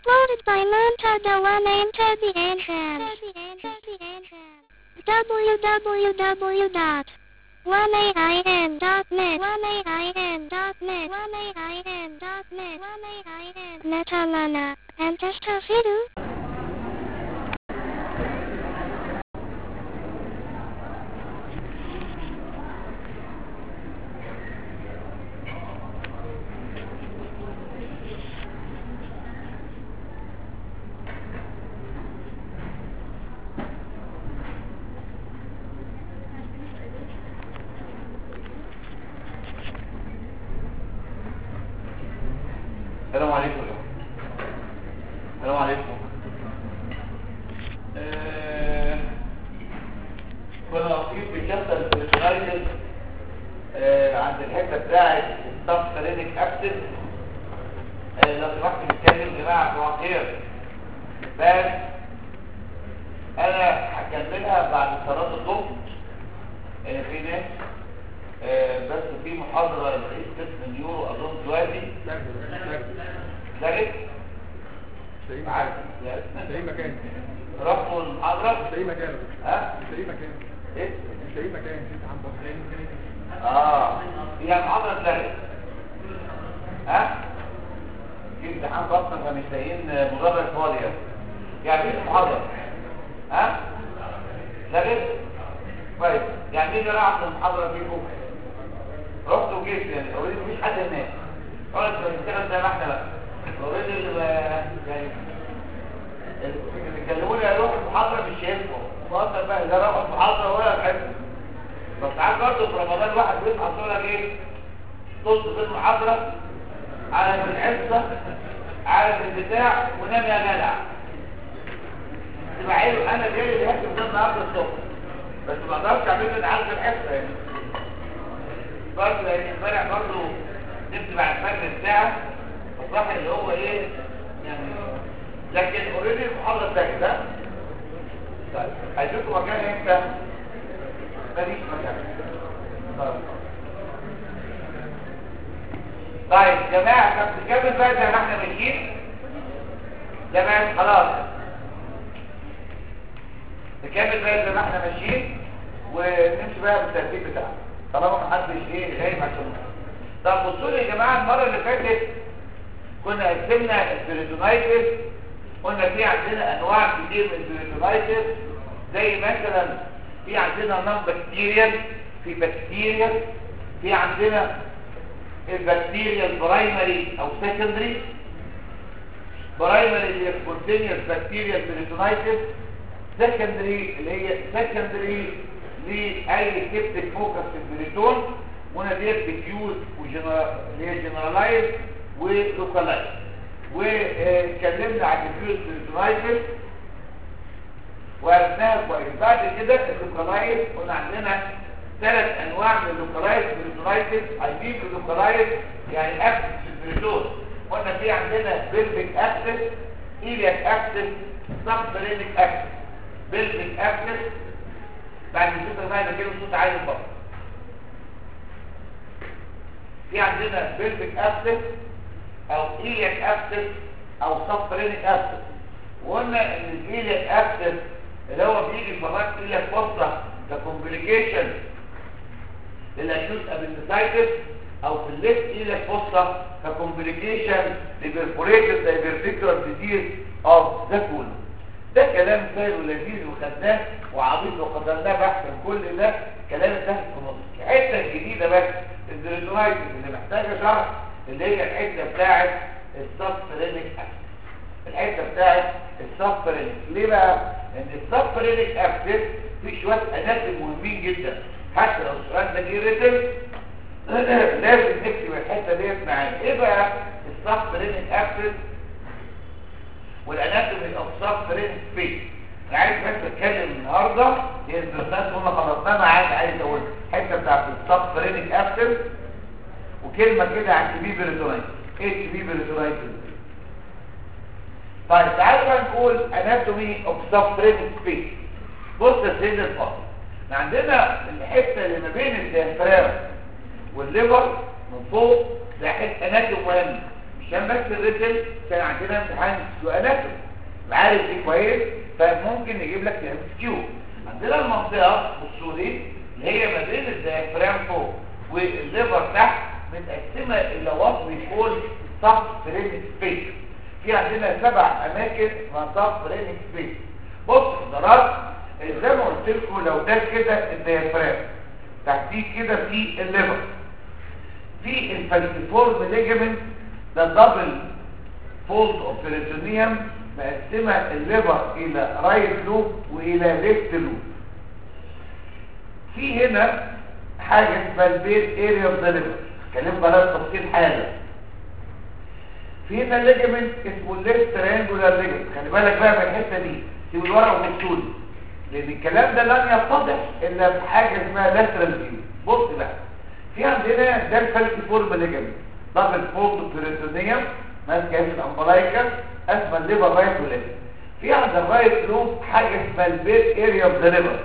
Uploaded by Montada One Enter the Entrance. www.1ain.net 1ain.net 1ain.net 1ain.net Netalana. And Testafidu. السلام عليكم يا جماعة. السلام عليكم آه، كنا واقفين في شابتر البريشنايتس عند الحته بتاعت الستاف سيرينيك اكسس لو سمحت نتكلم يا جماعه في واقعيه بس انا هكملها بعد صلاه الظهر آه، في ناس آه، بس في محاضره لرئيس قسم اليورو اظن دلوقتي لقيت عارف تلاقيه مكان رحتوا المحاضره تلاقيه مكان ها تلاقيه مكان ايه تلاقيه مكان انت عندك اه هي محاضره اتلغت ها في امتحان بطن فمش لاقيين مدرج فاضي يعني ايه المحاضره ها لغيت كويس يعني مين اللي راح المحاضره فيكم رحت وجيت يعني اوريدي مفيش حد هناك خلاص بنشتغل زي ما احنا بقى اوريدي ال- يعني اللي بيكلموني يروح المحاضره مش شايفهم مقدر بقى اذا راحوا المحاضره ولا حاجه بس ساعات برضه في رمضان واحد بيصحى يقول لك ايه طز في المحاضره على في الحصه على في البتاع ونام يا جدع تبقى حلو انا جاي اللي هكتب ده النهارده الصبح بس ما اقدرش اعمل له تعال في الحصه يعني برضه لان امبارح برضه نمت بعد الفجر ساعه الصح اللي هو ايه يعني لكن اوريدي المحاضره بتاعتي ده طيب هيشوفوا مكان امتى ماليش مكان طيب طيب جماعة طب نكمل بقى زي ما احنا ماشيين جماعة خلاص نكمل بقى زي ما احنا ماشيين ونمشي بقى بالترتيب بتاعنا طالما ما حدش ايه غايب عشان طب بصوا لي يا جماعة المرة اللي فاتت كنا قسمنا البريتونايتس قلنا في عندنا انواع كتير من البريتونايتس زي مثلا في عندنا نون بكتيريال في بكتيريا في عندنا البكتيريا البرايمري او سكندري برايمري اللي هي سبونتينيوس بكتيريا بريتونايتس سكندري اللي هي سكندري لاي سيبتك فوكس في البريتون وهنا ديت بتيوز اللي هي جنرالايز ولوكالايز واتكلمنا عن الفيوز بريتونايتس وعرفناها كويس بعد كده اللوكالايز قلنا عندنا ثلاث انواع من اللوكالايز بريتونايتس هيجيب اللوكالايز يعني اكسس في البريتون قلنا في عندنا بيلفيك اكسس ايلياك اكسس سبترينيك اكسس بيلفيك اكسس بعد الفكره بقى يبقى كده صوت عالي برضه في عندنا بيلفيك اكسس او ايلياك اكسس او سبترينيك اكسس وقلنا ان الايلياك اكسس اللي هو بيجي في مرات ايلياك فرصه ككومبليكيشن للاكيوت ابندسايتس او في الليفت ايلياك فرصه ككومبليكيشن لبرفوريتد دايفرتيكولار ديزيز اوف ذا كولون ده كلام سهل ولذيذ وخدناه وعبيط وقدرناه بحث كل ده كلام سهل في النص الحته الجديده بس الدريتونايتس اللي محتاجه شرح اللي هي الحته بتاعت السبفرينيك اكسس الحته بتاعت السبفرينيك ليه بقى ان السبفرينيك اكسس في شويه اناتوم مهمين جدا حتى لو السؤال ده جه ريتم لازم نكتب الحته ديت معانا ايه بقى السبفرينيك اكسس والاناتومي اوف سبفرينيك سبيس انا عايز بس اتكلم النهارده هي البرنامج كنا خلصناه معاك عايز اقول الحته بتاعت السبفرينيك اكسس وكلمه كده عن تي بي بريتونايتس ايه تي بي بريتونايتس طيب تعالوا بقى نقول اناتومي اوف سبفرينيك سبيس بص يا سيدي الفاضل احنا عندنا الحته اللي ما بين الديافرام والليفر من فوق ده حته اناتوم مهم مش عشان بس الريتم كان عندنا امتحان سؤالاته عارف دي كويس فممكن نجيب لك ام كيو عندنا المنطقه السوري اللي هي ما بين الديافرام فوق والليفر تحت متقسمه الى وات بيقول سب فرينك سبيس في عندنا سبع اماكن اسمها سب فرينك سبيس بص حضرات زي ما قلت لكم لو ده كده الديافرام تحتيه كده في الليفر في الفالسيفورم ليجمنت ده دبل فولد اوف بيريتونيوم مقسمه الليفر الى رايت لوب والى ليفت لوب في هنا حاجه اسمها البيت اريا اوف ذا ليفر اتكلمت عليها بتفصيل حالا في هنا ليجمنت اسمه الليفت تريانجولار ليجمنت خلي بالك بقى من الحته دي سيب الورق وبصوا لان الكلام ده لن يتضح الا بحاجه اسمها لاترال فيو بص بقى في عندنا ده الفالسيفورم ليجمنت دبل فولد بيريتونيوم ماسكه في الامبلايكا اسمها الليفر رايت وليفت في عند الرايت لوب حاجه اسمها البيت اريا اوف ذا ليفر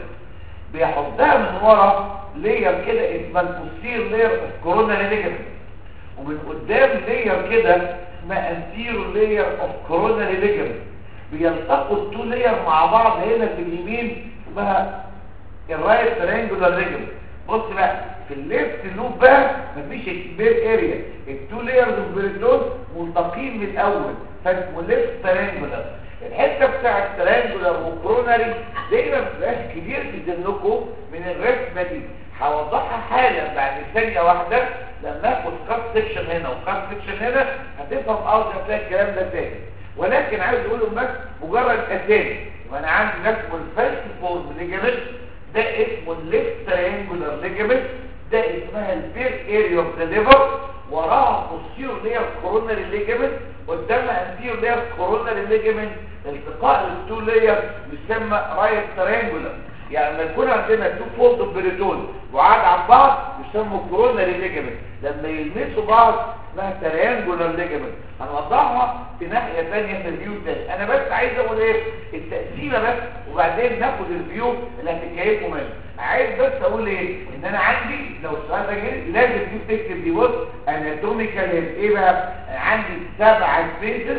بيحطها من ورا لير كده اسمها البوستير لير اوف كوروناري ليجمنت ومن قدام لير كده اسمها انتيرو لير اوف كوروناري ليجمنت بيلتقوا التو لير مع بعض هنا في اليمين اسمها الرايت ترينجولار ليجمنت بص بقى في الليفت لوب بقى مفيش بير اريا التو ليرز اوف بيريتون ملتقين من الاول فاسمه ليفت ترينجولار الحته بتاع الترينجولار والكرونري دايما ما بتبقاش كبير في ذهنكم من الرسمه دي هوضحها حالا بعد ثانيه واحده لما اخد كات سيكشن هنا وكات سيكشن هنا هتفهم ارجع هتلاقي الكلام ده تاني ولكن عايز اقوله بس مجرد اسامي وانا عندي اسمه الفالسيفورم ليجامنت ده اسمه الليفت تريانجولار ليجامنت ده اسمها البير اريا اوف ذا ليفر وراها بوستيرو لير كوروناري ليجامنت قدامها انتيرو لير كوروناري ليجامنت التقاء التو لير يسمى رايت تريانجولار يعني لما يكون عندنا تو فولد اوف بريتون وعاد عن بعض يسموا كوروناري ليجامنت لما يلمسوا بعض اسمها تريانجولار ليجامنت هنوضحها في ناحيه ثانيه في الفيو تاني انا بس عايز اقول ايه التقسيمه بس وبعدين ناخد الفيو اللي هتتكيفوا منه عايز بس اقول ايه ان انا عندي لو السؤال ده جه لازم تجيب تكتب دي بص اناتوميكال ايه بقى عندي سبع سبيسز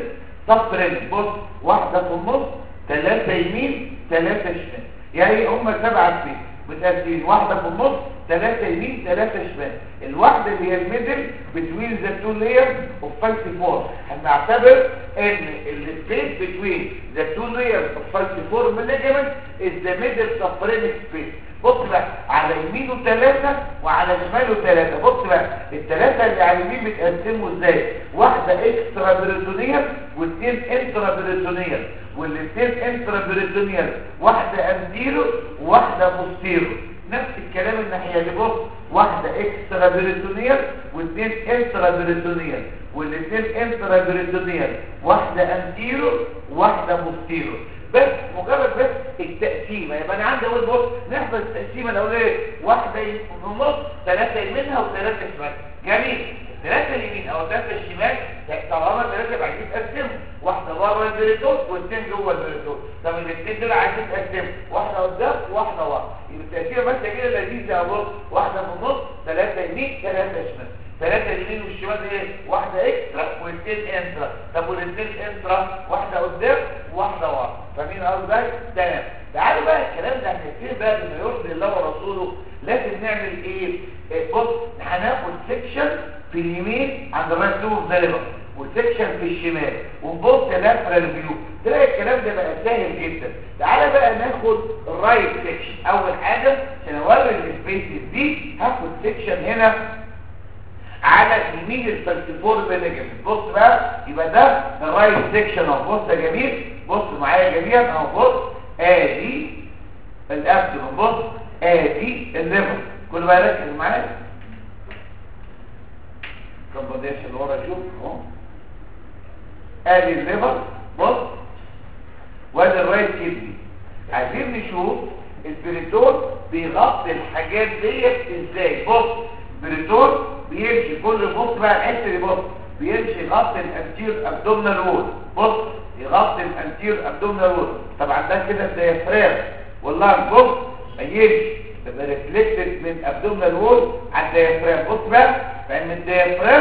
سب بص واحده في النص ثلاثه يمين ثلاثه شمال يعني هم سبعة سبيس متقسمين واحدة في النص ثلاثة يمين ثلاثة شمال الواحدة اللي هي الميدل بتوين ذا تو لايرز اوف فالسيفور هنعتبر ان السبيس بتوين ذا تو لايرز اوف فالسيفور ليجمنت از ذا ميدل سفرينك سبيس بص بقى على يمينه ثلاثة وعلى شماله ثلاثة بص بقى الثلاثة اللي على اليمين بتقسموا ازاي واحدة اكسترا بريتونيال واثنين انترا بريتونيال والاثنين انترا بريتونيال واحدة انتيرو وواحدة بوستيرو نفس الكلام الناحية اللي بص واحدة اكسترا بريتونيال واثنين انترا بريتونيال والاثنين انترا بريتونيال واحدة انتيرو وواحدة بوستيرو بس مجرد بس التقسيمة يبقى انا عندي اقول بص نحفظ التقسيمة الاولانية واحدة في النص ثلاثة يمينها وثلاثة شمال جميل ثلاثة اليمين او ثلاثة الشمال طالما ثلاثة بعد يتقسموا واحدة بره البريتون واثنين جوه البريتون طب الاثنين دول عايزين يتقسموا واحدة قدام وواحدة ورا يبقى التقسيمة بس كده لذيذة اهو واحدة في النص ثلاثة يمين ثلاثة شمال ثلاثة اليمين والشمال ايه واحدة اكسترا واثنين انترا طب والاثنين انترا واحدة قدام وواحدة ورا فاهمين قصدي ازاي تمام تعالوا بقى الكلام ده هنبتدي بقى بما يرضي الله ورسوله لازم نعمل ايه, إيه بص هناخد سيكشن في اليمين عند الرايت لوب زي وسيكشن في الشمال ونبص لاترال فيو تلاقي الكلام ده بقى سهل جدا تعالى بقى ناخد الرايت سيكشن اول حاجه عشان اوري السبيسز دي هاخد سيكشن هنا على يمين الفالسيفور بليجمنت بص بقى يبقى ده الرايت سيكشن اهو بص يا جميل بص معايا جميعا اهو بص ادي الابدن بص ادي الليفر كل بقى ركز معايا كم بديش اللي ورا شوف اهو ادي الليفر بص وادي الرايت كدني عايزين نشوف البريتون بيغطي الحاجات ديت ازاي بص البريتون بيمشي كل بص بقى الحته دي بص بيمشي يغطي الانتير ابدومينال وول بص يغطي الانتير ابدومينال وول طبعا ده كده الديافرام والله بص ما يمشي تبقى ريفلكتد من ابدومينال وول على الديافرام بص بقى فان الديافرام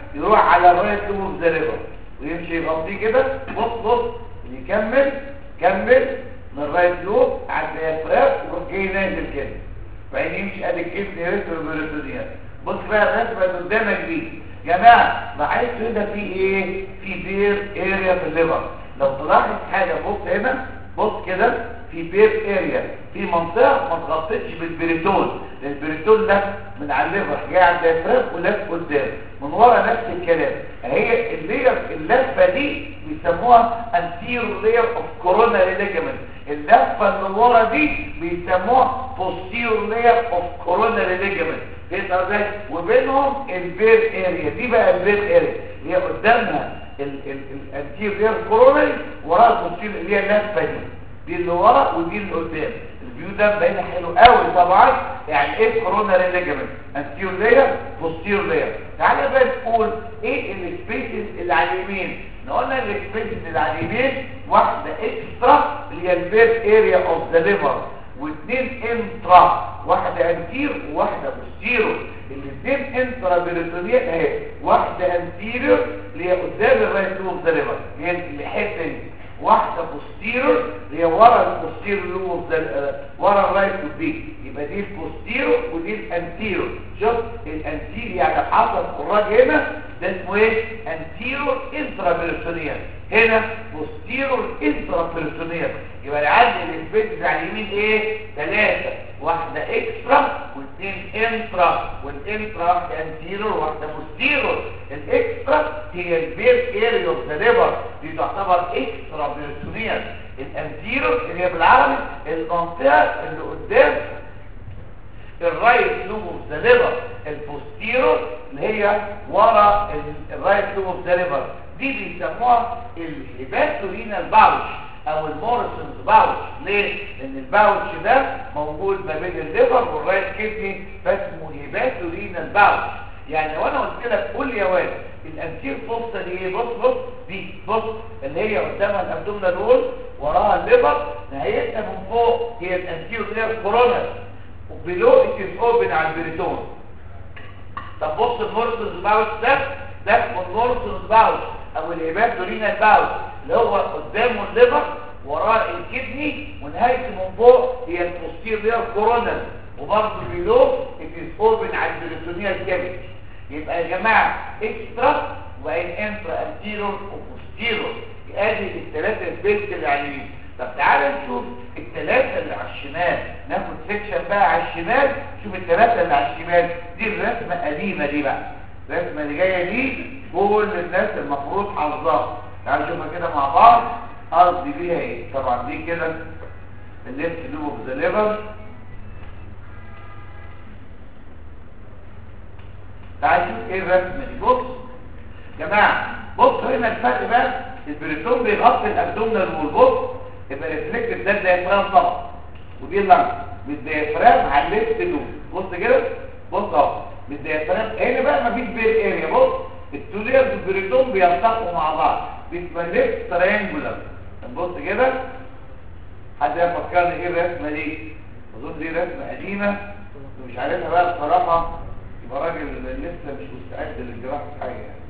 يروح على الرايت لوب اوف ذا ليفر ويمشي يغطيه كده بص بص يكمل كمل من الرايت لوب على الديافراغ ويروح جاي نازل كده بعدين يمشي ادي الكبد ريتروبيريتونيال بص بقى الرسمه اللي قدامك دي يا جماعه لاحظتوا هنا في ايه في بير اريا في الليفر لو تلاحظ حاجه بص هنا بص كده في بير اريا في منطقه ما تغطتش بالبريتون البريتون لف من على الليفر جاي على الديافراغ ولف قدام من ورا نفس الكلام هي اللير اللفه دي بيسموها anterior layer of coronary ligament اللفه اللي ورا دي بيسموها posterior layer of coronary ligament فهمت ازاي وبينهم البير اريا دي بقى البير اريا هي قدامها الانتير لير كورونري وراها البوستيريور اللي هي اللفه دي دي اللي ورا ودي اللي قدام الفيو ده باين حلو قوي طبعا يعني ايه كوروناري ليجامنت انتير لير بوستير لير تعالى بقى نقول ايه السبيسز اللي على اليمين قلنا السبيسز اللي على اليمين واحده اكسترا اللي هي البير اريا اوف ذا ليفر واثنين انترا واحده انتير وواحده بوستيرو الاثنين انترا بيريتونيال اهي واحده انتيريور اللي هي قدام الرايت لوب ذا ليفر هي الحته دي واحده بوستيرور اللي هي ورا البوستيرور لوب ورا الرايت لوب دي يبقى دي البوستيرور ودي الانتيرور شوف الانتير يعني حاطط الراج هنا ده اسمه ايه انتيرور انترا بيرسونيال هنا بوستيرور انترا بيرسونيال يبقى العدد السبيس على اليمين ايه ثلاثه واحده اكسترا واثنين انترا والانترا واحده انتيرور واحده بوستيرور الاكسترا هي البير اريا اوف ذا ليفر دي تعتبر اكسترا بيرسونيال الانتيرور اللي هي بالعربي المنطقه اللي قدام الرايت لوب اوف ذا ليفر البوستيرور اللي هي ورا الرايت لوب اوف ذا ليفر دي بيسموها الهيباتورينال باوش او المورسونز باوش ليه لان الباوش ده موجود ما بين الليفر والرايت كدني فاسمه هيباتورينال باوش يعني لو انا قلت لك قول لي يا واد الانتير فوسطا دي ايه بص بص دي بص اللي هي قدامها الابدومينال وول وراها الليفر نهايتها من فوق هي الانتير لير كورونال وبلو اتس اوبن على البريتون طب بص المورسونز باوش ده ده اسمه المورسونز باوش او الهيباتورينال باوش اللي هو قدامه الليفر وراه الكدني ونهايته من فوق هي البوستير لير كورونال وبرضه بيلو اتس اوبن على البريتونيال كافيتي يبقى يا جماعه اكسترا وبعدين انترا انتيرور وبوستيرور ادي الثلاثه سبيس اللي على اليمين طب تعالى نشوف الثلاثه اللي على الشمال ناخد سيكشن بقى على الشمال شوف الثلاثه اللي على الشمال دي الرسمه قديمه دي بقى الرسمه اللي جايه دي كل الناس المفروض حافظاها تعالوا نشوفها كده مع بعض قصدي بيها ايه طبعا دي كده الليفت لوب اوف ذا ليفر تعالوا نشوف ايه الرسمه دي بص يا جماعه بصوا هنا الفرق بقى البريتون بيغطي الابدومينال وول بص يبقى ريفلكتد ده الديافرام طبعا ودي اللنج بالديافرام على الليفت لوب بص كده بص اهو بالديافرام هنا بقى مفيش بير اريا بص التولير والبريتون بيلتقوا مع بعض بيبقى ليفت تريانجولار بص كده حد يفكرني ايه الرسمه دي اظن دي رسمه قديمه ومش عارفها بقى بصراحه يبقى راجل لسه مش مستعد للجراحه حاجه يعني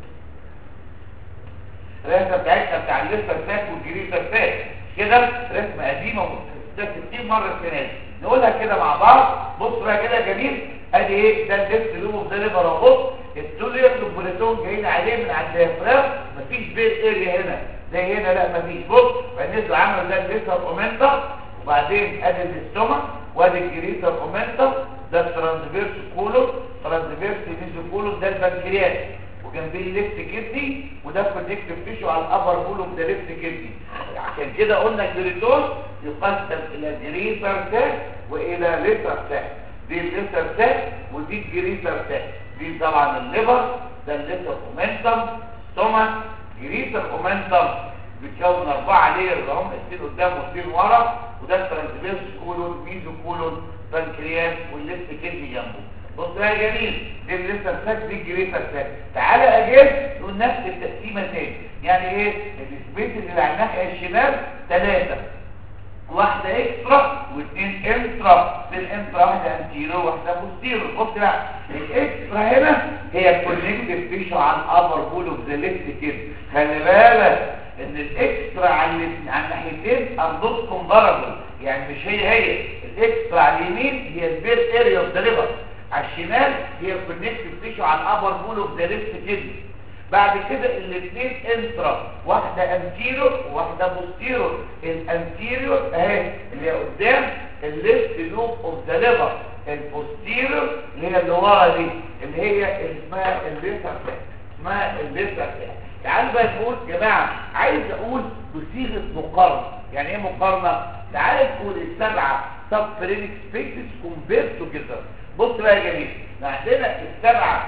الرسمه بتاعتنا بتاع الليفت ساك والجريتا ساك كده رسمه قديمه ومستفيد 60 مره السنه دي نقولها كده مع بعض بص بقى كده جميل ادي ايه ده الليفت لوب اوف ذا ليفر اهو التولير والبوليتون جايين عليه من على الديافرام مفيش بيت اريا هنا زي هنا لا مفيش بص بالنسبه عملوا ده الليتر اومنتر وبعدين ادي الاستوما وادي الجريتر اومنتر ده الترانسفيرس كولون ترانسفيرس ميزو كولون ده البنكرياس وجنبيه الليفت كدني وده كونكتيف تيشو على الابر بول اوف ذا ليفت كدني عشان كده قلنا الجريتون يقسم الى جريتر ساك والى ليتر ساك دي الليتر ساك ودي الجريتر ساك دي طبعا الليفر ده الليتر اومنتم ستوما جريتر اومنتم بتكون اربعه لير هم اثنين قدام واثنين ورا وده الترانسفيرس كولون ميزو كولون بنكرياس والليفت كدني جنبه بص بقى يا جميل دي الليتر ساك دي الجريتر ساك تعالى اجيب نقول نفس التقسيمه تاني يعني ايه السبيس اللي على الناحيه الشمال ثلاثه واحدة اكسترا واثنين انترا بالانترا واحدة انتيرو واحدة بوستيرو بص بقى الاكسترا هنا هي الكونكتيف تيشو على الابر بول اوف ذا ليفت كده خلي بالك ان الاكسترا على ال- على الناحيتين ار نوت كومبارابل يعني مش هي هي الاكسترا على اليمين هي البير اريا اوف ذا ليفر على الشمال هي الكونكتيف تيشو على الابر بول اوف ذا ليفت كده بعد كده الاثنين انترا واحدة انتيرو وواحدة بوستيرو الانتيرو اهي اللي قدام الليفت لوب اوف ذا ليفر البوستيرو اللي هي اللي ورا دي اللي هي اللي اسمها الليفر اسمها الليفر تعالوا بقى نقول يا جماعه عايز اقول بصيغه مقارنه يعني ايه مقارنه تعالوا نقول السبعه سب فرينك سبيسز كونفيرت توجذر بص بقى يا جميل عندنا السبعه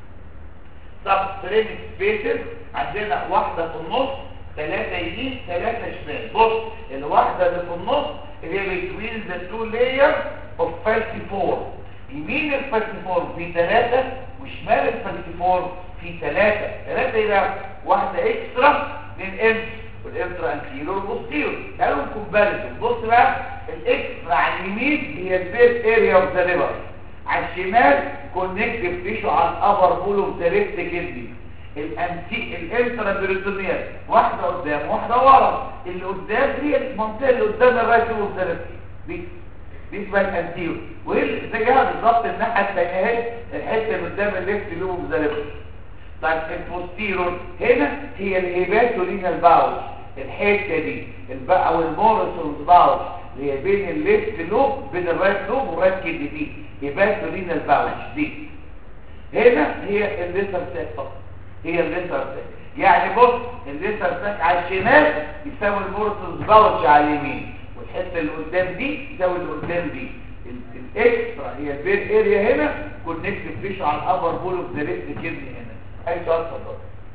سب فرينك سبيسز عندنا واحده في النص ثلاثه يمين ثلاثه شمال بص الواحده اللي في النص اللي هي بتوين ذا تو لاير اوف فالسيفور يمين الفالسيفور في ثلاثه وشمال الفالسيفور في ثلاثه ثلاثه ايه بقى واحده اكسترا من امس والانترا انتيرور والبوستيرور تعالوا كومباريزون بص بقى الاكسترا على اليمين هي البيت اريا اوف ذا ليفر على الشمال كونكتيف تيشو على الابر بول اوف ذا ليفت كدني الانتي الانترا بيريتونيال واحده قدام واحده ورا اللي قدام هي المنطقه اللي قدام الرايت اوف ذا ليفت دي دي اسمها الانتيرو وايه اللي زيها بالظبط الناحيه الثانيه اهي الحته اللي قدام الليفت لوب اوف ذا ليفت طيب البوستيرور هنا هي الهيباتولينال باوش الحته دي البقى او المورسونز باوش اللي هي بين الليفت لوب بين الرايت لوب والرايت كيدني دي هيباتولينال باوش دي هنا هي الليتر ساك فقط هي الليتر ساك يعني بص الليتر ساك على الشمال يساوي المورسونز باوش على اليمين والحته اللي قدام دي تساوي اللي قدام دي ال- الاكسترا هي البيت اريا هنا كونكتيف فيش على الابر بول اوف ذا ليفت كيدني هنا اي سؤال اتفضل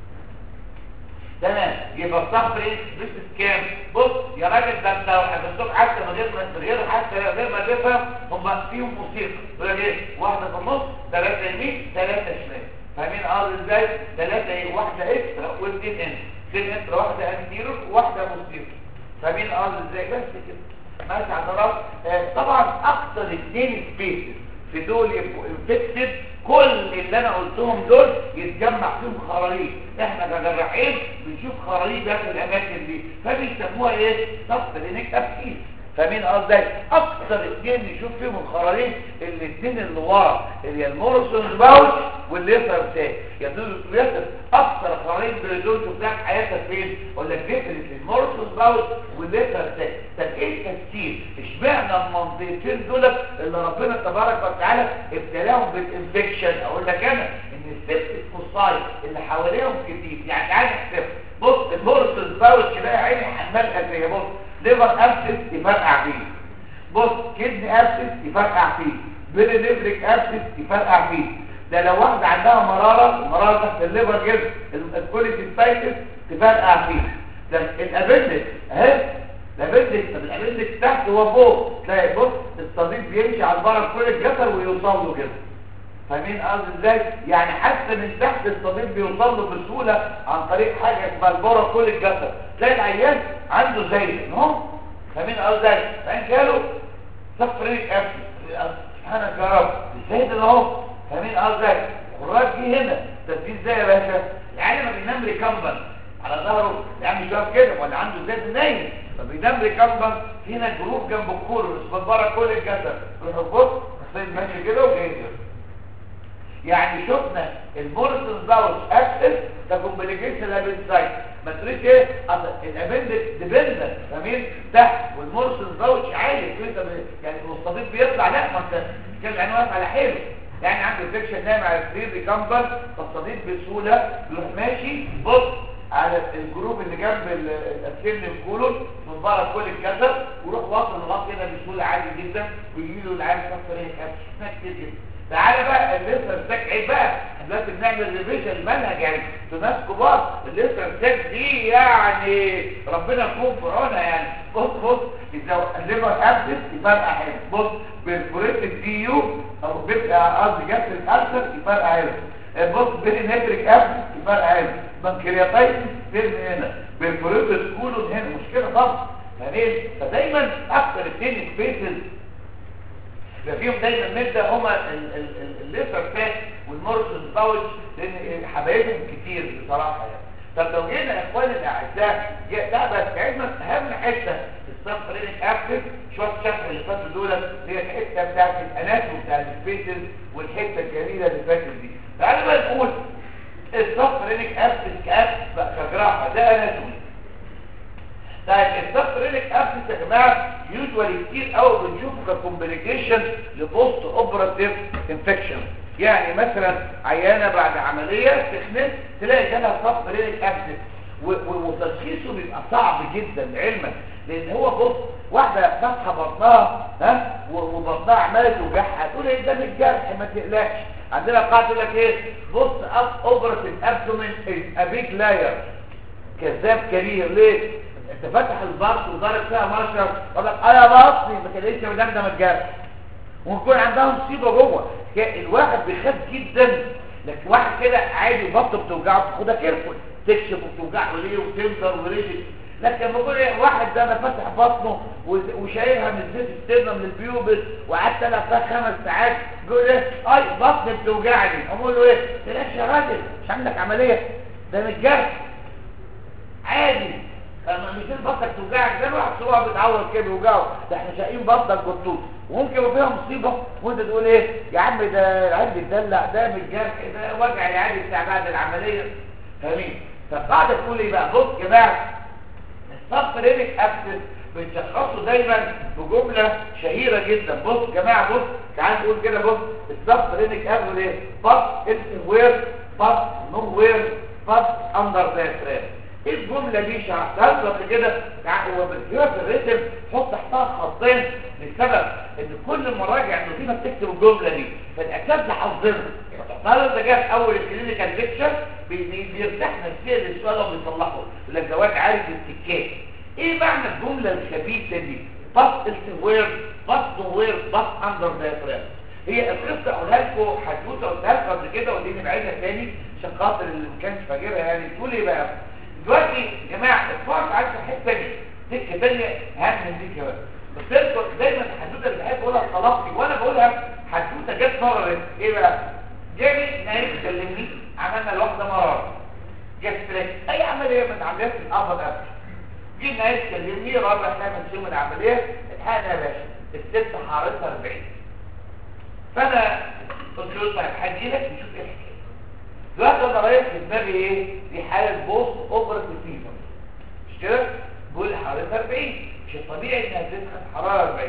تمام يبقى الصفر ايه بس كام بص يا راجل ده انت لو حفظتهم حتى من غير من غير حتى من غير ما تفهم هم فيهم موسيقى يقول لك ايه واحده في النص ثلاثه يمين ثلاثه شمال فاهمين ارض ازاي ثلاثه ايه واحده اكسترا واثنين انت اثنين اكسترا واحده انتيرو وواحده موسيقى فاهمين ارض ازاي بس كده ماشي على الراس آه، طبعا اكتر اثنين سبيسز في دول يبقوا انفكتد كل اللي انا قلتهم دول يتجمع فيهم خراريج احنا كجراحين بنشوف خراريج داخل الاماكن دي فبيسموها ايه سبترينيك ابسيس فاهمين قصدي اكتر اتنين نشوف فيهم الخراريج الاتنين اللي ورا اللي هي المورسون باوش والليسر تاك يا دول ياسر اكتر خراريج دول شفتها في حياتك فين ولا ديفرنت المورسون باوش والليسر تاك طب ايه التفسير اشمعنى المنطقتين دول اللي ربنا تبارك وتعالى ابتلاهم بالانفكشن اقول لك انا ان الست القصاي اللي حواليهم كتير يعني تعالى نحسب بص المورسون باوش كده عيني حمال ازاي بص ليفر ابسس يفرقع فيه بص كدني ابسس يفرقع فيه بيرينيفريك ابسس يفرقع فيه ده لو واحدة عندها مرارة المرارة تحت الليفر جدا الكوليسيستايتس تفرقع فيه ده الابندكس اهي الابندكس طب الابندكس تحت وفوق تلاقي بص الصديد بيمشي على البرد كل الجسر ويوصل له كده فاهمين قصدي ازاي يعني حتى من تحت الصديد بيوصل له بسهوله عن طريق حاجه اسمها البره كل الجسد تلاقي العيان عنده زي اهو فاهمين قصدي ازاي فان جاله صفريك ابس سبحانك يا رب ازاي ده اهو فاهمين قصدي ازاي الراجل جه هنا تدبير ازاي يا باشا العيان لما بينام ريكمبن على ظهره يعني مش واقف كده ولا عنده زيت نايم فبينام ريكمبن هنا جروب جنب الكورس بره كل الجسد يروح بص الصيد ماشي كده وجاي كده يعني شفنا المورسون باوش اكسس ده كومبليكيشن الابنسايت ما تقوليش ايه اصل الابندكس ديبندنت فاهمين تحت والمورسون باوش عالي كده يعني المستضيف بيطلع لا ما انت كان العين واقف على حيله يعني عنده انفكشن نايم على السرير ريكمبر فالصديق بسهوله يروح ماشي بص على الجروب اللي جنب الاسفل الكولون من بره كل الجسد ويروح واصل لغايه هنا بسهوله عادي جدا ويجي له العين كفر هيك شفناها كتير جدا تعالى بقى الليستر ستاك عيب بقى احنا لازم نعمل ريفيجن المنهج يعني في ناس كبار الليستر ستاك دي يعني ربنا يكون في عونها يعني بص بص اذا الليفر ابسس يفرقع هنا بص بالفوريتك دي يو او بيبقى قصدي جسر الالسر يفرقع هنا بص بيرينيتريك ابسس يفرقع هنا بنكرياتايتس فين هنا بالفوريتك كولون هنا مشكله طبعا فاهمين فدايما اكتر اثنين سبيسز يبقى فيهم دايما ماده هما الليفر فات والمورسون باوتش لان حبايبهم كتير بصراحه يعني طب لو جينا يا اخواني الاعزاء جاء- ده بس علما اهم حته في السفرينك اكتف شويه الشكل اللي فاتوا دول هي الحته بتاعت الاناتوم بتاع السبيسز والحته الجميله اللي فاتت دي تعالوا بقى نقول السفرينك اكتف كاكت كجراحه ده اناتومي طيب السفرينك ابسس يا جماعه يوجوالي كتير قوي بنشوفه ككومبليكيشن لبوست اوبراتيف انفكشن يعني مثلا عيانه بعد عمليه سخنت تلاقي جالها سفرينك ابسس وتشخيصه بيبقى صعب جدا علما لان هو بص واحده فاتحه بطنها ها و- وبطنها عماله توجعها تقول ايه ده من الجرح ما تقلقش عندنا قاعده تقول لك ايه بص اب اوبراتيف ابدومين از ا بيج لاير كذاب كبير ليه انت فاتح البطن وضارب فيها مشرب يقول لك اه يا بطني ما كانتش مدمدم الجرح ويكون عندها مصيبه جوه كا- الواحد بيخاف جدا لكن واحد كده عادي بطنه بتوجعه تاخدها كيرفول تكشف وبتوجعه ليه وتنظر ورجل لكن لما يقول ايه واحد ده انا فاتح بطنه وز- وشايلها من زيت السمنه من البيوبس وقعدت انا فيها خمس ساعات يقول ايه اي بطني بتوجعني اقول له ايه تلاقيش يا راجل مش عندك عمليه ده من الجرح عادي اما مش بطنك توجعك ده الواحد صباعه بيتعور كده بيوجعه ده احنا شايفين بطنك بالطول وممكن يبقى فيها مصيبه وانت تقول ايه يا عم ده العيال بيتدلع ده من الجرح ده وجع العادي بتاع بعد العمليه فاهمين فالقاعده تقول ايه بقى بص يا جماعه السبرينك ابسس بنشخصه دايما بجمله شهيره جدا بص يا جماعه بص تعال نقول كده بص السبرينك ابسس ايه بس اتس وير بس نو وير بس اندر ذا فريم ايه الجمله دي شرحتها لكم قبل كده تع- هو بالكتابه في الريتم حط تحتها خطين لسبب ان كل المراجع النظيفه بتكتب الجمله دي فالاساس حافظينها فهذا ده جه في اول الكلينيكال ليكتشر بيرتاح نفسيا للسؤال اللي بيصلحه يقول لك زواج عارف التكات ايه معنى الجمله الخبيثه دي بس وير بس وير بس اندر دايفرام هي القصه اقولها لكم حدوته قلتها لكم قبل كده ودي نبعدها تاني عشان خاطر اللي ما كانش فاكرها يعني تقول ايه بقى دلوقتي يا جماعه اتفرج على الحته دي سكه ثانيه اهم من دي كمان بس انتوا دايما الحدوته اللي بحب اقولها طلبتي وانا بقولها حدوته جت مره ايه بقى جالي نايم كلمني عملنا الواحده مرار جت تلاقي اي عمليه من عمليات القبض قبل جه نايم كلمني رابع نعمل شيء من العمليه اتحقنا يا باشا الست حارتها 40 فانا قلت له طيب هجي لك نشوف ايه الحكايه دلوقتي انا رايح في دماغي ايه دي حاله بوست اوبرتيف فيفر مش كده بقول حرارتها 40 مش الطبيعي انها تسخن حراره 40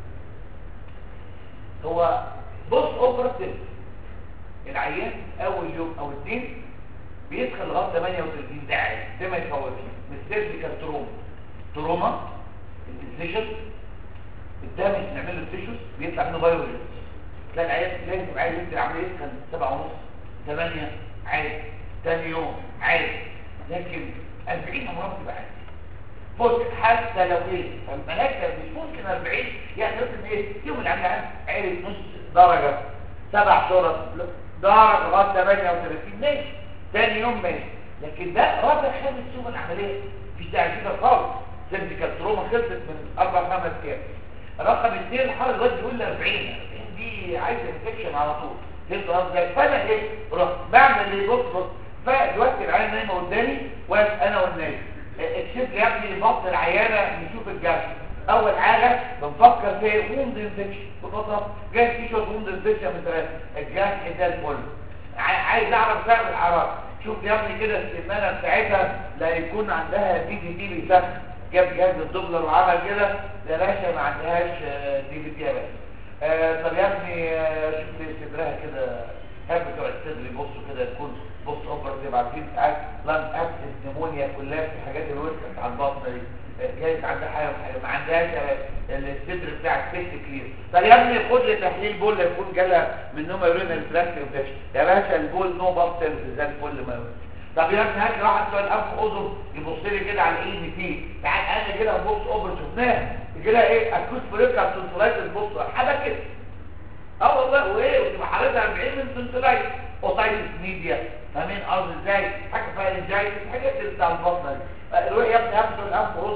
هو بوست اوبرتيف العيان اول يوم او اثنين بيدخل لغايه 38 ده عادي ده ما يتفوتش من السيرفيكال تروما تروما الانفليشن الدمج نعمل له تيشوز بيطلع منه فيروس تلاقي العيان لازم عايز ينزل عمليه يسخن 7 ونص 8 عادي ثاني يوم عادي لكن 40 امراض تبقى عادي فوت حتى لو ايه فالملاك مش ممكن 40 يعني مثلا ايه يوم العمليه عالي نص درجه سبع شرط درجه لغايه 38 ماشي ثاني يوم ماشي لكن ده رابع خامس يوم العمليه مفيش داعي كده خالص سيرفيكال تروما خلصت من اربع خمس ايام رقم اثنين الحاله دلوقتي بيقول لي 40 40 دي عايزه انفكشن على طول فهمت قصدي فانا ايه رحت بعمل ايه بص بص فدلوقتي العيان نايمه قدامي واقف انا والنايم اكشف لي يا ابني بطن العيانه نشوف الجرح اول حاجه بنفكر في ووند انفكشن ببساطه جاي في شويه ووند انفكشن من ثلاثه الجرح ده الفل ع- عايز اعرف سبب الاعراض شوف يا ابني كده السمانه بتاعتها لا يكون عندها دي في دي بيسخن جاب جهاز الدوبلر وعمل كده يا باشا ما عندهاش آه، دي في دي يا باشا آه، طب يا ابني آه، شوف لي صدرها كده هاب بتوع الصدر يبصوا كده يكون بص اوبر تبقى عارفين ساعات لان ابسس نمونيا كلها في الحاجات اللي وقفت على البطن دي آه، جايز عندها حاجه حاجة ما عندهاش آه، الصدر بتاع الست كلير طب يا ابني خد لي تحليل بول يكون جالها من نوم يورينال تراكت انفكشن يا باشا البول نو بابتل زي الفل ما يقول. طب يا ابني هات لي واحد سؤال انف اذن يبص لي كده على الاي دي تي تعال انا كده بص اوبر شفناه كده ايه اكوت فريكا تونسلايتس بص حاجه كده اه والله وايه وتبقى حالتها 40 من تونسلايتس اوتايتس ميديا فاهمين قصدي ازاي حاجه فارنجايتس حاجات اللي بتاع البطنه دي روح يا ابني هات الانف اذن يبص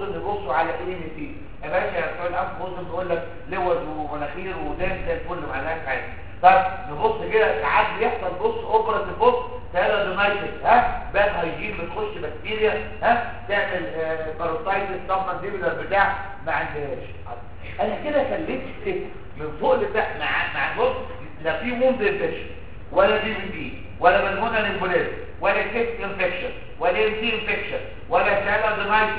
يبصوا على ايه ام تي يا باشا بتوع الانف بص بيقول لك لوز ومناخير ودان زي الفل معلهاش حاجه طب نبص كده ساعات بيحصل بص اوبرا بص تيرادونايتس ها باك هيجين بتخش بكتيريا ها تعمل آه باروتايتس طب مانديبولار بتاع ما عندهاش انا كده خليت ست من فوق لتحت مع مع بص لا في ووند انفكشن ولا دي بي دي ولا بالمونال امبوليز ولا كيست انفكشن ولا ام تي انفكشن ولا تيرادونايتس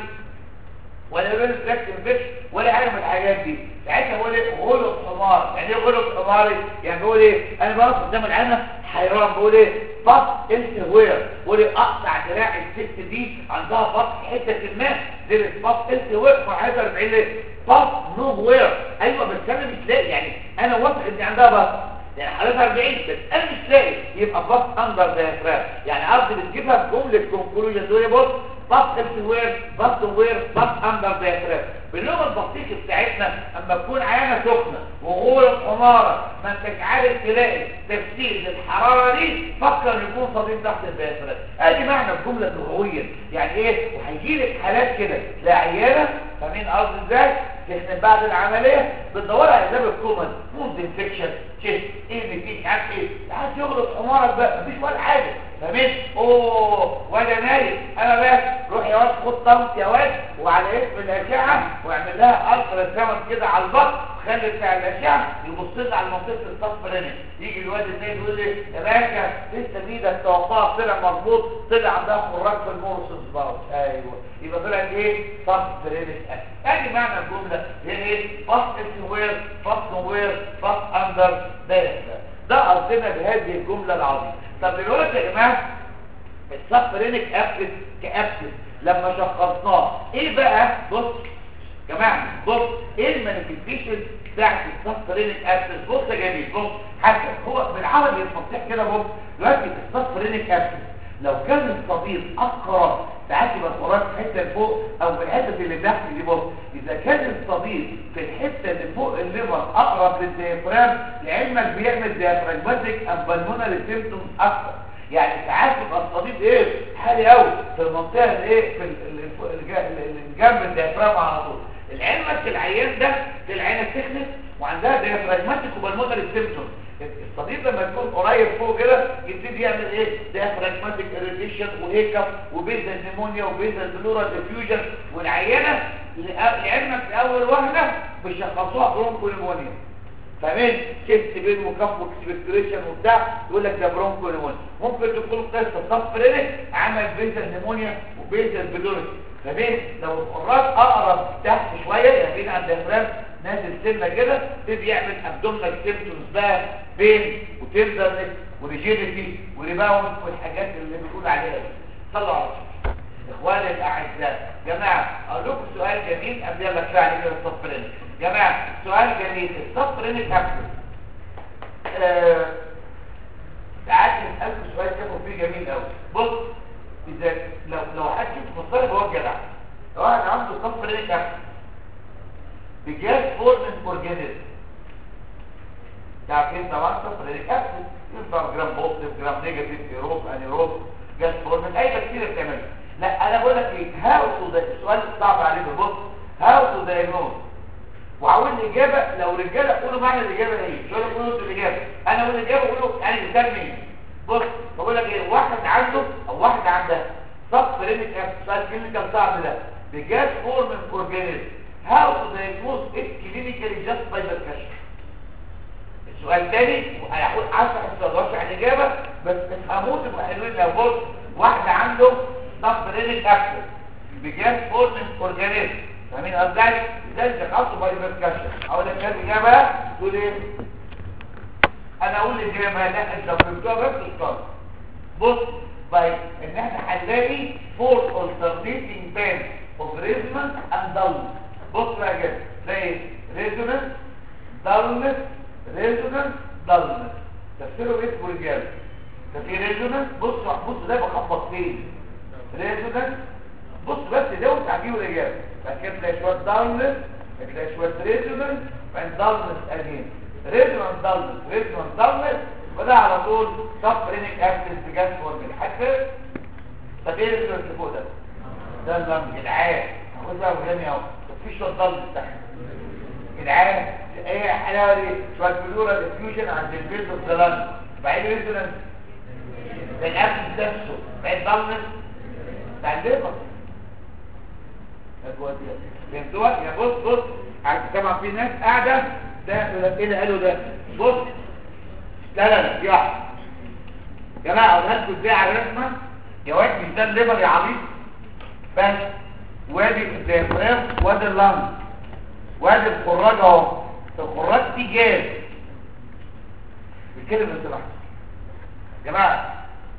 ولا بين فلاكس انفكشن ولا حاجه من الحاجات دي ساعتها بقول ايه غلط حمار يعني ايه غلط حماري يعني بقول ايه انا بقف قدام العينه حيران بقول ايه بط انت وير بقول ايه اقطع دراع الست دي عندها بط في حته ما دي بط انت وير فرحتها 40 ليه بط نو وير ايوه بس انا مش لاقي يعني انا واثق ان عندها بط يعني حالتها 40 بس انا مش لاقي يبقى بط اندر دايفرام يعني قصدي بتجيبها بجمله كونكلوجن دول بص بط وير بط وير بط اندر دايفرام باللغه البسيطه بتاعتنا اما تكون عينه سخنه وغول حماره ما انتش عارف تلاقي تفسير للحراره دي فكر ان يكون صديق تحت الدايفرام ادي معنى الجمله اللغويا يعني ايه وهيجي لك حالات كده لا عيانه فاهمين قصدي ازاي تخدم بعد العمليه بتدور على اسباب الكومن موند انفكشن تشيست ايه اللي فيه عارف ايه عايز يغلط حمارك بقى مفيش ولا حاجه فاهمين اوه ولا نايم انا بس روح يا واد خد طمط يا واد وعلى اسم الاشعه واعمل لها الترا ساوند كده على البطن خلي بتاع الاشعه يبص لي على منطقه الصف رنين يجي الواد الثاني يقول لي يا باشا لسه ايدك توقعت طلع مظبوط طلع عندها خراج في المورسس باوت ايوه يبقى طلعت ايه صف رنين ادي معنى الجمله هي ايه فصل وير فصل وير فصل اندر ده ده قصدنا بهذه الجمله العظيمه طب دلوقتي يا جماعه الصف رينك ابسس كابسس لما شخصناه ايه بقى بص يا جماعه بص ايه المانيفيستيشن بتاعت الصف رينك ابسس بص يا جميل بص حتى هو بالعربي الفصيح كده بص دلوقتي الصف رينك ابسس لو كان الصديق اقرب ساعات يبقى القرار في الحته فوق او في الحته اللي تحت دي بص اذا كان الصديق في الحته اللي فوق الليفر اقرب للديافرام لعلمك بيعمل ديافراجماتيك امبالمونال سيمتومز اكتر يعني ساعات يبقى الصديق ايه حالي قوي في المنطقه اللي ايه في الجنب الديافرام على طول العلمك العيان ده العينه تخنس وعندها ديافراجماتيك وبالمونال سيمتومز الصديق لما يكون قريب فوق كده يبتدي يعمل ايه ديافراجماتيك اريتيشن وهيكب وبيزل نيمونيا وبيزل بلورال ديفيوجن والعيانه لعلمك في اول واحده بيشخصوها برونكو نيمونيا فاهمين شيست بين وكف واكسبكتريشن وبتاع يقول لك ده برونكو نيمونيا ممكن تكون قصه صف رينك عمل بيزل نيمونيا وبيزل بلورال فاهمين لو القراص اقرب تحت شويه يعني عند الديافرام نازل سنه كده تبتدي يعمل ابدومينال سيمبتومز بقى بين وتندرنس وريجيديتي وريباوند والحاجات اللي بنقول عليها دي صلوا على الرسول اخواني الاعزاء جماعه اقول لكم سؤال جميل قبل ما اشرح عليه كده الصف رينك جماعه سؤال جميل الصف رينك ابسط آه ساعات نسالكم سؤال تاخد فيه جميل قوي بص اذا لو لو حد شوف مصطلح هو الجدع لو واحد عنده صف رينك ابسط بجاز فورمن اورجانيزم تعرفين طبعا صفر الكبسول ينفع جرام بوزيتيف جرام نيجاتيف ايروب انيروب جاز فورمن اي بكتيريا بتعمل لا انا بقول لك ايه هاو تو السؤال صعب عليك بص هاو تو دايجنوز وعاوز الاجابه لو رجاله قولوا معنى الاجابه ايه شو قولوا الاجابه انا اقول الاجابه قولوا يعني مثال مين بص بقول لك ايه واحد عنده او واحده عندها صف رينيك ابسول سؤال كلينيكال صعب ده بجاز فورمن اورجانيزم how to diagnose it clinically just by percussion السؤال تاني هياخد 10 حصصات عن الاجابه بس تفهموه تبقى حلوين لو بص واحد عنده ضغط رينيك اكتر بجاز فورمن اورجانيزم فاهمين قصدي ازاي تخصص باي بركشن اقول لك كام اجابه تقول ايه انا اقول الاجابه لا انت لو فهمتوها بس تختار بص باي ان احنا هنلاقي فور alternating bands of resonance and dullness بص بقى كده تلاقي ريزونانس دالنس ريزونانس دالنس تفسيره ايه في رجاله ده في ريزونانس بص بص ده بخبط فين ريزونانس بص بس ده وتعجيب رجاله بعد كده تلاقي شويه دالنس تلاقي شويه ريزونانس بعدين دالنس اجين ريزونانس دالنس ريزونانس دالنس وده على طول صف رينيك اكسس بجد فورميل حتى طب ايه الريزونانس فوق ده ده اللنج العام خد بقى وهمي اهو مفيش شويه ضل تحت جدعان ايه الحلاوه دي شويه بلورال افيوجن عند البيز والظلال بعدين ريزونانس بالاكل نفسه بعدين ضلمس بتاع الليفر فهمتوها يا بص بص عارف طبعا في ناس قاعده ده يقول لك ايه اللي قالوا ده بص لا لا لا يا واحد يا جماعه اقولها لكم ازاي على الرسمه يا واد مش ده الليفر يا عبيط بس وادي الديافرام وادي اللنج وادي الخراج اهو الخراج دي جاز بالكلمه اللي سمحت يا جماعه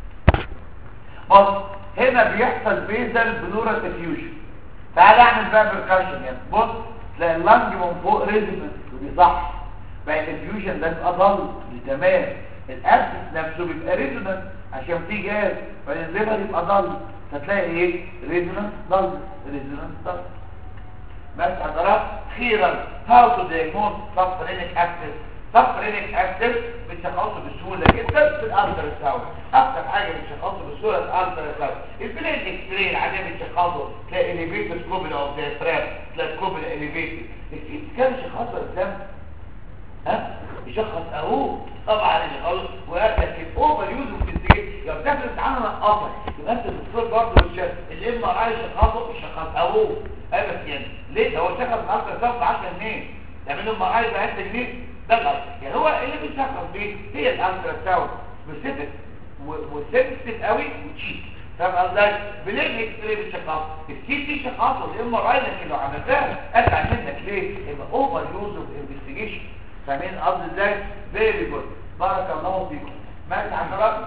بص هنا بيحصل بيزل بلورال افيوجن تعال اعمل بقى بركاشن يعني بص تلاقي اللنج من فوق ريزونانس ودي صح بقى الافيوجن ده يبقى ضل تمام الاسس نفسه بيبقى ريزونانس عشان فيه جاز فالليفر يبقى ضل فتلاقي ايه ريزونانس ضل ريزونانس ضل بس حضرات خيرا هاو تو دايجنوز سفرينيك اكسس سفرينيك اكسس بتشخصه بسهوله جدا في الالتر ساوند اكتر حاجه بتشخصه بسهوله الالتر ساوند البلين اكس راي العاديه بتشخصه تلاقي اليفيتد كوبل او ديافرام تلاقي الكوبل اليفيتد السي كان شخصه قدام ها يشخص اهو طبعا الغلط ولكن اوفر يوز وفيزيك لو بتاخد عنه نقطه يبقى انت الدكتور برضه مش الام ار اي شخصه يشخص اهو اي بس يعني ليه هو شخص الالتر ساوند ب 10 جنيه تعمل ام ار اي ب 1000 جنيه ده الغلط يعني هو اللي بيشخص بيه هي الالترا ساوند سبيسيفيك وسنسيتيف قوي وتشيك فاهم قصدي بلين اكس راي بتشخص السي تي شخصه الام ار اي لكن لو عملتها اسرع منك ليه يبقى اوفر يوز اوف انفستيجيشن فاهمين قصدي ازاي فيري جود بارك الله فيكم ماشي حضرتك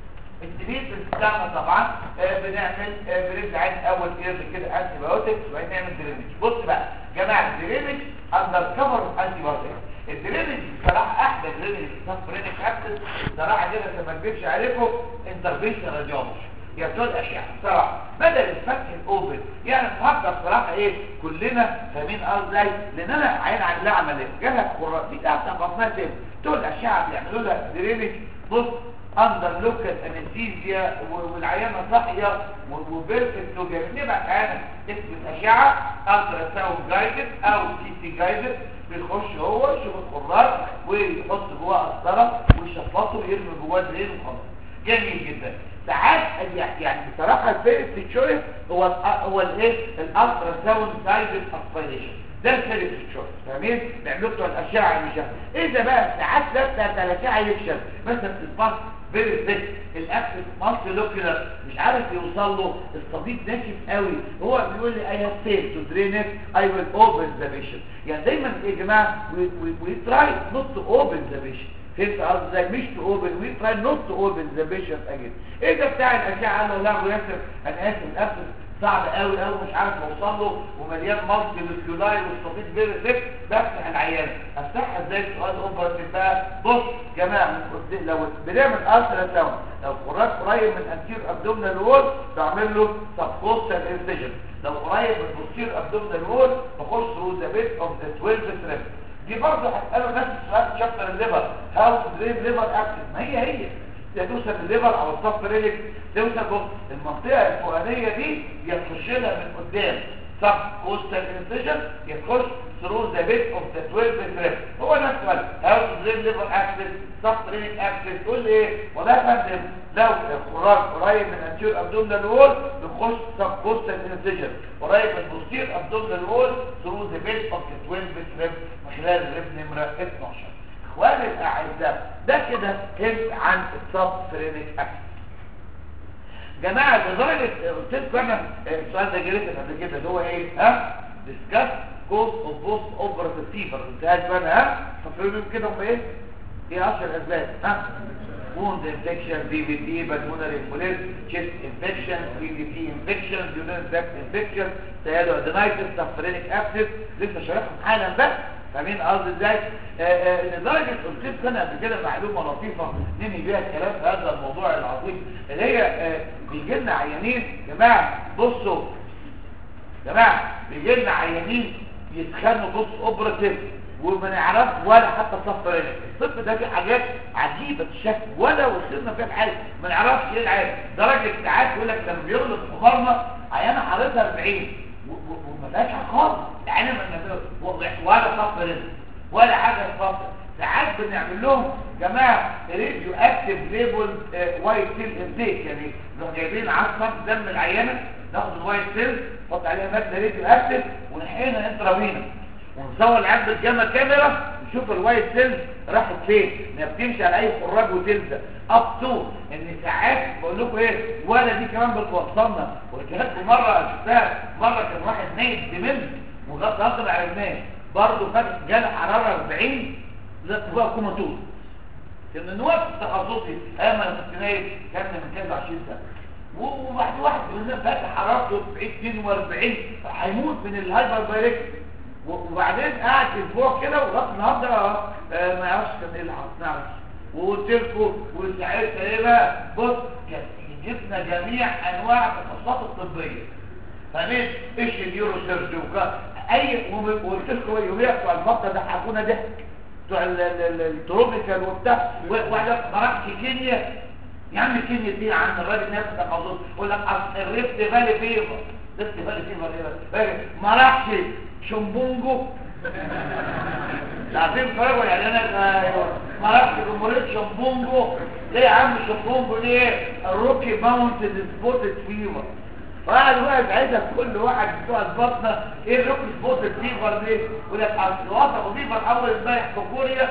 التبيت بتاعنا طبعا آه بنعمل آه بنبدا عين اول كيرف كده انتي بايوتكس وبعدين نعمل درينج بص بقى جماعه الدرينج اندر كفر انتي بايوتكس الدرينج بصراحه احلى درينج في صف درينج اكسس بصراحه كده عشان ما اكذبش عليكم انترفيشن راديولوجي يا بتوع الاشعه بصراحه بدل الفتح الاوبن يعني النهارده بصراحه ايه كلنا فاهمين قصدي لان انا عين عن لا عمليه جالك قراء دي بتاعت بطنها تاني بتوع الاشعه بيعملوا لها درينج بص اندر لوكال انستيزيا والعيانه صاحيه وبيرفكت وجايبين نبعت عيانه اسم الاشعه الترا ساوند جايدد او سي تي جايدد بيخش هو يشوف الخراج ويحط جواه قسطره ويشفطه ويرمي جواه درين وخلاص جميل جدا ساعات يعني بصراحه الفيرست تشويس هو ال هو الايه الالترا ساوند جايدد اسبيريشن ده الفيرست تشويس فاهمين بيعملوا بتوع الاشعه المشابهه اذا بقى ساعات لا بتاعت الاشعه يفشل مثلا الباص فيري ثيك الاكسس مالتي لوكيولار مش عارف يوصل له الصديد ناشف قوي هو بيقول لي اي هاف سيف تو درين ات اي ويل اوبن ذا بيشن يعني دايما يا جماعه وي تراي نوت تو اوبن ذا بيشن فهمت قصدي ازاي مش تو اوبن وي تراي نوت تو اوبن ذا بيشن اجين ايه ده بتاع الاشعه قال له لا ابو ياسر انا اسف الاكسس صعب قوي قوي مش عارف اوصل له ومليان مالتي لوكيولاي والصديد فيري ثيك بفتح العيان افتحها ازاي سؤال اوبرتيف بقى بص يا جماعه لو بنعمل الترا ساوند لو الخراج قريب من انتير ابدومينال وول بعمل له سبكوستال انسيجن لو قريب من بوستير ابدومينال وول بخش ثرو ذا بيت اوف ذا 12 ستريب دي برضه هتسالوا نفس السؤال في شابتر الليفر هاو تو دريف ليفر اكشن ما هي هي يا توصل الليفر او الصف ريلك توصل بص المنطقه الفوقانيه دي يخش لها من قدام سب كوستال انسيجن يخش ثرو ذا بيت اوف ذا 12 ستريب هو نفس السؤال هاو تو دريف ليفر اكشن صف ريلك اكشن تقول لي ايه والله يا فندم لو الخراج قريب من انتير ابدومينال وول بنخش سب كوستال انسيجن قريب من بوستير ابدومينال وول ثرو ذا بيت اوف ذا 12 ستريب من خلال الريب نمره 12 اخواني الاعزاء ده كده هنت عن السب فرينيك اكسس جماعه لدرجه قلت لكم انا السؤال ده جريت قبل كده اللي هو ايه ها ديسكاس كوز اوف بوست اوبراتيف فيفر انتهت بقى ها فاكرين كده هم ايه ايه اشهر الاسباب ها wound infection DVT pulmonary embolism chest infection DVT infection urinary tract infection تيالو adenitis sufferinic abscess لسه شارحهم حالا بس فاهمين قصدي ازاي لدرجه قلت لكم انا قبل كده معلومه لطيفه ننهي بيها الكلام في هذا الموضوع العظيم اللي هي بيجي لنا عيانين جماعه بصوا جماعه بيجي لنا عيانين يتخانوا بص اوبراتيف وما نعرفش ولا حتى صف رجل الطب ده فيه حاجات عجيبه الشكل ولا وصلنا فيها حاجه ما نعرفش ايه العيب درجه ساعات يقول لك لما بيغلط حمارنا عيانه حضرتها 40 وما ملهاش حاجه خالص يعني ما ولا صف رزق ولا حاجه تفصل ساعات بنعمل لهم جماعه راديو اكتيف ليبل وايت سيل انتيك يعني نروح جايبين عصب دم العيانه ناخد الوايت سيل نحط عليها ماده راديو اكتيف ونحقنها انترافينا ونصور العيان بالجاما كاميرا نشوف الوايت سيلز راحت فين ما بتمشي على اي خراج وتلزق اب تو ان ساعات بقول لكم ايه ولا دي كمان بتوصلنا وجهتكم مره شفتها مره كان واحد نايم دمن وغطى غطى عرفناه برضه فجاه جاله حراره 40 لا هو كوماتوز كان من وقت تخصصي ايام ما انا كنت نايم كان من كذا 20 سنه وواحد واحد من فاتح حرارته 42 هيموت من الهايبر بايركت وبعدين قعد اسبوع كده ولغايه النهارده آه ما يعرفش كان ايه اللي حصل ما يعرفش وقلت لكم وساعتها ايه بقى بص كان جبنا جميع انواع التخصصات الطبيه فاهمين ايش النيورو سيرجي وكا اي وقلت لكم ايه يوميا بتوع الفتره ده حكونا ضحك بتوع التروبيكال وبتاع وواحد ما راحش كينيا يا عم كينيا دي عند الراجل نفسه تخصص يقول لك اصل الريفت فالي فيفر ريفت فالي فيفر ايه ما راحش شمبونجو عارفين فرقوا يعني انا ما راحش جمهوريه شمبونجو ليه يا عم شمبونجو ليه الروكي ماونتد سبوتد فيفر فقعد بقى ساعتها كل واحد بتوع البطنه ايه الروكي سبوتد فيفر دي يقول لك اصل وصفوا فيفر اول امبارح في كوريا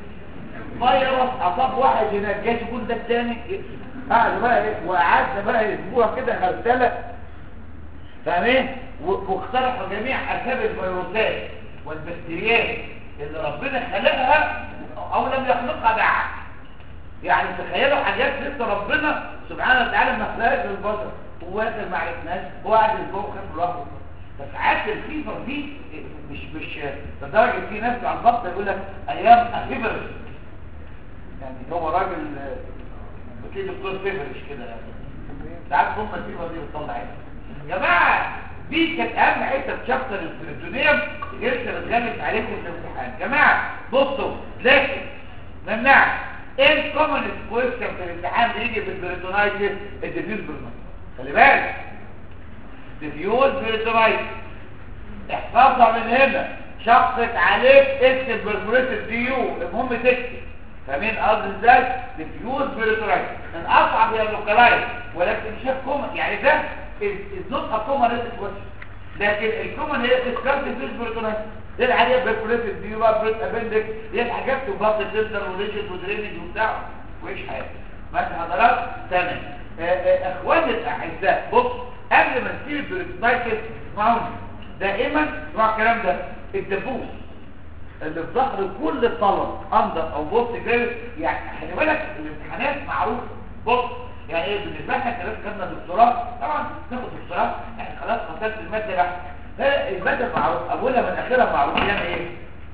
فيروس اصاب واحد هناك جاي يقول ده الثاني قعد بقى ايه وقعدنا بقى اسبوع كده غساله فاهمين واقترحوا جميع اسباب الفيروسات والبكتيريات اللي ربنا خلقها او لم يخلقها بعد يعني تخيلوا حاجات لسه ربنا سبحانه وتعالى ما خلقهاش للبشر هو احنا ما عرفناش هو قاعد اسبوع خف لوحده فساعات الفيفر دي مش مش لدرجه في ناس على البطن يقول لك ايام افيبرس يعني هو راجل بتلاقي دكتور فيفرش كده يعني ساعات هم الفيفر دي بتطلع عينه يا جماعه دي كانت اهم حته في شابتر البريتونيوم لسه بتغلس عليكم في الامتحان يا جماعه بصوا لكن ممنوع ايه الكومن كويستشن في الامتحان بيجي في البريتونايتس الديفيوز بريتونايتس خلي بالك ديفيوز بريتونايتس احفظها من هنا شقت عليك اكتب برفوريتد دي يو المهم تكتب فاهمين قصدي ازاي ديفيوز بريتونايتس الاصعب هي اللوكالايز ولكن مش كومن يعني ده النوت اكومن ريت كويشن لكن الكومن هي ديسكارد فيش بريتونايتس دي العاديه بريفوريتد دي يو بقى بريت ابندكس دي الحاجات تبقى تقدر وريجن ودرينج وبتاع وايش حاجه ماشي حضرات تمام اخواني الاعزاء بص قبل ما نسيب البريتونايتس اسمعوني دائما اسمعوا الكلام ده الدبوس اللي في ظهر كل الطلب اندر او بوست جريد يعني خلي بالك الامتحانات معروفه بص يعني ايه بالنسبه لنا كلام خدنا دكتوراه طبعا ناخد دكتوراه يعني خلاص خسرت الماده بقى الماده معروف اولها من اخرها معروف يعني ايه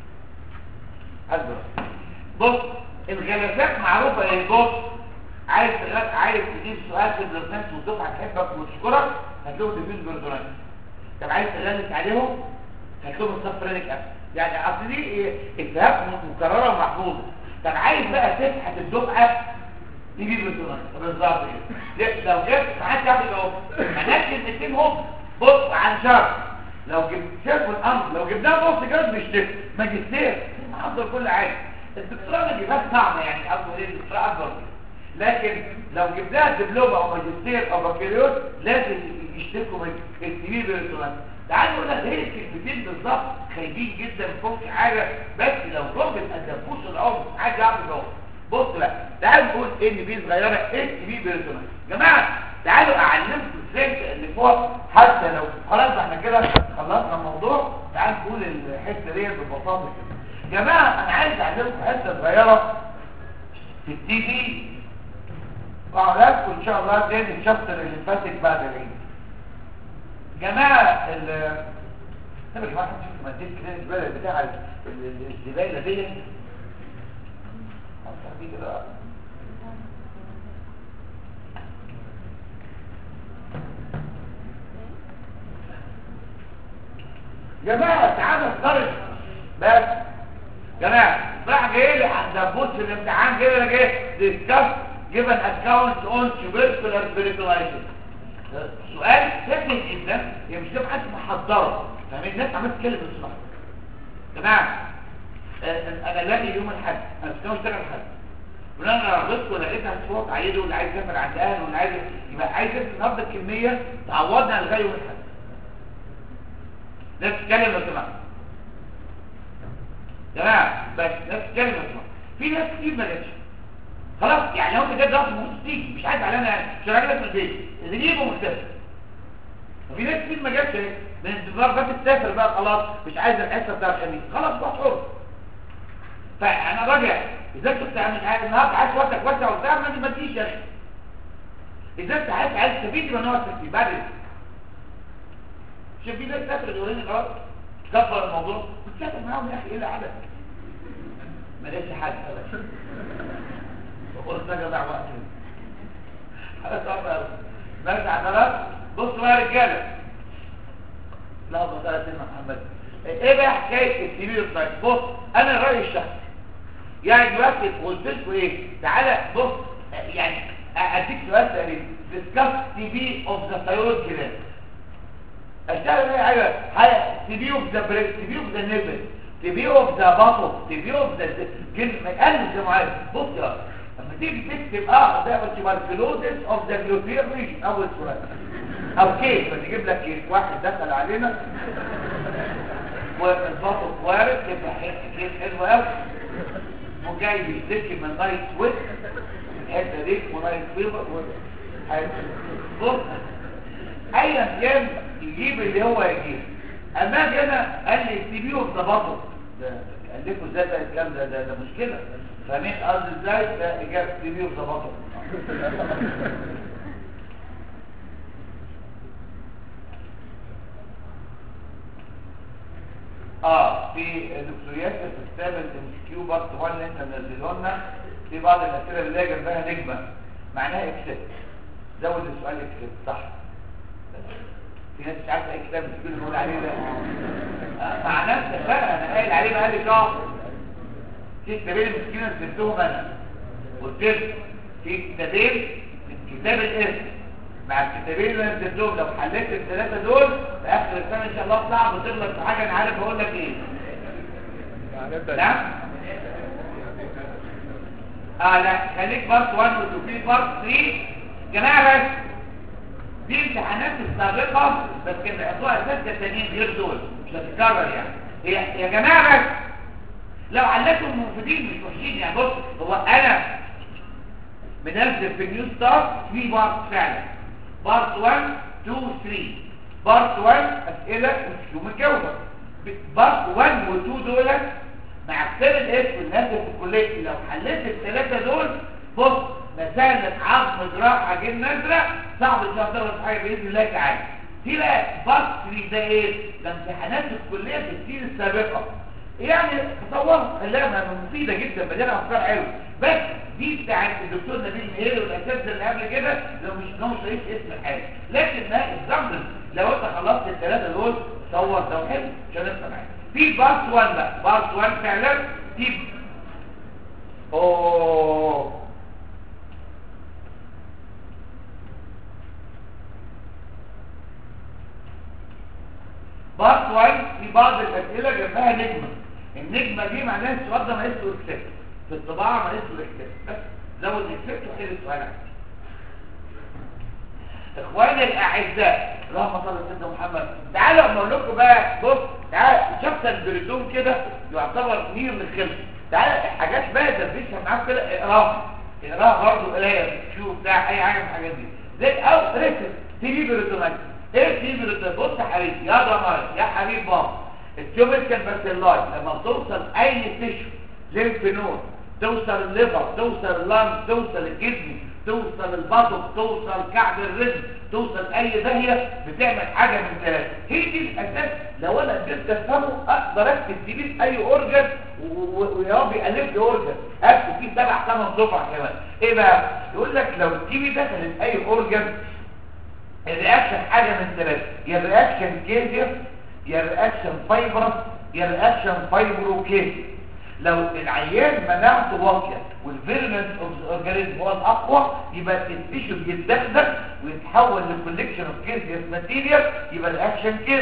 الدراسه بص الغلاسات معروفه ايه بص عايز تغلط عايز تجيب سؤال في البرنامج والدفعه تحبك وتشكرك هتلاقيهم ديفيوز بردونات طب عايز تغلس عليهم هتلاقيهم الصف رينك اب يعني اصل دي اتهام مكرره ومحفوظه طب عايز بقى تفحت الدفعه تجيب بردونات بالظبط كده لو جبت ساعات ياخد اهو هناك كلمتين هم بص عن شرط لو جبت شايفوا الامر لو جبناها نص جرد مش تفهم ماجستير محضر كل حاجه الدكتوراه ما جبهاش صعبه يعني اكبر ايه الدكتوراه اكبر لكن لو جبناها دبلومه او ماجستير او بكالوريوس لازم يشتكوا من السي في بالرسومات تعالوا نقول لك هي الكلمتين بالظبط خايبين جدا فوق حاجه بس لو ربط الدبوس العمر حاجه يعرف اهو بص بقى تعالوا نقول ان بي صغيره ايه السي في بالرسومات يا جماعه تعالوا اعلمكم ازاي اللي فوق حتى لو خلاص احنا كده خلصنا الموضوع تعالوا نقول الحته ديت ببساطه كده يا جماعه انا عايز اعلمكم حته صغيره في التي في وعلاقكم ان شاء الله تاني الشابتر اللي فاتك بعد العيد جماعه ال طب يا جماعه شوفوا مدينه كده الزباله بتاع الزباله دي جماعه تعالوا نفترض بس جماعه راح جاي لي عند بوت في الامتحان كده جاي ديسكاس given account on tubercular peritoneitis سؤال سهل جدا هي مش تبقى حد محضره فاهمين الناس عماله تتكلم بسرعه جماعه آه، انا لاقي يوم الاحد انا كنت اشتغل الاحد وانا رغبت ولقيتها صوت عيده واللي عايز يسافر عند اهله واللي عايز يبقى عايز يسافر النهارده الكميه تعوضنا لغايه يوم الاحد ناس تتكلم يا جماعه جماعه بس ناس تتكلم يا جماعه في ناس كتير ما جاتش خلاص يعني لو انت جاي ضغط ممكن تيجي مش عايز علينا شغالين في البيت اللي يجيبه مختلف وفي ناس كتير ما جاتش من انتظار بس تسافر بقى خلاص مش عايز الحصه بتاع الخميس خلاص بقى حر فانا راجع اذا كنت مش عايز النهارده عايز وقتك وسع وبتاع ما ما تجيش يا اخي اذا انت عايز عايز تستفيد يبقى نقعد في بعد شوف في ناس سافر يوريني خلاص كبر الموضوع كنت سافر معاهم يا اخي ايه العدد ما لقيتش حد ابدا وقلت ده جدع وقت حاجه صعبه قوي برجع خلاص بصوا بقى يا رجاله لا بص يا سيدنا محمد ايه بقى حكايه السبيل الطيب بص انا رايي الشخصي يعني دلوقتي قلت لكم ايه تعالى بص يعني اديك سؤال تقريبا discuss TB of the thyroid gland اشتغل ايه حاجه حاجه TB of the breast TB of the nipple TB of the bottom TB of the جلد ما يقلل زي ما عايز بص يا لما تيجي تكتب اه ده tuberculosis of the gluteal region اول سؤال او كيف فتجيب لك كيف واحد دخل علينا والبطل وارد يبقى كيف حلو قوي وجاي بيشتكي من نايت سويت الحته دي ونايت فيبر بص ايا كان يجيب اللي هو يجيب اما اجي انا قال لي سيبيه بتبطل ده قال لكم ازاي ده الكلام ده ده, ده مشكله فاهمين قصدي ازاي ده اجابه سيبيه بتبطل اه في دكتوريات في كتاب الام كيو بارت 1 اللي انت منزله لنا في بعض الاسئله اللي هي جنبها نجمه معناها اكسبت زود السؤال اكسبت صح في ناس مش عارفه ايه كتاب الكيو اللي بقول عليه ده آه مع نفسك بقى انا قايل عليه بقالي شهر في كتابين المسكين نزلتهم انا قلت لك في كتابين كتاب الاسم مع الكتابين اللي انا نزلتهم لو حليت الثلاثه دول في اخر السنه ان شاء الله اطلع وتغلط في حاجه انا عارف اقول لك ايه هنبدأ نعم اه لا خليك بارت 1 و 2 في بارت 3 جماعه بس دي امتحانات السابقه بس كان بيحطوها اساسا تانيين غير دول مش هتتكرر يعني هي يا جماعه بس لو علقتهم مفيدين مش وحشين يعني بص هو انا منزل في النيو ستار في بارت فعلا بارت 1 2 3 بارت 1 اسئله وشو مجاوبه بارت 1 و 2 دول مع كتاب الاسم والناس في الكليه لو حليت الثلاثه دول بص مساله عظم جراحه جن ازرق صعب ان شاء الله تغلط حاجه باذن الله تعالى في بقى بارت 3 ده ايه ده امتحانات الكليه في السنين السابقه يعني تصور خلاها مفيده جدا مليانه افكار حلوه بس دي بتاعت الدكتور نبيل مهيري والاساتذه اللي قبل كده لو مش لو مش لاقيش اسم الحاجه لكن ما الزمن لو انت خلصت الثلاثه دول صور ده حلو مش هنفهم معاك في بارت 1 بقى بارت 1 فعلا في اوه بارت 1 في بعض الاسئله جنبها نجمه النجمه دي معناها السؤال ده ماليش له اكسبت في الطباعه ماليش له اكسبت بس زود اكسبت وحل السؤال عندي اخواني الاعزاء اللهم صل على سيدنا محمد تعالوا اما اقول لكم بقى بص تعالى شخص البريتون كده يعتبر نير للخلق تعالى حاجات بقى تدريسها معاك كده اقراها اقراها برضه قرايه شوف بتاع اي حاجه من الحاجات دي زي او ريسك تيجي بريتونات ايه تيجي بريتونات بص يا حبيبي يا ضمار يا حبيب بابا التوبيكال باسيلاي لما بتوصل اي تيشو ليمف نود توصل الليفر توصل اللانج توصل الكدني توصل البطن توصل كعب الرجل توصل اي داهيه بتعمل حاجه من ثلاثه هي دي الاساس لو انا قدرت افهمه اقدر اكتب دي في اي اورجن ويا رب يالف لي اورجن اكتب فيه سبع ثمان صفح كمان ايه بقى يقول لك لو التي في دخلت اي اورجن الرياكشن حاجه من ثلاثه يا الرياكشن كيزيوس يا الرياكشن فايبرس يا الرياكشن فايبروكيز لو العيان مناعته واطيه والفيرمنت اوف الاورجانيزم هو الاقوى يبقى التيشو بيتدغدغ ويتحول لكوليكشن اوف كيزيوس ماتيريال يبقى الاكشن كيز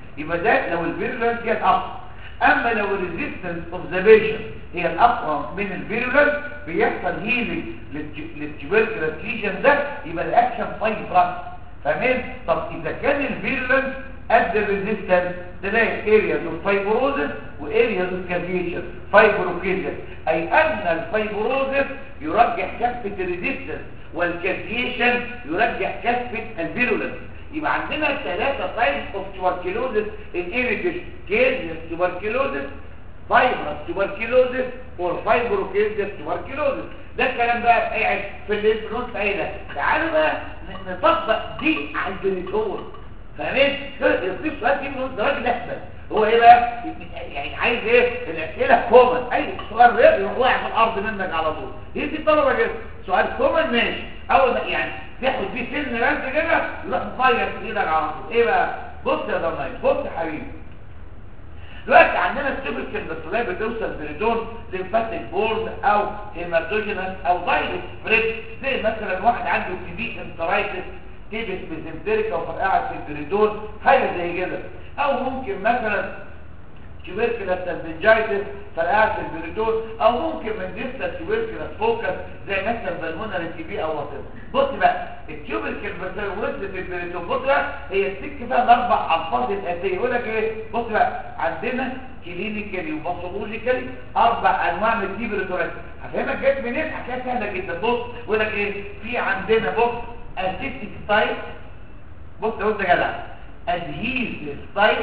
يبقى ده لو الفيرولنس هي الاقوى اما لو الريزيستنس اوف ذا بيشنت هي الاقوى من الفيرولنس بيحصل هيلينج للتوبركلوس ليجن ده يبقى الاكشن فايبرس فاهمين طب اذا كان الفيرولنس قد الريزيستنس تلاقي ارياز اوف فايبروزس وارياز اوف كافيشن فايبروكيزس اي ان الفايبروزس يرجح كفه الريزيستنس والكافيشن يرجح كفه الفيرولنس يبقى عندنا ثلاثة تايبس اوف tuberculosis in irrigation caseous tuberculosis fibrous tuberculosis or fibrocaseous tuberculosis ده الكلام بقى في اي في الانفلونس اي ده تعالوا بقى نطبق دي على البريتون فاهمين يصير سؤال دي من ده راجل احسن هو ايه بقى يعني عايز ايه الاسئله كومن اي سؤال غير يروح واقع في الارض منك على طول هي دي الطلبه كده سؤال كومن ماشي اول ما يعني تاخد فيه سن رمز كده يروح مفير في ايدك على طول ايه بقى بص يا ضمايل بص يا حبيبي دلوقتي عندنا التوبيكال بس بتوصل بريدون لمفاتيك بورد او هيماتوجينس او دايركت سبريد زي مثلا واحد عنده تي بي انترايتس تيبس بزنتريكا وفرقعت في البريدون حاجه زي كده او ممكن مثلا تيوبركلس سالفنجايتس فرقعت في البريدون او ممكن من ديستا تيوبركلس فوكس زي مثلا بالمونر تي بي او وات بص بقى التيوبركل بس وصلت في البريدون بص بقى هي السك فيها الاربع الفاظ الاساسيه يقول لك ايه بص بقى عندنا كلينيكالي وباثولوجيكالي اربع انواع من التيبريتورات هفهمك جت منين حكايه سهله جدا بص يقول لك ايه في عندنا بص اسيتيك تايب بص بص يا جدع ادهيزيف تايب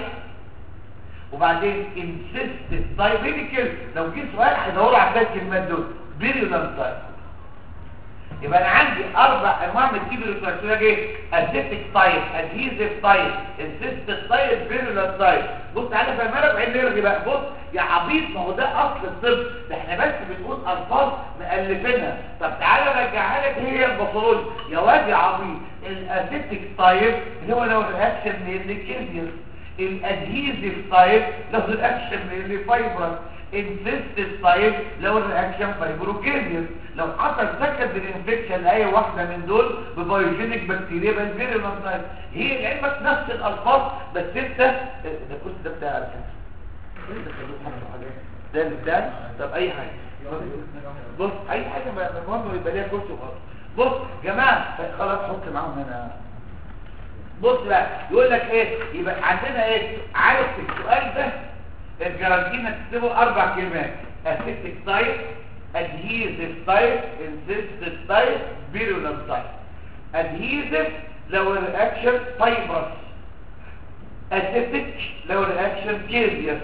وبعدين انسيستنت تايب ايه الكلمه لو جه سؤال هيدوروا على الثلاث كلمات دول فيريولانت تايب يبقى انا عندي اربع انواع من التيبريتورات يقول لك ايه اسيتيك تايب ادهيزيف تايب انسيستنت تايب فيريولانت تايب بص تعالى فهمنا بعين نرغي بقى بص يا عبيط ما هو ده اصل الطب ده احنا بس بنقول الفاظ مؤلفينها طب تعالى ارجعها لك هي الباثولوجي يا واد يا عبيط الاسيتيك تايب اللي هو لو الرياكشن من الكيزيوس الادهيزيف تايب لو الرياكشن من الفايبرس انفستد تايب لو الرياكشن فايبروكيزيوس لو حصل سكند انفكشن لاي واحده من دول ببايوجينيك بكتيريا بالفيريولانت تايب هي لعلمك نفس الالفاظ بس انت ده الكرسي ده بتاع ده اللي بتاعي طب اي حاجه بص اي حاجه ما المهم يبقى ليها كرسي وخلاص بص جماعه خلاص حط معاهم هنا بص بقى يقول لك ايه يبقى عندنا ايه عارف السؤال ده الجرانتين هتكتبه اربع كلمات اسيتيك تايب ادهيزيف تايب انسيستد تايب فيرولنت تايب ادهيزيف لو الرياكشن فايبرس اسيتيك لو الرياكشن كيزيوس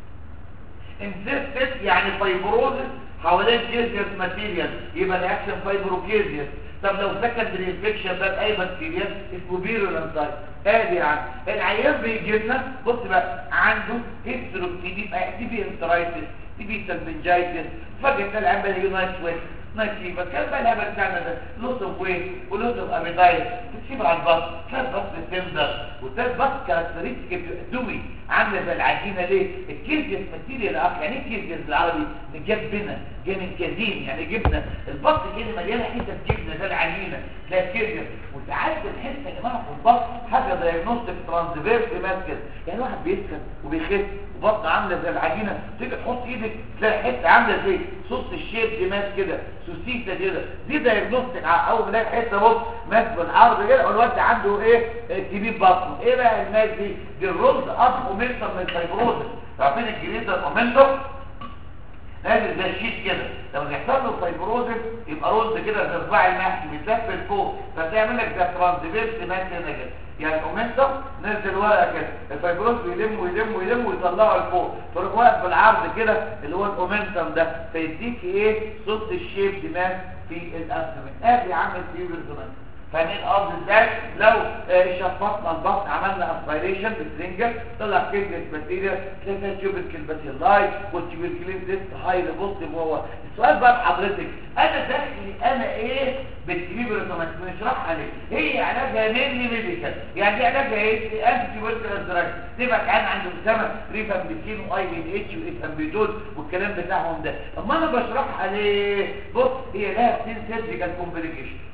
انسيستد يعني فايبروزس حوالين كيزيوس ماتيريال يبقى الرياكشن فايبروكيزيوس طب لو سكندري انفكشن ده باي بكتيريا اسمه فيرولنت تايب ادي يعني العيان بيجي لنا بص بقى عنده هيسترو تي بي تي بي انترايتس تي بي سلفنجايتس فجاه العيان بدا يجي نايت سويت نايت فيفر كان بقى الهبل بتاعنا ده لوس اوف ويت ولوس اوف ابيتايت تسيب على البطن ثلاث بطن تندر وثلاث بطن كاركترستيك دوي عامله زي العجينه ليه الكيزيس ماتيريال اخ يعني ايه كيزيس بالعربي مجبنه جاي من كازين يعني جبنه البطن كده مليانه حته جبنه زي العجينه تلاقي الكيزيس وساعات بنحس يا جماعه في البطن حاجه دايجنوستيك ترانسفيرس ماسكت يعني واحد بيسكت وبيخس وبطن عامله زي العجينه تيجي تحط ايدك تلاقي حته عامله زي صوص الشيب دي ماس كده سوسيتا كده دي دايجنوستيك اول ما نلاقي حته بص ماس بالعرض كده والواد عنده ايه كبير بطنه ايه بقى الناس دي دي الرولز اب اومنتم من الفايبروزس عارفين الجديد الاومنتم نازل زي الشيش كده لو يحصل له فايبروزس يبقى رولز كده زي صباع المحشي بيتلف لفوق فتعمل لك زي ترانسفيرس ماس هنا كده يعني الاومنتم نزل ورقه كده الفايبروز بيلم ويلم ويلم ويطلعه لفوق تروح واقف بالعرض كده اللي هو الاومنتم ده فيديك ايه صوت الشيب دماغ في الابدومين ادي عامل فيبرزومنت فاهمين قصدي ازاي لو آه شفطنا البطن عملنا اسبيريشن بالسرنجه طلع كيدنس بكتيريا تلاقي تيوبركل باسيلاي والتيوبركلين ديست هاي بوزيتيف وهو السؤال بقى لحضرتك انا داخلي انا ايه بالتيوبركل نشرحها ليه هي علاجها مينلي ميديكال يعني دي علاجها ايه انتي تيوبركل دراج تبقى كان عنده مسمى ريفامبيسين واي بي اتش وافامبيدول والكلام بتاعهم ده اما انا بشرحها ليه بص هي لها سين سيرجيكال كومبليكيشن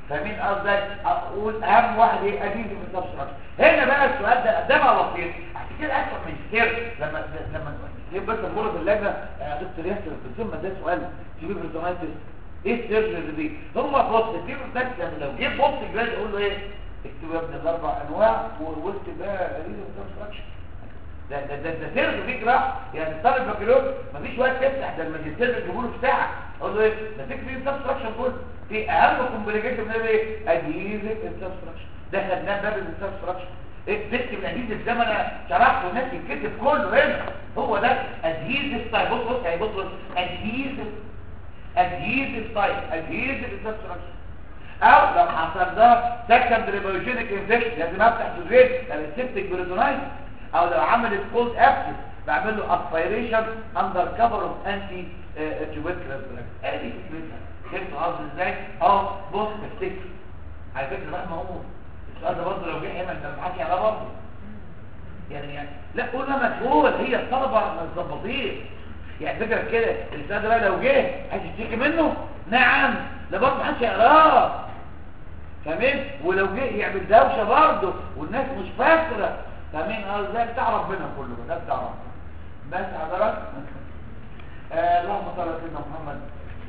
فاهمين قصدي اقول اهم واحد ايه اديز في السبستراكشر هنا بقى السؤال ده ده بقى لطيف عشان كده اسوء من كتير لما لما تجيب بس المره في اللجنه يا دكتور ياسر بتسمى ده سؤال تجيب ريزوماتيس ايه السيرجري دي هم بص في بس لو جيب بص الجهاز يقول له ايه اكتب يا ابني الاربع انواع واكتب بقى اديز في السبستراكشر ده ده ده, ده سر في جراح يعني طالب بكالوريوس مفيش وقت تفتح ده الماجستير بيجيبوا له في ساعه اقول له ايه ده تكتب السبستراكشر كله في اهم كومبليكيشن من ايه ادهيزيف السبستراكشر ده خدناه باب السبستراكشر ايه تكتب الادهيزيف ده ما انا شرحته الناس يتكتب كله هنا هو ده ادهيزيف تايب بص بص هي بص بص ادهيزيف ادهيزيف تايب ادهيزيف السبستراكشر او لو حصل ده سكندري بايوجينيك انفكشن لازم افتح سوزيت السيبتيك بريتونايتس او لو عملت كولد ابسس بعمل له اسبيريشن اندر كفر اوف انتي تيوبيكولار دراج ادي فكرتها فهمت قصدي ازاي اه بص تفتكر على فكره بقى موجود السؤال ده برضه لو جه هنا انت بتحكي على برضه يعني يعني لا قول ده مجهول هي الطلبه متظبطين يعني فكره كده السؤال ده بقى لو جه هتشتكي منه نعم ده برضه محدش يقراه فاهمين ولو جه يعمل دوشه برضه والناس مش فاكره فاهمين اه ازاي بتاع ربنا كله ده بتاع ربنا بس حضرتك آه اللهم صل على سيدنا محمد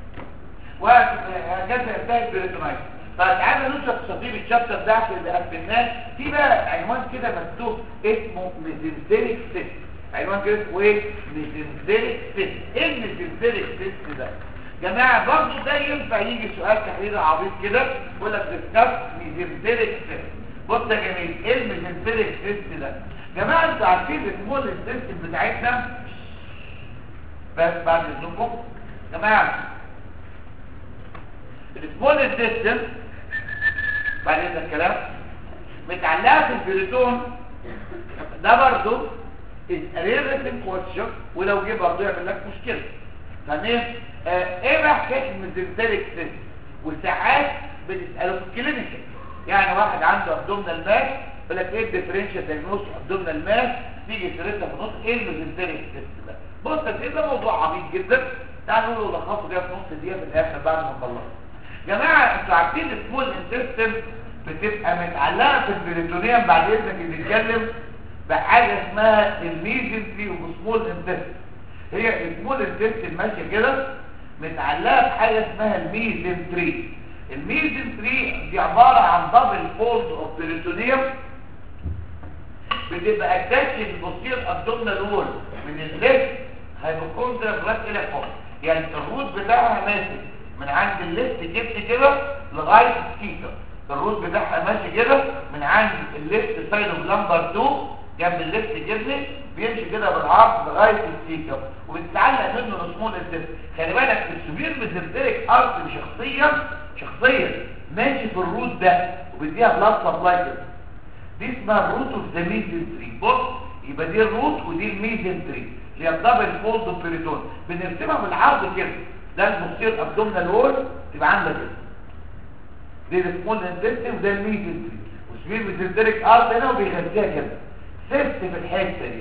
وهكذا ينتهي البريتونايت فتعالى نشرح تشطيب الشابتر ده عشان اللي قفلناه في بقى عنوان كده مكتوب اسمه ميزنتريك سيست عنوان كده اسمه ايه ميزنتريك سيست ايه الميزنتريك سيست ده جماعه برضه ده ينفع يجي سؤال تحرير عبيط كده يقول لك ديسكاس ميزنتريك سيست بص يا جميل ايه الميزنتريك سيست ده جماعه انتوا عارفين السمول سيستم بتاعتنا بس بعد اذنكم جماعه السمول سيستم بعد اذن الكلام متعلقه في البريتون ده برضه الريرتم كوتشر ولو جه برضه يعمل لك مشكله تمام آه ايه بقى حكايه الميزنتريك سيستم وساعات بتساله في الكلينيكال يعني واحد عنده ابدومينال ماس يقول لك ايه الديفرنشال دايجنوز ابدومينال ماس تيجي سيرتها في النص ايه الميزنتريك سيستم ده بص ايه ده موضوع عميق جدا تعالوا نقول لخصه كده في نص دقيقه في الاخر بعد ما نخلص جماعه انتوا عارفين السمول انتستين بتبقى متعلقه في البريتونيوم بعد اذنك بنتكلم بحاجه اسمها الميزنتري وسمول انتستين هي السمول انتستين ماشيه كده متعلقه بحاجه اسمها الميزنتري الميزنتري دي عباره عن دبل فولد اوف بريتونيوم بتبقى اتاتش للبوستير ابدومينال وول من الليفت هيبوكوندريا لغايه الى فوق يعني الروت بتاعها ماشي من عند الليفت جبت كده لغايه السيكا الروت بتاعها ماشي كده من عند الليفت سايد اوف لمبر 2 جنب الليفت جبني بيمشي كده بالعرض لغايه السيكا وبتتعلق منه السمول انتست خلي بالك السوبير ميزنتريك ارت شخصيا شخصيا ماشي في الروت ده وبيديها بلاد سبلاي كده دي اسمها الروت اوف ذا ميزنتري بص يبقى دي الروت ودي الميزنتري اللي هي الدبل فولد اوف بيريتون بنرسمها بالعرض كده ده المصير ابدومينال وول تبقى عامله كده دي السمول انتستين وده الميزنتري وسمير ميزنتريك ارت هنا وبيغذيها كده سيست في الحته دي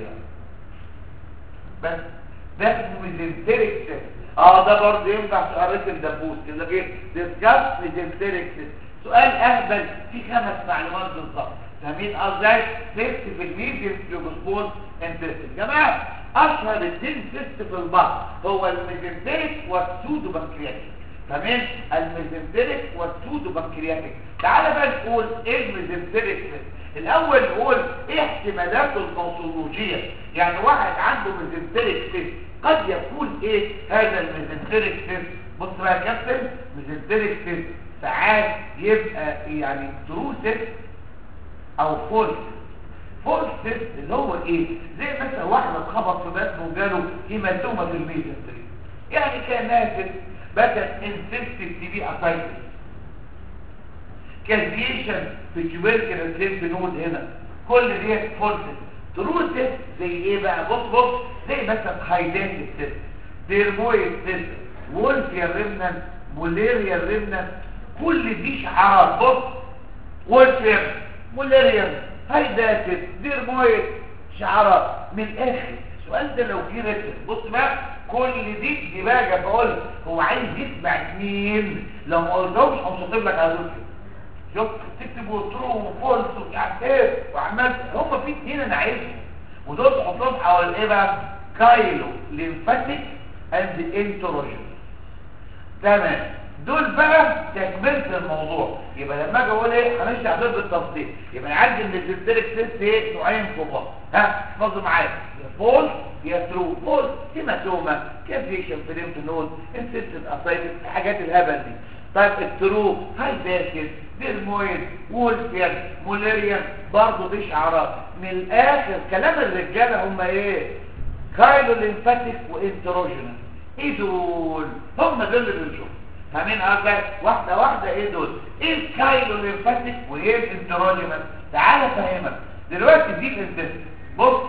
بس ده اسمه ميزنتريك سيست اه ده برضه ينفع سؤال رسم دبوس كده ايه ديسكاس ميزنتريك سيست سؤال اهبل في خمس معلومات بالظبط فاهمين ازاي سيست في الميزنتري وسمول انتستين جماعه اشهر اثنين سيست في البطن هو الميزنتريك والسودو بنكرياتيك تمام الميزنتريك والسودو بنكرياتيك تعال بقى نقول ايه الميزنتريك سيست الاول نقول ايه احتمالاته الباثولوجيه يعني واحد عنده ميزنتريك سيست قد يكون ايه هذا الميزنتريك سيست بص بقى يا كابتن ميزنتريك سيست ساعات يبقى يعني ترو سيست او فول فول سيست اللي هو ايه زي مثلا واحد اتخبط في بطنه وجاله هيماتوما في الميزنتريك يعني كان نازل بدأ انسيستيف تي بي اسايتس كالفيشن في تيوبركل ليمف نود هنا كل دي فورسز تروسس زي ايه بقى بص بص زي مثلا هايدات السيست ديرمويد سيست وولفيا ريمنان موليريا ريمنان كل دي شعارات بص وولفيا موليريا هايداتس ديرمويد شعارات من الاخر السؤال ده لو جه رتب بص بقى كل دي دي بقى بقول هو عايز يسمع مين لو ما قلتهمش هنشطب لك على دول شوف تكتبوا ترو وفولس ومش عارف ايه وعمال هم في اتنين انا عايزهم ودول تحطهم حوالين ايه بقى كايلو ليمفاتيك اند انتروجين تمام دول بقى تكمله الموضوع يبقى لما اجي اقول ايه هنشرح دول بالتفصيل يبقى نعدي ان السيستيك سيست ايه نوعين كبار ها احفظوا معايا يا فول يا ترو فول هيماتوما كافيشن في الليمف نود انسيستد اسايتس الحاجات الهبل دي طيب الترو هايبركس ديرمويد وولفيان موليريان برضه دي شعارات من الاخر كلام الرجاله هم ايه كايلو ليمفاتيك وانتروجينال ايه دول هم دول اللي بنشوفهم فاهمين قصدي واحده واحده ايه دول ايه الكايلو ليمفاتيك وايه الانتروجينال تعال افهمك دلوقتي دي الانتست بص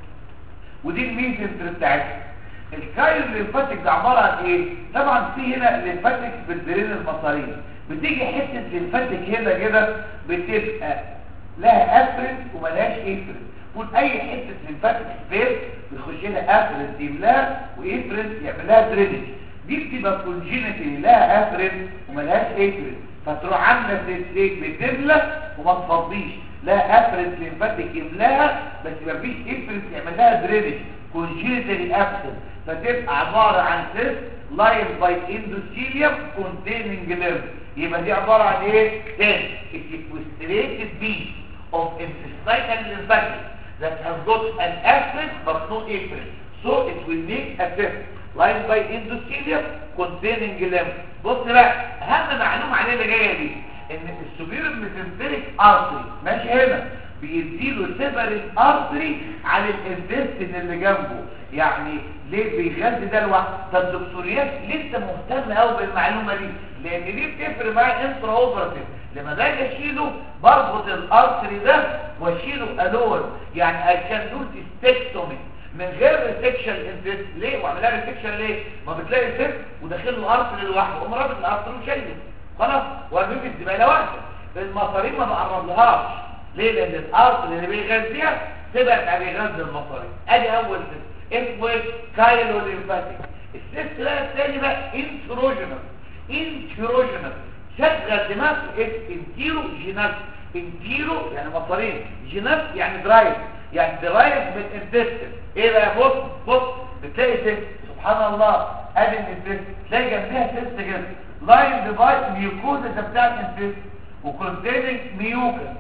ودي الميزنتر بتاعتها الكايلو ليمفاتيك ده عباره عن ايه طبعا في هنا ليمفاتيك بالدرين المصارين بتيجي حته ليمفاتيك هنا كده بتبقى لها افرن وملهاش افرن قول اي حته ليمفاتيك سبيس بيخش لها افرن يملاها وافرن يعمل لها درينج دي بتبقى كونجينيتي لها افرن وملهاش افرن فتروح عامله سيستيك بتملى وما تفضيش لها افرن ليمفاتيك يملاها بس مفيش افرن يعمل لها درينج كونجينيتالي ابسنت فتبقى عباره عن سيست لاين باي اندوثيليوم كونتيننج ليمف يبقى دي عباره عن ايه تاني sequestrated piece of intestinal lymphatic that has got an afferent but no afferent so it will make a cyst lined by endothelium containing lymph بص بقى اهم معلومه عليه اللي جايه دي ان السوبيريور ميزنتريك ارتري ماشي هنا بيديله سيبريت ارتري عن الانتستين اللي جنبه يعني ليه بيغذي ده لوحده طب دكتور ياس ليه انت مهتم قوي بالمعلومه دي لان دي بتفرق معايا انترا اوبراتيف لما باجي اشيله بربط الارتري ده واشيله الون يعني اي كان دو تستكتومي من غير ريسكشن انتست ليه وعملها ريسكشن ليه ما بتلاقي سيف وداخل له ارتري لوحده قوم رابط الارتري وشايله خلاص وارميه في الزباله واحده المصارين ما بقربلهاش ليه لان الارتري اللي بيغذيها تبقى بيغذي المصارين ادي اول سيف اسمه كايلو ليمفاتيك السيست بقى الثاني بقى انتروجينال انتروجينال شغل دماغ انتيرو جينال انتيرو يعني مصارين جينال يعني درايف يعني درايف من الانتستين ايه بقى بص بص بتلاقي سيست سبحان الله ادي الانتست تلاقي جنبها سيست كده لاين باي ميوكوزا بتاع الانتست وكونتيننج ميوكا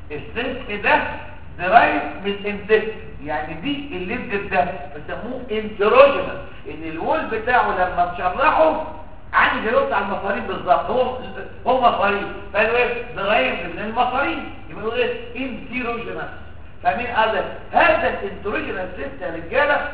السيست ده درايف من الانتست يعني دي الليد ده بيسموه انتروجينال ان الوول بتاعه لما تشرحه عندي جلوس على المصارين بالظبط هو هو مصارين فقالوا ايه درايف من المصارين يبقى يقول ايه انتروجينال فاهمين قال هذا الانتروجينال سيست يا رجاله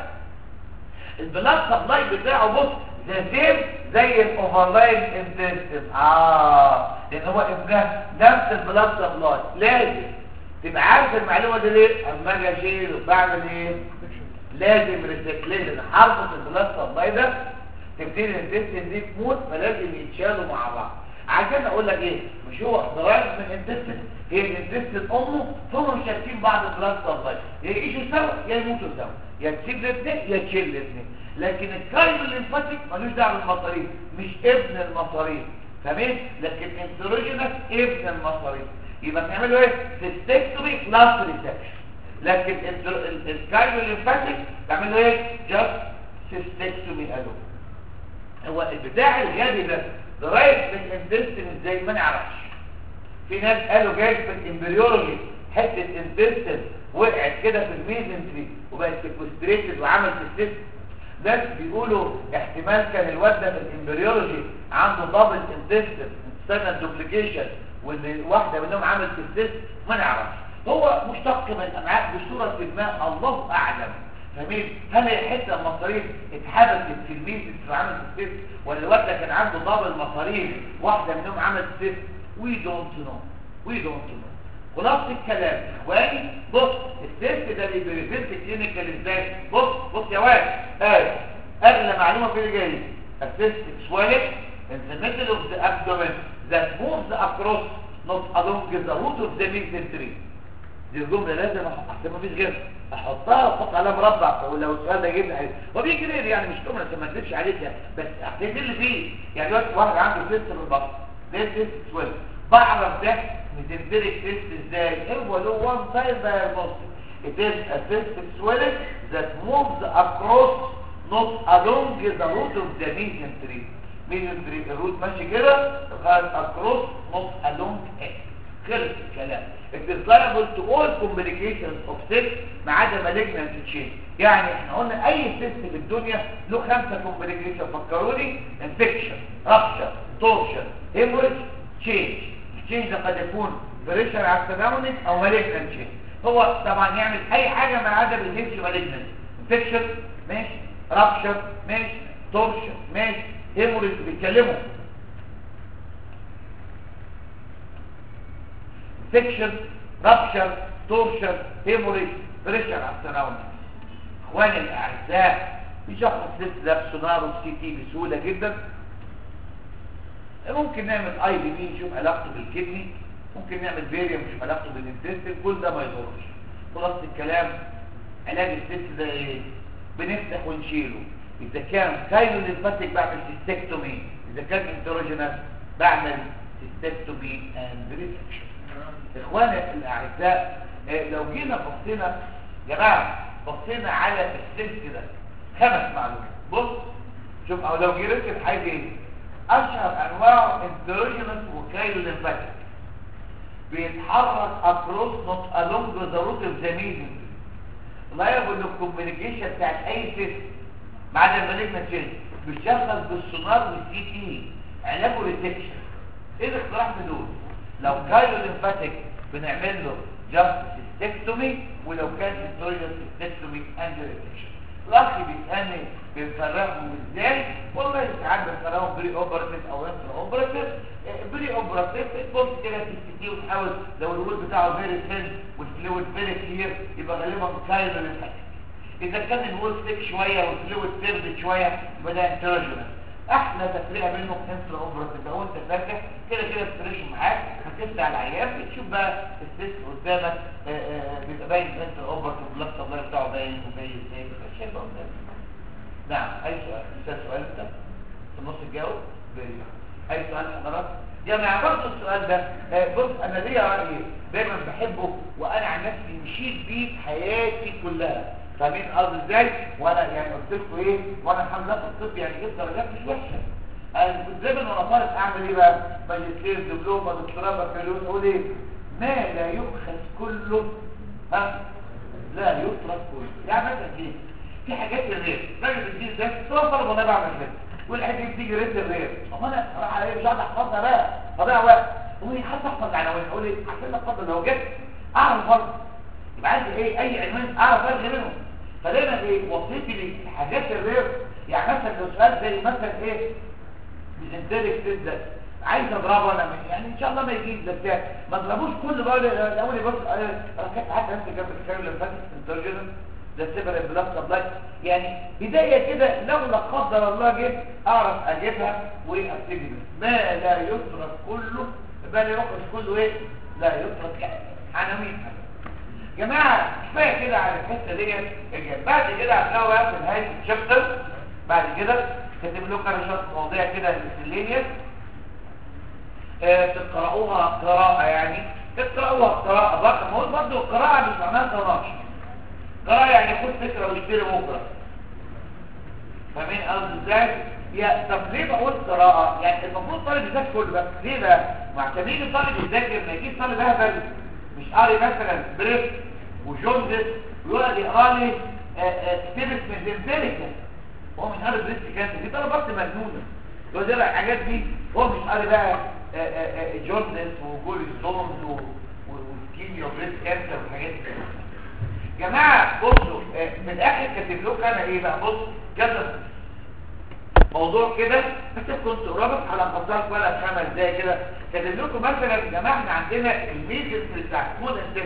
البلاد سبلاي بتاعه بص زي سيم زي الاوفرلاين انتستين اه لان هو ابنها نفس البلاد سبلاي لازم تبقى عارف المعلومه دي ليه اما اجي اشيله بعمل ايه لازم ريسيكليشن حرفه البلاد سبلاي ده تبتدي الانتستين دي تموت فلازم يتشالوا مع بعض عشان اقول لك ايه مش هو درايف من الانتستين هي الانتستين امه ثم شايفين بعض البلاد سبلاي يا يعيشوا سوا يا يموتوا سوا يا تسيب الاثنين يا تشيل الاثنين لكن الكايلو الليمفاتيك ملوش دعوه بالمصارين مش ابن المصارين تمام لكن انتروجينس ابن المصارين يبقى بنعمله ايه سيستكتومي بلس ريسكشن لكن الكايلو الليمفاتيك بيعملوا ايه جاست سيستكتومي الو هو البتاع الغبي ده درايف من الانتستين ازاي ما نعرفش في ناس قالوا جاي في الامبريولوجي حته انتستين وقعت كده في الميزنتري وبقت سيكوستريتد وعملت السيست ناس بيقولوا احتمال كان الواد ده في الامبريولوجي عنده دبل انتستين سنه دوبليكيشن وان واحده منهم عملت السيست ما نعرفش هو مشتق من الامعاء بصوره ما الله اعلم فاهمين هل هي حته المصاريف اتحبست في الميزنتري وعملت السيست ولا الواد ده كان عنده دبل مصاريف واحده منهم عملت السيست وي دونت نو وي دونت نو خلاصة الكلام اخواني بص السيست ده اللي بيريزنت كلينيكال ازاي بص بص يا واد ايه اغلى معلومه في اللي جاي السيست swelling in the middle of the abdomen that moves across not along the root of the mesentery دي الجمله لازم احط ما فيش غيرها احطها واحط عليها مربع ولو السؤال ده يجيب لي هو بيجي ليه يعني مش جمله عشان ما اكذبش عليك يعني بس احتاج اللي فيه يعني دلوقتي واحد عنده سيست في البطن ده سيست swelling بعرف ده mesenteric cyst ازاي هو له one side diagnostic it is a cystic swelling that moves across not along the root of the mesentery mesentery الروت ماشي كده لغايه across not along it خلص الكلام it is liable to all complications of cyst ما عدا malignant change يعني احنا قلنا اي cyst في الدنيا له خمسه complications فكروني infection rupture torsion hemorrhage change التشينج ده قد يكون بريشر على التناولين او malignant change هو طبعا يعمل اي حاجه ما عدا بالهيمش malignant infection ماشي rupture ماشي torsion ماشي hemorrhage بيتكلموا infection rupture torsion hemorrhage بريشر على التناولين اخواني الاعزاء بيشخص لسه ده بسونار وسي تي بسهوله جدا ممكن نعمل اي بي بي نشوف علاقته بالكدني ممكن نعمل فيريوم نشوف علاقته بالانتستين كل ده ما يضرش خلاص الكلام علاج الست ده ايه بنفتح ونشيله اذا كان كايلو للفاتك بعمل سيستكتومي اذا كان انتروجينال بعمل سيستكتومي اند ريسكشن اخواني الاعزاء إيه لو جينا بصينا يا جماعه بصينا على السلك ده خمس معلومات بص شوف او لو جيت كده عايز ايه اشهر انواع اندروجينس وكايلو ليمفاتيك بيتحرك اكروس نوت الونج ذا روت اوف ذا ميديم لا يقول الكوميونيكيشن بتاعت اي سيستم ما عدا المالجنت تشينج بيشغل بالسونار والسي تي علاجه ريسكشن ايه الاقتراح في دول لو كايلو ليمفاتيك بنعمل له جاست سيستكتومي ولو كان اندروجينس سيستكتومي اند ريسكشن الاخ بيسالني بنفرقهم ازاي والله ساعات بنفرقهم بري اوبراتيف او انتر اوبراتيف بري اوبراتيف تبص كده في السي تي وتحاول لو الوول بتاعه فيري ثين والفلويد فيري كلير يبقى غالبا كايلو ليمفاتيك اذا كان الوول ثيك شويه والفلويد ثيرد شويه يبقى ده انتروجينس احلى تفريقه بينهم انتر اوبراتيف لو انت فاكر كده كده السريش معاك هتفتح العيان بتشوف بقى السيست قدامك آآ آآ بيبقى باين انتر اوبراتيف بلاك سبلاي بتاعه باين وباين ازاي شايفه قدامك نعم اي سؤال انت سؤال انت في النص الجاوب اي سؤال حضرتك يعني عرفت السؤال ده آه بص انا ليا راي دايما بحبه وانا عن نفسي مشيت بيه حياتي كلها فاهمين قصدي ازاي وانا يعني قلت لكم ايه وانا الحمد لله في الطب يعني جبت درجات مش وحشه انا كنت دايما وانا طالب اعمل ايه بقى ماجستير دبلومه دكتوراه بكالوريوس اقول ايه ما لا يؤخذ كله ها لا يترك كله يعني مثلا ايه في حاجات الرير راجل الدين ده هو طلب وانا بعمل كده والحاجه دي بتيجي ريت الرير طب انا راح عليه مش قاعد احفظها بقى فضيع وقت هو حتى احفظ عناوين اقول ايه عشان اتفضل لو جبت اعرف برضه يبقى عندي ايه اي عنوان اعرف الغي منهم فدايما ايه وصيتي للحاجات الرير يعني مثلا لو سؤال زي مثلا ايه الانتريك سيد ده عايز اضربه انا من يعني ان شاء الله ما يجيش ده بتاع ما اضربوش كل بقى الاول بص انا كنت حتى انت جنب الكلام اللي فاتت انترجن ده سيبر البلاك سبلاي يعني بدايه كده لو لا قدر الله جه اعرف اجيبها وابتدي ما لا يترك كله بل يخرج كله ايه لا يترك يعني عناوين جماعه كفايه كده على الحته ديت بعد كده هتلاقوا بقى في نهايه الشابتر بعد كده كاتب لكم انا شويه مواضيع كده للسلينيس آه تقرأوها قراءة يعني تقرأوها قراءة بقى ما هو برضه القراءة مش معناها تناقش قراءة يعني خد فكرة واشتري بكرة فاهمين قصدي ازاي؟ يا طب ليه بقول قراءة؟ يعني المفروض طالب يذاكر كل بس ليه بقى؟ ما عشان يجي طالب يذاكر ما يجيش طالب اهبل مش قاري مثلا بريف وجوندس ويقعد يقرا لي ستيبس ميزنتيريكا هو مش قاري بريست كانسر دي طلبات مجنونه لو ده الحاجات دي هو مش قاري بقى جوندس وجول ستونز وسكيميا وبريست كانسر والحاجات دي جماعه بصوا في الاخر كاتب لكم انا ايه بقى بص كذا موضوع كده بس كنت رابط على قصار ولا خمس دقايق كده كاتب لكم مثلا يا جماعه احنا عندنا الميزز بتاع كود انتست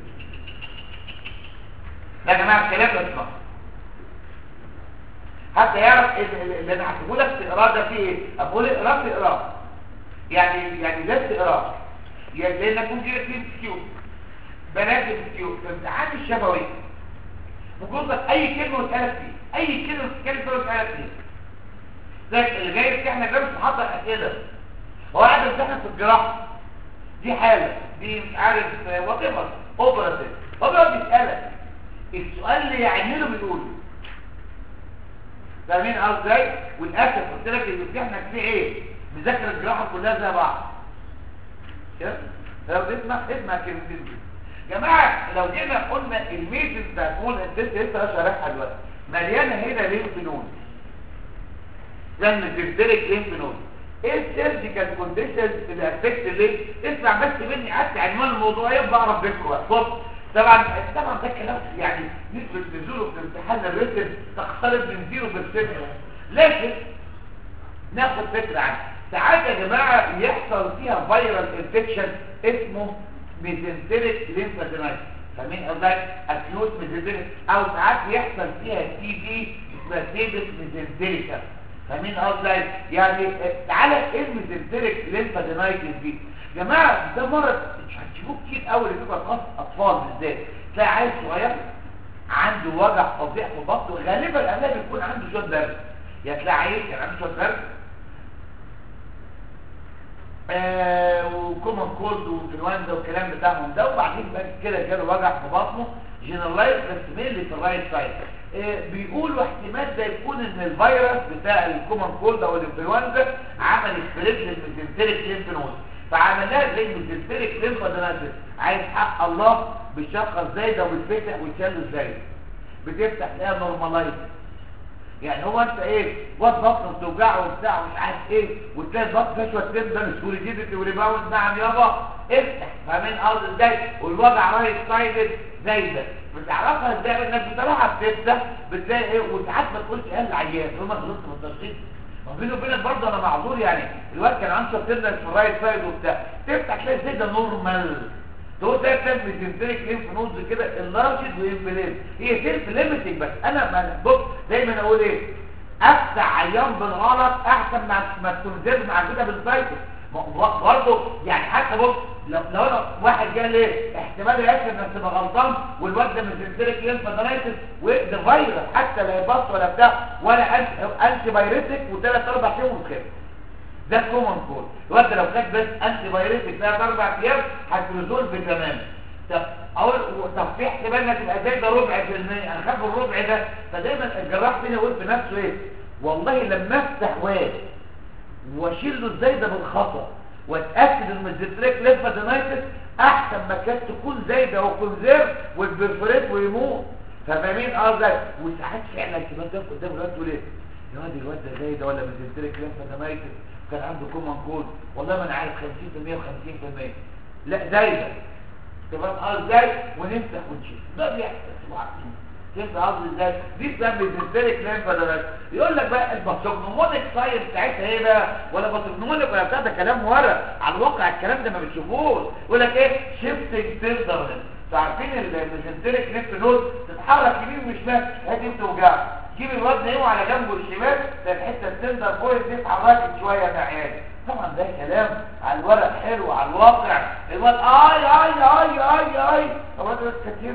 ده يا جماعه الكلام ده اسمه حتى يعرف اللي انا هكتبه لك تقراه ده فيه ايه اقول اقراه تقراه يعني يعني لا تقراه يعني لانك ممكن فيه سكيو بنات السكيو في امتحان الشفوي ممكن لك اي كلمه وتقالت فيه اي كلمه تتكلم فيها وتقالت فيه زي اللي جاي في احنا جاي محضر اسئله هو قاعد امتحن في الجراحه دي حاله دي مش عارف وات ايفر اوبراتيف هو بيقعد يسالك السؤال اللي يعمله بيقوله فاهمين قصدي ازاي وللاسف قلت لك امتحانك فيه ايه مذاكره الجراحه كلها زي بعض كده لو تسمع اسمع كلمتين دي جماعه لو جينا قلنا الميزز بتاعت مول التست لسه شارحها دلوقتي مليانه هنا ليمف نود لان تفترق ليمف نود ايه السيرجيكال كونديشنز اللي افكت الليمف اسمع بس مني قعدت عنوان الموضوع يبقى اعرف بكره بص طبعا طبعا ده كلام يعني نسبه نزوله في امتحان الريتم تقترب من 0% لكن ناخد فكره عنه ساعات يا جماعه يحصل فيها فيرال انفكشن اسمه ميزنتريك ليمفادينايتس فاهمين قصدي اكيوت ميزنتريك او ساعات يحصل فيها تي بي اسمها تيبس ميزنتريكا فاهمين قصدي يعني تعالى ايه الميزنتريك ليمفادينايتس دي جماعه ده مرض مش هتشوفوه كتير قوي اللي بيبقى خاص اطفال بالذات تلاقي عيل صغير عنده وجع فظيع في بطنه غالبا الاغلب بيكون عنده شويه برد يا تلاقي عيل كان عنده شويه برد آه وكومن كولد وانفلونزا والكلام بتاعهم ده وبعدين بقى كده جاله وجع في بطنه جنرالايز بس مينلي في الرايت سايد آه بيقولوا احتمال ده يكون ان الفيروس بتاع الكومن كولد او الانفلونزا عمل سبريد للميزنتريك ليمف نود فعملناها زي الميزنتريك ليمف نود عايز حق الله بيشخص زي ده ويتفتح ويتشال ازاي بتفتح لها نورمالايز يعني هو انت ايه واد بطن بتوجعه وبتاع ومش عارف ايه وتلاقي البطن فيها شويه تندن سوليديتي وريباوند نعم يابا افتح فاهمين قصدي ازاي والوجع رايت سايدد زي ده بتعرفها ازاي انك بصراحه بتفتح بتلاقي ايه وساعات ما تقولش ايه العيان هما غلطت في التشخيص ما بيني وبينك برضه انا معذور يعني الواد كان عنده تندن في الرايت سايد وبتاع تفتح تلاقي زي ده نورمال تقول ده كان ميزنتريك ليمف نودز كده اللارجد وينفليم هي سيلف ليميتنج بس انا ما بص دايما اقول ايه افتح عيان بالغلط احسن ما ما تكون زاد مع كده بالسايتس برضه يعني حتى بص لو, لو انا واحد جه ليه احتمال ياسر انك تبقى غلطان والواد ده ميزنتريك ليمف نودز وده فيروس حتى لا يبص ولا بتاع ولا انتي بايريتك وثلاث اربع ايام وخير ده كومن كول الواد لو خد بس انتي فيروسك ثلاث اربع ايام هتريزولف تماما طب اقول طب في احتمال انها تبقى زي ده ربع في المية انا خاف الربع ده فدايما الجراح فينا يقول في نفسه ايه والله لما افتح واد واشيل له ازاي ده بالخطا واتاكد ان الزيتريك ليمفادينايتس احسن ما كانت تكون زايده وكونزير والبرفوريت ويموت فاهمين قصدي وساعات فعلا كمان ده قدام الواد تقول ايه يا واد الواد ده زايده ولا ميزنتريك ليمفادينايتس كان عنده كومن كود والله ما انا عارف 50% و50% لا زايده تمام اه ازاي ونمسح ونشيل ده بيحصل اسمه عارفين فهمت قصدي ازاي دي اسمها ميزنتريك ليمفادينايتس يقول لك بقى الباسوجنومونيك سايد بتاعتها ايه بقى ولا باسوجنومونيك ولا بتاع ده كلام ورا على الواقع الكلام ده ما بتشوفوش يقول لك ايه شيفتنج تندرنس عارفين الميزنتريك ليمف نود تتحرك يمين وشمال هدي بتوجعك جيب الواد نايمه على جنبه الشمال تلاقي الحته التندر كويس دي اتحركت شويه معاك طبعا ده كلام على الورق حلو على الواقع الواد اي اي اي اي اي الواد ده كتير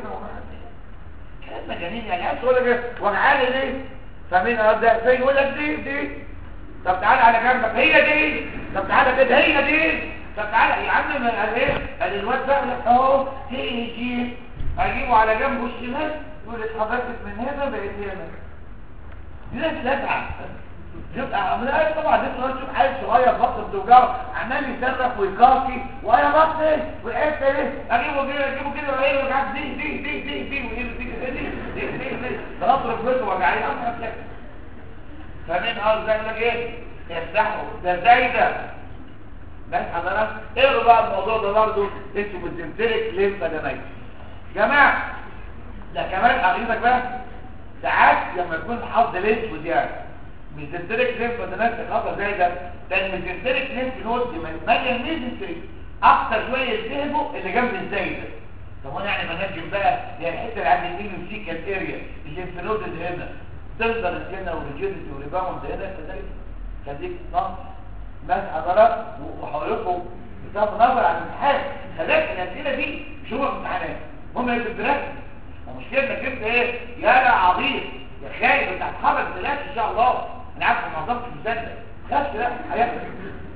كلام مجانين يعني عايز تقول لك ايه وجعاني ليه فاهمين ده فين يقول لك دي دي طب تعالى على جنبك هي دي طب تعالى كده هي دي طب تعالى يا عم ما قال ايه قال الواد بقى لك اهو تيجي اجيبه على جنبه الشمال يقول اتحركت من هنا بقيت هنا دي ناس لسعة يبقى عملها طبعا دي صغير تشوف عيل صغير بطن بتوجعه عمال يصرخ ويكاكي ويا بطني وقعت ايه اجيبه كده اجيبه كده وايه وجعت دي دي دي دي دي وايه دي دي دي دي دي دي اضرب رجله وجعاني اضرب لك فاهمين اه زي لك ايه يفتحوا ده زي ده بس حضرتك اقروا بقى الموضوع ده برضه اسمه الزنتريك ليمفادينايتس جماعه ده كمان حضرتك بقى ساعات لما يكون الحظ الاسود يعني ميزنتريك ليمف نود خطر زي ده ده الميزنتريك ليمف نود مليان ميزنتريك اكتر شويه يلتهبوا اللي جنب الزايد ده طب وانا يعني بنجم بقى هي الحته اللي عند اليمين سيكال اريا الليمف نود اللي هنا تقدر هنا وريجيديتي وريباوند هنا كذلك خليك نقص ناس حضرات وحضراتكم بصرف نظر عن الامتحان خلاك الاسئله دي مش هو امتحانات هم اللي بتدرسوا ومشكلة انك انت ايه يا لا عظيم يا خايف انت هتخرج دلوقتي ان شاء الله انا عارف ان معظمك مصدق خدت لا حياتك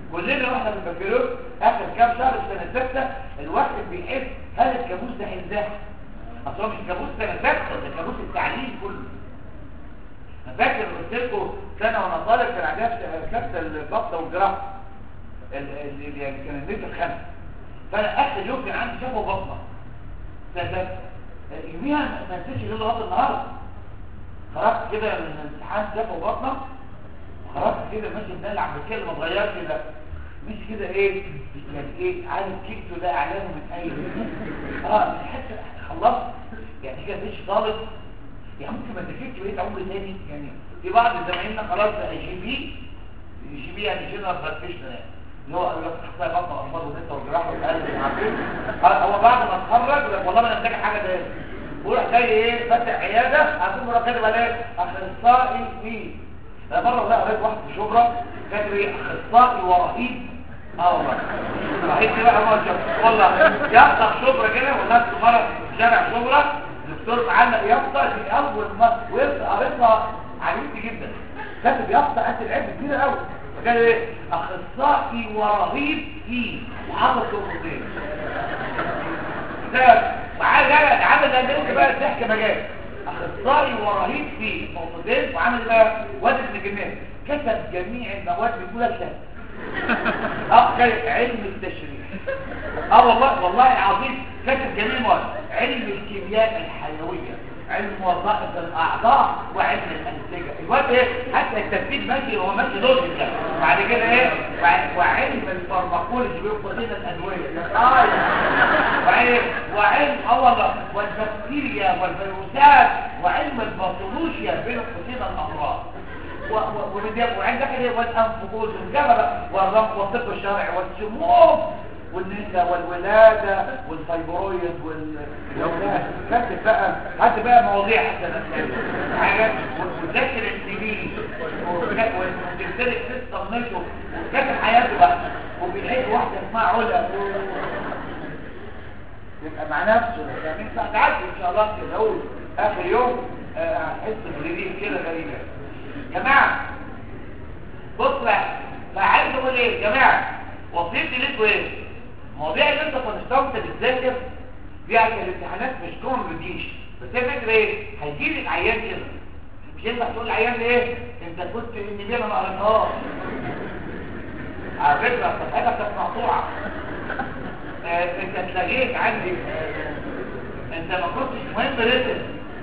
كلنا واحنا في البكالوريوس اخر كام شهر في سنه سته الواحد بيحس هل الكابوس ده هينزاح اصل هو مش كابوس سنه سته ده كابوس التعليم كله انا فاكر قلت لكم سنه وانا طالب كان عندنا كابتن البطه والجراحه ال- اللي يعني كان النت الخامس فانا اخر يوم كان عندي شفه وبطنه سنه يوميها ما نسيتش غير لغايه النهارده خرجت كده من الامتحان شفه وبطنه خرجت كده ماشي بنلعب بالكلمه ما اتغيرش كده مش كده ايه يعني ايه عارف كيكتو ده اعلانه من اي اه مش حاسس خلصت يعني كده مفيش طالب يعني ممكن ما تذاكرش بقيت عمر تاني يعني في بعض زمايلنا خلاص بقى جي بي جي بي يعني جنرال براكتيشنر يعني اللي هو قال لك اخصائي بطن واطفال ونساء وجراحه وقلب وعارفين هو بعد ما اتخرج يقول لك والله ما انا محتاج حاجه تاني ويروح جاي ايه فاتح عياده هتقوم راح كاتب عليه اخصائي في انا مره لا قريت واحد في شبرا كاتب ايه اخصائي ورهيب اه والله رهيب دي بقى هو الشبرا. والله يفتح شبرا كده والناس مره في شارع شبرا الدكتور معلق يافطه في اول ما ويفتح قريتها عجبتني جدا كاتب يافطه قد العلم كبيره قوي فقال ايه اخصائي ورهيب فيه وحاطط نقطتين ده معاه ده عامل ده انت بقى تحكي مجال اخصائي ورهيب فيه نقطتين وعامل بقى واد ابن جنان كتب جميع المواد بكل سهل اه كان علم التشريح اه والله والله العظيم كاتب جميع المواد علم الكيمياء الحيويه علم وظائف الاعضاء وعلم الانسجه الواد ايه حتى الترتيب ماشي هو ماشي لوجيك يعني. بعد كده ايه وع- وعلم الفارماكولوجي بيبقى لنا الادويه اه وعلم وعلم اه والله والبكتيريا والفيروسات وعلم الباثولوجيا بين قوسين الامراض و- و- وبدي- وعندك ايه والانفقود والجبل والرق والطب الشرعي والسموم والنساء والولادة والفيبرويد والولاد كاتب بقى حتى بقى مواضيع حتى نتكلم حاجات وذاكر السبيل وتمتلك سيستم نشر وكاتب حياته بقى وبيحب واحدة اسمها علا يبقى مع نفسه يعني ينفع تعدي ان شاء الله كده اقول اخر يوم آه، هتحس بريليف كده غريبه يا جماعه بص بقى فعايز اقول ايه يا جماعه وصيتي لكم ايه المواضيع اللي انت كنت انت بتذاكر دي عشان الامتحانات مش كومن بتجيش بس هي فكره ايه هيجي لك عيان كده مش ينفع تقول العيان ايه انت كنت ان بيه انا ما قريتهاش على فكره الصفحه كانت مقطوعه آه، انت اتلغيت عندي آه، انت ما كنتش مهم رسم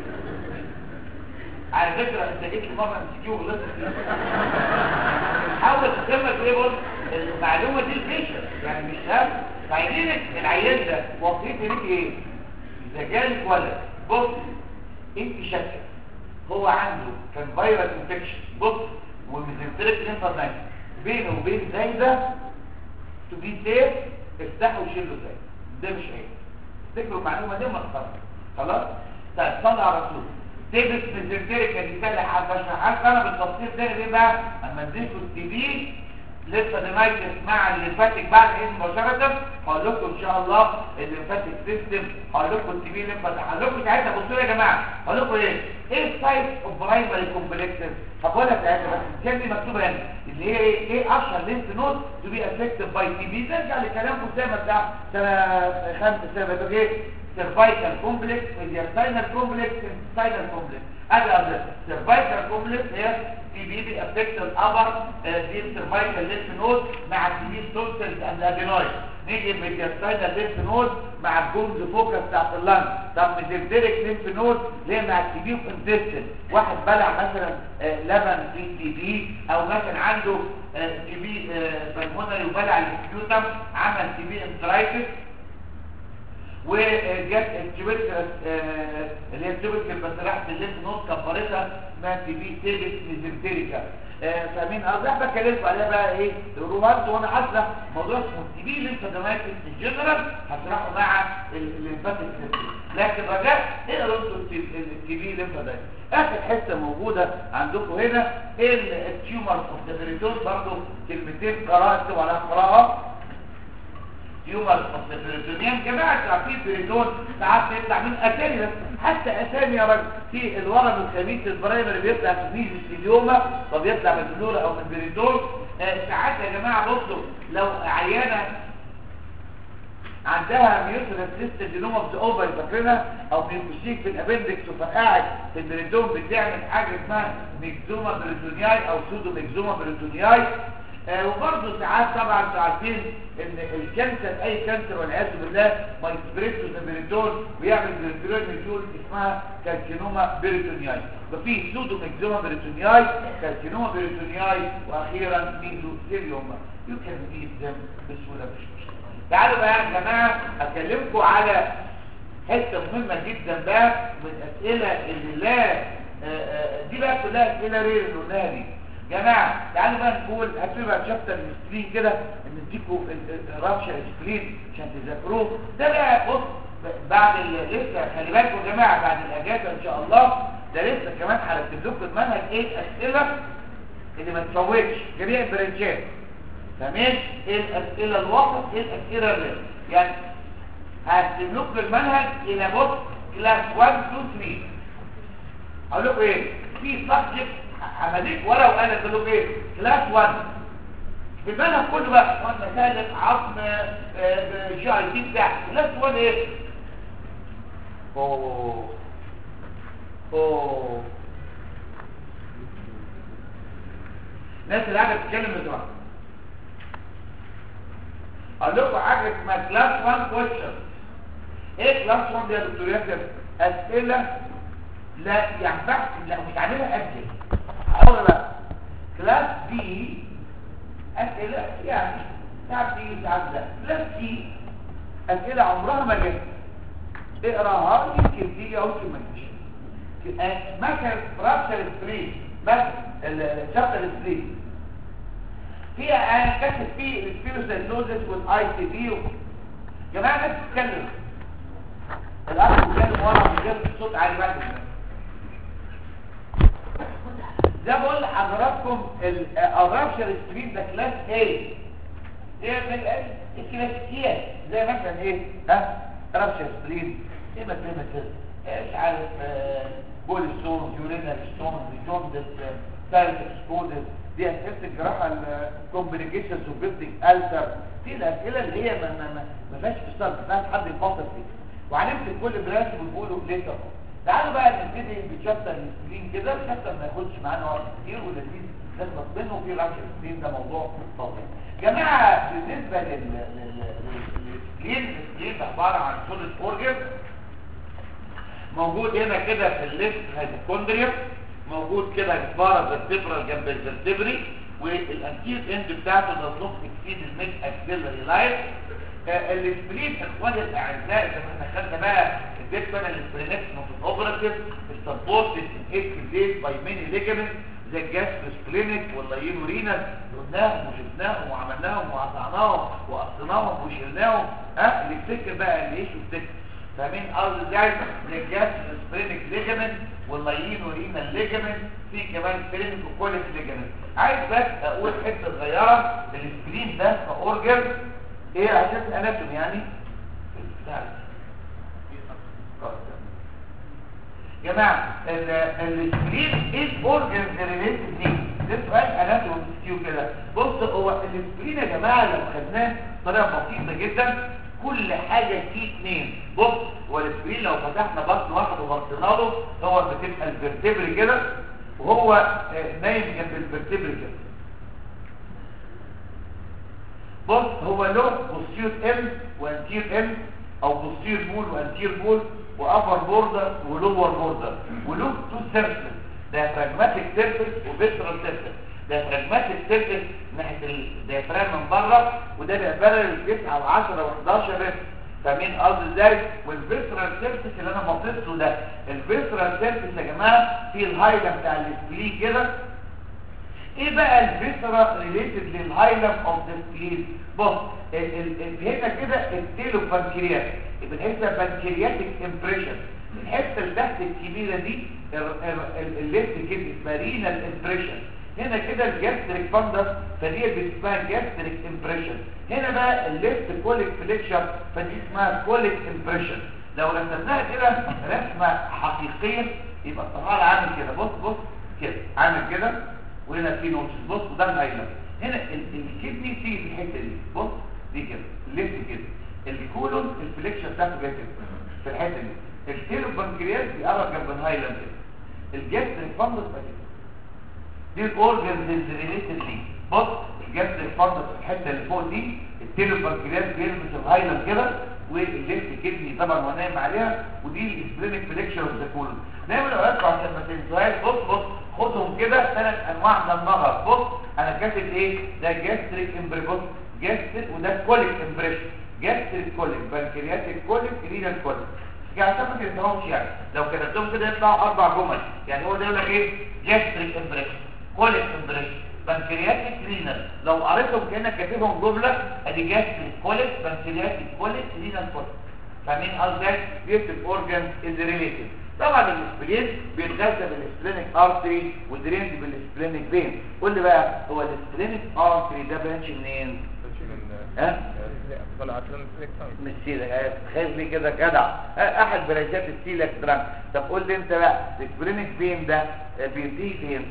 على فكرة انت جيت لي مرة مسكيو غلطت فيه حاول تسمى ايه بص المعلومة دي البيشن يعني مش سهل فعايزينك العيان ده وصيتي ليك ايه اذا جالك ولد بص انت شاكه هو عنده كان فيروس انفكشن بص ومزنتلك لينفوسايت بينه وبين زايده تو بي سيف افتحوا وشيلوا زي ده مش عيب افتكروا المعلومه دي وما تخافوا خلاص طيب صلى على الرسول تيبس ميزنتريك اللي كان بشرحها انا بالتفصيل ده ليه بقى اما اديكوا التي بي لسه دماغك مع الليمفاتيك بعد ايه مباشره هقول لكم ان شاء الله الليمفاتيك سيستم هقول لكم التي بي ليمفاتيك هقول لكم ساعتها بصوا يا جماعه هقول لكم ايه ايه السايت اوف برايمري كومبلكسز هقولها ساعتها بس الكلمه دي مكتوبه هنا اللي هي ايه ايه اشهر لينف نود تو بي افكتد باي تي بي نرجع لكلام اسامه بتاع سنه خمسه سنه ايه cervical complex mediastinal complex intestinal complex هذا cervical complex هي تي بي بي افكت الابر دي cervical lymph node مع التي بي ستولسلز اند ادينويد نيجي الميدياستاينال ليمف نود مع الجونز فوكس بتاعت اللنج طب ميزنتريك ليمف نود ليه مع التي بي انتستين واحد بلع مثلا آه، لبن في تي بي او مثلا عنده تي بي بالمونري وبلع السبيوتم عمل تي بي انترايتس وجت التوبركلس اللي هي التوبركل بس راحت الليمف نود كبرتها اسمها تي بي تيبس ميزنتريكا آه، فاهمين قصدي احنا بكلمكم عليها بقى ايه رومات وانا حاسه موضوع اسمه التي بي ليمفادومايتس الجنرال هشرحه مع الليمفاتيك سيستم لكن رجاء اقروا انتوا التي بي ليمفادومايتس اخر حته موجوده عندكم هنا التيومر اوف ذا بريتون برضه كلمتين قراءه اكتبوا عليها قراءه تيومر اوف ذا بريتونيوم جماعه عارفين بريتون ساعات بيطلع من اسامي بس حتى اسامي يا راجل في الورم الخبيث البرايمري بيطلع في ميزوثيليوما فبيطلع من البلورا او من البريتون آه، ساعات يا جماعه بصوا لو عيانه عندها ميوترال سيستم جينوم اوف ذا اوفر فاكرينها او ميوكوسيك في الابندكس وفرقعت في البريتون بتعمل حاجه اسمها ميكزوما بريتونياي او سودو ميكزوما بريتونياي آه وبرضه ساعات طبعا انتوا عارفين ان الكانسر اي كانسر والعياذ بالله ما يسبريتش البريتون ويعمل بريتونيال ميتول اسمها كارسينوما بريتونياي ففي سودو ميكزوما بريتونياي كارسينوما بريتونياي واخيرا ميزوثيليوما يو كان ريد ذم بسهوله مش مشكله تعالوا بقى يا جماعه اكلمكم على حته مهمه جدا بقى من الاسئله اللي لا آه، آه، دي بقى كلها اسئله رير اللي قلناها دي جماعه تعالوا بقى نقول هاتوا بقى شابتر السكرين كده نديكوا الرابشه السكرين عشان تذاكروه ده بقى بص بعد ال- لسه خلي بالكم يا جماعه بعد الاجازه ان شاء الله ده لسه كمان هرتب لكم المنهج ايه الاسئله اللي ما تفوتش جميع البرنشات فاهمين ايه الاسئله الوسط ايه الاسئله اللي يعني هقسم لكم المنهج الى بص كلاس 1 2 3 هقول لكم ايه في سبجكت عمليه ورقه وقلم اقول لكم ايه كلاس 1 في المنهج كله بقى سواء مسالك عظم آه، جي اي تي بتاع كلاس 1 ايه اوه اوه الناس اللي قاعده بتتكلم بسرعه اقول لكم حاجه اسمها كلاس 1 كويشن ايه كلاس 1 دي يا دكتور ياسر اسئله لا ينفع لا مش عاملها اجل اقول بقى كلاس بي اسئله يعني ساعات دي ساعات لا كلاس سي اسئله عمرها ما جت اقراها يمكن تيجي او يمكن ما تجيش مثلا رابشر ستريت مثلا الشابتر ستريت فيها انا كاتب فيه السبيروسيلوزس والاي تي بي جماعه الناس بتتكلم الاخ بيتكلم ورا من غير صوت عالي بعد كده ده بقول لحضراتكم الرابشر ستريت ده كلاس ايه ايه من الكلاسيكيات زي مثلا ايه ها رابشر ستريت ايه مثلا كده مش عارف آه، بول ستون يورينال ستون جوندس ثالث سكودس دي اسئله الجراحه الكومبليكيشنز وبيبتنج السر دي الاسئله اللي هي ما ما ما- ما فيهاش فصال ما فيهاش حد يفصل فيها وهنمسك كل برانش ونقوله ليه طبعا تعالوا بقى نبتدي بشابتر السكرين كده الشابتر ما ياخدش معانا وقت كتير ولذيذ نخلص منه وفي رابش السكرين ده موضوع طويل جماعه بالنسبه لل لل- لل- للسكرين السكرين ده عباره عن سوليد اورجن موجود هنا كده في الليفت هيدوكوندريا موجود كده جبارة فيرتبرال جنب الفيرتبري والانتير اند بتاعته ده نص اكسيد الميد اكسيلري لاين السبرين اخواني الاعزاء زي ما احنا خدنا بقى الديت بانل السبرينكس نوت اوبراتيف السبورتد ان اكسيديت باي ميني ليجمنت زي الجاسترس كلينيك واللايين ورينال قلناهم وشفناهم وعملناهم وقطعناهم وقصيناهم وشلناهم ها اللي يفتكر بقى اللي ايش يفتكر فاهمين قصدي ازاي زي الجاس سبرينك ليجمنت واللايين ورينال ليجمنت في كمان سبرينك وكوليك ليجمنت عايز بس اقول حته صغيره السكرين ده كاورجن ايه عشان اناتومي يعني بتاع جماعه السكرين ايه الاورجن ريليتد دي ده سؤال اناتومي كيو كده بص هو السكرين يا جماعه لو خدناه بطريقه بسيطه جدا كل حاجة فيه اتنين بص هو السكرين لو فتحنا بطن واحد وبصينا له هو بتبقى الفرتبري كده وهو آه، نايم جنب الفرتبري كده بص هو له بوستير ام وانتير ام او بوستير مول وانتير مول وابر بوردر ولور بوردر وله تو سيرفيس ديافراجماتيك سيرفيس وفيسرال سيرفيس ديافراجماتيك سيرفيس ناحيه الديافرام من بره وده بيبقى بارل 9 و10 و11 ريس فاهمين قصدي ازاي والفيسرال سيرفيس اللي انا باصص له ده الفيسرال سيرفيس يا جماعه في الهايلاند بتاع السبلين كده ايه بقى الفيسرا ريليتد للهايلم اوف ذا سبلين بص ال- ال- ال- هنا كده التيلو بانكرياس بنحسها بانكرياتيك امبريشن الحته اللي تحت الكبيره دي الليفت كده اسمها رينال امبريشن هنا كده الجاستريك فاندس فدي اسمها جاستريك امبريشن هنا بقى الليفت كوليك فليكشر فدي اسمها كوليك امبريشن لو رسمناها كده رسمه حقيقيه يبقى الطحال عامل كده بص بص كده عامل كده وهنا في نوتش بص وده الهايلاند هنا ال- الكدني تيجي في الحته دي بص دي كده ليفت كده الكولون الفليكشن بتاعته جايه كده في الحته دي التيلو بنكرياس بيقرب جنب الهايلاند كده الجسر الفندس بقى كده دي الاورجنز ريليتد لي بص الجسر الفندس في الحته اللي فوق دي التيلو بنكرياس بيلمس الهايلاند كده والليفت كدني طبعا هو نايم عليها ودي السبلينك فليكشن اوف ذا كولون نعمل اوقات عشان ما تنسوهاش بص بص خدهم كده ثلاث انواع من النظر بص انا كاتب ايه ده جاستريك امبريبوس جاستريك وده كوليك امبريشن جاستريك كوليك بنكرياتيك كوليك رينال كوليك يعني عشان ما تنساهمش يعني لو كتبتهم كده يطلعوا اربع جمل يعني هو ده يقول لك ايه جاستريك امبريشن كوليك امبريشن بنكرياتيك رينال لو قريتهم كانك كاتبهم جمله ادي جاستريك كوليك بنكرياتيك كوليك رينال كوليك فاهمين قصدي جيستريك اورجان از ريليتد طبعا الاسبلين بيتغذى بالسبلينيك ارتري والدرينز بالسبلينيك فين قول لي بقى هو السبلينيك ارتري ده برانش منين ها؟ طلع عشان فليكسون من السيلة تخيل لي كده جدع ها، احد برانشات السيلة درام طب قول لي انت بقى السبلينيك فين ده آه، بينتهي فين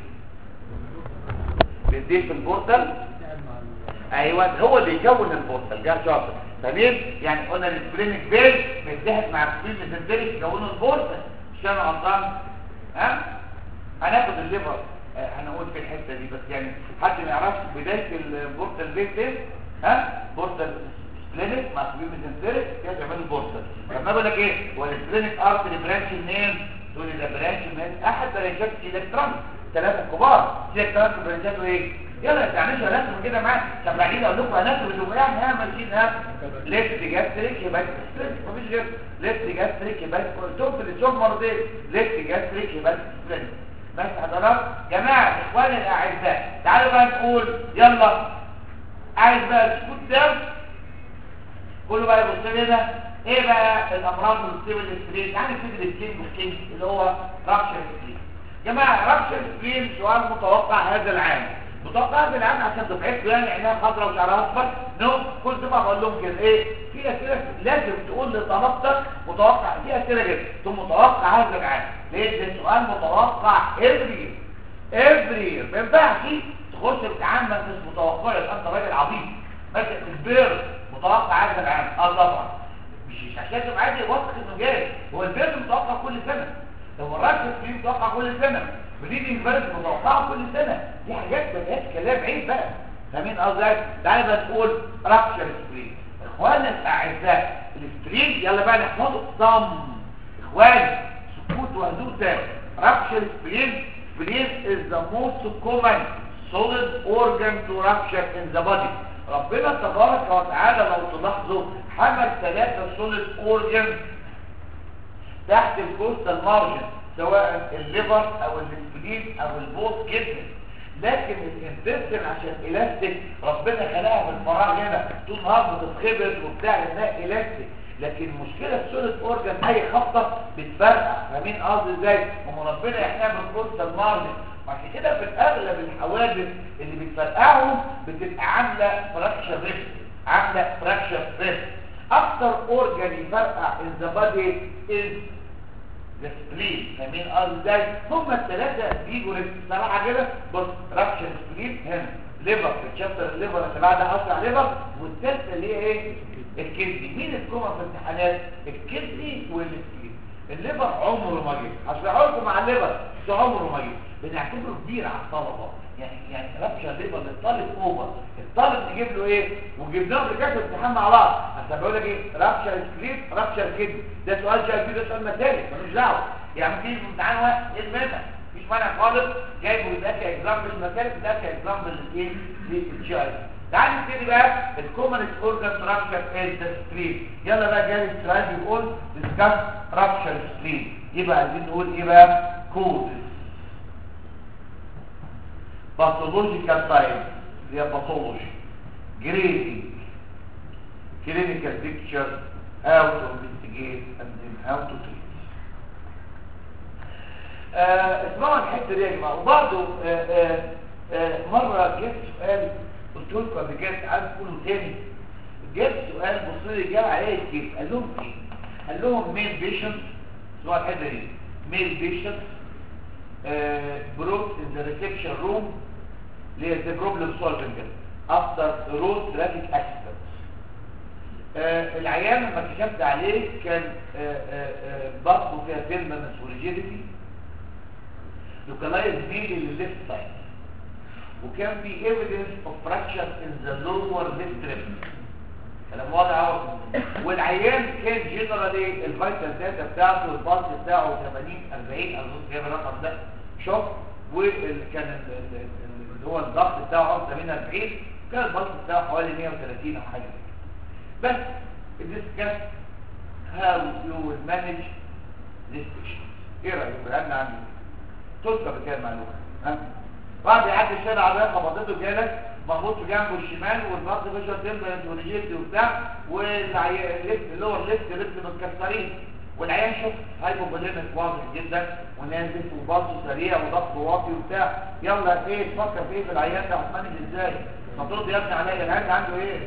بينتهي في البورتال ايوه هو اللي يكون البورتال جه شاطر تمام يعني قلنا السبلينيك فين بيتحد مع السبلين ميزنتريك يكونوا البورتال مش انا غلطان ها هناخد الليفر آه، هنقول في الحته دي بس يعني حد ما يعرفش بدايه البورتال فين فين ها بورتال سبلينيك مع سبلين ميزنتريك كده تعمل البورتال لما بقول لك ايه هو السبلينيك ارتري برانش منين تقول لي ده برانش من احد برانشات الالكترون ثلاثه كبار الالكترون برانشاته ايه يلا تعملوا هناخد كده معايا طب بعدين اقول لكم هناخد الجمهوريه ها ماشيين ها ليفت جاستريك يبقى سبلينيك مفيش غير ليفت جاستريك يبقى قلتهم في الشوف مرتين ليفت جاستريك يبقى سبلينيك بس حضرات جماعه اخواني الاعزاء تعالوا بقى نقول يلا عايز بقى تسكت ده كله بقى يبص لنا ايه بقى الامراض والسيفل ستريس يعني فكره الكينج والكينج اللي هو رابشر ستريس جماعه رابشر ستريس سؤال متوقع هذا العام متوقع هذا العام عشان دفعته يعني عينيها خضراء وشعرها اصفر نو كل دفعه بقول لهم كده ايه في اسئله لازم تقول لطلبتك متوقع في اسئله كده تقول متوقع هذا العام ليه ده سؤال متوقع افري افري ما ينفعش تخش امتحان ما انتش متوقع يبقى انت راجل عظيم مثلا البير متوقع هذا العام اه طبعا مش مش عشان تبقى عادي واثق انه جاي هو البير متوقع كل سنه لو الرشد فيه متوقع كل سنه بريدنج بيرد متوقعه كل سنه دي حاجات ما فيهاش كلام عيب بقى فاهمين قصدي تعالى بقى نقول رابشر سبرين اخوانا الاعزاء السبرين يلا بقى نحفظه صم اخواني سكوت وهدوء تام رابشر سبرين سبرين is the most common solid organ to rupture in the body ربنا تبارك وتعالى لو تلاحظوا حمل ثلاثة solid organs تحت الكوستال مارجن سواء الليفر او السبلين او البوت جدا لكن الانتستين عشان الاستيك ربنا خلقها في الفراغ هنا طول النهار بتتخبط وبتاع لانها الاستيك لكن المشكله السوليد اورجان اي خبطه بتفرقع فاهمين قصدي ازاي هم ربنا يحميها بالكوستال مارجن وعشان كده في الاغلب الحوادث اللي بتفرقعهم بتبقى عامله فراكشر ريست عامله فراكشر ريست اكتر اورجان يفرقع in the body is السبلين فاهمين قصدي ازاي هم الثلاثه بيجوا بصراحه كده بص رابشن سبلين هنا ليفر في الشابتر الليفر اللي بعدها اسرع ليفر والثالثه اللي هي ايه الكدني مين الكومه في الامتحانات الكدني والسبلين الليفر عمره ما جه هشرحه لكم مع الليفر بس عمره ما جه بنعتبره كبير على الطلبه يعني يعني رابشن ليفر للطالب اوفر الطالب نجيب له ايه ونجيب لهم رجاله الامتحان مع بعض عشان بقول لك ايه رابشر سبلين رابشر كدني ده سؤال شايف فيه ده سؤال مثالي ملوش دعوه يعني تيجي في امتحان واحد ايه المانع مفيش مانع خالص جايبه يبقى كاكزامبل مثالي ده كاكزامبل للايه للتشايلد تعال نبتدي بقى الكومن اورجان رابشر از ذا سبلين يلا بقى جاي السؤال بيقول ديسكاس رابشر سبلين يبقى عايزين نقول ايه بقى كود باثولوجيكال تايب هي باثولوجي جريدنج clinical picture how to investigate and then how to treat آه اسمعوا الحته دي يا جماعه وبرضه آه آه آه مره جبت سؤال قلت لكم قبل كده عايز تقولوا تاني جبت سؤال بصوا لي جاب عليا كتير قال لهم ايه؟ قال لهم ميل بيشنت سؤال الحته دي ميل بيشنت بروك ان ذا ريسبشن روم اللي هي بروبلم سولفنج افتر رود ترافيك اكسيدنت العيان لما كشفت عليه كان آه، آه، آه، بطنه فيها فيلمنس وريجيديتي لوكالايز ميلي للليفت سايد وكان في evidence of fracture in the lower left rib كلام واضح اهو والعيان كان جنرالي الفيتال داتا بتاعته البلس بتاعه 80 40 اظن جايب الرقم ده شوك وكان ال- ال- ال- اللي هو الضغط بتاعه 80 40 كان البلس بتاعه حوالي 130 او حاجه كده. بس discuss how you will manage this patient ايه رايك بقى عنه تذكر بكده المعلومه ها بعد يعدي الشارع عربيه خبطته جالك مربوط في جنبه الشمال والبطن فيشر تمبرنت وريجيت وبتاع والليفت اللور ليفت ليفت متكسرين والعيان شوف هايبوبوليميك واضح جدا ونازف وباصه سريع وضغطه واطي وبتاع يلا ايه تفكر في ايه في العيان ده هتمانج ازاي؟ المفروض يا ابني عليا العيان ده عنده ايه؟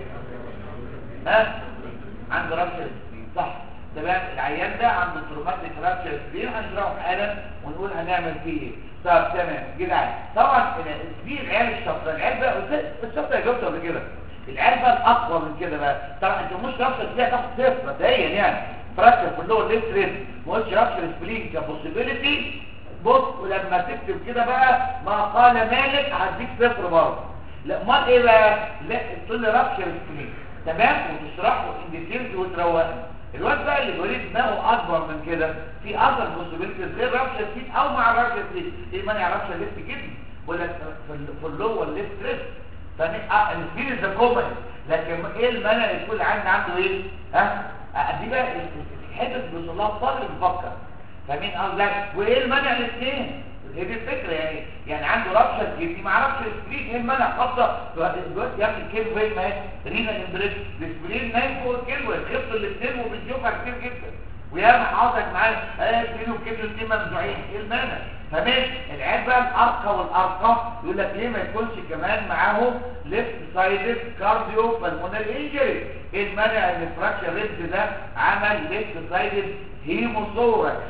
ها؟ عنده رابشر سكرين صح تمام العيان ده عنده تروماتيك رابشر سكرين هنشرحه حالا ونقول هنعمل فيه ايه طب تمام جدعان طبعا في العيال الشاطره العيال بقى الشاطره يا جبت قبل كده العيال بقى الاقوى من كده بقى طبعا انت مش رابشر فيها تاخد صفر مبدئيا يعني فراكشر في اللور ليفت ريب ما قلتش رابشر سكرين كبوسيبيليتي بص ولما تكتب كده بقى ما قال مالك هديك صفر برضه لا امال ايه بقى لا تقول لي رابشر سكرين تمام وتشرحه ان ديتيلز وتروقه الواد بقى اللي بيولد دماغه اكبر من كده في اثر بوسيبيليتيز غير رابشر سكرين او مع رابشر سكرين ايه مانع رابشر ليفت كدني ولا في ال- في اللور ليفت ريست فالسكرين از كومن لكن ايه المانع يكون عندي عنده ايه ها آه، دي بقى الحته اللي بيوصل لها الطالب بيفكر فاهمين قصدي وايه المانع الاثنين هي دي الفكره يعني يعني عنده رابشر كدني ما عرفش السكرين ايه المانع خاصه دلوقتي يا ابني الكلمه ايه ما هي رينا امبريس السكرين نايم فوق الكلمه خفت الاثنين وبنشوفها كتير جدا وياما حاضرك معايا اه السكرين والكلمه الاثنين ممنوعين ايه المانع فماشي العيال بقى الارقى والارقى يقول لك ليه ما يكونش كمان معاهم ليفت سايدد كارديو بالمونري انجري ايه المانع ان الفراكشر ريبس ده عمل ليفت سايدد هيموثوركس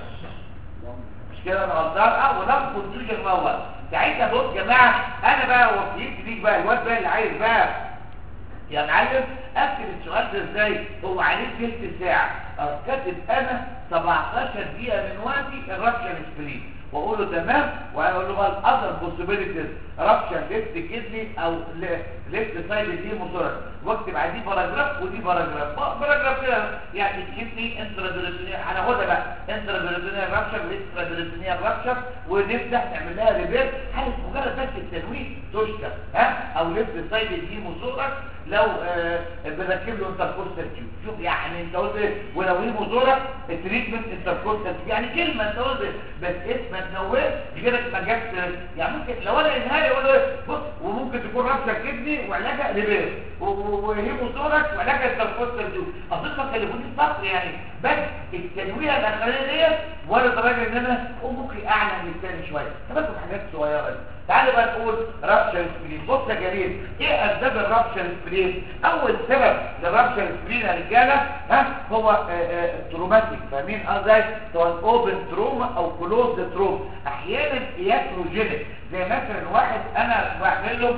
مش كده انا غلطان اه وده كونفيوجن هو ساعتها بص يا جماعه انا بقى وصيت ليك بقى الواد بقى اللي عايز بقى يا معلم اكتب السؤال ده ازاي هو عليه تلت ساعه أه، كاتب انا 17 دقيقه من وقتي الرابشن سبرين واقول له تمام واقول له بقى الاذر بوسيبيليتيز رابشن ليفت كدني او ليفت سايد دي مصرة واكتب على دي باراجراف ودي باراجراف با- باراجراف كده يعني الكدني انترادريتونيا هناخدها بقى انترادريتونيا رابشن واكسترادريتونيا رابشن ونفتح نعمل لها ريبير حاجه مجرد بس التنويه تشكر ها او ليفت سايد دي مصرة لو آه بنركب له انتركوستال تيوب شوف يعني انت قلت ايه ولو هي مزوره التريتمنت انتركوستال تيوب يعني كلمه انت قلت إيه؟ بس اسم تنوه غيرك ما جبت يعني ممكن لو انا انهاري اقول له إيه؟ بص وممكن تكون رابشه كدني وعلاجها ليبير وهي مزورك وعلاجها انتركوستال تيوب اظن ما كلفونيش فقر يعني بس التنويه الاخرانيه ديت ولا درجه ان انا ممكن اعلى من الثاني شويه تبقى حاجات صغيره دي. تعالى بقى نقول رابشر سبرين بص يا جليل ايه اسباب الرابشر سبرين اول سبب للرابشر سبرين يا رجاله ها هو آه، آه، تروماتيك فاهمين ازاي سواء اوبن تروما او كلوز تروما احيانا ياتروجينيك زي مثلا واحد انا بعمل له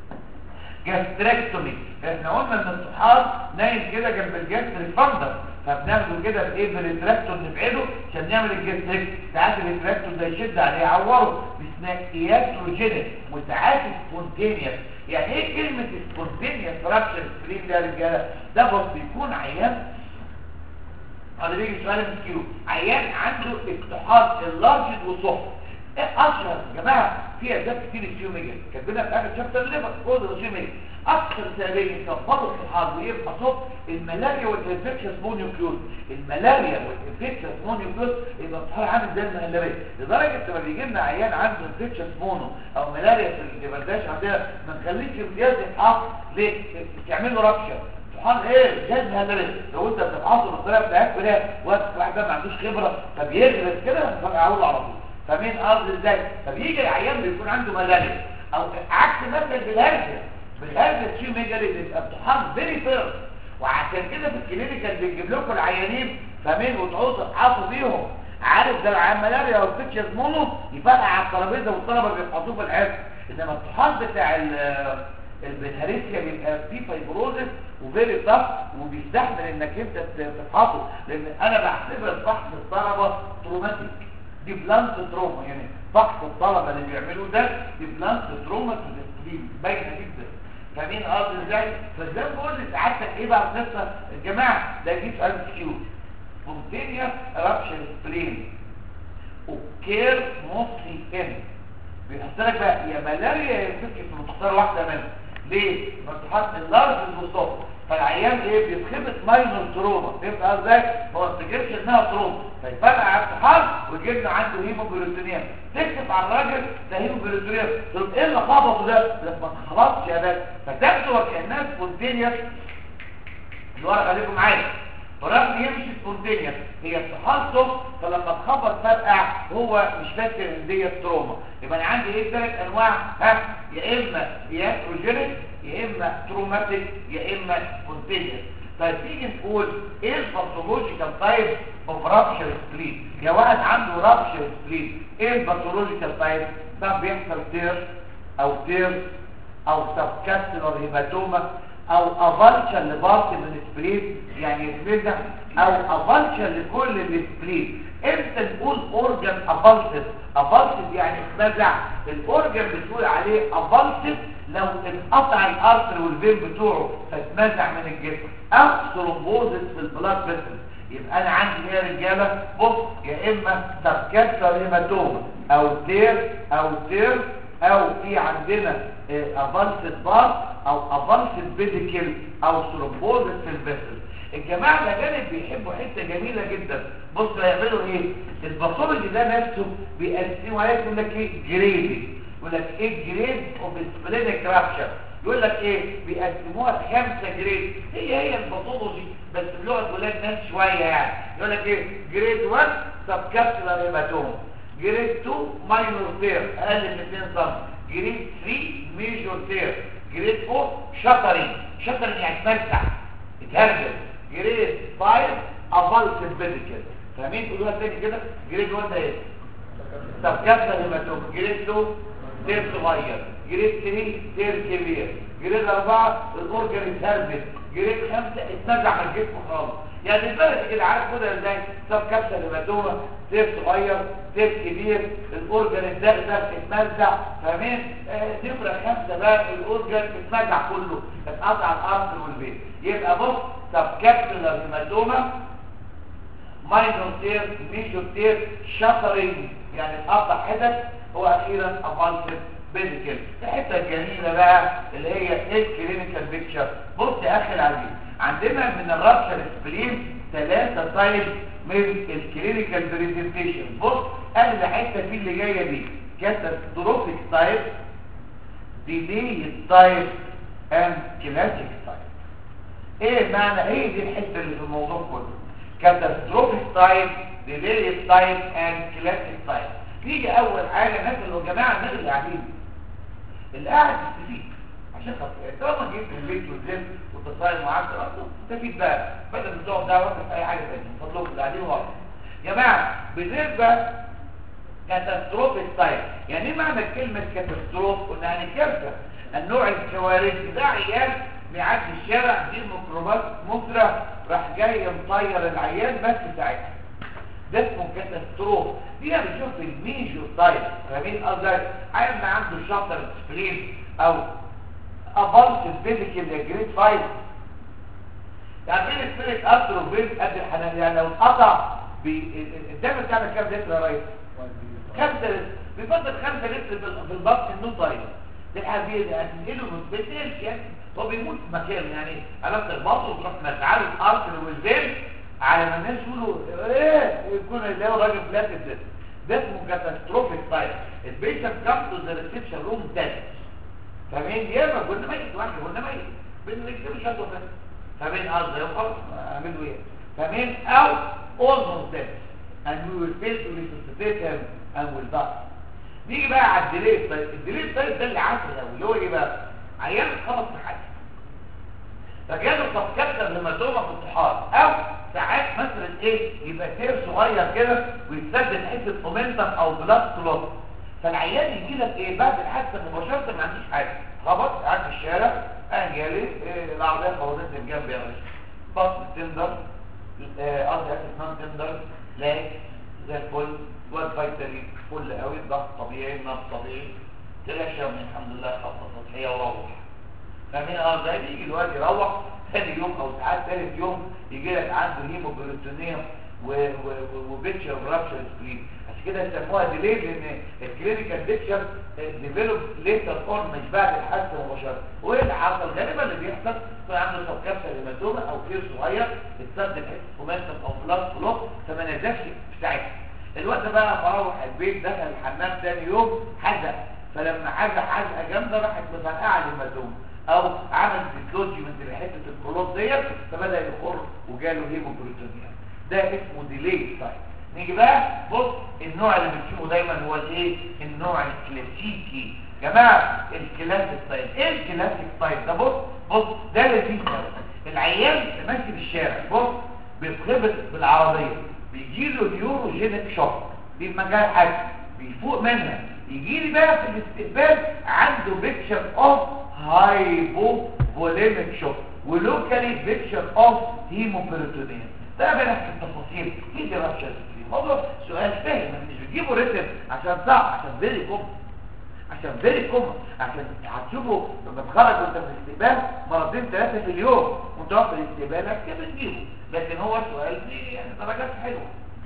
جاستريكتومي احنا قلنا ان الطحال نايم كده جنب الجاستريك فاندر فبناخده كده بايه بالتراكتور نبعده عشان نعمل الجاستريك ساعات التراكتور ده يشد عليه يعوره بسناكياتروجينيك وساعات سبونتينيوس يعني ايه كلمه سبونتينيوس فراكشر سكرين ده يا رجاله ده بس بيكون عيان هذا بيجي سؤال مسكيلو عيان عنده اقتحاط اللارجد والصفر ايه اشهر يا جماعه في اسباب كتير السيوميجا كاتبينها في اخر شابتر الليفر كود السيوميجا اكثر سببين يكبروا الصحاب ويبقى صوت الملاريا والانفكشن مونيوكلوز الملاريا والانفكشن مونيوكلوز يبقى الصحاب عامل زي المهلبيه لدرجه لما بيجي لنا عيان عنده انفكشن مونو او ملاريا في البرداش عندنا ما نخليش امتياز يتحط ليه تعمل له رابشر سبحان ايه جهاز هدرس لو انت بتتعاطى بالطريقه بتاعتك كده واحد واحد ده ما عندوش خبره فبيغرس كده فبيعوض على طول فمين قصد ازاي فبيجي العيان بيكون عنده ملاريا او عكس مثلا بالهرجه بالهرجه تشيو ميجالي بيبقى امتحان فيري فيرست وعشان كده في الكلينيكال بيجيب لكم العيانين فمين وتقعدوا تحاطوا بيهم عارف ده العيان ملاريا او فيتشز مونو يفرقع على الترابيزه والطلبه بيحطوه في الحصه انما الطحال بتاع ال- البتاريسيا بيبقى فيه فايبروزس وفيري تاف وبيستحمل انك انت ت- تفحصه لان انا بعتبر فحص الطلبه تروماتيك دي بلانت تروما يعني فحص الطلبه اللي بيعملوه ده دي بلانت تروما تو السبلين باينه جدا فاهمين قصدي ازاي فازاي بقول لسعادتك ايه بقى القصه يا جماعه ده يجيب سؤال كيو سبونتينيوس رابشر سبلين وكير موستلي ان بيحط لك بقى يا ملاريا يا انفكشن تختار واحده منهم ليه؟ ما تحط اللارج الوسط فالعيان ايه بيتخبط ماينور تروما فهمت ازاي؟ هو ما بتجيبش انها تروما فيفرق على الطحال ويجيب له عنده هيموبيروتونيا تكتب على الراجل ده هيموبيروتونيا تقول ايه اللي خبطه ده؟ ده ما اتخبطش يا ده فتاخده وكانها سبونتينيوس الورقه عليكم معايا برغم هي مش سبونتينيوس هي الطحال سوفت فلما اتخبط فرقع هو مش فاكر ان دي تروما يبقى انا عندي ايه ثلاث انواع ها يا اما ياتروجينيك يا اما تروماتيك يا اما سبونتينيوس طيب تيجي نقول ايه الباثولوجيكال تايب اوف رابشر سبلين يا واحد عنده رابشر سبلين ايه الباثولوجيكال تايب ده بيحصل تير او تير او سبكاستلر هيباتوما او افالشر لبارت من السبلين يعني يتمزع او افالشر لكل السبلين امتى نقول اورجان افالسد افالسد يعني اتمزع الاورجان بتقول عليه افالسد لو انقطع الارتر والفين بتوعه فاتمزع من الجسم او ثرومبوزس في البلاد فيسل يبقى انا عندي ايه يا رجاله بص يا اما سبكاستلر هيباتوما او تير او تير او في عندنا افالسد بار او افالسد بيديكل او ثرومبوزس في الفيسل الجماعه الاجانب بيحبوا حته جميله جدا بص هيعملوا ايه الباثولوجي ده نفسه بيقسموا عليه يقول لك ايه جريدي يقول لك ايه جريد اوف سبلينيك رابشر يقول لك ايه بيقسموها خمسه جريد هي هي الباثولوجي بس بلغه ولاد ناس شويه يعني يقول لك ايه جريد 1 سب كابسولار هيماتوم جريد 2 ماينور تير اقل من 2 سم جريد 3 ميجور تير جريد 4 شطرين شطرين يعني تمسح اتهرجل جريد 5 افالسد بيديكل فاهمين تقولوها تاني كده جريد 1 ده ايه طب كابسول هيماتوم جريد 2 تير صغير جريد 3 تير كبير جريد 4 الاورجن اتهرجل جريد 5 اتنزع من الجسم خالص يعني البلد كده عارف كده ازاي طب كبسه هيماتوما تير صغير تير كبير الاورجن الدغدغ اتمزع فاهمين آه نمره خمسه بقى الاورجن اتمزع كله اتقطع الارض والبيت يبقى بص طب كبسه هيماتوما ماينور تير ميجور تير شفرنج يعني اتقطع حتت هو اخيرا افانسد بيزيكال الحته الجميله بقى اللي هي ايه كلينيكال بيكتشر بص يا اخي العزيز عندنا من الرابشر سبلين ثلاثه تايب من الكلينيكال بريزنتيشن بص اغلى حته فيه اللي جايه دي كاتاستروفيك تايب ديلي تايب اند كلاسيك تايب ايه معنى ايه دي الحته اللي في الموضوع كله كاتاستروفيك تايب ديلي تايب اند كلاسيك تايب نيجي اول حاجه الناس اللي يا جماعه الناس اللي قاعدين اللي قاعد يستفيد عشان خاطر طالما جيت من البيت والزفت وتصاير معاك اصلا تستفيد بقى بدل ما تقعد ده وقت في اي حاجه ثانيه فضلكم اللي قاعدين ورا يا جماعه بالنسبه كاتاستروفيك تايب يعني ايه معنى كلمه كاتاستروف قلنا يعني كارثه النوع الكوارثي ده عيان بيعدي الشارع دي ميكروبات مجرى راح جاي مطير العيان بس ساعتها ده اسمه كاتاستروف دي بنشوف في الميجور تايب فاهمين قصدي عيان ما عنده شابتر سبلين او افانس فيزيكال جريد 5 يعني ايه السبيريت اتروفين قد الحنان يعني لو اتقطع الدم بتاعنا كام لتر يا ريس خمسة لتر بيفضل خمسة لتر في البطن النو طيب ده الحبيب هتنقله من بيتلش يعني هو بيموت في مكانه يعني علاقة البطن وتروح مسعال الارتر والفين على ما الناس يقولوا ايه ويكون يلاقوا راجل فلات ده ده اسمه كاتاستروفيك تايب البيشنت كام تو ذا ريسبشن روم تاني فاهمين ياما كنا ميت واحد كنا ميت بنكتب شهاده بس فاهمين قصدي خلاص اعملوا ايه فاهمين او almost dead and we will fail to resuscitate him and will die نيجي بقى على الديلي طيب الديلي طيب ده اللي عارف الاول اللي هو ايه بقى عيان خبط في حاجه فجاله تفكير هيماتوما في الطحال او ساعات مثلا ايه يبقى تير صغير كده ويتسدد حته مومنتم او بلاد كلوت فالعيان يجي لك ايه بعد الحادثه مباشره ما عنديش حاجه خبط قاعد في الشارع انا جالي إيه العربيه خبطت الجنب يا باشا بطن تندر آه، قصدي اسف نون تندر لاج زي الفل واد فايتالي فل قوي ضغط طبيعي نبض طبيعي تلاشى من الحمد لله خبطه سطحيه وروح فاهمين اه ازاي بيجي الواد يروح ثاني يوم او ساعات ثالث يوم يجي لك عنده هيموبروتينيوم وبيتشر رابشر سكرين عشان كده يسموها ديلي لان الكلينيكال بيتشر ديفلوب ليتر اون مش بعد الحادثه مباشره وايه اللي حصل غالبا اللي بيحصل يكون عنده سب كابسل هيماتوما او كير صغير اتصدق مومنتم او بلاس فلوب فما نزلش في ساعتها الوقت بقى مروح البيت دخل الحمام ثاني يوم حزق فلما حزق حزقه جامده راحت مفرقعه الهيماتوما او عمل ديسلوجمنت لحته الكلوت ديت فبدا يخر وجاله هيموبروتينيا ده اسمه ديلي تايم نيجي بقى بص النوع اللي بنشوفه دايما هو الايه النوع الكلاسيكي جماعه الكلاسيك تايب ايه الكلاسيك تايب ده بص بص ده لذيذ قوي العيان اللي ماشي في الشارع بص بيتخبط بالعربيه بيجي له نيوروجينيك شوك دي مجال حاجه بيفوق منها يجي لي بقى في الاستقبال عنده بيكتشر اوف هايبوفوليميك شوك ولوكالي بيكتشر اوف هيموبروتونيا ده بقى في التفاصيل ايه دي رابشر الموضوع سؤال فاهم مش بتجيبه ريتم عشان صعب عشان فيري كوم عشان فيري كوم عشان هتشوفوا لما تخرج وانت في الاستقبال مرتين ثلاثه في اليوم وانت واقف في الاستقبال كده بتجيبه لكن هو سؤال فيه يعني درجات حلوه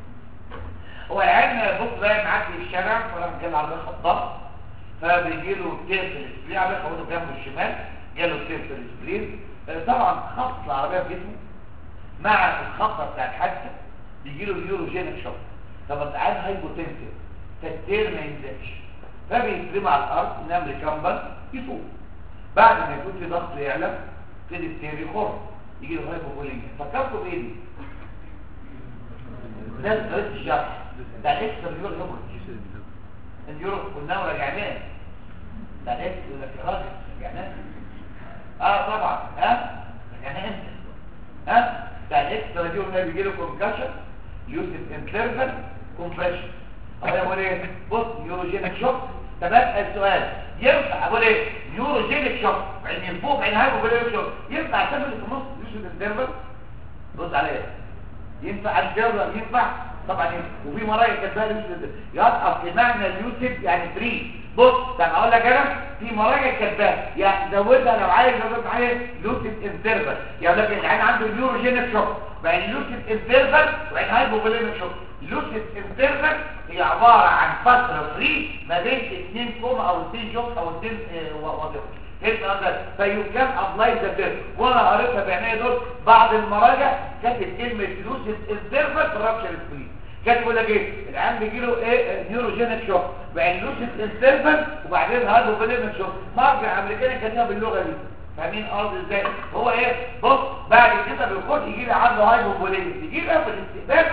هو العلم بص بقى معدي في الشارع وراح جاي على الخطاب فبيجي له تير في السبرين على خبطه جنبه الشمال جاله تير في السبرين طبعا خط العربيه في جسمه مع الخطه بتاع الحادثه بيجي له نيوروجينيك شوك طب انت عايز هايبوتنسيف فالتير ما ينزلش فبيترمى على الارض ينام ريكامبل يفوق بعد ما يكون في ضغط يعلى يبتدي التير يخر يجي له هايبوفوليميا فكرته بايه دي؟ ده طريقه الشرح ده الاكسترا نيورو هيموريج النيورو قلنا ورجعناه ده الاكس يقول لك يا راجل رجعناه اه طبعا ها رجعناه امتى؟ ها ده الاكسترا نيورو ده بيجي له كونكشن يوسف انترفل كومبريشن اهو يقول ايه بص نيوروجينيك شوك طب اسال سؤال ينفع اقول ايه نيوروجينيك شوك يعني فوق عين هايبوفوليميك شوك ينفع تعمل في النص يوسف انترفل بص عليه ينفع الجرة ينفع طبعا ينفع وفي مرايا كاتبها لي يقف في معنى اليوسف يعني فري بص طب اقول لك انا في مراجع كاتباها يعني زودها لو عايز زود معايا لوسيد انترفال يعني لك العين عنده نيوروجينيك شوك بعدين لوسيد انترفال وبعدين هايبوفوليميك شوك لوسيد انترفال هي عباره عن فتره فري ما بين اثنين كوما او اثنين شوك او اثنين وظيفه فهمت قصدك فيو كان ابلاي ذا تيرم وانا قريتها بعنايه دول بعض المراجع كاتب كلمه لوسيد انترفال في الرابشر سكرين كان يقول لك ايه العيان بيجي له ايه نيوروجينيك شوك بعدين لوسيد انترفال وبعدين هايبوفوليميك شوك مرجع امريكاني كاتبها باللغه دي فاهمين قصدي ازاي هو ايه بص بعد كده بيخش يجي لي عنده هايبوفوليميك يجي لي في الاستقبال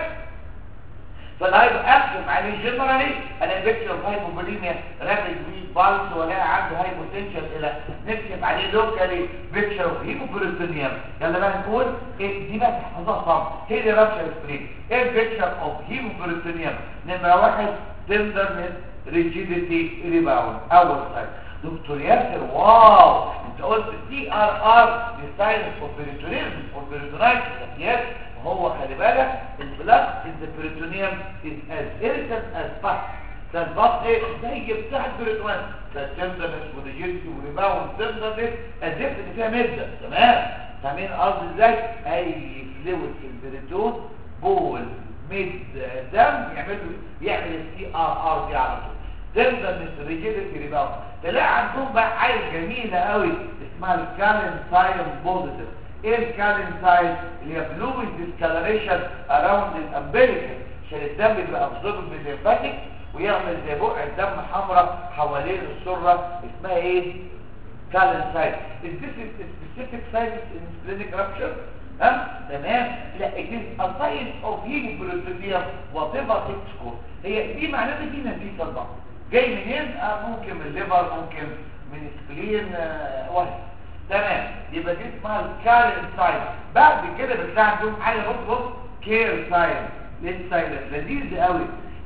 فالهايبو اكشن عليه جنرالي انا بكتب هايبوفوليميا رابيد ويد بالس ولا عنده هايبوتنشن الى نكتب عليه لوكالي بيكتشر اوف هيموبروتينيوم يلا بقى نقول إيه دي بقى تحفظها صم هي دي رابشر سبرين ايه البيكتشر اوف هيموبروتينيوم نمره واحد تندرنس ريجيديتي ريباوند اول سلايد دكتور ياسر واو انت قلت سي ار ار دي ساينس اوف بيريتونيزم اوف بيريتونايتس يس هو خلي بالك البلاك in the peritoneum is as irritant as pus فالبط ايه زي بتاع البريتوان فالتندرنس وريجيديتي وريباوند تندرنس ازفت ان فيها مده تمام فاهمين قصدي ازاي اي فلويد في البريتون بول ميد دم يعمل يعمل السي ار ار دي على طول تندرنس ريجيديتي ريباوند تلاقي عندهم بقى حاجه جميله قوي اسمها الكالنسايم بوزيتيف ايه الكالنسايم اللي هي فلويد ديسكالريشن اراوند الامبليكال عشان الدم يبقى ابزورب بالليمفاتيك ويعمل زي بقع الدم حمراء حوالين السره اسمها ايه كالنسايم is this a specific site in splenic rupture ها تمام لا it is a sign of hemoglobin whatever its cause هي دي معناتها دي نتيجه الضغط جاي منين آه ممكن من الليفر ممكن من السبلين آه وهي تمام يبقى دي اسمها الكارن ساين بعد كده بتلاقي عندهم حاجه بص بص كير ساين ليه سايلنت لذيذ قوي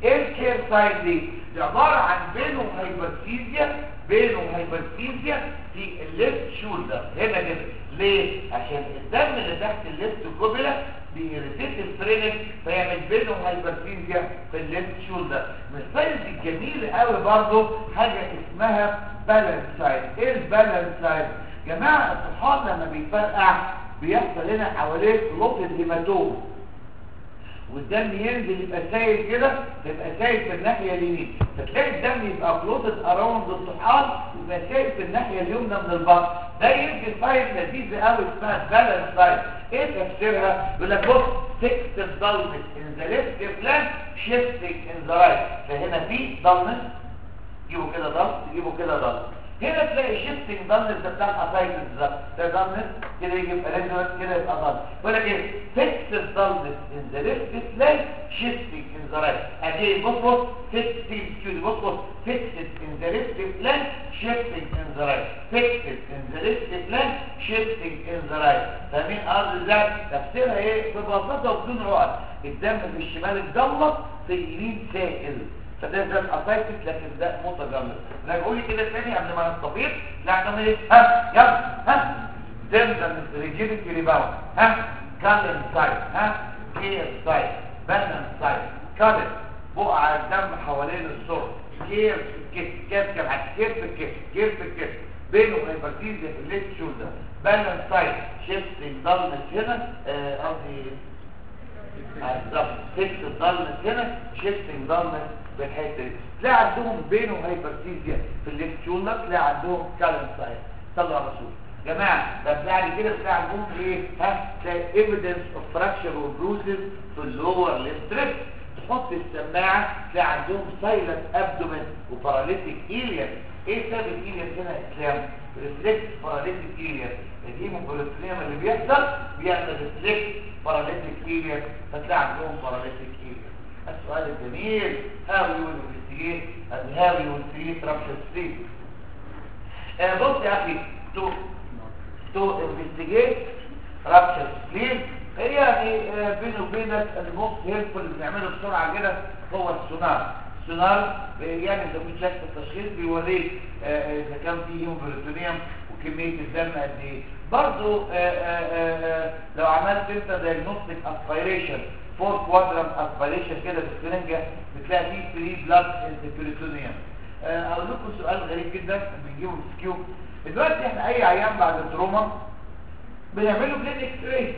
ايه الكير ساين دي دي عباره عن بينه هايبرسيزيا بينه هايبرسيزيا في الليفت شولدر هنا كده ليه عشان الدم اللي تحت الليفت كوبيلا بيريتيت الفرينك فيعمل بينه هايبرسيزيا في الليفت شولدر من الساينس الجميل قوي برضه حاجه اسمها بالانس سايد ايه البالانس سايد جماعه الطحال لما بيفرقع بيحصل هنا حواليه لوطه هيماتوم والدم ينزل يبقى سايل كده يبقى سايل في الناحيه اليمين فتلاقي الدم يبقى كلوتد اراوند الطحال يبقى سايل في الناحيه اليمنى من البطن ده يمكن سايل لذيذ قوي اسمها بالانس سايل ايه تفسيرها يقول لك بص فيكس الضلمس ان ذا ليفت فلان شيفتنج ان ذا رايت فهنا في ضلمس جيبوا كده ضلمس جيبوا كده ضلمس هنا تلاقي شيفتنج ضلمس ده بتاع الاسايتس ده ده ضلمس كده يجي يبقى ريزونانس كده يبقى ضلمس يقول لك ايه فيكس الضلمس ان ذا ليفت فلان شيفتنج ان ذا رايت ادي بص بص فيكس كده بص بص فيكس ان ذا ليفت فلان شيفتنج ان ذا رايت فيكس ان ذا ليفت فلان شيفتنج ان ذا رايت فاهمين قصدي ازاي تفسيرها ايه ببساطه وبدون عقد الدم في الشمال اتجلط في اليمين سائل فده ده الاسايتس لكن ده متجلط راجعوا لي كده تاني قبل ما نستفيض لا نعمل ايه ها يلا ها تنزل ريجيديتي ريباوند ها كالن سايد ها كير سايد بالانس سايد كالن بقع الدم حوالين السر كير في الكتف كيف كيف كير في الكتف كير في الكتف بينه هايبرتيزيا في الليفت شولدر بالانس سايد شيفتنج ضلمس هنا آه، قصدي بالظبط فيكس الضلمس هنا شيفتنج ضلمس بالحته دي تلاقي عندهم بينه هايبرتيزيا في الليفت شولدر تلاقي عندهم كالن سايد صلوا على الرسول جماعه ده بعد كده تلاقي عندهم ايه ها تلاقي ايفيدنس اوف فراكشر وبروزز في اللور ليفت تحط السماعه تلاقي عندهم سايلنت ابدومين وباراليتيك ايليا ايه سبب الايليا هنا اسلام ريفلكس باراليتيك ايليا الهيموجلوبينيوم اللي بيحصل بيعمل ريفلكس باراليتيك ايليا فتلاقي عندهم باراليتيك ايليا السؤال الجميل how we will investigate and how we will treat rupture sleep آه بص يا اخي to to investigate rupture sleep هي يعني آه بيني وبينك الموست هيلفول اللي بنعمله بسرعه كده هو السونار السونار يعني اذا كنت شايف التشخيص بيوريك آه اذا كان في هيموجلوبينيوم وكميه الدم قد ايه برضه لو عملت انت دايجنوستيك اسبيريشن فور كوادرام اسبيريشن كده بالسرنجه بتلاقي فيه فري بلاد انتريتونيوم اقول لكم سؤال غريب جدا بنجيبه في سكيو دلوقتي احنا اي عيان بعد التروما بنعمله بلين اكس راي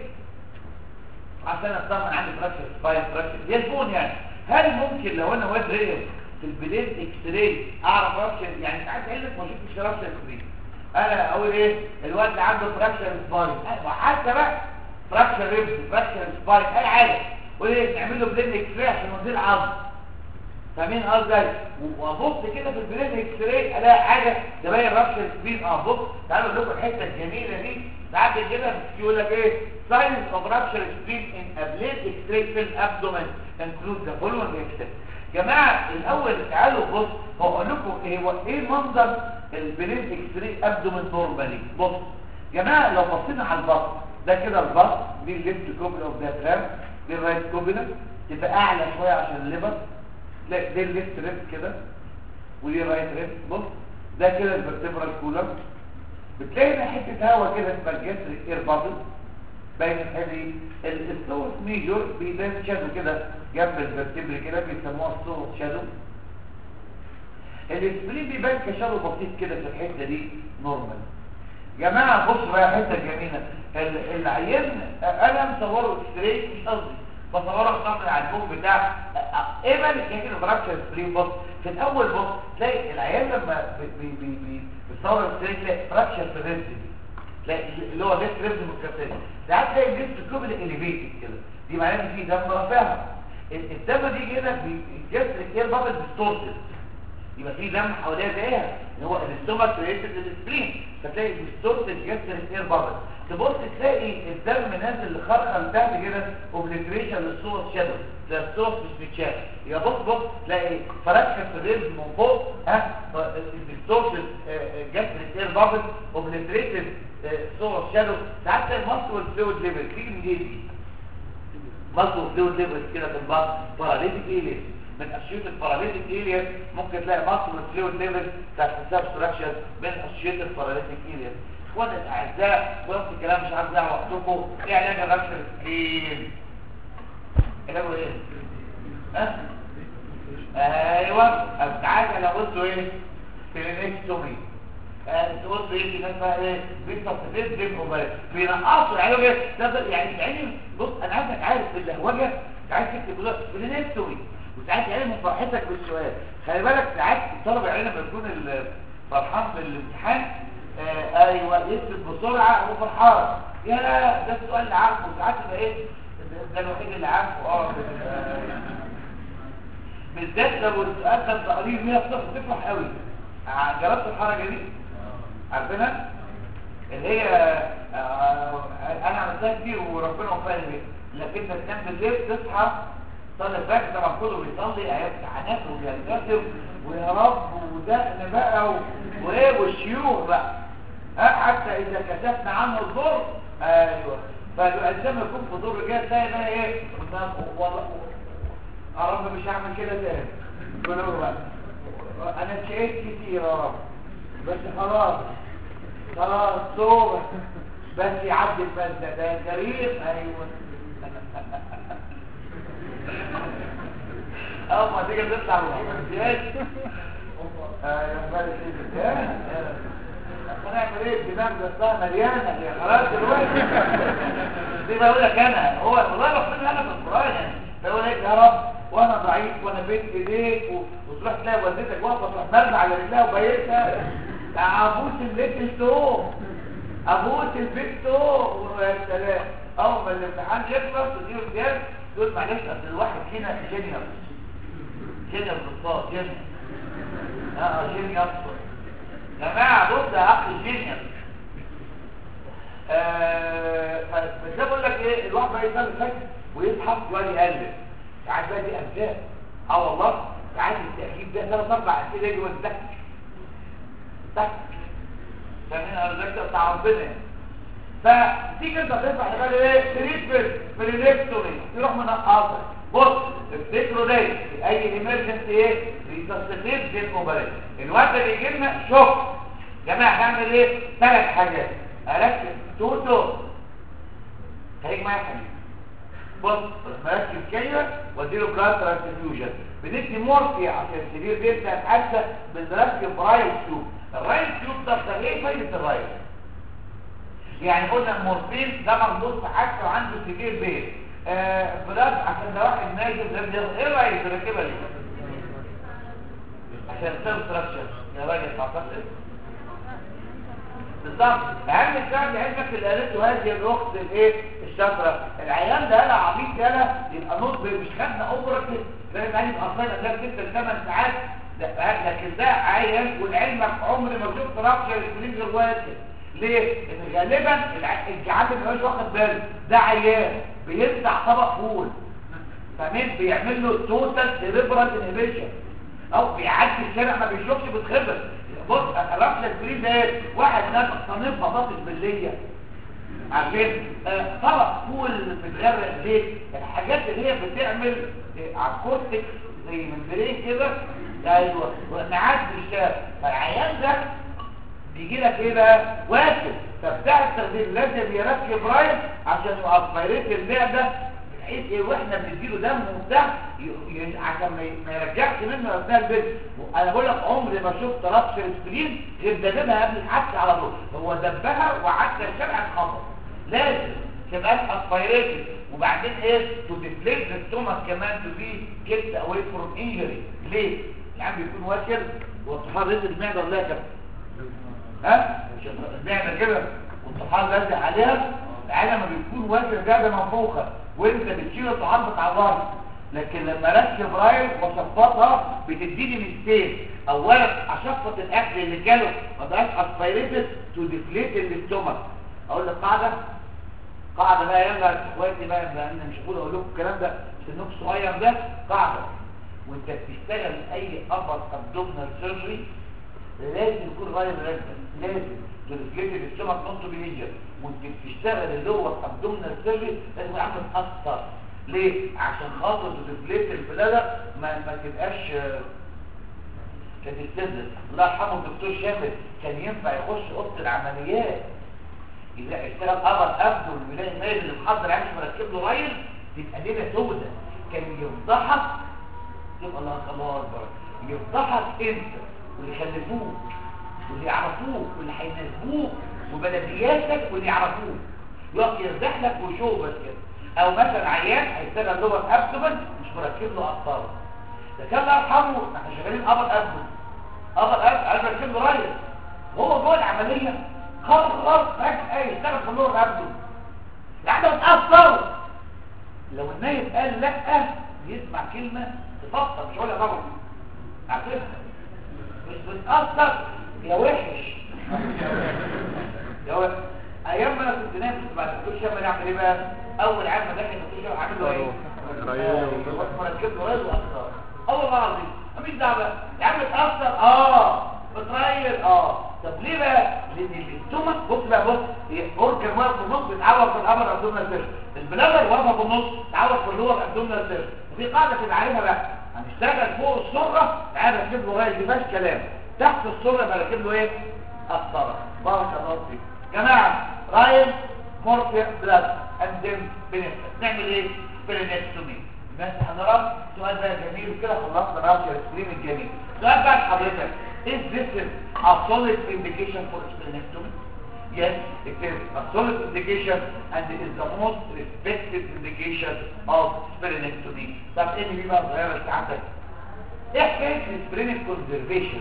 عشان اطمن عندي فراكشر سباين فراكشر يسبون يعني هل ممكن لو انا واد رئم في البلين اكس راي اعرف رابشر يعني ساعات علمك ما شفتش رابشر سبرين انا اقول ايه الواد اللي عنده فراكشر سباين وحتى بقى فراكشر ريبس فراكشر سباين اي حاجه وايه نعمل له بلين اكس راي عشان نزيل عظم فاهمين قصدي وابص كده في البلين اكس راي الاقي حاجه تبين رابشر سبين اه بص تعالوا اقول لكم الحته الجميله دي ساعات كده يقول لك ايه ساينس اوف رابشر سبين ان ابليت اكس راي في الابدومين انكلود ذا فولوينج اكسبت جماعه الاول تعالوا بص هقول لكم ايه هو ايه منظر البلين اكس راي ابدومين نورمالي بص جماعه لو بصينا على البطن ده كده البطن دي الليفت كوبل اوف ديافرام دي الرايت كوبل تبقى اعلى شويه عشان الليفر لا دي الليفت ريب كده ودي الرايت ريب بص ده كده الفرتبرال كولم بتلاقي هنا حته هواء كده اسمها الجسر اير بابل باين الحدي الصوت ميجور بيبان شادو كده جنب الفرتبري كده بيسموها الصوت شادو الاسبرين بيبان كشادو بسيط كده في الحته دي نورمال جماعه بصوا بقى حته جميله العيان انا مصوره اكس راي مش قصدي بصوره قبل على الفوق بتاع ايه مالك يمكن فراكشر سبرين بص في الاول بص تلاقي العيان لما بي بي بي بيصور اكس راي تلاقي فراكشر في الريست دي تلاقي اللي هو ليفت ريبس متكسر ساعات تلاقي الليفت كوبل اليفيتد كده دي معناها ان في دم رافعها الدم دي هنا الجسر كتير بابل ديستورتد يبقى في دم حواليها زيها اللي هو الاستومك ريليتد للسبرين فتلاقي ديستورت الجسر كتير بابل تبص تلاقي الدم نازل لخرقه لتحت كده اوبليتريشن للصوت شادو ده الصوت مش متشاف يبقى بص بص تلاقي فراكشر في الريز من فوق ها ديستورت الجسر كتير بابل اوبليتريتد صوت شادو ساعات المصل والفلويد ليفل تيجي من ايه دي مصل والفلويد ليفل كده في البطن باراليتيك ايه من اسيوت الباراليتيك اريا ممكن تلاقي مصر فلويد ليفل بتاعت السبستراكشن من اسيوت الباراليتيك اريا اخوانا الاعزاء وقت الكلام مش عارف اضيع وقتكم ايه علاج الرابشر سبلين علاجه ايه؟ ها؟ ايوه طب تعالى لو قلت ايه؟ سيرينكتومي تقول ايه في ناس بقى ايه بيتصفيت دم وبلد بينقصوا يعني ايه ده يعني يعني بص انا عايزك عارف اللهوجه عايز تكتب كده سيرينكتومي وساعات يعني من فرحتك بالسؤال خلي بالك ساعات الطلبه يعني لما يكون ال- فرحان في الامتحان آه ايوه يكتب بسرعه وفرحان يا ده السؤال اللي عارفه ساعات يبقى ايه ده- ده الوحيد اللي عارفه اه بالذات لو السؤال ده تقريب 100 صفر تفرح قوي ع- جربت الحركه دي عارفينها اللي هي آه، انا عملتها كتير وربنا وفقني بيها لكن تنام بالليل تصحى صلي الفجر طبعا كله بيصلي ايات امتحانات وبيلتزم ويا رب ودقن بقى و- وايه والشيوخ بقى ها حتى اذا كشفنا عنه الضر ايوه فالانسان يكون في ضر جاي تلاقي بقى ايه والله يا رب مش هعمل كده تاني يقول له بقى انا شقيت كتير يا رب بس خلاص خلاص توبة بس يعدي البلدة ده كريم ايوه اول ما تيجي تطلع من الحمامات يا فارس ايه هنعمل ايه الدماغ ده اصلا مليانه يا خلاص دلوقتي دي بقول لك انا هو والله ربنا انا في القران يعني بقول لك يا رب وانا ضعيف وانا بين ايديك و- وتروح تلاقي والدتك واقفه تروح مرمى على رجلها وبايتها ابوس البيت التوم ابوس البيت توم يا سلام اول ما الامتحان يخلص وتجيب الجهاز تقول معلش اصل الواحد هنا جينيور جينيور بالصوت جينيور اه جينيور يا جماعه بص يا اخ جينيور آه فده بقول لك ايه الواحد بقى يصلي الفجر ويصحى يقعد يقلب ساعات بقى دي امثال اه والله ساعات التأكيد ده ثلاث اربع اسئله يجي ويتك تك فاهمين الرزق بتاع ربنا يعني. فتيجي انت ترفع لبال ايه تريتمنت بريلكتومي يروح منقصك بص افتكروا دايما في اي ايمرجنسي ايه ريسستيف دي الموبايل الوقت اللي يجي لنا شوك جماعه هعمل ايه ثلاث حاجات اركز توتو خليك معايا يا حبيبي بص مركز كلمه واديله بلاد ترانسفيوجن بندي مورفي عشان السرير بيبدا يتحسن بنركب رايل تيوب الرايل تيوب ده طب ايه فايده الرايل يعني قلنا المورفين ده مربوط في حاجه وعنده سرير بيت آه بلاد عشان ده واحد نايم ده بيض- ايه رايك تركبها ليه عشان تنستراكشن يا راجل تعتقد بالظبط اهم الكلام لعلمك اللي قالته هذه الوقت الايه الشفره العيان ده لا عبيط يالا يبقى نص مش خدنا اوبرتيف زي ما قال اصلا ده 6 ل 8 ساعات ده لكن ده عيان ولعلمك عمري ما شفت رابشر سكرين غير واحد ليه؟ ان غالبا الع- الجعان اللي مش واخد باله ده عيان بيفتح طبق فول فمين بيعمل له توتال سيريبرال انهبيشن او بيعدي الشارع ما بيشوفش بيتخبط بص الرفل الجرين ده إيه؟ واحد ناس صنف بطاطس بالليه عارفين آه، طبق فول متغرق ليه الحاجات اللي هي بتعمل آه، على الكورتكس زي ممبرين كده ايوه ونعاد الشارع فالعيان ده بيجي لك ايه بقى واكل فبتاع التخدير لازم يركب رايل عشان يؤفيريت المعده بحيث ايه واحنا بنديله دم وبتاع ي- ي- عشان ما ي- ما يرجعش منه اثناء البيت انا بقول لك عمري ما شفت ربش السكرين غير دببها قبل الحادثه على طول هو دبها وعدى الشارع اتخبط لازم تبقى اسبيريتد وبعدين ايه تو ديفليت الستومك كمان تو بي جيت اواي فروم انجري ليه؟ العم بيكون واكل والطحال رزق المعده ولا كده ها مش المعده كده والطحال لازق عليها العالم ما بيكون واكل ده منفوخه وانت بتشيل الطحال بتعورها لكن لما ركب رايل وصفطها بتديني ميزتين اولا اشفط الاكل اللي جاله ما بقاش اسبيريتد تو ديفليت الاستومك اقول لك قاعده قاعده بقى يلا يا اخواتي بقى لان مش هقول اقول لكم الكلام ده سنكم صغير ده قاعده وانت بتشتغل اي ابر ابدومينال سيرجري لازم يكون غير رجل لازم ترفليت الاستومك نوت بيهيجر وانت بتشتغل اللي هو ابدومينال سيرجري لازم يعمل اكتر ليه عشان خاطر تدفليت البلادر ما ما تبقاش آه، كانت السدس الله يرحمه الدكتور شامل كان ينفع يخش اوضه العمليات اذا اشتغل قمر ابده الولايه المالي اللي محضر عامل مركب له رايل تبقى ليله سودة كان يفضحك يبقى الله الله اكبر يفضحك انت واللي خلفوك واللي يعرفوك واللي هيناسبوك وبلدياتك واللي يعرفوك يقف يرزح لك وشو بس كده او مثلا عيان هيشتغل لغه ابدومن مش مركب له اقطار ده كان الله يرحمه احنا شغالين قبض ابدومن قبض ابدومن انا مركب له رايل هو جوه العمليه قرر فجاه يشتغل في اللغه ابدومن يعني متاثر لو النايب قال لا يسمع كلمه تفكر مش هقولها طبعا عارفها مش بتاثر يا وحش يا وحش ايام ما انا كنت نايم كنت بعد الدكتور شامل يعمل ايه بقى اول عام ما دخل الدكتور شامل عامل له ايه ريله مركب له ريل واثار اول مره العظيم مفيش دعوه بقى يا عم اتاثر اه بتريل اه طب ليه بقى لان الاستومك بص بقى بص اورجن واقف في النص بيتعوض في الابر ابدومينال سيرش البلادر واقفه في النص بتتعوض في اللور ابدومينال سيرش وفي قاعده تبقى عارفها بقى هنشتغل فوق السره تعالى ركب له ريل مفيش كلام تحت السره بركب له ايه قسطره بارك الله فيك جماعه رايل مورفيا بلاد اندم بنفسك نعمل ايه سبرينكتومي بس هنرى سؤال بقى جميل وكده خلصنا بقى السكرين الجميل سؤال بقى لحضرتك is this a solid indication for splenectomy yes it is a solid indication and it is the most respected indication of splenectomy طب ايه اللي بقى صغيره اللي عندك ايه حكايه السبرينك كونزرفيشن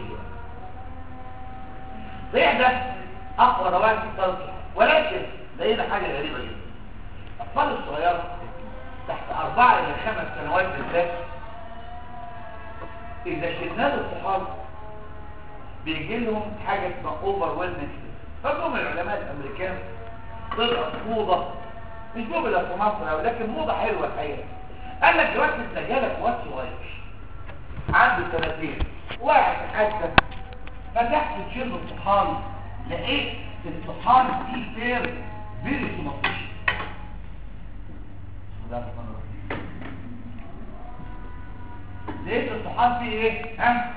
ده صحيح ده اقوى روائح في التركي ولكن لقينا حاجه غريبه جدا الاطفال الصغيره تحت أربعة إلى خمس سنوات بالذات إذا شلنا له الصحاب بيجي لهم حاجة اسمها اوفر ويلنس فجم العلماء الأمريكان طلعت موضة مش موضة في مصر أو لكن موضة حلوة الحقيقة قال لك دلوقتي انت جالك واد صغير عنده سنتين واحد حتى فتحت تشيل الصحاب لقيت الصحاب دي بير فيري سمطيش لقيت الصحاب دي ايه ها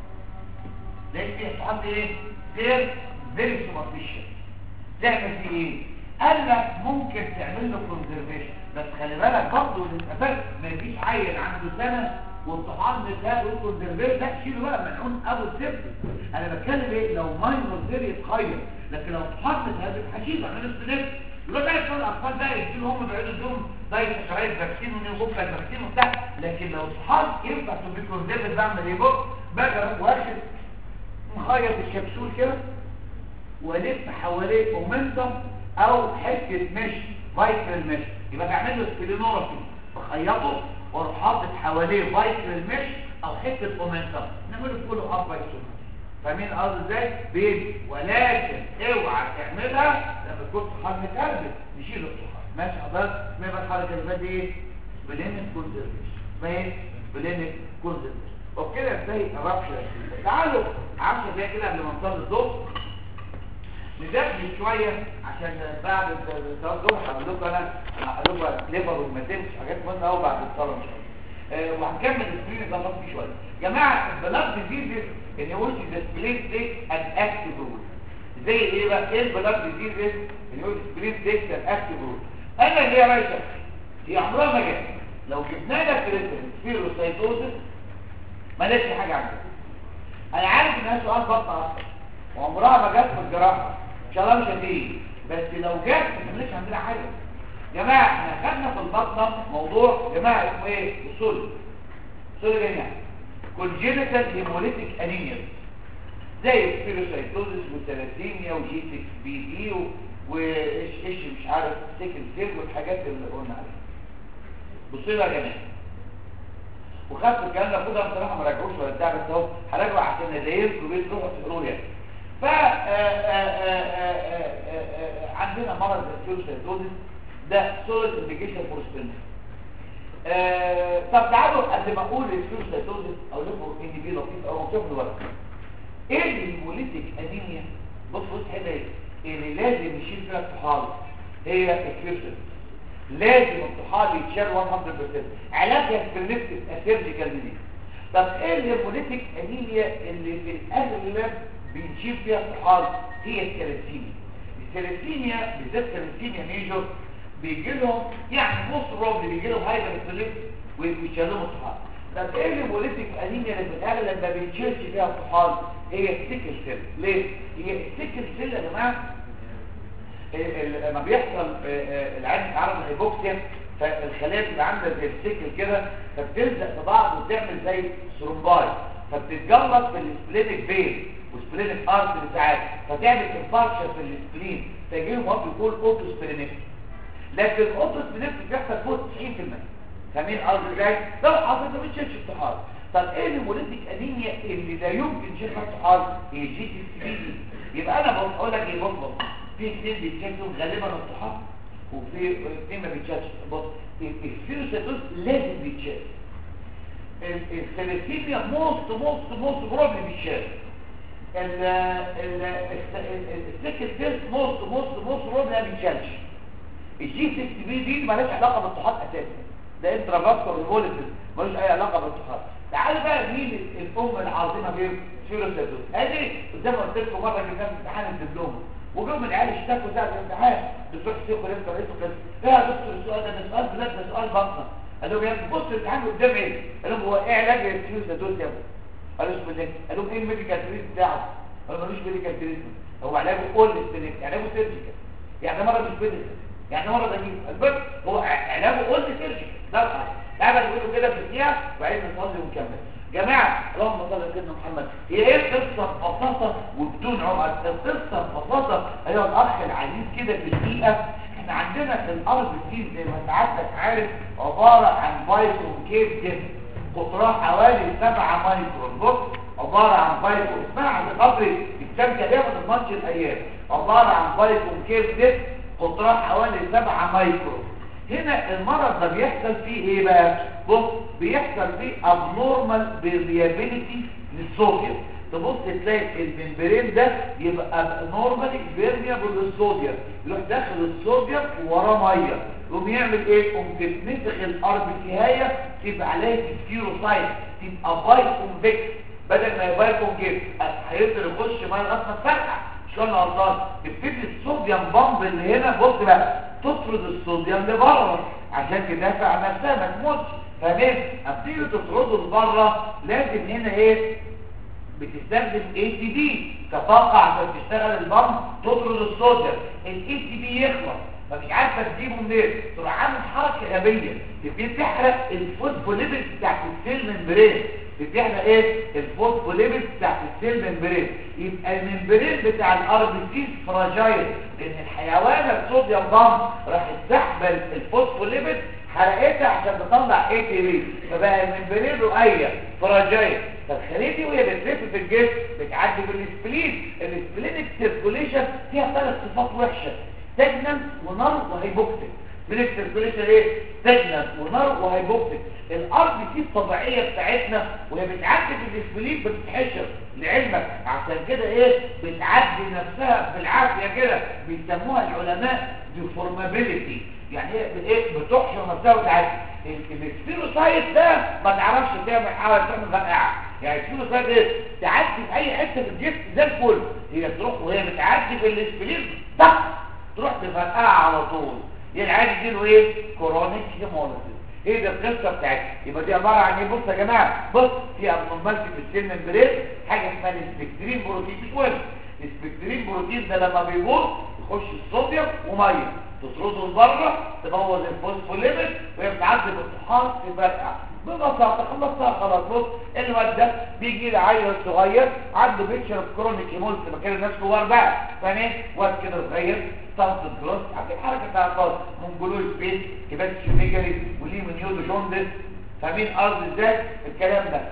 لقيت فيه الصحاب دي ايه غير فيري سوبرفيشال تعمل فيه ايه قال لك ممكن تعمل له كونزرفيشن بس خلي بالك برضه للاسف ما يجيش عيل عنده سنه والطحال ده يقول كونزرفيشن لا شيله بقى منعون ابو السبت انا بتكلم ايه لو ماينور فيري يتخير لكن لو طحال هذا هشيله اعمل له يبقى ده يكون الاطفال ده يديله هم بعيد الدم دايت شرايط فاكسين ونيوبوكا فاكسين وبتاع لكن لو صحاب ينفع تبقى كونزرفيت بعمل ايه بص باجي واخد مخيط الكبسول كده والف حواليه مومنتم او حته مش فايترال مش يبقى بعمل له سبلينورفي بخيطه واروح حاطط حواليه فايترال مش او حته مومنتم نعمله كله اب بايتون فاهمين قصدي ازاي بيبي ولكن اوعى تعملها لما تكون صحاب متقلب نشيل الصحاب ماشي حضرتك اسمها بقى الحركه اللي فاتت ايه سبلينك كونزرفيشن اسمها ايه سبلينك كونزرفيشن وبكده ازاي الرابشر تعالوا 10 دقايق كده قبل ما نصلي الظهر نذاكر شويه عشان بعد الصلاه الظهر هقول لكم انا هقول لكم كليفر والماتيريال حاجات مهمه قوي بعد الصلاه ان شاء الله آه، وهنكمل السكرين ده فيه شويه جماعه البلاد ديزيز ان هو ديسبليت دي ان اكتيف رول زي ايه بقى ايه البلاد ديزيز ان هو ديسبليت دي ان اكتيف رول انا اللي يا باشا هي عمرها ما جت لو جبنا لك السبيروسايتوزس ما لقيتش حاجه عندك انا عارف انها سؤال بطن اصلا وعمرها ما جت في الجراحه ان شاء الله مش هتيجي بس لو جت ما تعملش عندنا حاجه جماعه احنا خدنا في البطنه موضوع جماعه اسمه ايه اصول اصول ايه يعني كونجينيتال هيموليتيك انيميا زي السبيروسايتوزس والثلاسيميا وجي 6 بي دي وايش ايش مش عارف سيكل سيل والحاجات اللي قلنا عليها بصوا لها يا جماعه وخدت الكلام ده خدها بصراحه ما راجعوش ولا بتاع بس اهو هراجعه عشان ادايركم بيه تروحوا تقروا يعني ف عندنا مرض السيروسايتوزس ده سوليد انديكيشن فور سبين طب تعالوا قبل ما اقول السيروسايتوزس اقول لكم ان دي لطيف او شوف الورق ايه الهيموليتيك انيميا بص بص هنا ايه اللي لازم يشيل فيها الطحال هي السيروسايتوزس لازم الطحال يتشال 100% علاجها سبليتيك اسيرجيكال ديزيز طب ايه الهيموليتيك انيميا اللي في الاغلب بنشيل فيها الطحال هي الثلاثيميا الثلاثيميا بالذات الثلاثيميا ميجور بيجي لهم يعني نص روبلي بيجي لهم هايبر سبليت ويشالوهم الطحال طب ايه الهيموليتيك انيميا اللي في الاغلب ما بنشيلش فيها الطحال هي السيكل سيل ليه هي السيكل سيل يا جماعه ال- لما بيحصل آه، آه، العين تعرض للهيبوكسيا فالخلايا بتبقى عامله زي السيكل كده فبتلزق في بعض وتعمل زي ثرومباي فبتتجلط في السبلينيك فين وسبلينيك ارتري ساعات فتعمل انفاركشن في السبلين فيجي لهم وقت يقول اوتو سبلينيك لكن الاوتو سبلينيك بيحصل فوق 90% فاهمين قصدي ازاي؟ لو حصل ما بتشيلش الطحال طب ايه الهيموليتيك انيميا اللي لا يمكن شيلها الطحال هي جي تي سي بي يبقى انا بقول اقول لك ايه بص بص في اثنين بيتشالوا غالبا الطحال وفي اثنين ما بيتشالش بص الفيروسيتوس لازم بيتشال ال- الثلاثيميا موست موست موست بروبلم بيتشال ال ال السكن سيل موست موست موست بروبلم ما بيتشالش الجي 6 بي دي مالهاش علاقه بالطحال اساسا ده انترافاسكولار هيموليسيس ملوش اي علاقه بالطحال تعال بقى مين ال- الام العظيمه في فيروسيتوس ادي زي ما قلت لكم مره كده في امتحان الدبلومه وجم العيال اشتكوا ساعه الامتحان دكتور حسين انت رئيس القسم ايه يا دكتور السؤال ده ده سؤال بلاد ده سؤال بطنه قال لهم يا ابني بص الامتحان قدام ايه قال لهم هو ايه علاج الفيروسيتوس يا ابني قالوا اسمه ده قال لهم ايه الميديكال تريت بتاعه قالوا ملوش ميديكال تريتمنت هو علاجه كل السنين علاجه سيرجيكال يعني مره مش ميديكال يعني مره ده جيب البس هو ع- علاجه كل سيرجيكال ده الأصل. تعالى نقوله كده في الدقيقه وبعدين نصلي ونكمل جماعه اللهم صل على سيدنا محمد هي ايه القصه ببساطه وبدون عقد القصه ببساطه ايها الاخ العزيز كده في الدقيقه احنا عندنا في الارض دي زي ما سعادتك عارف عباره عن بايكون كيف جسم قطرها حوالي 7 مايكرون بص عبارة عن بايكون اسمها عند قبري الشمكة دي ما تضمنش الايام عبارة عن بايكون كيف جسم قطرها حوالي 7 مايكرون هنا المرض ده بيحصل فيه ايه بقى بص بيحصل فيه abnormal variability للصوديوم تبص تلاقي الممبرين ده يبقى نورمالي فيرميبل للصوديوم يروح داخل الصوديوم وراه ميه يقوم يعمل ايه يقوم تتنفخ الارض فيها تبقى عليها سكيروسايت تبقى باي كونفكس بدل ما يبقى كونجيت هيقدر يخش ميه لغايه ما تفرقع شلون غلطان تبتدي الصوديوم بامب اللي هنا بص بقى تطرد الصوديوم لبره عشان تدافع عن نفسها ما تموتش فاهمين؟ اما تيجي تطرده لبره لازم هنا ايه بتستخدم اي تي بي كطاقه عشان تشتغل البامب تطرد الصوديوم الاي تي بي يخلص فمش عارفه تجيبه منين تروح عامل حركه غبيه تبتدي تحرق الفوسفوليبيد بتاعت السيل ممبرين بتحرق ايه الفوسفوليبيد بتاعت السيل ممبرين يبقى الممبرين بتاع الار بي سي فراجايل لان الحيوان الصوديوم بامب راح تسحب الفوسفوليبيد حرقتها عشان تطلع اي تي بي فبقى الممبرين رؤيه فراجايل فالخليه دي وهي بتلف في الجسم بتعدي بالسبلين السبلينك سيركوليشن فيها ثلاث صفات وحشه ستاجنانت ونار وهيبوكسيك سبلينك سيركوليشن ايه ستاجنانت ونار وهيبوكسيك الارض دي الطبيعيه بتاعتنا وهي بتعدي بالسبلين بتتحشر لعلمك عشان كده ايه بتعدي نفسها بالعافيه كده بيسموها العلماء ديفورمابيليتي يعني ايه ايه بتحشر نفسها وتعدي السبيروسايت ده ما تعرفش تعمل حاجه تعمل غرقعه يعني السبيروسايت ايه تعدي في اي حته في الجسم زي الفل هي تروح وهي بتعدي في الاسبلين طق تروح تفرقعها على طول يعني العادي دي له ايه كورونيك هيموليسيس ايه ده القصه بتاعتها يبقى دي عباره عن ايه بص يا جماعه بص في ابنورمالتي في السيل ممبرين حاجه اسمها السبكترين بروتين مش مهم السبكترين بروتين ده لما بيبوظ يخش الصوديوم وميه تطرده لبره تبوظ الفوسفوليبيد وهي بتعدي بالطحال تفرقع ببساطه خلصتها خلاص بص الواد ده بيجي لي عيل صغير عنده بيشرب كرونيك هيموليس مكان الناس كبار بقى فاهم واد كده صغير صوت الجروس عارفين الحركه بتاعت الصوت مونجولوي سبيس كبات شميجري وليه من يودو جوندس فاهمين قصدي ازاي الكلام ده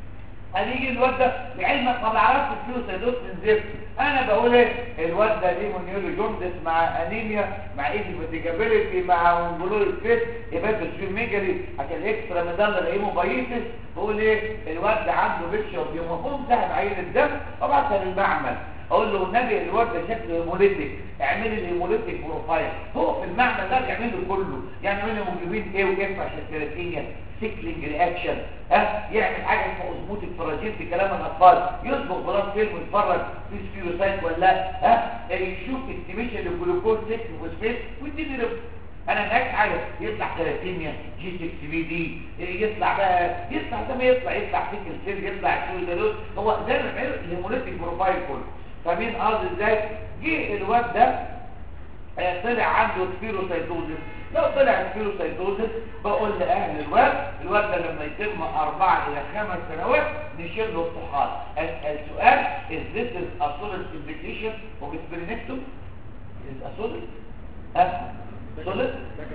هنيجي الواد ده لعلمك ما بعرفش فلوس يدوس من زفت انا بقول ايه الواد ده ليه مونيولو جوندس مع انيميا مع ايدي فاتيجابيلتي مع مونجولوي سبيس يبقى شميجري عشان الاكسترا ميدالا هيموبايتس بقول ايه الواد ده عنده بيشرب يوم سحب عين الدم وبعتها للمعمل اقول له والنبي الواد ده شكله هيموليتيك اعمل لي الهيموليتيك بروفايل هو في المعمل ده يعمل له كله يعمل له موجبين ايه واف عشان الكراتينيا سيكلينج رياكشن ها يعمل حاجه اسمها اوزموتيك فراجيل في كلام الاطفال يصبغ بلاد فيلم ويتفرج في سبيروسايت ولا لا ها يشوف استيميشن للجلوكوز 6 فوسفيت ويديني رب انا هناك حاجه يطلع كراتينيا جي 6 بي دي يطلع بقى يطلع زي ما يطلع يطلع سيكل سيل يطلع سويدالوز هو ده اللي بيعمل الهيموليتيك بروفايل كله فمين قصد ازاي جه الواد ده آه، طلع عنده سبيروسايتوزس لو طلع سبيروسايتوزس بقول لاهل الواد الواد ده لما يتم اربعة الى خمس سنوات نشيل له الطحال اسال سؤال is this is a solid implication of splenectomy is a solid ها solid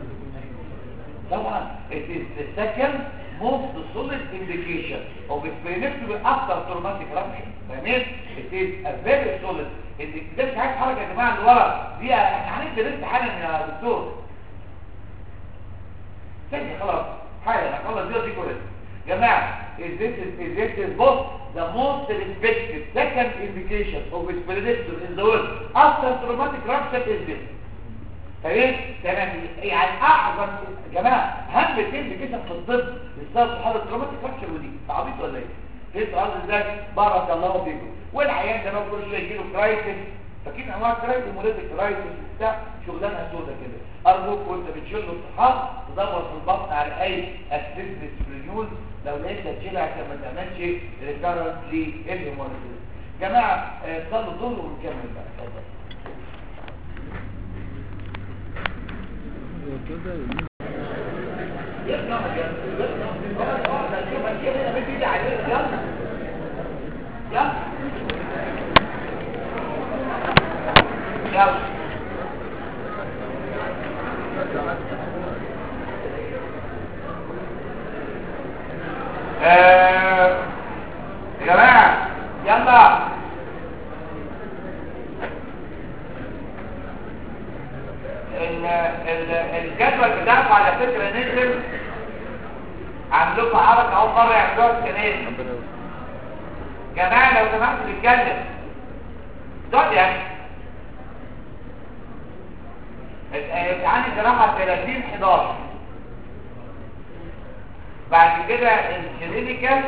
طبعا it is the second most solid indication of splenectomy after traumatic rupture تمام it is a very solid ان ده مش عايز حركه يا جماعه اللي ورا دي احنا هنكتب لسه حالا يا دكتور ثانيه خلاص حالا خلاص دي دي كويس جماعه is this is, is this is both the most respected second indication of splenectomy in the world after traumatic rupture is this تمام تمام يعني اعظم يا جماعه اهم انديكيشن في الطب بسبب حاله تروماتيك فراكشر ودي عبيط ولا ايه فهمت قصدي ازاي بارك الله فيكم والعيان ده بقى كل شويه يجي له كرايسيس فاكرين انواع كرايسيس موليتيك كرايسيس بتاع شغلانه سودا كده ارجوك وانت بتشيل له الصحاب تدور في البطن على اي اسيستنس برينيول لو لقيتها تشيلها عشان ما تعملش ريكارنت للهيموليتيك جماعه آه، صلوا الظهر ونكمل بقى اتفضل يا جماعة يلا ال- ال- الجدول بتاعكم على فكرة نزل عاملكم حركة اول مرة يعملوها السنة دي جماعة لو سمحت نتكلم دول يعني امتحان الجراحة 30 11 بعد كده الكلينيكال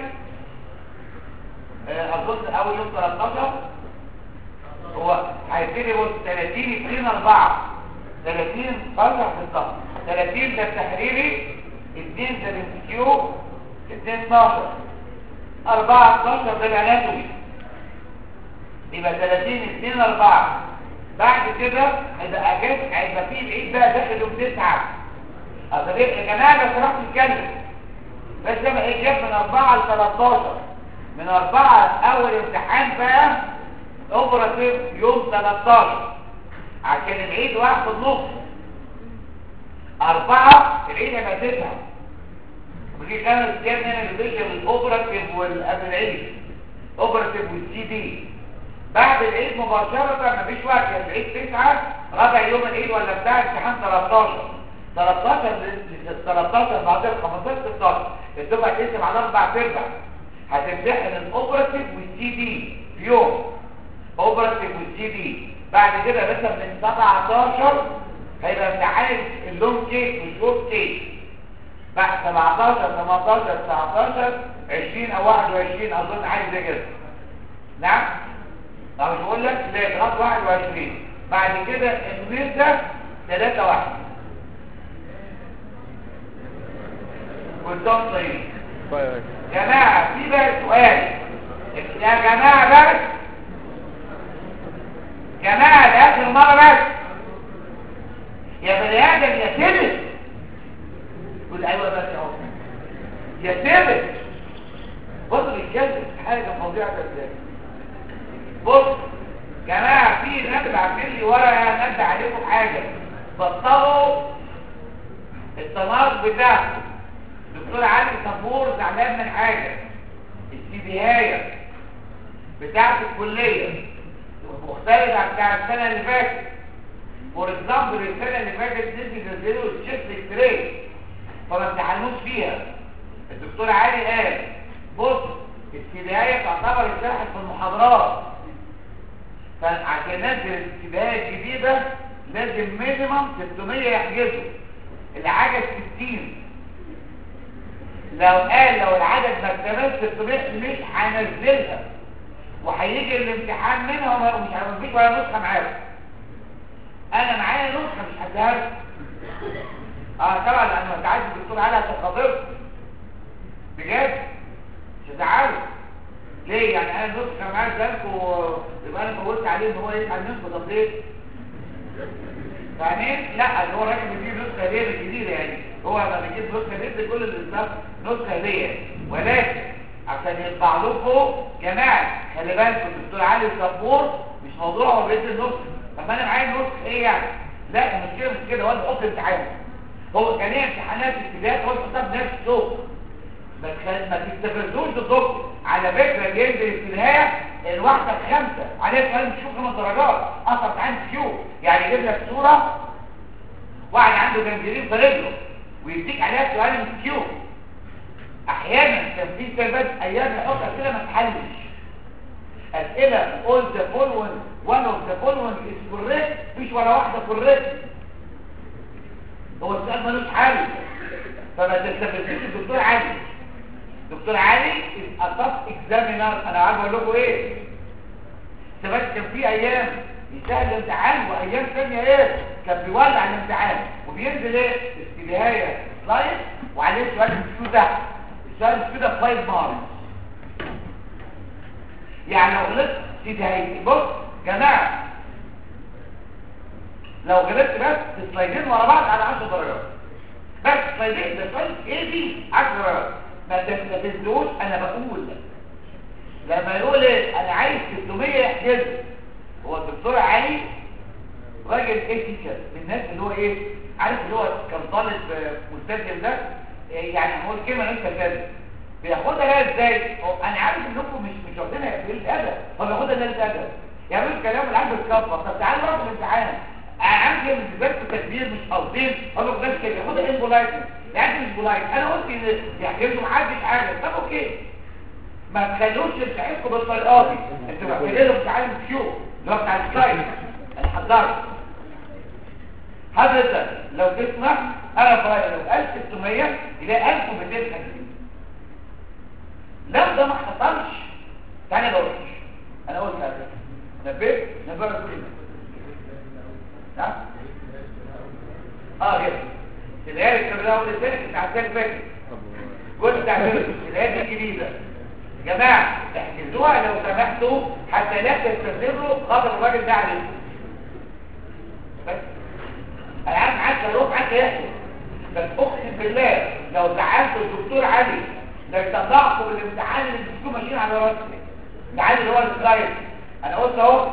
آه، اظن اول يوم 13 هو هيبتدي بص 30 2 4 30 فرع في الضغط 30 ده التحريري 2 ده الانسكيو 2 12 4 12 ده الاناتومي يبقى 30 2 4 بعد كده هيبقى اجاز هيبقى فيه العيد بقى داخل يوم 9 اصل إيه يا جماعه لو سمحتوا نتكلم بس لما ايه جاب من 4 ل 13 من 4 اول امتحان بقى اوبراتيف يوم 13 عشان العيد واحد في النص أربعة العيد هيبقى تسعة ودي خمس أيام هنا بتشرب الأوبراتيف والقبل العيد أوبراتيف والسي دي بعد العيد مباشرة مفيش وقت يا العيد تسعة رابع يوم العيد ولا بتاع امتحان 13 13 ل 13 بعد 15 16 الدفعة تقسم على أربع تربع هتمتحن الأوبراتيف والسي دي في يوم اوبراتيف والسي دي بعد كده مثلا من 17 هيبقى امتحان اللونج كيك والشورت كيك بعد 17 18 19 20 او 21 اظن حاجه زي كده نعم انا مش بقول لك لا لغايه 21 بعد كده النيل ده 3 1 كلهم طيبين طيب جماعه في بقى سؤال يا جماعه بس جماعة لآخر مرة بس يا بني آدم يا سبت قول أيوة بس يا عمر يا سبت بص بيتكلم في حاجة فظيعة ازاي بص جماعة في ناس بعتين لي ورقة نبدا عليكم حاجة بطلوا التناقض بتاعكم دكتور علي صبور زعلان من حاجة السيديهاية بتاعت الكلية مختلف عن بتاع السنة اللي فاتت فور اكزامبل السنة اللي فاتت نسبة نزلوا الشيفت اكتري فما امتحنوش فيها الدكتور علي قال بص السيديهاية تعتبر اتشرحت في المحاضرات فعشان ننزل الابتدائيه الجديده لازم مينيمم 600 يحجزوا العدد 60 لو قال لو العدد ما اكتملش 600 مش هنزلها وهيجي الامتحان منها ومش هنزلك ولا نسخه معاك انا معايا نسخه مش هديها لك. اه طبعا لانه انت عايز الدكتور علي عشان خاطرك بجد مش هزعله ليه يعني انا نسخه معايا زيكم يبقى انا فوتت عليه ان هو يسعى النسخه طب ليه فاهمين لا اللي هو الراجل بيجيب نسخه هديه الجديده يعني هو لما بيجيب نسخه هديه كل اللي نسخه هديه ولكن عشان يطبع لكم جماعه خلي بالكم الدكتور علي الصبور مش موضوع هو بيدي النسخه طب ما انا معايا النسخه ايه يعني لا المشكله مش كده هو اللي بيحط امتحان هو كان ليه امتحانات ابتدائي هو بيحطها بنفس الشغل ما تخ- ما تستفزوش الدكتور على فكره بينزل في النهايه الواحده بخمسه عليها سؤال مش خمس درجات اصلا امتحان كيو يعني يجيب لك صوره واحد عنده جنجرين في رجله ويديك عليها سؤال من كيو احيانا كان في كتابات ايام يحط اسئله ما تحلش اسئله all the following one of the following is correct مفيش ولا واحده correct هو السؤال ملوش حل فما تستفزوش الدكتور علي دكتور علي is a tough examiner انا عارف اقول لكم ايه ثبات كان في ايام يسهل الامتحان وايام ثانيه ايه كان بيولع الامتحان وبينزل ايه استبهايه سلايد وعليه سؤال مش تحت السؤال مش كده فايف ماركس يعني لو غلطت استبهايه بص جماعه لو غلطت بس سلايدين ورا بعض على 10 درجات بس سلايدين ده سلايد ايه دي 10 درجات ما تستفزوش انا بقول لما يقول ايه انا عايز 600 يحجز هو الدكتور علي راجل ايثيكال من الناس اللي هو ايه عارف اللي هو كان طالب آه، مستسلم ده إيه يعني هو الكلمه انت كده بياخدها بقى ازاي هو انا عارف انكم مش مش واخدينها بقله ادب هو بياخدها بقله ادب يعملوا الكلام اللي عنده الكفه طب تعالوا نروح الامتحان عندي بالذات التكبير مش قاصدين هو ما بياخدهاش كده ياخدها ان بولايت يعني مش بولايت انا قلت ان يحجزوا محدش حاجه طب اوكي ما تخلوش امتحانكم بالطريقه دي انتوا محتاجين امتحان كيو اللي هو بتاع السلايد انا حضرت حضرتك لو تسمح انا برايي لو 1600 الى 1250 لو ده ما حصلش تعالى بقولش انا قلت هذا نبيت نبيت كل نعم اه كده تلاقي الكبيرة اول الثاني بتاع الثاني فاكر قلت بتاع الثاني الجديدة يا جماعة احجزوها لو سمحتوا حتى لا تستمروا خاطر الراجل ده عليكم بس انا عارف معاك لو معاك يحصل بس اقسم بالله لو زعلت الدكتور علي لو يطلعكم الامتحان اللي بتكونوا ماشيين على راسك الامتحان اللي هو السلايد انا قلت اهو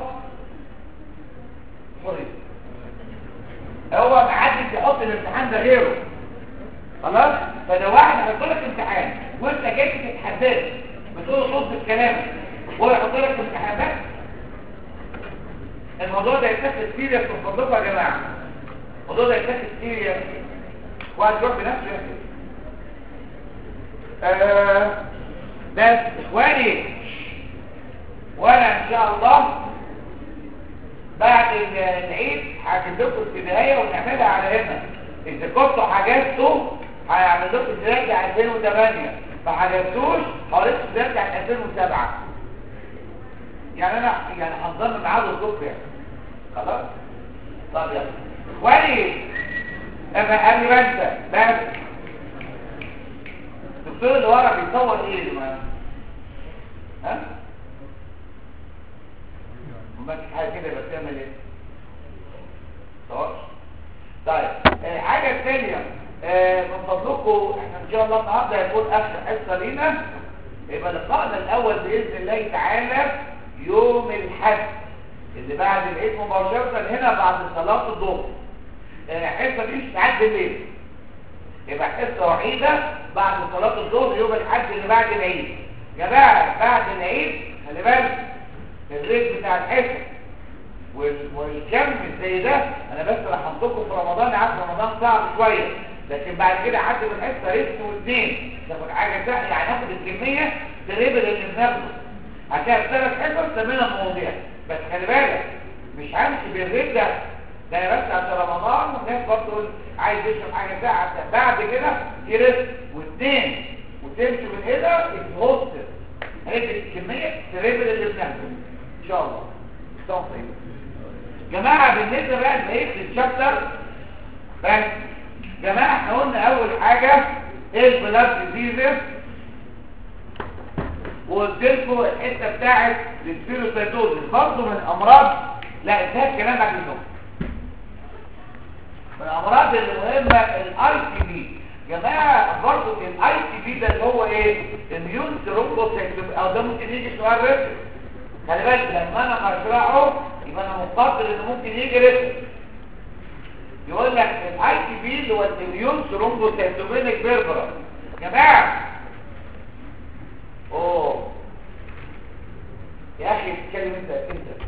سوري هو ما حدش يحط الامتحان ده غيره خلاص فلو واحد هيحط لك امتحان وانت جاي تتحدث بتقول صوت الكلام هو يحط لك امتحانات الموضوع ده يتاخد سيريس من فضلكم يا جماعه الموضوع ده يتاخد سيريس واحد يروح بنفسه يحكي آه بس اخواني وانا ان شاء الله بعد العيد هكتب لكم البدايه ونعملها على هنا اذا كنتوا حجزتوا هيعمل لكم البدايه بتاع 2008 ما حجزتوش هوريكم البدايه بتاع 2007 يعني انا يعني هنضم معاه الصبح يعني خلاص طب يلا اخواني اما قبل ما انسى بس الدكتور اللي ورا بيصور ايه دلوقتي ها ماسك حاجه كده يبقى بتعمل ايه صور طيب آه حاجه ثانيه آه من فضلكم احنا ان شاء الله النهارده هيكون اخر حصه لينا يبقى لقائنا الاول باذن الله تعالى يوم الاحد اللي بعد العيد مباشره هنا بعد صلاه الظهر آه حصه دي مش ساعات بالليل يبقى حصه وحيده بعد صلاه الظهر يوم الاحد اللي بعد العيد يا جماعه بعد العيد خلي بالك الريت بتاع الحصه وال- والكم زي ده انا بس رحمتكم في رمضان عارف رمضان صعب شويه لكن بعد كده حد من الحصه ريت واثنين تاخد حاجه سهله يعني ناخد الكميه تقريبا اللي بناخده عشان ثلاث حصص ثمانية مواضيع بس خلي بالك مش همشي بالريت ده ده انا بس عشان رمضان والناس برضه تقول عايز يشرب حاجه ساعه بعد كده في ريسك واثنين وتمشي من هنا الهوستر هيدي كميه تريبل اللي بنعمله ان شاء الله استغفر جماعه بالنسبه بقى لبقيه الشابتر بس جماعه احنا قلنا اول حاجه ايه البلاد ديزيز وقلت لكم الحته بتاعت السبيروسايتوزس برضه من الامراض لا انتهى الكلام بعد النوم من الامراض المهمه الاي تي بي جماعه برضه الاي تي بي ده اللي هو ايه اميون ثرومبوسايتوم او ده ممكن يجي سؤال رسم خلي بالك لما انا بشرحه يبقى انا مقدر انه ممكن يجي رسم يقول لك الاي تي بي اللي هو الاميون ثرومبوسايتومينيك بيربرا جماعه اوه يا اخي اتكلم انت انت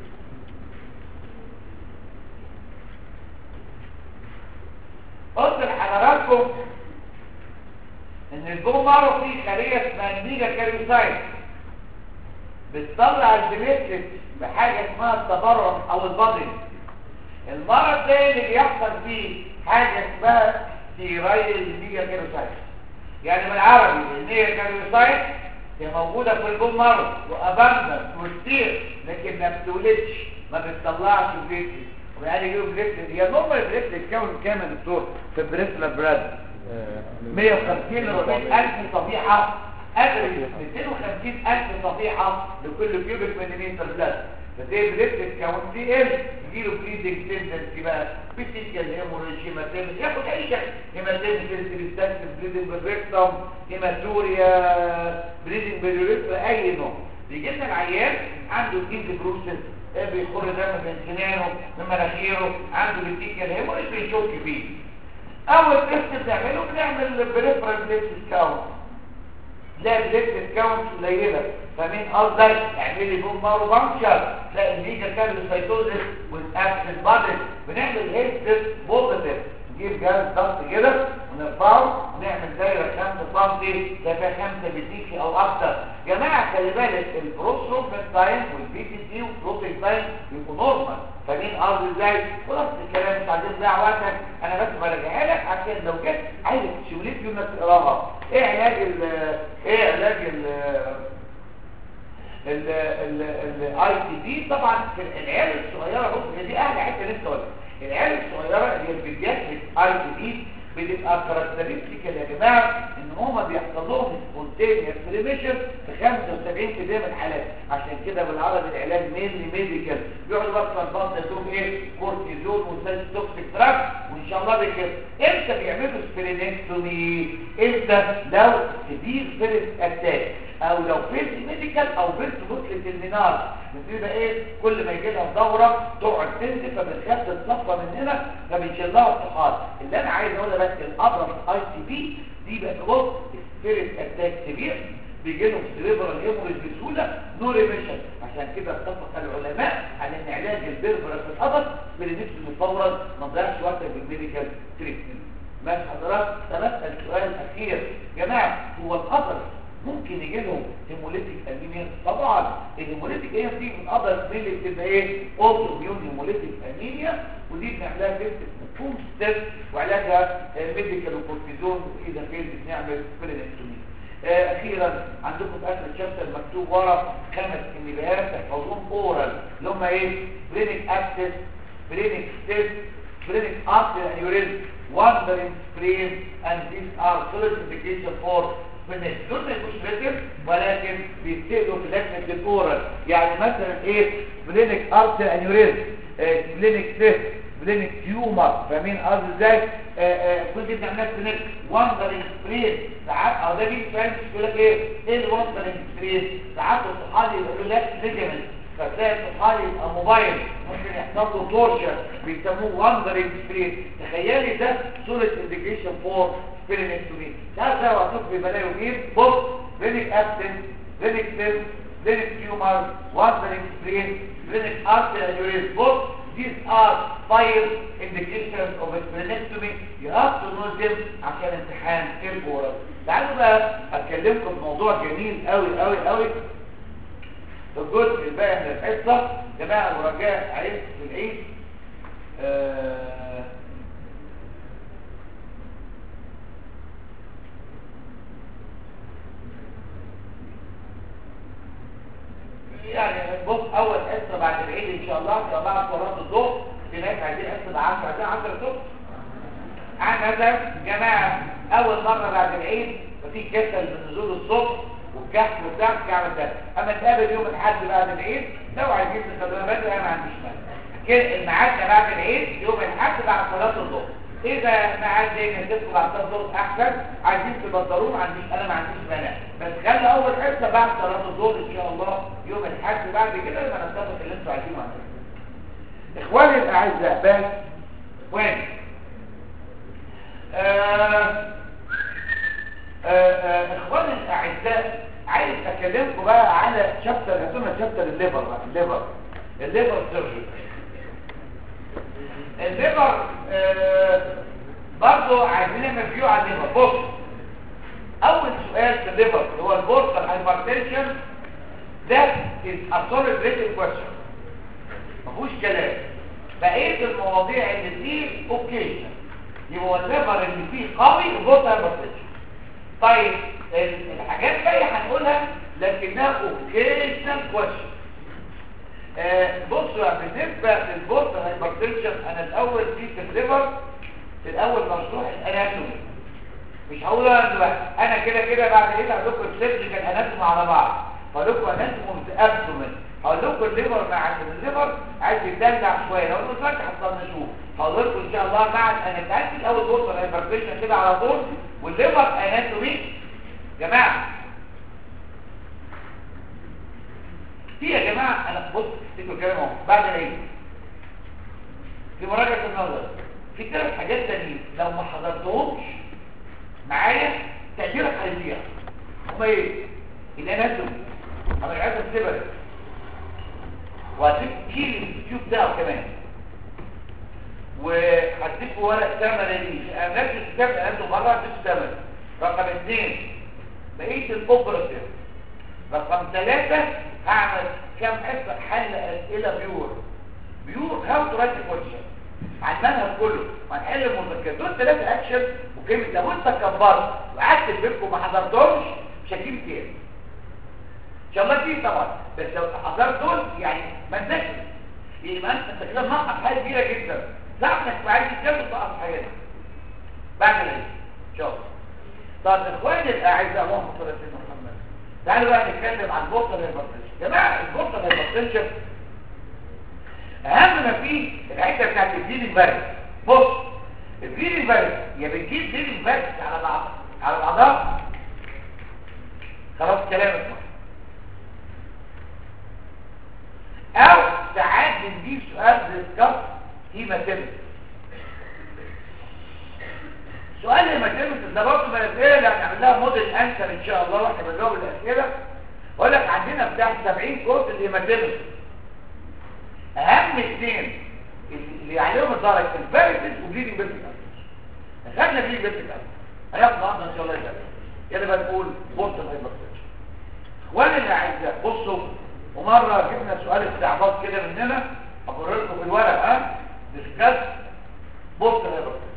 قلت لحضراتكم ان الجمر فيه خليه اسمها الميجا كاريوسايت بتطلع البليتلت بحاجه اسمها التبرم او البادن المرض ده اللي بيحصل فيه حاجه اسمها ستيرايد الميجا كاريوسايت يعني بالعربي الميجا كاريوسايت هي موجوده في الجمر وابندر وكتير لكن ما بتولدش ما بتطلعش بليتلت ويعني يجيبوا بليتلت هي نورمال بليتلت كام كام يا دكتور في بريسلا براد 150 ل 400 الف صفيحه افرج 250 الف صفيحه لكل كيوبيك مليمتر بلاد فتلاقي بليتلت كاونت دي ال يجيله بليدنج تندنسي بقى بتيجي هيموريج هيماتيمس ياخد اي شكل هيماتيمس بليدنج بليدنج بالريكتوم هيماتوريا بليدنج بالريكتوم اي نوع بيجي لنا العيان عنده ديز بروسس بيخر دم من سنانه من مناخيره عنده بتيكال هيموريج بيشك فيه اول تيست بنعمله بنعمل بريفرال بليتس كاونت لا بليتس كاونت قليله فمين قصدك اعملي بوم مارو بانكشر تلاقي الميجا كاريوسايتوزس والابسنت بادل بنعمل هيست بوزيتيف نجيب جهاز ضغط كده ونرفعه ونعمل دايره 5 سم ده فيها 5 بتيكي او اكتر جماعه خلي بالك البروسترومبين تايم والبي تي سي والبروتين تايم يبقوا نورمال فمين قصدي ازاي خلاص الكلام مش عايزين نضيع وقتك انا بس براجعها لك عشان لو جت عايزك تشوليت يوم انك تقراها ايه علاج ال ايه علاج ال الاي تي دي طبعا في العيال الصغيره بص هي دي اهل حته لسه ولا العيال الصغيره اللي هي البيدياتريك اي تي دي بتبقى كاركترستيكال يا جماعه ان هما بيحصل لهم سبونتينيوس ريميشن في 75% من الحالات عشان كده بالعربي العلاج مينلي ميديكال بيقعدوا بس البطن يدوم ايه كورتيزون وسايتوكسيك تراك وان شاء الله بكده امتى بيعملوا سبرينكتومي امتى لو سيفير فيرست اتاك او لو فيرست ميديكال او فيرست بطلة المنار بتبقى ايه كل ما يجي لها دوره تقعد تنزل فبتخاف تتصفى من هنا فبنشيل لها الطحال اللي انا عايز اقولها بس الابرز اي سي بي دي بقى بص سبيريت اتاك سيفير بيجي لهم سيريبرال هيموريج بسهوله نو ريميشن عشان كده اتفق العلماء على ان علاج البربرة في القبض بنفسه فورا ما تضيعش وقتك بالميديكال تريتمنت ماشي حضرتك تمثل السؤال الاخير جماعه هو القدر ممكن يجي لهم هيموليتيك انيميا طبعا الهيموليتيك هي دي من ابرز ميل بتبقى ايه اوتو ميون هيموليتيك انيميا ودي بنعملها تيست فوم ستيب وعلاجها ميديكال وكورتيزون واذا فين بنعمل سبرينكتومي آه اخيرا عندكم في اخر الشابتر مكتوب ورا خمس انبيهات تحفظوهم اورال اللي هم ايه برينيك اكسس برينيك ستيب برينيك ارتر انيوريزم wandering spleen and these are solid indication for من دول ما يكونش ريتم ولكن بيستقلوا في لجنه الاورال يعني مثلا ايه بلينك ارتر انيوريزم بلينك سيست بلينك تيومر فاهمين قصدي ازاي كل دي بنعملها في نفس واندرنج سبرين ساعات او ده بيجي سؤال يقول لك ايه ايه الواندرنج سبرين ساعات الصحابي يقولوا لك ليجمنت فتلاقي الصحابي يبقى موبايل ممكن يحصل له تورشر بيسموه واندرنج سبرين تخيلي ده صوره انديكيشن فور سبرينكتومي تعرف ده وقتك ببلاوي مين بص بلينك ابسنت بلينك سيست بلينك تيومر واندرنج سبرين بلينك ارتر انيوريزم بص these are five indications of a splenectomy you have to know them عشان امتحان الاورال تعالوا بقى اتكلمكم في موضوع جميل قوي قوي قوي الجزء الباقي من الحصه جماعه المراجعه عيد في العيد آه يعني بص اول حصه بعد العيد ان شاء الله في بعد صلاه الظهر في ناس عايزين حصه ب 10 عايزين 10 الصبح عن مثلا جماعه اول مره بعد العيد ففي كسل من نزول الصبح والكحك وبتاع تعمل ده اما تقابل يوم الاحد بعد العيد لو عايزين تخلوها بدري انا ما عنديش مانع كده الميعاد بعد العيد يوم الاحد بعد صلاه الظهر اذا ميعاد زي ما تدخل بعد صلاه الظهر احسن عايزين تبطلوه ما عنديش انا ما عنديش مانع بس خلي اول حصه بعد صلاه الظهر ان شاء الله يوم الاحد بعد كده لما نتفق اللي انتوا عايزينه عندنا اخواني الاعزاء بس وين آه آه اخواني الاعزاء عايز اكلمكم بقى على شابتر هاتونا شابتر الليفر بقى الليفر الليفر سيرجري الليفر آه برضو عايزين نعمل فيو على الليفر بص اول سؤال في الليفر اللي هو البورتال هايبرتنشن ده is a solid written question مفيهوش كلام بقيه المواضيع اللي فيه اوكي يبقى الليفر اللي فيه قوي البورتال هايبرتنشن طيب الحاجات بقى هنقولها لكنها اوكيشنال كويشن بصوا بالنسبه للبورتال هايبرتنشن انا الاول في الليفر في الاول مشروع الاناتومي مش هقولها دلوقتي انا كده كده بعد كده هقول لكم السيرجيكال اناتومي على بعض هقول لكم اناتومي ابدومن هقول لكم الليفر مع الليفر عايز يتدلع شويه لو قلت لك هتطنشوه هقول لكم ان شاء الله مع الاناتومي الاول بورتال هايبرتنشن كده على طول والليفر اناتومي جماعه في يا جماعه انا بص افتكروا الكلام اهو بعد العيد في مراجعه النظر في ثلاث حاجات تانيين لو ما حضرتهمش معايا تقديرك هيضيع هما ايه الاناتومي عمليات السبب وهتجيب كيل اليوتيوب بتاعه كمان وهديكوا ورق ثمن دي انا نفس الكتاب قلته مره هديكوا ثمن رقم اثنين بقيه الاوبراتيف رقم ثلاثة هعمل كام حصة حل اسئلة بيور بيور هاو تو رايت كويشن على المنهج كله وهنحل المذكرات دول ثلاثة اكشن وكلمة لو انت كبرت وقعدت بينكم ما حضرتهمش مش هجيب كتير ان شاء الله فيه طبعا بس لو حضرت دول يعني ما انتش يبقى انت انت كده منقص حاجه كبيره جدا تعرف انك عايز تتجوز تقص حياتك بعد العيد ان شاء الله طب اخواني الاعزاء اللهم صل على سيدنا محمد تعالوا بقى نتكلم عن البورصه الهايبرتنشن يا جماعه البورصه الهايبرتنشن اهم ما فيه الحته بتاعت الدين البارد بص الدين البارد يا بتجيب دين البارد على بعض على بعضها خلاص كلامك او ساعات بنجيب سؤال ديسكاس في ماتيريال سؤال الماتيريال ده برضه الاسئله اللي هنعمل لها موديل انسر ان شاء الله واحنا بنجاوب الاسئله اقول لك عندنا بتاع 70 كورس الهيماتيريال اهم اثنين اللي عليهم الدرجه الفيرتس وبليدنج بيرتس خدنا بليدنج بيرتس هياخد النهارده ان شاء الله يبقى يلا بقى نقول بورتال هايبرتنشن وانا اللي عايز بصوا ومره جبنا سؤال استعباط كده مننا هقول لكم في الورق ها ديسكاس بورتال هايبرتنشن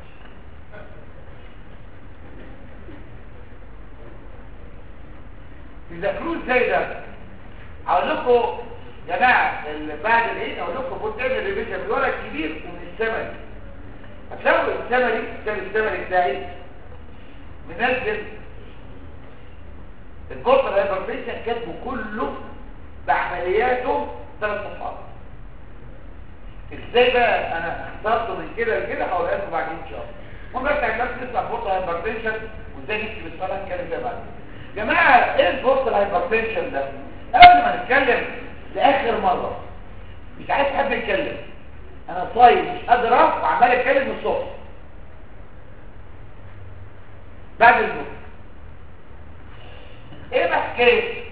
تذاكروه ازاي ده هقول لكم يا جماعه بعد العيد اقول لكم خد تاني الريفيجن الورق كبير ومن الثمن هتلاقوا الثمني كان الثمني بتاعي منزل البورتال هايبرتنشن كاتبه كله بعملياته ثلاث صفحات ازاي بقى انا اخترته من كده لكده هقولها لكم بعدين ان شاء الله المهم بس عشان تطلع بورتال هايبرتنشن وازاي نكتب السؤال هنتكلم فيها بعدين جماعه ايه البورتال هايبرتنشن ده قبل ما نتكلم لاخر مره مش عايز حد يتكلم انا صايم مش قادر اقف وعمال اتكلم من الصبح بعد الظهر ايه بقى حكايه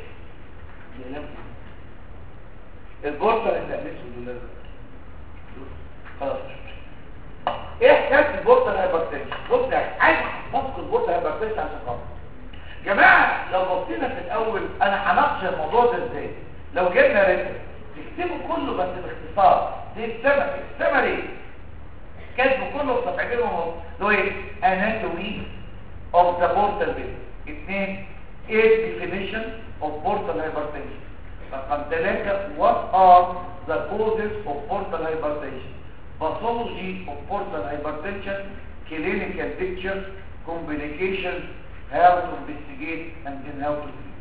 البورصه اللي بتعملش خلاص ايه حكايه البورصه الهايبرتنشن بص يعني عايز احفظكم البورصه الهايبرتنشن عشان خاطر جماعه لو بصينا في الاول انا هناقش الموضوع ده ازاي لو جبنا ريتم تكتبه كله بس باختصار دي السمري السمري كاتبه كله في صفحتين ونص اللي هو ايه anatomy of the portal vein اثنين ايه definition of portal hypertension رقم ثلاثة what are the causes of portal hypertension pathology of portal hypertension clinical picture complications how to investigate and then how to treat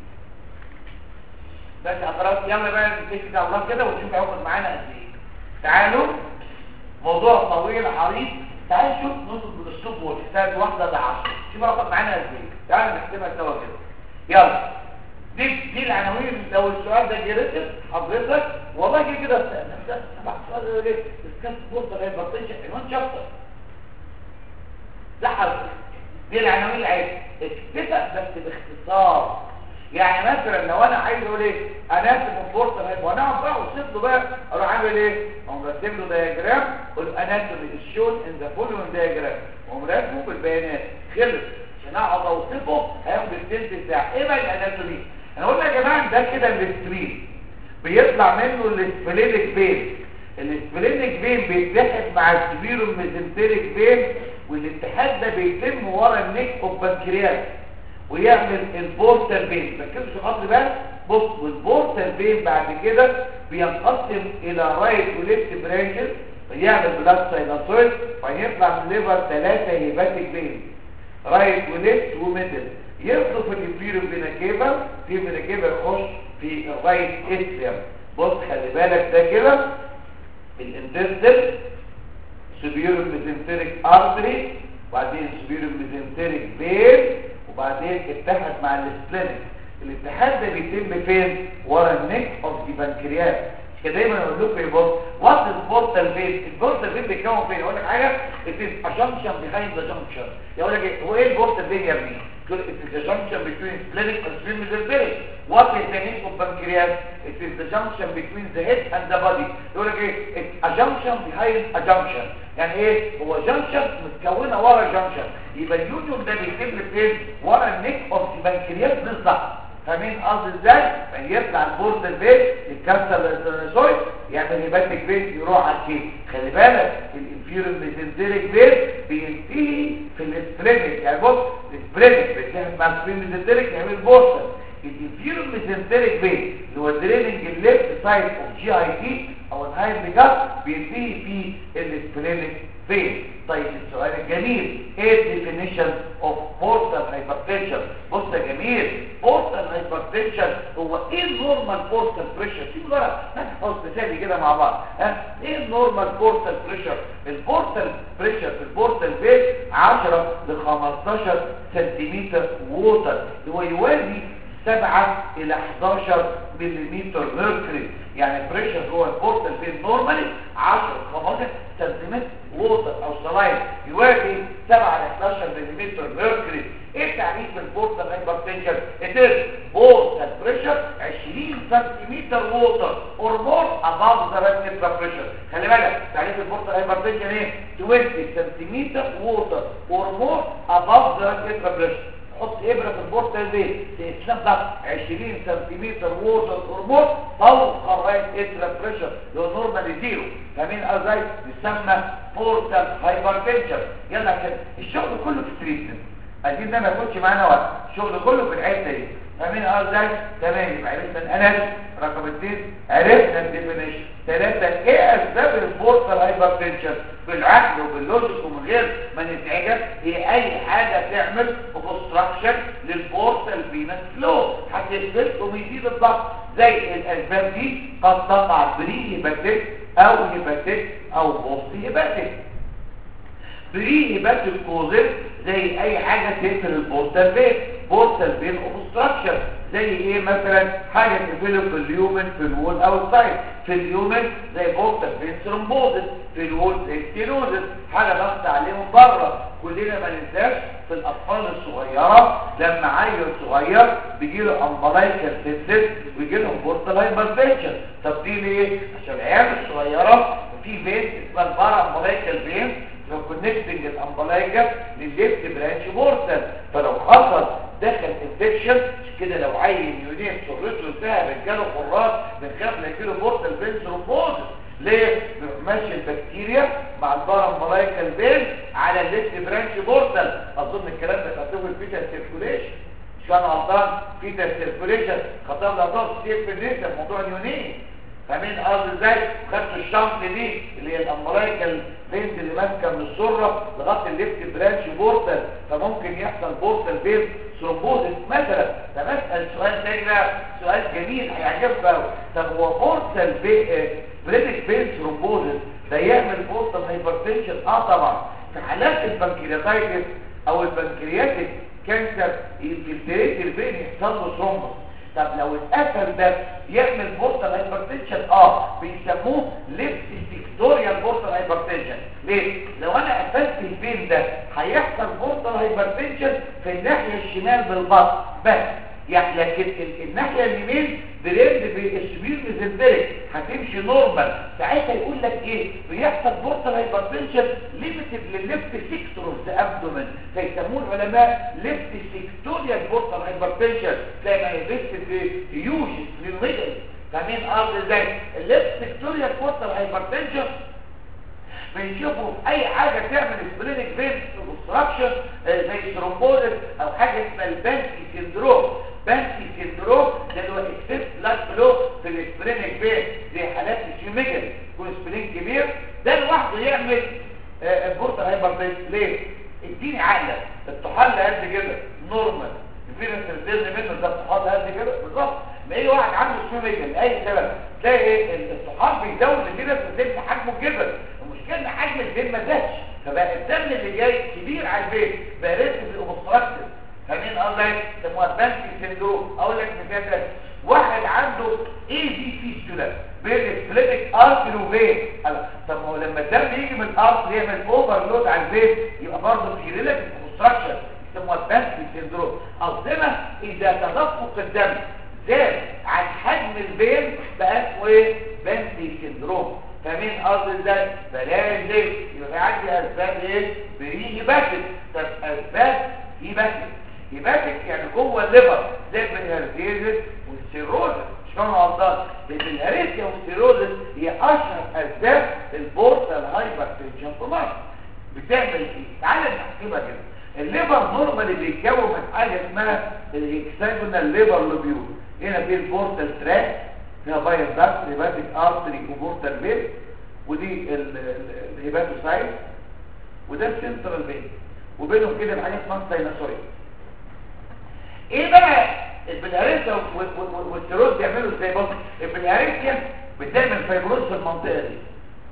بس حضرات يلا بقى نتكل على الله كده ونشوف هياخد معانا قد ايه تعالوا موضوع طويل عريض تعالوا نشوف نطلب بالاسلوب والحساب واحده ل 10 شوف هياخد معانا قد ايه تعالوا نحسبها سوا كده يلا دي دي العناوين لو السؤال ده جه حضرتك والله جه كده استنى سبع سؤال ده ليه اسكان بورصه هايبرتنشن عنوان شابتر ده حضرتك دي العناوين العاديه اكتبها بس باختصار يعني مثلا لو انا عايز اقول ايه انا اسف البورصه هايبر وانا اقعد بقى اوصف له بقى اروح عامل ايه اقوم راسم له دايجرام اقول اناتومي الشون ان ذا فولوينج دايجرام واقوم راسمه بالبيانات خلص عشان اقعد اوصفه هياخد التلت بتاع ايه بقى الاناتومي انا قلنا يا جماعه ده كده الستريم بيطلع منه السبلينيك فين السبلينيك فين بيتحد مع السبيرو ميزنتريك فين والاتحاد ده بيتم ورا النيك اوف بنكرياس ويعمل البورتال فين ركزوا في الخط بقى بص والبورتال فين بعد كده بينقسم الى رايت وليفت برانشز فيعمل بلاد ساينوسويد فيطلع من الليفر ثلاثه هيباتيك فين رايت وليفت وميدل يدخل في الانفيرو فيناكيبا في فيناكيبا يخش في الرايت اتريم بص خلي بالك ده كده الانتستل سوبيرو ميزنتريك ارتري وبعدين سوبيرو ميزنتريك فين وبعدين اتحد مع السبلينك الاتحاد ده بيتم فين ورا النك اوف ذا بنكرياس كده دايما اقول لكم ايه بص وات البورتال فين البورتال فين بيتكون فين اقول لك حاجه اتس اشنشن بيهايند ذا جنكشن يقول لك ايه هو ايه البورتال فين يا ابني تقول اتس ذا جنكشن بين سبلينك اند سبلينك وات از ذا نيك اوف بنكرياس اتس ذا جنكشن بين ذا هيد اند ذا بودي يقول لك ايه اتس اشنشن بيهايند ا جنكشن يعني ايه هو جنكشن متكونه ورا جنكشن يبقى اليونيون ده بيتم فين ورا النيك اوف ذا بنكرياس بالظبط فاهمين قصدي ازاي يعني يطلع البورتال فين يتكسر السيرنوسويد يعمل هيباتيك فين يروح على الكيل خلي بالك الانفيرو ميزنتريك فين بينتهي في السبلينك يعني بص السبلينك بيتحد مع السبلين ميزنتريك يعمل بورتال الانفيرو ميزنتريك فين اللي هو دريننج الليفت سايد اوف جي اي تي او الهايند جات بينتهي في السبلينك فين طيب السؤال الجميل ايه الديفينيشن اوف بورتال هايبرتنشن بص يا جميل بورتال هايبرتنشن هو ايه النورمال بورتال بريشر سيبوا بقى نحفظ مثالي كده مع بعض ها ايه النورمال بورتال بريشر البورتال بريشر في البورتال فين 10 ل 15 سنتيمتر ووتر هو يوازي 7 الى 11 ملم ميركوري يعني بريشر هو البورتال فين نورمالي 10 15 سنتيمتر ووتر او سلاين يواجه 7 ل 11 ملم ميركوري ايه تعريف البورتال هايبرتنشن اتس بورتال بريشر 20 سنتيمتر ووتر اور مور اباف ذا ريتم بريشر خلي بالك تعريف البورتال هايبرتنشن ايه 20 سنتيمتر ووتر اور مور اباف ذا ريتم بريشر حط ابره في البورتال دي تتنبه 20 سنتيمتر ووتر هرمون فوق الرايت اترا بريشر اللي هو نورمال زيرو فاهمين ازاي يسمى بورتال هايبرتنشن يلا عشان الشغل كله في التريتمنت عايزين ده ما ياخدش معانا وقت الشغل كله في الحته دي فاهمين ازاي تمام يبقى عرفنا الاناليز رقم اثنين عرفنا الديفينيشن ثلاثه ايه اسباب البورتال هايبرتنشن بالعقل وباللوجيك ومن غير ما نتعجب هي اي حاجه تعمل اوبستراكشن للبورتال فينس فلو هتثبت ويزيد الضغط زي الاسباب دي قد تقع بري هيباتيك او هيباتيك او بوست هيباتيك بري هيباتيك كوزز زي اي حاجه تقفل البورتال فين بورتال فين اوبستراكشن زي ايه مثلا حاجه تقفله في اليومن في الوول اوتسايد في اليومن زي بورتال فين ثرومبوزس في الوول زي ستينوزس حاجه ضغط عليهم بره كلنا ما ننساش في الاطفال الصغيره لما عيل صغير بيجي له امبلايكال سيستم ويجي لهم بورتال هايبرتنشن طب دي ليه عشان العيال الصغيره في فين اسمها البارا امبلايكال فين لو كونكتنج الامبلايكا للليفت برانش بورتال فلو حصل دخل انفكشن كده لو عين يونين سرته انتهى رجاله قراص بنخاف نجيله بورتال فين ثرومبوزس ليه؟ ماشي البكتيريا مع البارامبلايكال فين على الليفت برانش بورتال اظن الكلام ده خدته في الفيتا سيركوليشن مش كان غلطان فيتا سيركوليشن خطر الاعضاء كتير في الريسه موضوع اليونين فاهمين قصدي ازاي خدت الشنط دي اللي هي الامبلايكال فينز اللي ماسكه من السره لغايه الليفت برانش بورتال فممكن يحصل بورتال فين ثرومبوزس مثلا طب اسال سؤال تاني بقى سؤال جميل هيعجبك قوي طب هو بورتال بريدك فين ثرومبوزس ده يعمل بورتال هايبرتنشن اه طبعا في حالات البنكرياتايتس او البنكرياتيك كانسر الفلتريت الفين يحصل له ثرومبوس طب لو اتقفل ده يعمل بورتال هايبرتنشن اه بيسموه ليفت سيكتوريال بورتال هايبرتنشن ليه لو انا قفلت الفين ده هيحصل بورتال هايبرتنشن في الناحيه الشمال بالبطن بس يعني لكن ال- الناحيه اليمين دريند بالسبيل ميزنتريك هتمشي نورمال ساعتها يقول لك ايه بيحصل بورتال هايبرتنشن ليميتد للليفت سيكتور اوف ذا ابدومن فيسموه العلماء ليفت سيكتوريال بورتال هايبرتنشن تلاقي مانيفيستد في يوجد للرجل فاهمين ارض ازاي الليفت سيكتوريال بورتال هايبرتنشن بنشوفه في اي حاجة تعمل سبلينك فين اوبستراكشن زي ثرومبوزس او حاجة اسمها البانكي سيندروم بانكي سيندروم ده اللي هو اكسس بلاد فلو في السبلينك فين زي حالات الشيوميجل يكون سبلين كبير ده لوحده يعمل البورتال هايبرتنشن ليه؟ اديني عقلة الطحال قد كده نورمال الفيروس الزل منه ده الطحال قد كده بالظبط ما اي واحد عنده شيوميجل لاي سبب تلاقي ايه الطحال بيزود الفيروس الزل حجمه كده المشكله ان حجم الفين ما زادش فبقى الدم اللي جاي كبير على الفين بقى ريسك الاوبستراكتيف فاهمين قصدي يسموها بانكي سيندروم اقول لك مثال تاني واحد عنده اي دي فيستولا بين السبليتك ارتري وفين طب ما هو لما الدم يجي من الارتري يعمل اوفرلود على الفين يبقى برضه في ريلاتيف اوبستراكشن يسموها بانكي سيندروم قصدنا اذا تدفق الدم زاد عن حجم الفين بقى اسمه ايه بانكي سيندروم فاهمين قصدي ازاي بلاقي ازاي يبقى عندي اسباب ايه بري هيباتيك طب اسباب هيباتيك هيباتيك يعني جوه الليفر زي البنهارسيزس والسيروزس مش فاهم غلطان البنهارسيا والسيروزس هي اشهر اسباب البورتال هايبرتنشن في مصر بتعمل ايه تعالى نحسبها كده الليفر نورمالي بيتكون من حاجه اسمها الاكساجونال ليفر لوبيول هنا في البورتال تراك فيها بايل داكت هيباتيك ارتري وبورتال فين ودي الهيباتوسايت وده السنترال فين وبينهم كده حاجه اسمها السايناسوريا ايه بقى البلهارسيا والسيروز بيعملوا ازاي بص البلهارسيا بتعمل فيبروز في المنطقه دي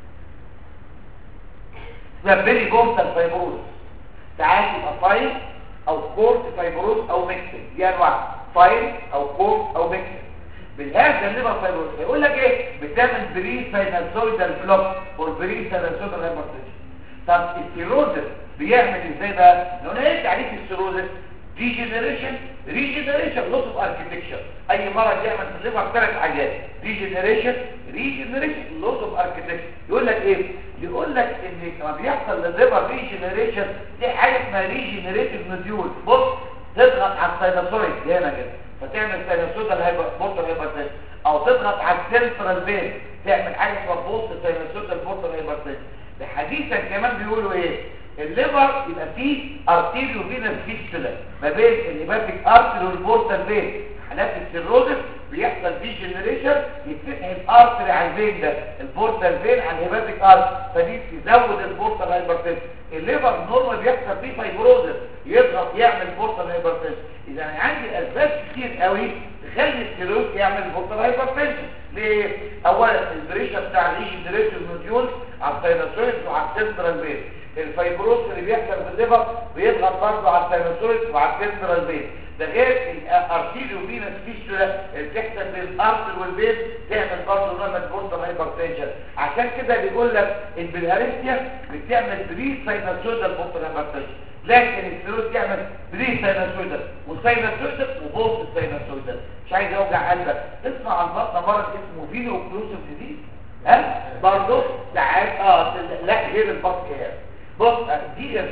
اسمها بيري بورتال فيبروز ساعات يبقى فايل او كورت فيبروز او ميكسد دي انواع فايل او كورت او ميكسد بالهذا الليفر فايبروز يقول لك ايه بتعمل بري سايناسويدال بلوك اور بري سايناسويدال هايبرتنشن طب السيروزس بيعمل ازاي بقى لو انا قلت عليك السيروزس ديجنريشن ريجنريشن لوس اوف اركتكتشر اي مرض يعمل في الليفر ثلاث حاجات ديجنريشن ريجنريشن لوس اوف اركتكتشر يقول لك ايه يقول لك ان لما بيحصل للليفر ريجنريشن دي حاجه اسمها ريجنريتيف نوديول بص تضغط على الساينوسويد هنا كده فتعمل ساينوسويدال هايبر بورتال هايبرتنشن او تضغط على السنترال فين تعمل حاجه اسمها بوست ساينوسويدال بورتال هايبرتنشن ده حديثا كمان بيقولوا ايه الليفر يبقى فيه ارتيريو فينس فيستولا ما بين الهيباتيك ارتري والبورتال فين حالات السيروزس بيحصل فيه جنريشن يتفتح الارتري على الفين ده البورتال فين على الهيباتيك ارتري فدي تزود البورتال هايبرتنشن الليفر نورمال بيحصل فيه فايبروزس يضغط يعمل بورتال هايبرتنشن اذا انا عندي اسباب كتير قوي تخلي السيروز يعمل بورتال هايبرتنشن ليه اولا البريشر بتاع الريجنريشن نوديول على الساينوسويد وعلى السنترال فين الفايبروس اللي بيحصل في الليفر بيضغط برضه على الساينوسويد وعلى السنترال فين ده غير الارتيريو فينس فيستولا اللي بتحصل بين الارتر والبين تعمل برضه نوع من بورتال هايبرتنشن عشان كده بيقول لك البلهارسيا بتعمل بري ساينوسويدال بورتال هايبرتنشن لكن الفلوس تعمل بري ساينوسويدال وساينوسويدال وبوست ساينوسويدال مش عايز اوجع قلبك اسمع عن بطنه مرض اسمه فينو اوكلوسيف ديزيز ها برضه ساعات اه لا غير البطن ايه بص دي غير دي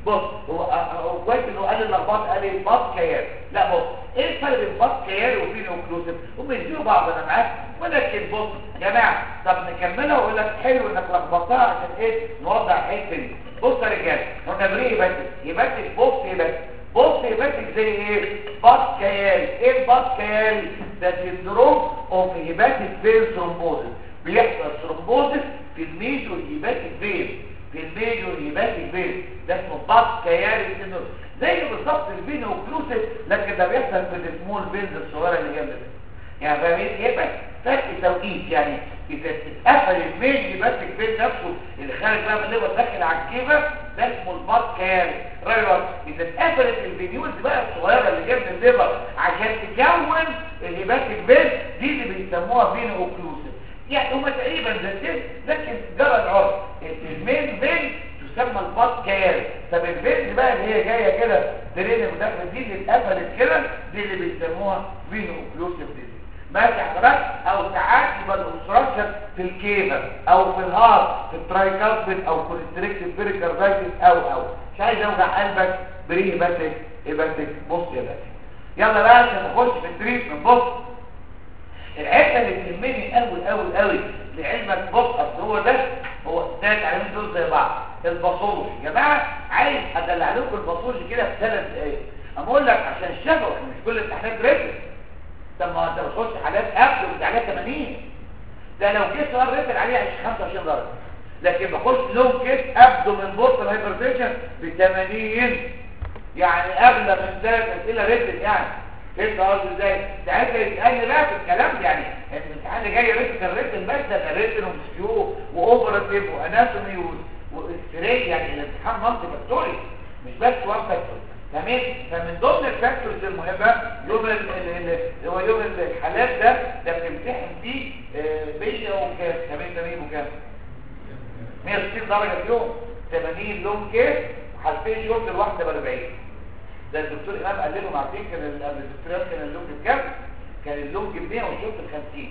بص هو هو كويس انه قال اللخبطه قال ايه بط كيان لا بص ايه الفرق بين بط كيان وفينو اوكلوسيف هم يديروا بعض انا معاك ولكن بص يا جماعه طب نكملها واقول لك حلو انك لخبطتها عشان ايه نوضح الحته دي بص يا رجاله قلنا بريه يبتك يبتك بص يبتك بص يبتك زي ايه بط كيان ايه البط كيان ده سندروم اوف هيباتيك فين ثرومبوزس بيحصل ثرومبوزس في الميجور هيباتيك فين في الميجور هيباتيك فين ده اسمه بط كيان سندروم زي بالظبط الفينو اوكلوسيف لكن ده بيحصل في السمول فينز الصغيره اللي جنب ده يعني فاهمين ايه بس فرق توقيت يعني اذا اتقفل الميل بس الفيل نفسه اللي خارج بقى من الليبر داخل على الجيبه ده اسمه البط كيان رايوت اذا اتقفلت الفينيولز بقى الصغيره اللي جنب الليبر عشان تكون الهيباتيك فين دي اللي بيسموها فينو اوكلوسيف يعني هما تقريبا زي لكن جرى العرف المين فين تسمى البط كيان طب الفينز بقى اللي هي جايه كده درين المداخله دي اللي اتقفلت كده دي اللي بيسموها فينو اوكلوسيف دي ماشي حضرتك او ساعات يبقى الاوبستراكشن في الكيبه او في الهارت في الترايكاسبيد او كونستريكتيف بيريكاردايتس او او مش عايز اوجع قلبك بريه باتك ايباتك بص يا باتك يلا بقى عشان نخش في التريتمنت بص الحته اللي تهمني قوي قوي قوي لعلمك بص اصل هو ده هو الثلاث علامات دول زي بعض الباثولوجي يا جماعه عايز ادلع لكم الباثولوجي كده في ثلاث دقايق اقول لك عشان الشفوي مش كل الامتحانات ريتم طب ما انت بتخش حالات قبل بتاع عليها 80 ده لو جه سؤال ريتم عليه 25 درجه لكن بخش لون كيس ابدو من بورتال هايبرتنشن ب 80 يعني اغلى من ثلاث اسئله ريتم يعني فهمت قصدي ازاي ساعتها يسالني بقى في الكلام يعني الامتحان اللي جاي ريتم كان ريتم بس ده ريتم ومسكيو واوبراتيف واناتومي واكستري يعني الامتحان مالتي فاكتوري مش بس وان فاكتوري تمام فمن ضمن الفاكتورز المهمه يوم ال ال ال هو يوم الحالات ده ده بتمتحن فيه 100 وكام 80 80 وكام 160 درجه في يوم 80 لون كيس وحالتين شورت الواحده ب 40 ده الدكتور امام قال لهم عارفين كان الدكتورات كان اللونج بكام كان اللونج ب 100 والشورت ب 50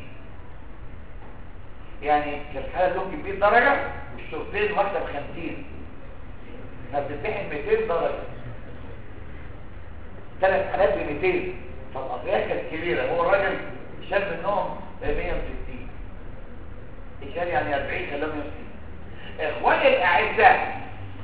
يعني كان الحاله اللونج ب 100 درجه والشورتين واحده ب 50 فبتمتحن 200 درجه ثلاث حالات ب 200 فالقضيه كانت كبيره هو الراجل شال منهم 160 شال يعني 40 خلاهم 160 اخواني الاعزاء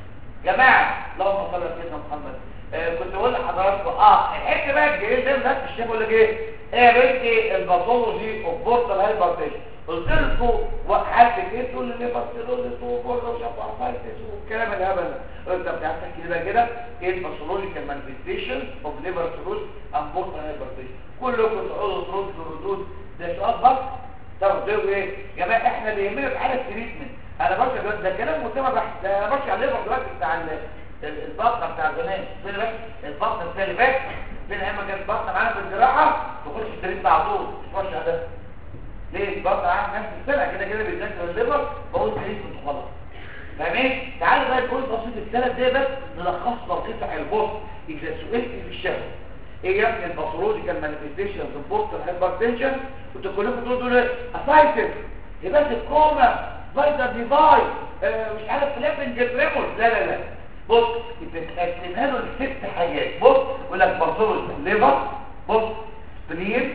جماعه اللهم صل على سيدنا محمد آه كنت بقول لحضراتكم اه الحته بقى الجديد ده الناس الشيخ بيقول لك ايه ايه يا بنتي الباثولوجي اوف بورتال هايبرتنشن قلت لكم حد ايه تقول لي باثولوجي وبورتال وشفايتس والكلام الهبل ده انت بتعرف تحكي لي كده ايه الباثولوجيكال مانيفستيشن اوف ليفر سيروز اند بورتال هايبرتنشن كلكم تقعدوا تردوا ردود ده سؤال بس تاخدوا ايه يا جماعه احنا اللي يهمنا في حاله التريتمنت انا برجع دلوقتي ده كلام متم بحث ده انا برجع الليفر دلوقتي بتاع البطنه بتاع زمان فين بس البطنه بتاع اللي فات فين ايام ما كانت البطنه معانا في الجراحه تخش التريتمنت على طول مش تخش على ده ليه البطنه عامل نفس السنه كده كده بيذاكر الليفر بقول تريتمنت خلاص فاهمين تعالوا بقى نقول بسيط الثلاث دقايق بس نلخص تلخيص على البوست اذا سئلت في الشهر ايه يا ابني الباثولوجيكال مانيفستيشنز اوف بورتال هايبرتنشن كنتوا كلكم تقولوا دول اسايتس هيباتيك كوما فايتر ديفاي آه مش عارف فلابنج تريمور لا لا لا بص بتقسمها له لست حاجات بص يقول لك باثولوجي ليفر بص سبلين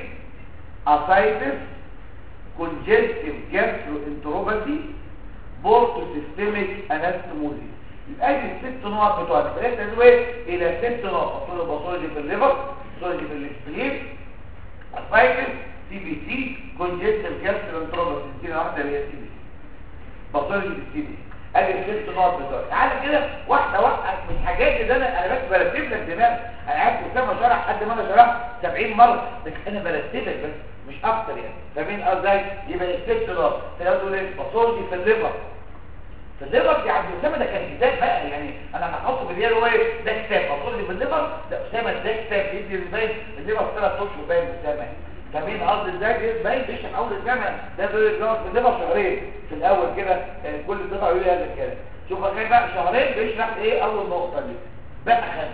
اسايتس كونجستيف جاسترو انتروباثي بورتو سيستميك انستموزي يبقى دي الست نقط بتوعنا ثلاثه دول الى ست نقط قلنا باثولوجي في الليفر باثولوجي في السبلين اسايتس سي بي سي كونجستيف جاسترو انتروباثي دي واحده اللي هي سي بي سي باثولوجي في السي بي سي ادي الست نقط بتوعي تعالى كده واحده واحده من الحاجات اللي انا انا بس برتب لك دماغ انا قعدت اسامه شرح قد ما انا شرحت 70 مره لكن انا برتب لك بس مش اكتر يعني فاهمين ازاي يبقى الست نقط تلاقوا تقول ايه باثولوجي في الليفر في الليفر دي عبد اسامه ده كان كتاب بقى يعني انا هحطه باليد هو ايه ده كتاب باثولوجي في الليفر ده اسامه ده كتاب يدي ازاي الليفر ثلاث اشهر باين اسامه فاهمين قصدي ازاي دي باين بيشرح اول السنه ده دول الجواب في الليفر شهرين في الاول كده كل قطعه يقول هذا الكلام شوف كده بقى شهرين بيشرح ايه اول نقطه دي بقى خمس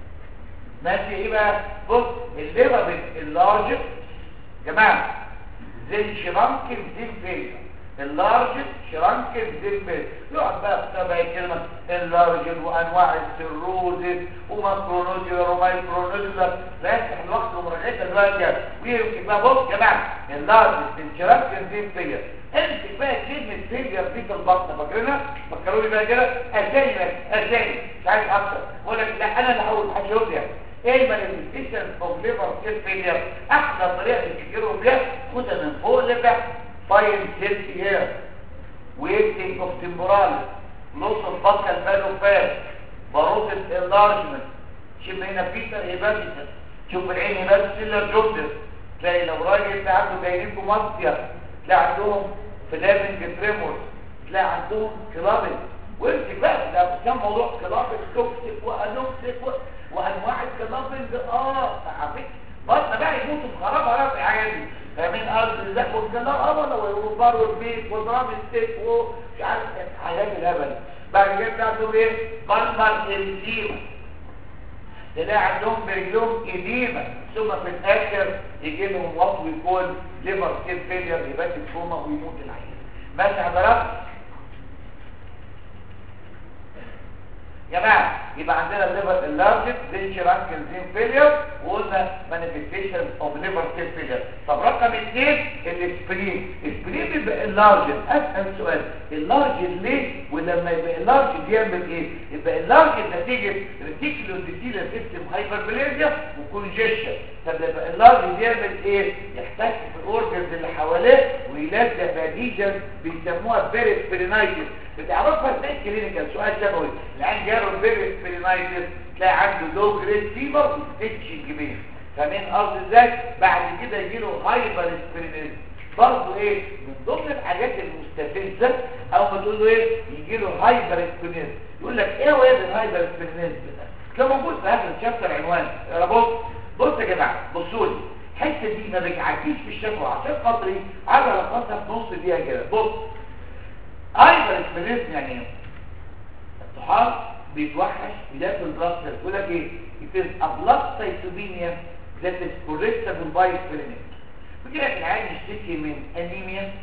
ماشي ايه بقى بص الليفر اللارج جماعه زي شرانك الدين فيليا اللارج شرانكن زيمبل يقعد بقى بقى يتكلم اللارج وانواع السيروزس وماكرونوجيولار ومايكرونوجيولار لا يفتح الوقت ومراجعتها دلوقتي ويمسك بقى بص يا جماعه اللارج شرانكن زيمبل امسك بقى كلمه فيلير دي في البطن فاكرينها فكروني بقى كده اسامي بس اسامي مش عايز اكتر بقول لك لا انا اللي هقول هشوف يعني ايه المانيفستيشن اوف ليفر سيل فيلير احلى طريقه تفتكرهم بيها خدها من فوق لتحت فاين سيل هير ويكتنج اوف تمبورال نص البطن الفالو فات باروت الانلارجمنت شوف هنا بيتر هيباتيتس شوف العين هيباتيتس سيلر جوبتس تلاقي لو راجل ده عنده جايين بمصيا تلاقي عندهم فلافنج تريمورز تلاقي عندهم كلابل وامسك بقى ده كان موضوع كلابل توكسيك وانوكسيك وانواع الكلابل اه عارفين بطن بقى يموتوا في خرابها بقى الحاجات دي فاهمين ارض الزق والكلام اه ولا والبار والبيت وضرب الستيك ومش عارف حاجات الهبل بعد كده بتاعته ايه بالمر الزيمه تلاقي عندهم برجلهم إديمة ثم في الآخر يجي لهم وات ويكون ليفر سيل فيلير يبات الكوما ويموت العيان ماشي حضرتك يا جماعه يبقى عندنا الليفر اللارجت زي شرانكن زين فيلير وقلنا مانيفستيشن اوف ليفر سيل فيلير طب رقم اثنين الاسبرين الاسبرين بيبقى اللارجت اسال سؤال اللارجت ليه ولما يبقى اللارجت بيعمل ايه يبقى اللارجت نتيجه ريتيكولو ديتيلا سيستم هايبربليزيا وكونجيشن طب يبقى اللارجت بيعمل ايه يحتك في الاورجنز اللي حواليه ويلزق باديجن بيسموها بيريسبرينايتس بتعرفها ازاي كلينيكال سؤال شفوي العين جاله بيريسبرينايتس تلاقي عنده لو جريد فيبر وستيتشنج بيه فاهمين قصدي ازاي بعد كده يجي له هايبر اسبرينيزم برضه ايه من ضمن الحاجات المستفزه او ما تقول له ايه يجي له هايبر اسبرينيزم يقول لك ايه هو ايه الهايبر اسبرينيزم ده كان موجود في هذا الشابتر عنوان يا بص بص يا جماعه بصوا لي الحته دي ما بيعديش في الشكوى عشان خاطري على رقصها في نص دقيقه كده بص هايبر اسبرينيزم يعني ايه الطحال بيتوحش بيلاقي البلاد سيل يقول لك ايه it is a blood cytopenia that is correctable by clinic بيجي لك العيان يشتكي من انيميا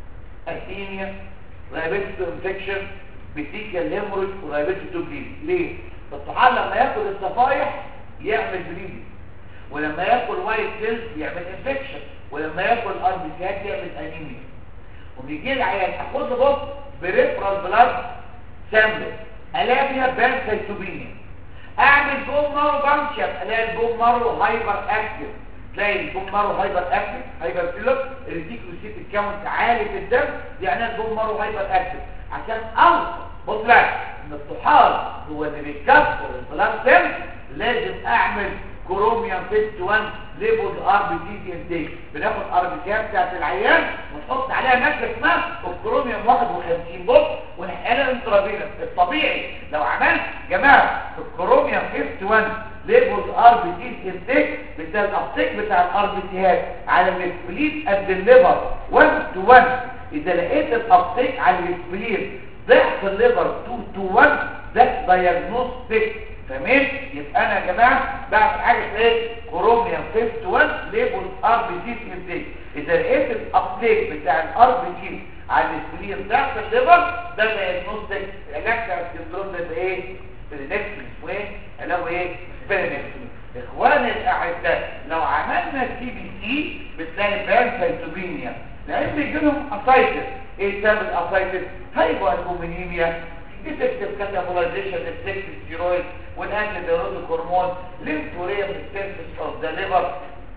اثيميا رابيتو انفكشن بيتيكال هيموريج ورابيتو تو بليد ليه الطحال لما ياكل الصفايح يعمل بليدنج ولما ياكل وايت سيلز يعمل انفكشن ولما ياكل ار بي سي يعمل انيميا وبيجي العيان اخد له بص بريفرال بلاد سامبل الاقي فيها بان سيتوبينيا اعمل بوم مارو بانشر الاقي البوم مارو هايبر اكتف تلاقي البوم مارو هايبر اكتف هايبر فيلر الريتيكولوسيت الكاونت عالي في الدم دي معناها البوم مارو هايبر اكتف عشان اوصل بص بقى ان الطحال هو اللي بيكسر البلاد سيل لازم اعمل كروميوم 51 ليبل ار بي تي دي انتيك بناخد ار بي تي بتاعت العيان ونحط عليها ماده اسمها الكروميوم 51 بص ونحقنها انترافينوس الطبيعي لو عملت جماعه الكروميوم 51 ليبل ار بي تي انتيك بتاع الابتيك بتاع الار بي تيات على السبليت قد الليفر 1 تو 1 اذا لقيت الابتيك على السبليت ضعف الليفر 2 تو 1 ده دايجنوستيك فاهمين يبقى انا يا جماعه بعمل حاجه اسمها ايه كروميوم 51 ليبل ار بي تي انتيك اذا لقيت الابتيك بتاع الار بي تي على السبلين ضعف الليفر ده دايجنوستيك العلاج بتاع السندروم ده ايه سبلينكتومي اسمه ايه علاجه ايه سبلينكتومي اخواني الاعزاء لو عملنا سي بي سي بتلاقي بان سيتوبينيا لان بيجي لهم اسايتس ايه سبب الاسايتس هايبو البومينيميا ديفكتيف كاتابولايزيشن افكت ستيرويد والانتي دايروتيك هرمون ليمفوريا من السيرفيس اوف ذا ليفر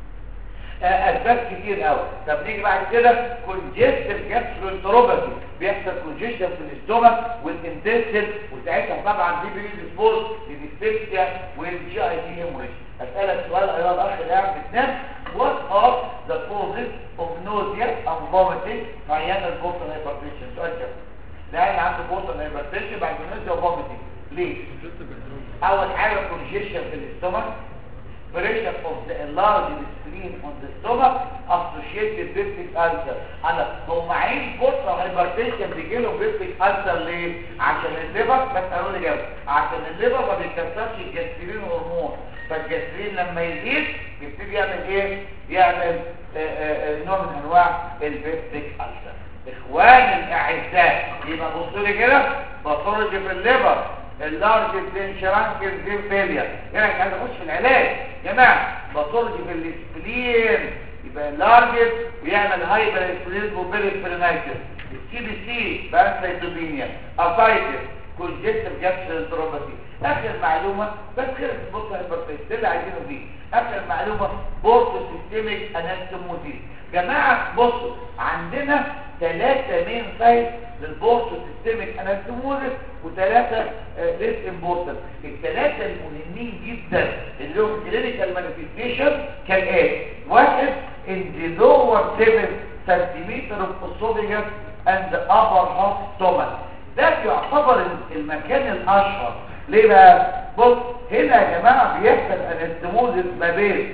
اسباب كتير قوي طب نيجي بعد كده كونجستيف جاستروانتروباثي بيحصل كونجيشن في الاستومك والانتستين وساعتها طبعا دي بريد سبوز للديسبيكسيا والجي اي تي هيموريج اسالك سؤال ايها الاخ اللي قاعد بتنام what are the causes of nausea and vomiting في عيان البورتال هايبرتنشن سؤال كده ده اللي عنده بورتال هايبرتنشن بعد نوزيا وفوميتنج ليه اول حاجه كونجيشن في الاستومك pressure of the enlarged screen on the stomach associated with ulcer انا هم عين بورتال هايبرتنشن بيجي لهم بيبتيك ألسر ليه عشان الليفر بس قالوا لي جاوب عشان الليفر ما بيكسرش الجسترين هرمون فالجسترين لما يزيد بيبتدي يعمل ايه يعمل آآ آآ نوع من انواع البيبتيك ألسر اخواني الاعزاء يبقى بصوا لي كده باثولوجي في الليفر اللارج شرانك زين فيلير هنا مش عايز اخش في العلاج يا جماعه باثولوجي في السبلين يبقى اللارج ويعمل هايبر اسبلين وبيريسبلينايتس السي بي سي بانسايتوبينيا افايتس كونجستيف جاستروباثي اخر معلومه بس خير بص هايبرتنشن ده اللي عايزينه فيه اخر معلومه بورتو سيستميك انستموزيس جماعه بصوا عندنا ثلاثه مين سايت للبورتو سيستميك انستموزيس وثلاثه ليس امبورتنت الثلاثه المهمين جدا اللي هم كلينيكال مانيفيستيشن كالاتي واحد ان ذا لور 7 سنتيمتر اوف اسوفيجاس اند ابر هاف ستومك ده يعتبر المكان الاشهر ليه بقى بص هنا يا جماعه بيحصل انستموزيس ما بين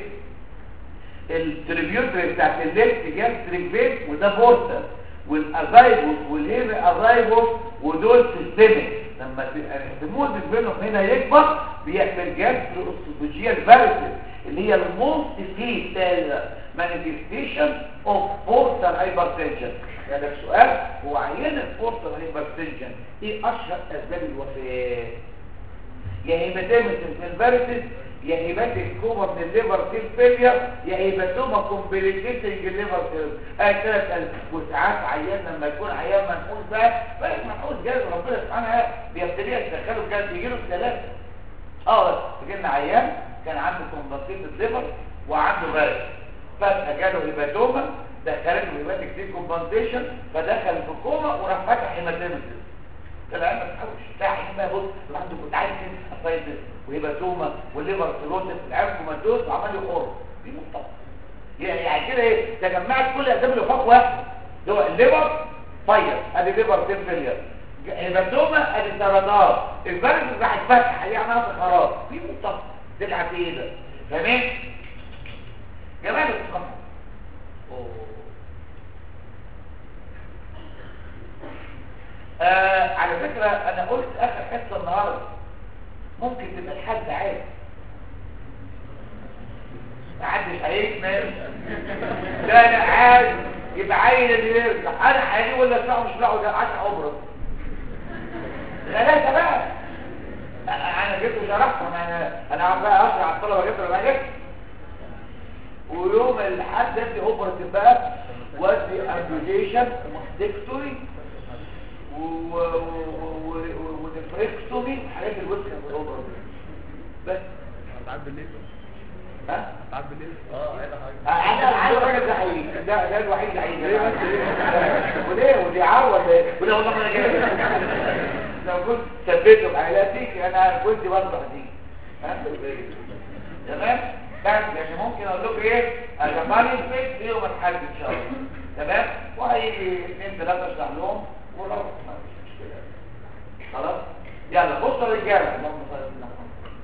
التريبيوتري بتاعت الليفت جاستريك فين وده بورتال والازايبوس والهيمي ازايبوس ودول سيستميك لما الانستموزيس بينهم هنا يكبر بيعمل جاسترو اسوفيجيال فاريسيس اللي هي الموست فيتال مانيفستيشن اوف بورتال هايبرتنشن يعني سؤال هو عيان البورتال هايبرتنشن ايه اشهر اسباب الوفاه يا هيماتيمس انفيرتس يا هيباتيك كوما من الليفر سيل فيلير يا هيباتوما كومبليكيتنج الليفر سيل اه ثلاث وساعات عيان لما يكون عيان منحوس بقى بقى منحوس جاز ربنا سبحانه بيبتدي يدخله جاز بيجي له ثلاثه اه جبنا عيان كان عنده كومبليكيتد ليفر وعنده فيروس فجاه جاله هيباتوما دخلته هيباتيك دي كومبنسيشن فدخل في كوما وراح فاتح هيماتيمس طلع ما تحاولش بتاع ما بص اللي عنده كنت عايز اسايتس وهيباتوما والليفر سيروسيس العيال كوماتوز وعمال يخر دي مصطفى يعني كده ايه تجمعت كل اسباب الوفاه واحد اللي هو الليفر فاير ادي ليفر سيل فيلير هيباتوما ادي سرطان الفيروس راح يتفتح عليه عمليه خراب في مصطفى تلعب في ايه ده فاهمين جمال الصفحه آه على فكرة انا قلت اخر حصة النهاردة ممكن تبقى الحد عادي محدش هيكمل لا لا عادي يبقى عين اللي يرجع انا هيجي ولا اسمعه مش بقعد عشان ابرد ثلاثة بقى انا جبت وشرحت انا انا عارف بقى اشرح على الطلبة جبت ولا ما جبت ويوم الحد ادي اوبرتيف بقى وادي امبيوليشن ماستكتوري ونفريكتومي حاجات الوسكة في الاوبرا بس هتعب بالليل ها هتعب بالليل اه عايز انا حاجه عايز راجل زعيم ده ده الوحيد زعيم ليه بس ليه؟ وليه ودي عار ولا ايه ولا والله ما انا كده لو كنت ثبته بعائلاتك انا كنت بصبح دي ها تمام بس يعني ممكن اقول لكم ايه اجمعني الفيك دي يوم الحد ان شاء الله تمام وهيجي اثنين ثلاثه اشرح لهم ولو ما فيش مشكله خلاص يلا بصوا يا رجاله اللهم صل على سيدنا محمد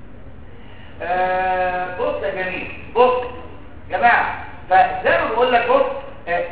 آه بص يا جميل بص يا جماعه فزي ما بقول لك بص آه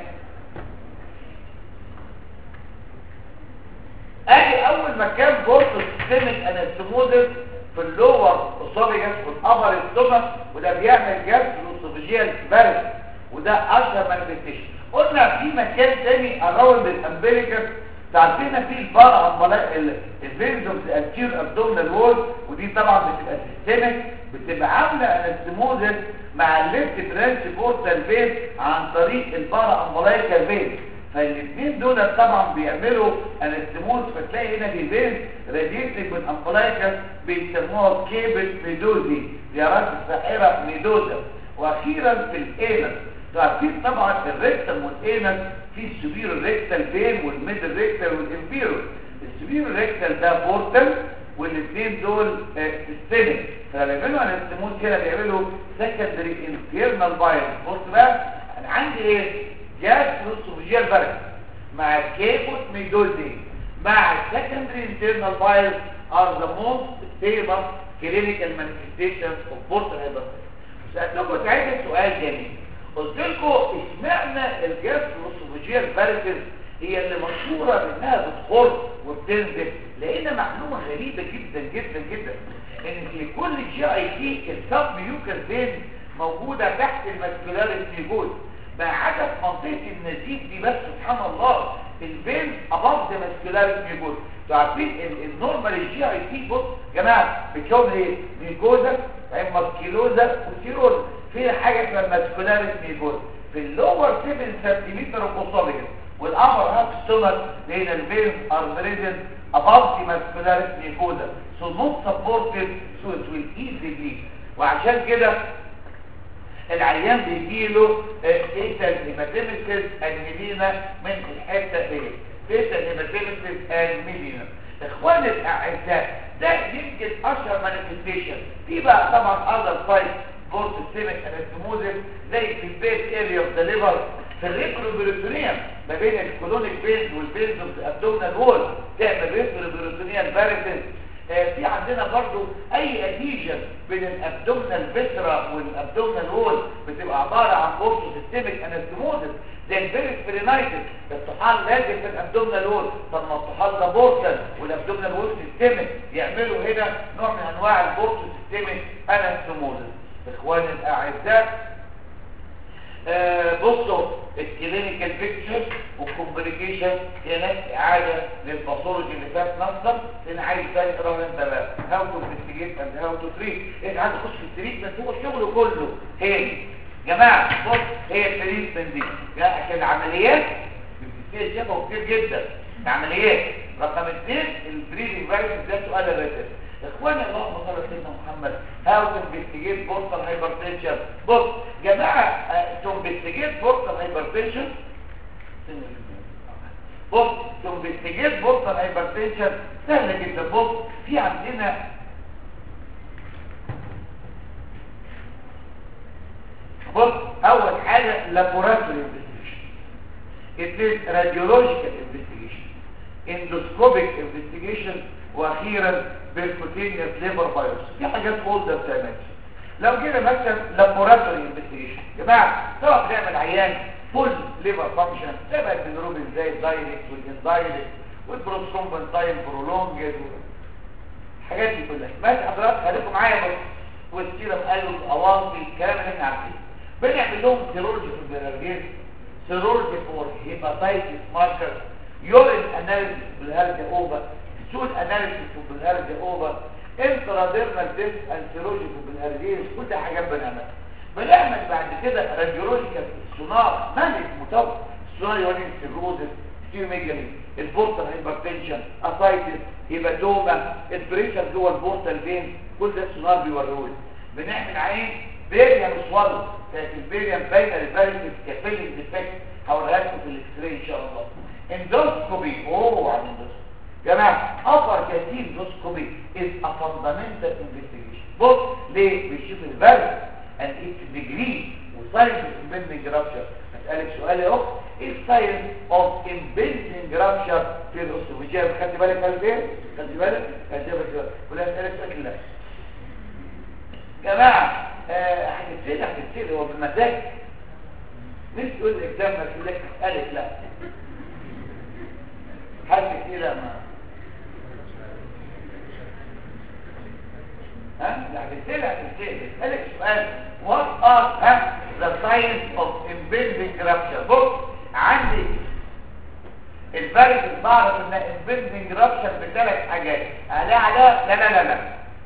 ادي اول مكان بص سيستمك انستموزس في اللور اسوفيجاس والابر ستومك وده بيعمل جاز الاسوفيجيال بارد وده اشهر مانيفستيشن قلنا في مكان تاني اراوند الامبليكس تعرفين في البارا الفينز اوف الانتير ابدومينال وول ودي طبعا بتبقى سيستمك بتبقى عامله انستموزس مع الليفت برانش بورتال فين عن طريق البارا امبلايكال فين فالاثنين دول طبعا بيعملوا انستموز فتلاقي هنا دي فين راديتنج من امبلايكال بيسموها كيبل ميدوزي زيارات الساحره ميدوزا واخيرا في الانس عارفين طبعا الريكتال والانس في السبير الريكتال فين والميدل ريكتال والانفيرو السبير الريكتال ده بورتال والاثنين دول سيستميك فلما بيعملوا انستموز كده بيعملوا سكندري انترنال فايروس بص بقى انا عندي ايه جاز نصوفيجيال فيروس مع كيبوت ميدوزي مع secondary internal virus are the most famous clinical manifestations of portal hypertension. سألتكم ساعتها سؤال جميل قلت لكم اشمعنى الجاز نصوفيجيال فيروس هي اللي مشهورة بانها بتخر وبتنزل لقينا معلومة غريبة جدا جدا جدا ان في كل جي اي تي السب ميوكر فين موجودة تحت الماسكولار نيجوز ما عدا في منطقه النزيف دي بس سبحان الله البين اباف ذا ماسكولار ميكوزا انتوا عارفين ال- النورمال الجي اي تي بص يا جماعه بتكون ايه ميكوزا بعدين ماسكيلوزا وسيروزا في حاجه اسمها ماسكولار ميكوزا في اللور 7 سنتيمتر اوكوسوليجن والابر هاف ستومك بين الفينز ار بريزنت above the muscularis mucosa so not supported so it will easily bleed وعشان كده العيان بيجيله فيتال هيماتيمسيس الميلينا من الحته دي فيتال هيماتيمسيس الميلينا اخواني الاعزاء ده يمكن اشهر مانيفستيشن في بقى طبعا اذر سايت بورت سيستمك انستموزيس زي في البيت اريا اوف ذا ليفر في الريتروبيروتونيوم ما بين الكولونيك بينز والبينز اوف ذا ابدومينال وول تعمل ريتروبيروتونيال باريسز آه، في عندنا برضو اي اديشن بين الابدومينال فيسرا والابدومينال وول بتبقى عباره عن بورتو سيستميك انستموزيس زي البيرسبرينايتس الطحال لازم في الابدومينال وول طب ما الطحال ده بورتال والابدومينال وول سيستميك يعملوا هنا نوع من انواع البورتو سيستميك انستموزيس اخواني الاعزاء آه، بصوا الكلينيكال بيكتشر والكومبليكيشن هي نفس اعاده للباثولوجي اللي فات نصا لان عايز تاني تقرا انت بقى هاو تو انفستيجيت اند هاو تو تريت انت عايز تخش في التريتمنت هو الشغل كله هي دي جماعه بص هي التريتمنت دي يعني عشان العمليات بتبتدي شبهه كتير جدا العمليات رقم اثنين البريدنج فيروس ده سؤال الريتم اخوانا اللهم صل على سيدنا محمد هاو تنفستيجيت بورتال هايبرتنشن بص جماعه تنفستيجيت بورتال هايبرتنشن بص تنفستيجيت بورتال هايبرتنشن سهله جدا بص في عندنا بص اول حاجه لابوراتوري انفستيجيشن اثنين راديولوجيكال انفستيجيشن اندوسكوبيك انفستيجيشن واخيرا بالكوتينيوس ليبر فيروس دي حاجات اولدر بتعملها لو جينا مثلا لابوراتوري انفستيجيشن يا جماعه سواء بنعمل عيان فول ليبر فانكشن تبع البيلروبين زي الدايركت والاندايركت والبروسكومبن تايم برولونجد الحاجات دي كلها ماشي حضرتك خليكم معايا بس والسيرم قالوا الاواصي الكلام اللي احنا عارفينه بنعمل لهم سيرولوجي في البرارجيز سيرولوجي فور هيباتايتس ماركر يورين اناليسيس بالهرجه اوفر سول اناليسيس بالهرجه اوفر انتراديرمال تيست انسيرولوجي بالهرجيز كل حاجات بنعملها بنعمل بعد كده راديولوجيكال سونار مالك مطور السونار يورين سيروزس ستيوميجالي البورتال هايبرتنشن اسايتس هيباتوما البريشر جوه البورتال فين كل ده السونار بيوريهولي بنعمل عين بيريم سوالو كانت البيريم باينه للفيروس كفيلنج ديفكت هوريها لكم في الاكس راي ان شاء الله اندوسكوبي اوه عن اندوسكوبي جماعه upper category endoscopy is a fundamental investigation بص ليه بيشوف الفيروس and its degree وساينس impending rupture اسالك سؤال يا اخت ايه الساينس اوف impending rupture في الاوستوفيجيا خدت بالك قال ايه خدت بالك خدت بالك ولا اسالك سؤال لا جماعه آه، هتتسال هتتسال هو بالمزاج مش تقول الاكزام ما تقول لك اسالك لا حاجه كده ما ها لا هتتسال هتتسال اسالك سؤال what are ها the signs of impending rupture بص عندي الفيروس بعرف ان impending rupture بثلاث حاجات الاقي عليها لا لا لا لا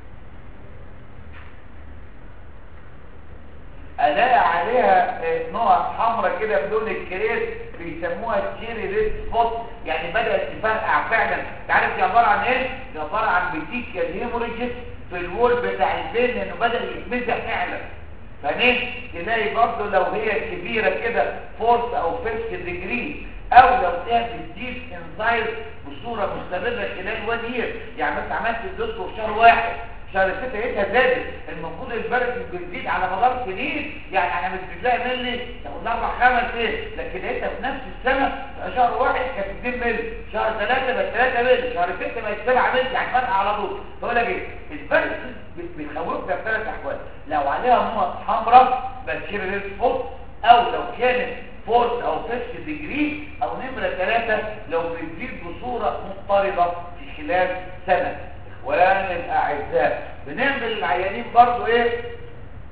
الاقي عليها آه، نوع حمراء كده بدون الكريس بيسموها تشيري ريد سبوت يعني بدات تفرقع فعلا انت عارف دي عباره عن ايه دي عباره عن بيتيكيال هيموريجز في الوول بتاع البين لانه بدا يتمزق فعلا فنيه تلاقي برضه لو هي كبيره كده فورس او فيفث ديجري او لو فيها بتزيد انزايز بصوره مستمره خلال 1 يير يعني انت عملت الدكتور في شهر واحد شهر ستة لقيتها زادت المفروض البرد بتزيد على مدار سنين يعني انا مش بتلاقي ملي تاخد لها اربع خمس ايه لكن لقيتها في نفس السنه في شهر واحد كانت 2 ملي شهر ثلاثه بقت 3 ملي شهر ستة بقت 7 ملي يعني فرق على طول فاقول لك ايه البرد بت- بتخوفنا في ثلاث احوال لو عليها نقط حمراء بتشير ريد سبوت او لو كانت فورس او فيفث ديجري او نمره ثلاثه لو بتزيد بصوره مضطربه في خلال سنه اخواني الاعزاء بنعمل العيانين برضو ايه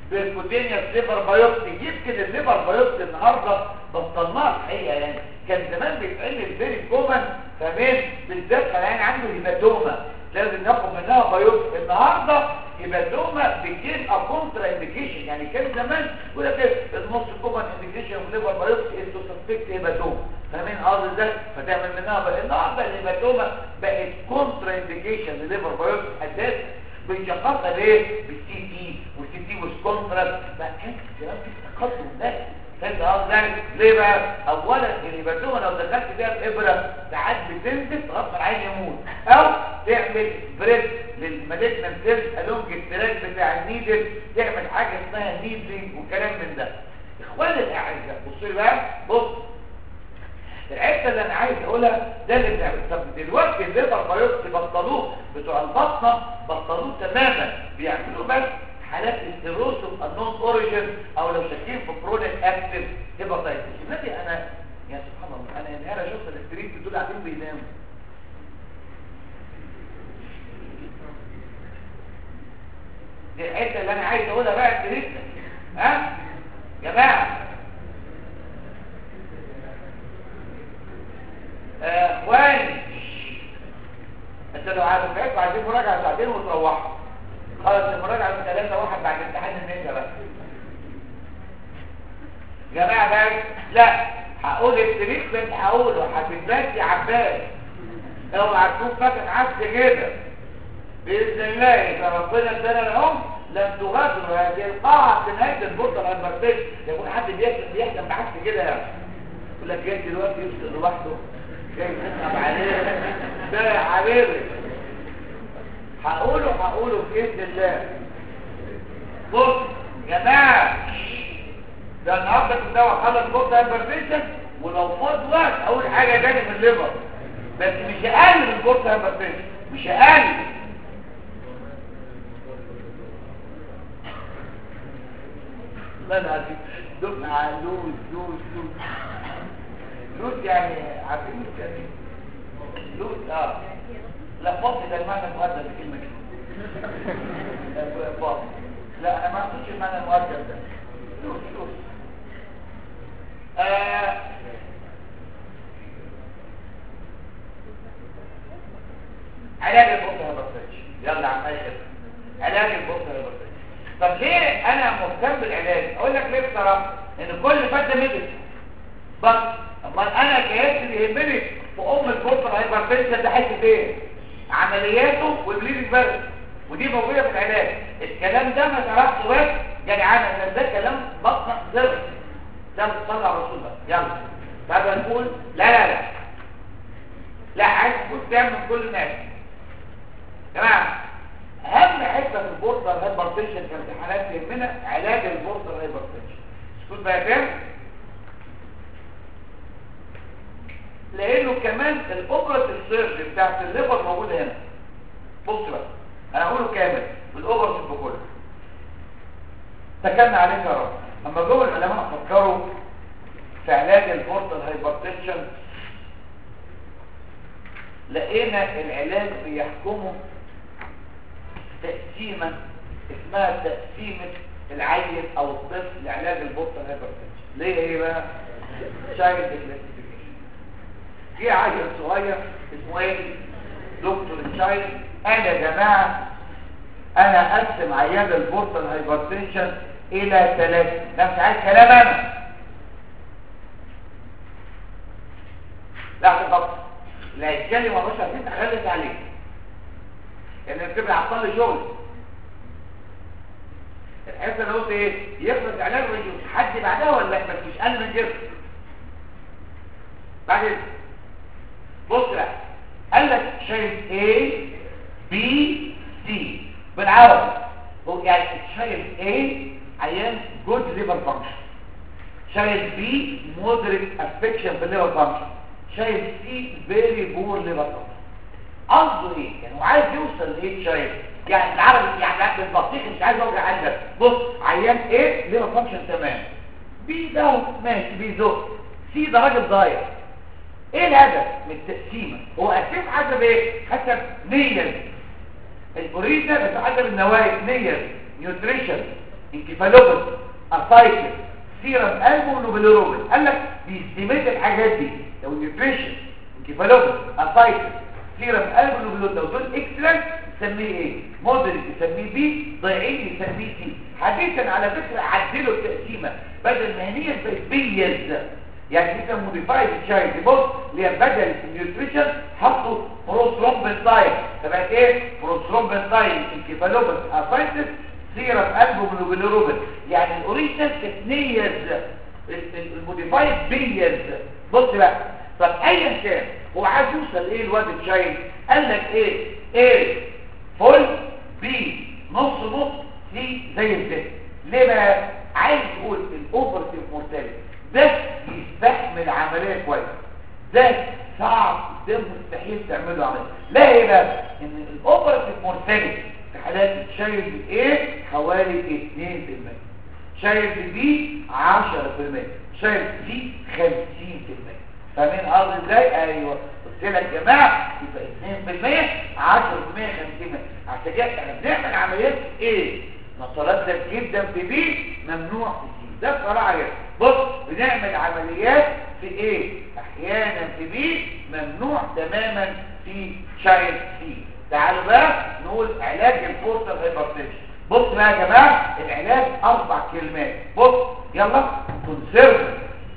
بالكوتينيوس ليفر بايوبسي يمكن الليفر بايوبسي النهارده بطلناها الحقيقه يعني كان زمان بيتقل الفيري كومن فاهمين بالذات كان يعني عنده هيماتوما لازم ناخد منها بايوبسي النهارده هيماتوما بتجيب كونترا انديكيشن يعني كان زمان يقول لك ايه الموست كومن انديكيشن اوف ليفر بايوبسي از تو سسبكت هيماتوما فاهمين قصدي ازاي فتعمل منها بقى النهارده الهيماتوما بقت كونترا انديكيشن لليفر بايوبسي اساسا بنشخصها ليه بالسي تي والسي تي والكونتراست بقى كان كلام في تقدم ده فانت قصدي يعني ليه بقى اولا الهيباتوما لو دخلت فيها الابره ساعات بتنزف غصب عين يموت او تعمل بريد للمالجنال سيلز الونج التراك بتاع النيدل تعمل حاجه اسمها نيدلينج وكلام من ده اخواني الاعزاء بصوا لي بقى بص الحته اللي انا عايز اقولها ده اللي بنعمل طب دلوقتي الليفر بايوبسي بطلوه بتوع البطنه بطلوه تماما بيعملوا بس حالات السيروسوم النون اوريجن او لو شاكين في برونيك اكتف هيباتايتس النبي انا يا سبحان الله انا انهار شفت الاستريت دول قاعدين بيناموا دي الحته اللي انا عايز اقولها بقى الستريت ها جماعه اخواني انت لو عايز تعرفوا عايزين مراجعه ساعتين وتروحوا خلاص المراجعه ثلاثة واحد بعد امتحان النجا بقى جماعه بقى لا هقول التريتمنت هقوله هتتبات يا عباس لو هتكون فاتح عكس كده باذن الله اذا ربنا ادانا العمر لن تغادروا هذه القاعه في نهايه البورصه الهربرتين يكون حد بيحلم بيحلم بعكس كده يعني يقول لك جاي دلوقتي يفصل لوحده جاي يسحب عليه ده يا حبيبي هقوله هقوله باذن الله بص يا جماعه ده النهارده كنت هخلص بورصه هربرتين ولو فاض وقت اول حاجه تاني من الليفر بس مش اقل من البورصه هربرتين مش اقل لا لا دفعة لوز لوز لوز لوز يعني عارفين لوز يعني لوز اه لا فاضي ده المعنى المؤدب الكلمة دي فاضي لا انا ما اقصدش المعنى المؤدب ده لوز لوز آه علاج البطء هيبرتنشن يلا عم اي علاج البطء هيبرتنشن طب ليه انا مهتم بالعلاج اقول لك ليه بصراحه ان كل فد ميديسن بس امال انا كياس اللي يهمني في ام البطن هايبرتنشن ده حته ايه عملياته والبليدنج بس ودي موجوده في العلاج الكلام ده ما تعرفش بس جدعانه لان ده كلام بطن زر ده بتصلي على الرسول بقى يلا بقى نقول لا لا لا لا عايز تكون تعمل كل الناس جماعه اهم حته في البورصه الهايبرتنشن كامتحانات يهمنا علاج البورصه الهايبرتنشن اسكت بقى كام لانه كمان الاوبرا السيرج بتاعت الليفر موجوده هنا بص بقى انا هقوله كامل بالاوبرا بكله تكلنا عليك يا رب اما جوه العلماء فكروا في علاج البورصه الهايبرتنشن لقينا العلاج بيحكمه تقسيمة اسمها تقسيمة العيل او الطفل لعلاج البطن هايبرتنشن ليه ايه بقى شايل كلاسيفيكيشن في عيل صغير اسمه ايه دكتور الشايل انا يا جماعة انا اقسم عيان البطن هايبرتنشن الى ثلاثة نفس عايز كلام انا لا تفكر لا يتكلم ولا مش عارفين تخلص عليه لان بتبقى عطل لي شغل الحته اللي قلت ايه يخلص علاج ويجي حد بعدها ولا لا بس مش اقل من كده بعدين بص بقى قال لك شايف A B C بالعربي هو يعني شايف A عيان جود ليفر فانكشن شايف B مودريت افكشن في الليفر فانكشن شايف C فيري بور ليفر فانكشن قصده ايه يعني هو عايز يوصل لايه شايف يعني العربي يعني بالبطيخ مش عايز اوجع قلبك بص عيان ايه ليه فانكشن تمام بي ده ماشي بي زق سي ده راجل ضايع ايه الهدف من التقسيمه هو قسم حسب ايه حسب نيه الاوريجن بتحسب النوايا نيه نيوتريشن انكفالوباثي اسايتس سيرم البومينوبيليروبين قال لك بيستمد الحاجات دي لو النيوتريشن انكفالوباثي اسايتس سيرم البومينوبيليروبين لو دول اكسلنت نسميه ايه مودريت نسميه بي ضايعين نسميه سي حديثا على فكره عدلوا التقسيمه بدل ما هي بقت بيز يعني كده موديفايد تشايلد بص اللي هي بدل النيوتريشن حطوا بروثرومبنتاين فبقت ايه بروثرومبنتاين انكفالوباثي اسايتس سيرم البومينوبيليروبين يعني الاوريجينال كانت نيز الموديفايد بيز بص بقى طب ايا كان هو عايز يوصل ايه الواد الشايل قال لك ايه ايه فول بي نص نص سي زي الزفت ليه بقى عايز يقول الاوبرتيف مورتاليتي ده يستحمل عمليه كويس ده صعب ده مستحيل تعمله عمليه لا ايه بقى ان الاوبرتيف مورتاليتي في حالات الشايلد ايه حوالي 2% شايلد بي 10% شايلد سي 50% فاهمين قصدي ازاي ايوه قلت لك يا جماعه يبقى 2% 10% 50% عشان كده احنا بنعمل عمليات ايه نتردد جدا في بي ممنوع في سي ده بصراحه يعني بص بنعمل عمليات في ايه احيانا في بي ممنوع تماما في شايلد سي تعالوا بقى نقول علاج البورتال هايبرتنشن بص بقى يا جماعه العلاج اربع كلمات بص يلا كونسيرف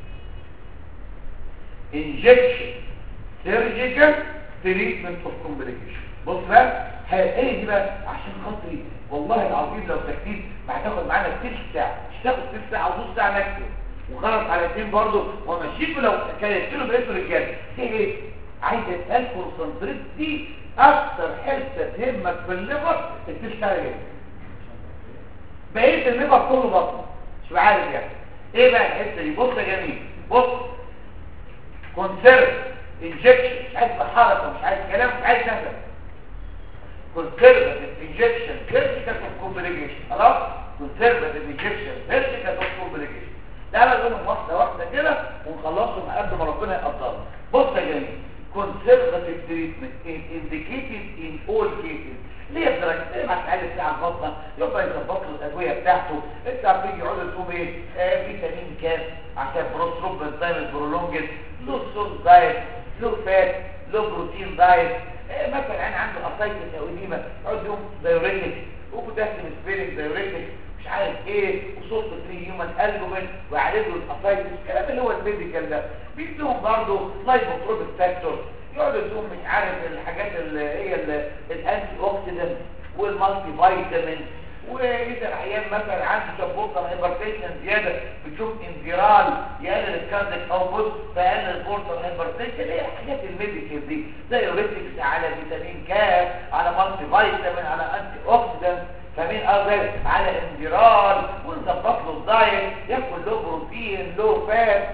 انجكشن سيرجيكال تريتمنت اوف كومبليكيشن بص بقى ايه دي بقى عشان خاطري والله العظيم لو تكتيب ما هتاخد معانا كتير ساعه مش تاخد كتير ساعه ونص ساعه نكتب وغلط على الاثنين برضه ومشيته لو كانت له بقيته رجاله ايه عايز اتقال كونسنتريت دي اكتر حته تهمك في الليفر التشتغل ايه بقيه الليفر كله بطن مش عارف يعني ايه بقى الحته دي بص يا جميل بص كونسيرف انجكشن مش عايز حركه مش عايز كلام مش عايز نفس كونسيرف انجكشن فيرتيكال اوف كومبليكيشن خلاص كونسيرف انجكشن فيرتيكال اوف كومبليكيشن تعالى نقولهم واحده واحده كده ونخلصهم قد ما ربنا يقدرنا بص يا جميل conservative treatment is indicated in all cases ليه بدرجة زي ما هتعالج بتاع البطنة يبقى يظبط له الأدوية بتاعته انت عارفين يقعدوا تقوم ايه آه فيتامين كاف عشان بروستروب دايت برولونجل لو سول دايت لو فات لو بروتين دايت آه مثلا انا عنده اسايتس او اديمه يقعد يقوم دايوريتك وبوتاسيوم سبيرنج دايوريتك مش عارف ايه وصوت فري هيومن البومين ويعالجوا الاسايتس الكلام اللي هو الميديكال ده بيدوهم برضه لايبوتروبيك فاكتور يقعدوا يدوهم مش عارف الحاجات اللي هي الانتي اوكسيدنت والمالتي فيتامين واذا العيان مثلا عنده شبوطه هايبرتنشن زياده بتشوف انفيرال يقلل الكارديك اوتبوت فيقلل البورتال هايبرتنشن اللي هي الحاجات الميديكال دي زي يوريتكس على فيتامين كاف على مالتي فيتامين على انتي اوكسيدنت فمين قصدي على انفيرال ونظبط له الدايت ياكل له بروتين له فات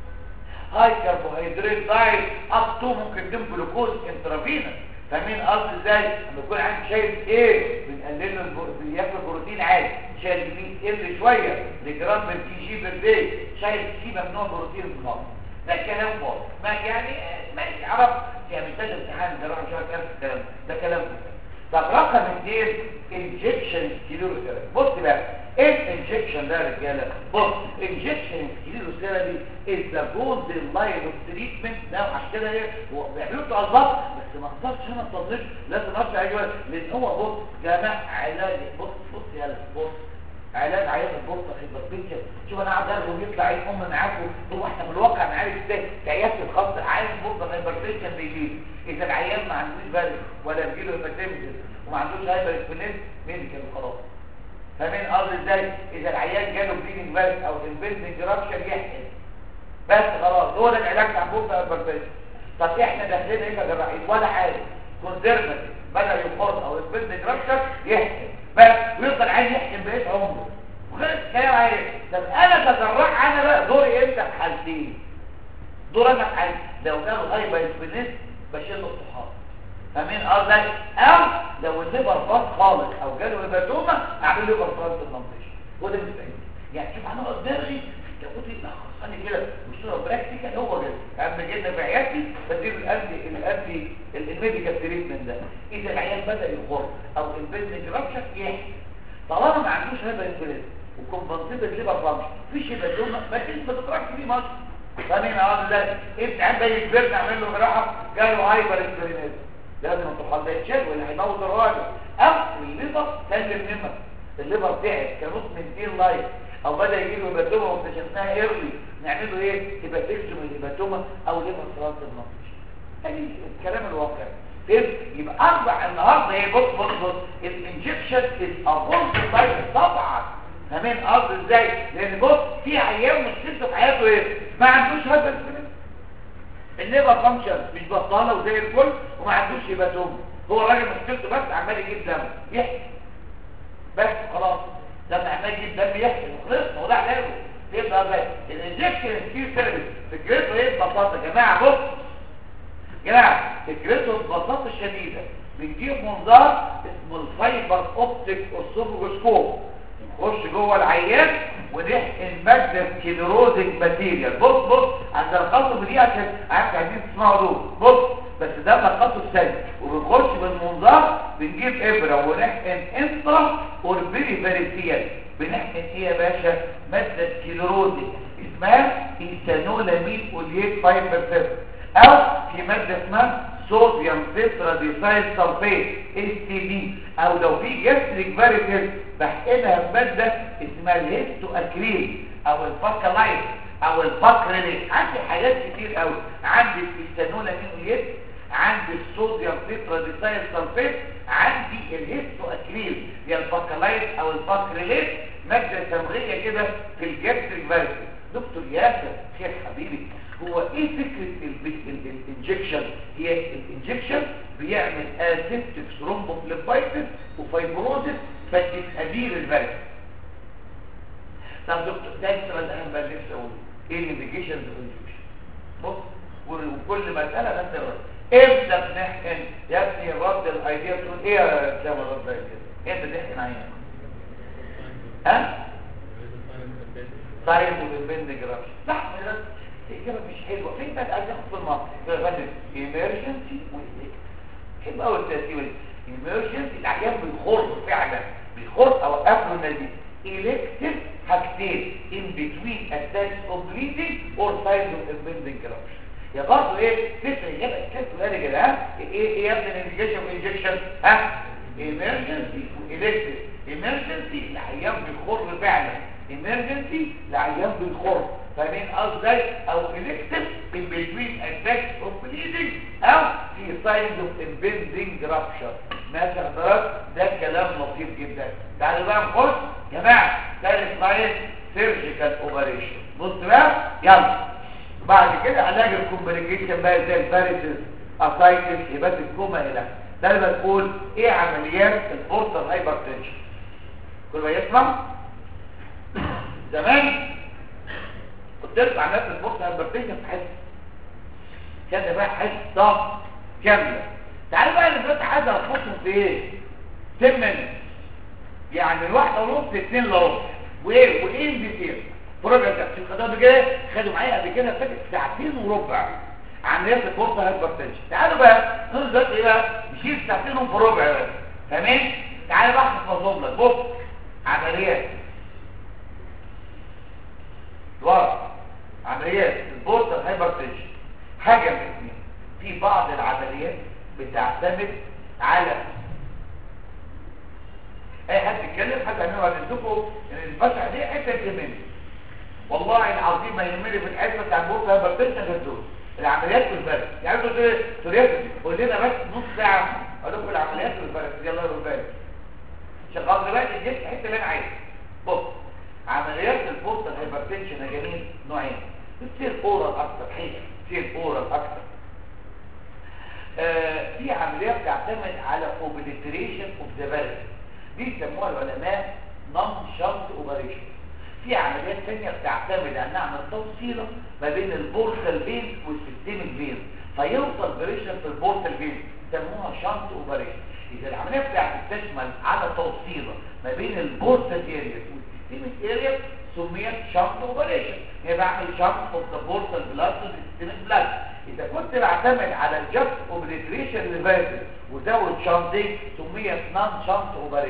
هاي كربوهيدرات دايت اب تو ممكن تديم جلوكوز انترافينس فاهمين قصدي ازاي لما يكون عندي شايل ايه بنقلل له البر... بياكل بروتين عادي شايل بي قل شويه لجرام من تي جي بير داي شايل سي ممنوع بروتين في المصر ده كلام فاضي ما يعني ماشي عرف يعني مش لازم امتحان جراحه مش عارف الكلام ده كلام طب رقم اثنين انجكشن سكليروثيرابي بص بقى ايه الانجكشن ده يا رجاله بص انجكشن سكليروثيرابي از ذا جولدن لاين اوف تريتمنت ده عشان كده ايه هو بيعملوا بتوع الضغط بس ما اقدرش انا اطنش لازم ارجع اجي لان هو بص جماعه علاج بص بص يا بص علاج عيان البورصه هيبرتنشن شوف انا قاعد ارغب ويطلع عين ام معاكم هو احنا من الواقع نعرف ازاي في عيادة الخاص عيان البورصه هيبرتنشن بيجي اذا العيان ما عندوش بالغ ولا بيجيله هيبرتنشن وما عندوش هايبر اكسبنس ميديكال خلاص فاهمين قصدي ازاي اذا العيان جاله بليدنج بالغ او انفيزنج رابشر يحقن بس خلاص هو ده العلاج بتاع البورصه هيبرتنشن طب احنا داخلين ايه يا جماعه ولا حاجه كونزرفاتيف بدا يقص او انفيزنج رابشر يحقن بس ويفضل عايز يحقن بقيه عمره وخلص الكلام عليه طب انا بجرح انا بقى دوري امتى في حالتين دور انا في حالتين لو كانوا هايبر اكسبنس بشيل له الصحاب فاهمين قصدي او لو الليفر باظ خالص او جاله هيباتوما اعمل له ليفر ترانسبلانتيشن وده مستحيل يعني شوف انا قدامي تاخدي لخصاني كده بصوره براكتيكال هو كده اما جينا في عيادتي بديله الانتي الانتي الميديكال تريتمنت ده اذا العيان بدا يخر او البيزنس رابشر يحكي طالما ما عندوش هايبر انسولين وكومبنسيتد ليفر فانكشن فيش هيباتوما ما فيش ما تطرحش فيه مصر فاهمين اه ده ابن عم بقى يكبرنا اعمل له جراحه جاله هايبر انسولين لازم تروح ده يتشال واللي هيموت الراجل او الليفر سلم نمك الليفر تعب كنص من دين لايف او بدا يجي له هيباتوما واكتشفناها ايرلي نعمل له ايه هيباتكتومي من هيباتوما او ليفر ترانسبلانتيشن ادي الكلام الواقعي فهمت يبقى اربع النهارده ايه بص بص بص الانجكشن از افولد باي طبعا فاهمين قصدي ازاي لان بص في عيان مشكلته في حياته ايه ما عندوش هذا السلم الليفر فانكشن مش بطاله وزي الفل وما عندوش هيباتوما هو الراجل مشكلته بس عمال يجيب دم يحكي بس خلاص لما عمال يجيب دم يحكي وخلص هو ده علاجه يبقى بقى الانجكشن في سيرفيس فكرته ايه ببساطه يا جماعه بص يا جماعه فكرته ببساطه شديده بنجيب منظار اسمه الفايبر اوبتيك اوسوفوجوسكوب نخش جوه العيان ونحقن ماده كيلوروزيك ماتيريال بص بص عند الخطوه دي عشان عارف عايزين تسمعوا دول بص بس ده ملخصه الثاني وبنخش بالمنظار بنجيب ابره ونحقن انترا اور بيريفيريسيال بنحقن ايه يا باشا ماده كيلوروزيك اسمها ايثانولامين اوليت 5% او في ماده اسمها صوديوم تتراديسايل سلفيت اس تي دي او لو في جاستريك فاريتيز بحقنها بماده اسمها الهيستو اكريل او الباكلايت او الباكريليت عندي حاجات كتير قوي عندي الايثانولامين اوليت عندي الصوديوم تتراديسايل سلفيت عندي الهيستو اكريل يا الباكلايت او الباكريليت ماده صمغيه كده في الجاستريك فاريتيز دكتور ياسر خير حبيبي هو ايه فكرة الانجكشن هي الانجكشن بيعمل اسيبتك ثرومبوفليبايتس وفايبروزس فتتأدير الفالف طب دكتور ده السؤال انا بقى نفسي اقوله ايه الانديكيشنز الانجكشن بص وكل مسألة نفس الرد امتى بنحقن يا ابني رد الايديا تقول ايه يا اسلام الرد الايديا امتى تحقن عيان ها طيب وبالبند جرافش لا الإجابة مش حلوة فين بقى عايز ياخد في المصر يغني emergency والإلكتف حلو قوي الترتيبة دي emergency العيان بيخر فعلا بيخر أو قبله النزيف elective حاجتين in between attacks of bleeding or signs of impending corruption يا برضه ايه تفرق اجابه الكلمه ده كده ها ايه ايه يا ابني الانجكشن والانجكشن ها emergency والإلكتف emergency العيان بيخر فعلا emergency العيان بيخر فاهمين قصدي او elective in between attacks of bleeding او في signs of impending rupture ماشي حضرتك ده كلام لطيف جدا تعالوا بقى نخش يا جماعه ثالث لاين سيرجيكال اوبريشن بص بقى يلا بعد كده علاج الكومبليكيشن بقى زي الفاريسز اسايتس هيباتيك كوما الى ده اللي بتقول ايه عمليات البورتال هايبرتنشن كل ما يسمع زمان قلت لكم عن نفس البورتال هايبرتنشن في حته كده بقى حته كامله تعالوا بقى اللي دلوقتي عايز الخصهم في ايه 10 minutes يعني الواحده ونص اتنين لونص وايه وايه ديتيل بروجرام تحسين خدوها بكده خدوا معايا قبل كده فاتت ساعتين وربع عمليات البورتال هايبرتنشن تعالوا بقى نقول دلوقتي ايه بقى نشيل ساعتين وربع بس تمام تعالوا بقى احفظهم لك بص عمليات ورا عمليات البورتال هايبرتنشن حاجه من اثنين في بعض العمليات بتعتمد على اي حد يتكلم حد هنقعد ندوكم ان البشع دي حته تهمني والله العظيم ما يهمني في الحته بتاع البورصه هايبرتنشن غير دول العمليات والفرق يعني انتوا تقولوا سوريات قول لنا بس نص ساعه اقول لكم العمليات والفرق يلا يا ربنا شغال دلوقتي جبت الحته اللي انا عايزها بص عمليات البورصه الهايبرتنشن يا جميل نوعين بتصير اورال اكتر حقيقه بتصير اورال اكتر آه في عمليات بتعتمد على اوبليتريشن اوف ذا فالف دي يسموها العلماء نون شنت اوبريشن في عمليات ثانيه بتعتمد على نعمل توصيله ما بين البورتال فين والسيستميك فين فيوصل بريشن في البورتال فين يسموها شنت اوبريشن اذا العمليه بتاعتك تشمل على توصيله ما بين البورتال اريا والسيستميك اريا سميت شنت اوبريشن هي بعمل شنت اوف ذا بورتال بلاد والسيستميك بلاد اذا كنت بعتمد على الجاست اوبليتريشن للفيروس وزود شنطين سميت نون شنط اوبريشن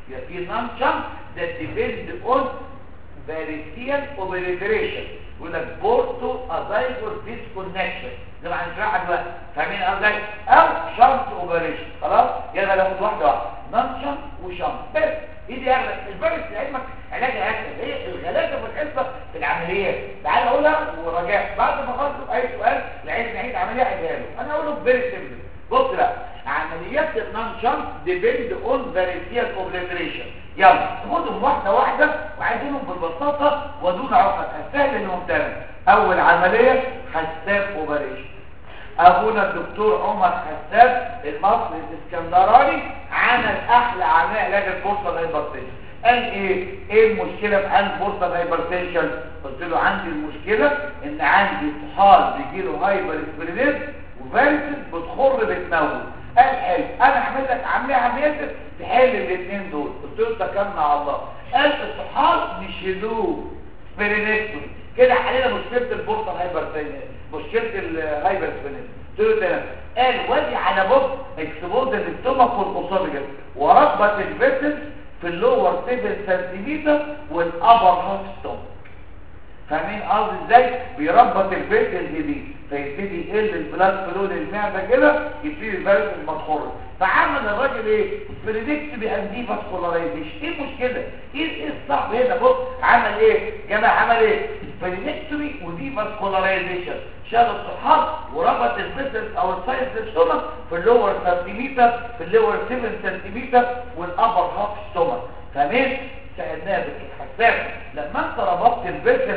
يبقى في نون شنك that depend on varicose obliteration يقول لك بورتو ازايجور ديسكونكشن زي ما هنشرحها دلوقتي فاهمين قصدي او شنط اوبريشن خلاص يلا ناخد واحده واحده نون شنط وشنط بس ايه دي اغلب البرس لعلمك علاج اسهل هي الغلاسه والحصه في العمليات تعال اقولها وراجع بعد ما اخلص اي سؤال لعيد نعيد عمليه عيدها له انا اقول له فيري سيمبل بص لا عمليات النون شنط ديبند اون فاريسيال اوبليتريشن يلا ناخدهم واحده واحده وعايزينهم بالبساطه ودون عقد السهل الممتنع اول عمليه حساب اوبريشن ابونا الدكتور عمر حساب المصري الاسكندراني عمل احلى عمليه علاج البورصه الهايبرتنشن قال ايه ايه المشكله في قلب البورصه الهايبرتنشن قلت له عندي المشكله ان عندي طحال بيجي له هايبر اسبرينيز وفيرسز بتخر بتموت قال حلو انا هعمل لك عمليه عمليه تحل الاثنين دول قلت له تكلنا على الله قال الطحال نشيلوه سبرينيكتومي كده حلينا مشكله البورصه الهايبرتنشن مشكله الهايبر اسبرينيز قلت له تمام قال ودي على بص اكسبوز الاستومك والاسوفيجاس وربط الفيسل في اللور 7 سنتيمتر والابر هاف ستومك فاهمين قصدي ازاي بيربط الفيسل دي فيبتدي يقل البلاد فلو للمعده كده يبتدي الفيروس المدخول فعمل الراجل ايه بريدكت باندي فاسكولارايزيشن ايه المشكله ايه ايه الصعب هنا بص عمل ايه جماعه عمل ايه بريدكتومي ودي فاسكولارايزيشن شال الصحاب وربط الفيسل او السايز ستومك في اللور سنتيمتر في اللور 7 سنتيمتر والابر هاف ستومك فاهمين ساعدناه بالحساب لما انت ربطت الفيسل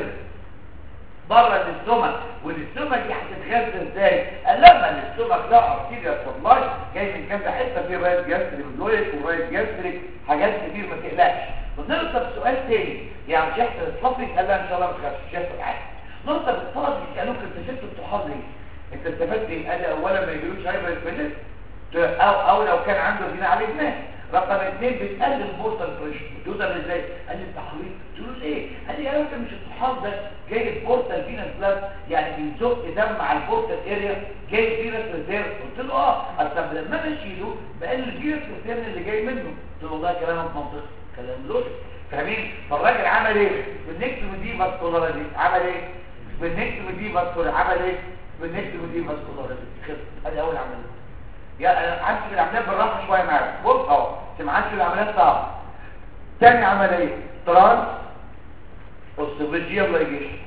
بره الاستومك والاستومك دي هتتغذى ازاي قال لما الاستومك ده ارتيريا سبلاي جاي من كذا حته في رايت جاستريك ولويك ورايت جاستريك حاجات كتير ما تقلقش ونرتب سؤال تاني يعني مش هيحصل الصفري قال لا ان شاء الله ما تخافش مش هيحصل حاجه نرتب الطلب يسالوك انت شفت الطحال ليه انت استفدت ايه قال اولا ما يجيلوش هايبر اسبريس او او لو كان عنده فينا عالجناه رقم اثنين بتقلل بورتال بريشر بتوصل ازاي قال لي التحويل قلت له ايه قال لي يا راجل مش الطحال ده جاي بورتال فينس بلاد يعني بيزق دم على البورتال اريا جاي فينس ريزيرف قلت له اه اصل لما انا اشيله بقلل الفينس ريزيرف اللي جاي منه قلت له والله كلامك منطقي كلام لوجيك فاهمين فالراجل عمل ايه بالنكتم دي فاسكولاريزي عمل ايه بالنكتم دي فاسكولار عمل ايه بالنكتم دي فاسكولاريزي خلص ادي اول عمليه يا انا همشي العمليات بالراحه شويه معاك بص اهو سمعتش العمليات صعبه تاني عمليه ترانس اوستوفيجيال لايجيشن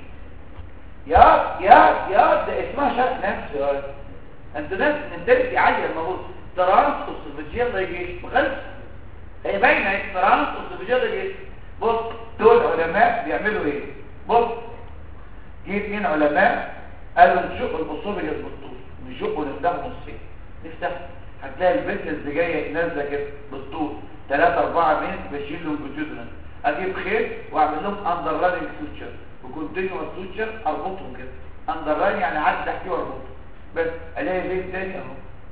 يا يا يا ده اسمها شرح نفس يا راجل انت ناس انتبه عاليه الموضوع ترانس اوستوفيجيال لايجيشن خلص هي باينه اهي ترانس اوستوفيجيال لايجيشن بص دول علماء بيعملوا ايه بص جه اثنين علماء قالوا نشق الاسوفيجيال بالطول نشقه ونفتحه نصين نفتح هتلاقي الفيسلز جايه نازله كده بالطول 3 4 متر بشيل لهم بتودنا اجيب خيط واعمل لهم اندر راننج سوتشر وكونتينيوس سوتشر اربطهم كده اندر ران يعني عدي تحتيه واربطه بس الاقي فين تاني اهو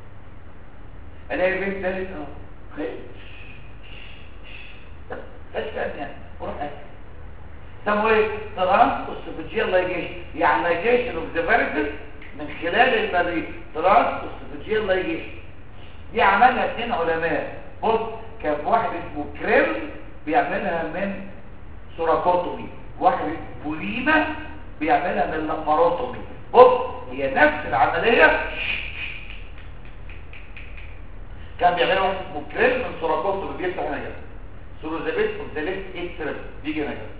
الاقي فين تالت اهو خيط اشكال يعني وروح اكل سموه ايه ترانس اوستوفيجيال لايجيشن يعني لايجيشن اوف ذا فيرتس من خلال المريض ترانس اوستوفيجيال لايجيشن دي عملها اثنين علماء بص كان واحد اسمه كريم بيعملها من سوراكوتومي واحد اسمه بوليما بيعملها من لاباروتومي بص هي نفس العملية كان بيعملها واحد اسمه كريم من سوراكوتومي بيفتح هنا كده سوروزابيت اوبزاليت اكترم بيجي هنا كده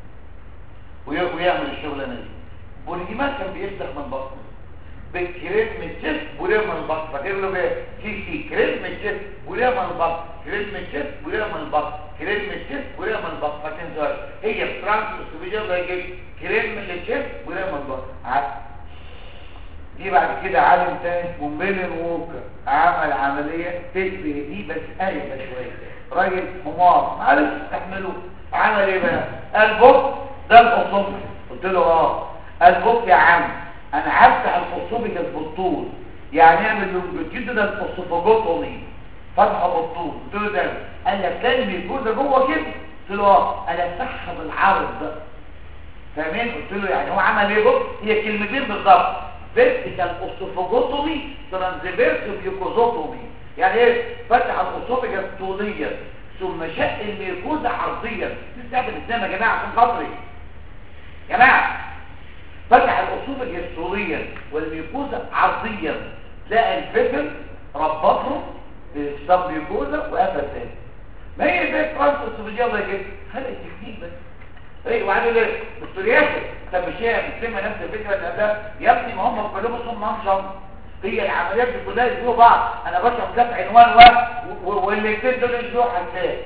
ويعمل الشغلانه دي بوليما كان بيفتح من بطنه بالكريم من الجسم بوليما من البطن فاكر له ايه سي سي كريم من الجسم بوليما من البطن كريم من الجسم بوليما من البطن كريم من الجسم بوليما من البطن فاكرين ده هي فرانس اوستوفيجيال لايجيشن كريم من الجسم بوليما من البطن عارف دي بعد كده عالم تاني اسمه ميلن ووكر عمل عمليه تشبه دي بس قريبه شويه راجل حمار معلش استحملوه عمل ايه بقى قال بص ده الاسوفي قلت له اه قال بص يا عم انا هفتح الاسوفيجاس بالطول يعني اعمل لونجيتودال اسوفاجوتومي فتحه بالطول قلت له ده قال لي هتلاقي الميكوزا جوه كده قلت له اه انا افتحها بالعرض ده فاهمين قلت له يعني هو عمل ايه بص هي كلمتين بالظبط فيرتيكال اسوفاجوتومي ترانزفيرس بيوكوزوتومي يعني ايه فتح الاسوفيجاس طوليا ثم شق الميكوزا عرضيا تستعمل الاسلام يا جماعه عشان خاطري يا جماعه فتح الاصول الجسوريا والميكوزا عرضيا تلاقي الفكر ربطهم بالسب ميكوزا وقفل تاني ما هي زي الترانس السوفيجيا الله كده فرق التكنيك بس ايه وعامل ايه دكتور ياسر طب مش هي بتسمى نفس الفكره اللي قبلها يا ابني ما هم كلهم اسمهم نانشم هي العمليات دي كلها يشبهوا بعض انا بشرح كف عنوان و- و- والاثنين دول يشبهوا حساس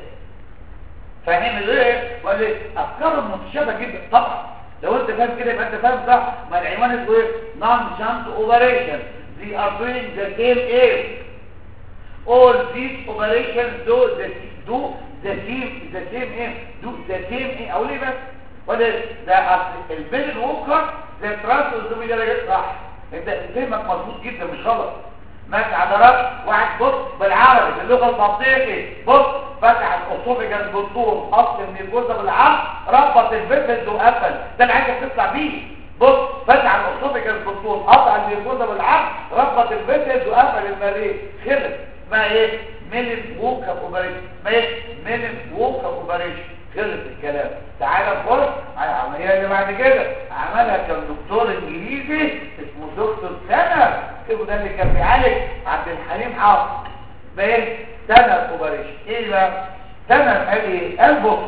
فاهم ايه ولا إيه؟ افكارهم متشابهه جدا طبعا لو انت فاهم كده يبقى انت فاهم صح ما العنوان اسمه ايه نون شانت اوبريشن they are doing the same aim all these operations do the do the same the same aim do the same aim اقول ايه بس ولا ده أصل البيل ووكر زي التراس والزومي ده جت صح انت فهمك مظبوط جدا مش غلط ماشي عضلات واحد بص بالعربي باللغه البسيطه بص فتح الاسوفيجاس بالطول اصل من الجزء بالعرض ربط الفيتلز وقفل ده اللي عايزك تطلع بيه بص فتح الاسوفيجاس بالطول قطع الجزء بالعرض ربط الفيتلز وقفل المريء خلص ما ايه ميلن ووكر اوبريشن ما ايه ميلن ووكر اوبريشن خلص الكلام تعالى نخش على العمليه اللي بعد كده عملها كان دكتور انجليزي اسمه دكتور سنة اسمه ده اللي كان بيعالج عبد الحليم حافظ ما ايه سنة اوبريشن ايه بقى سنة قال ايه قال بص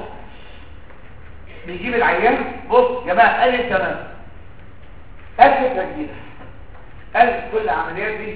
بيجيب العيان بص يا جماعه قال لي تمام قال فكره جديده قال كل العمليات دي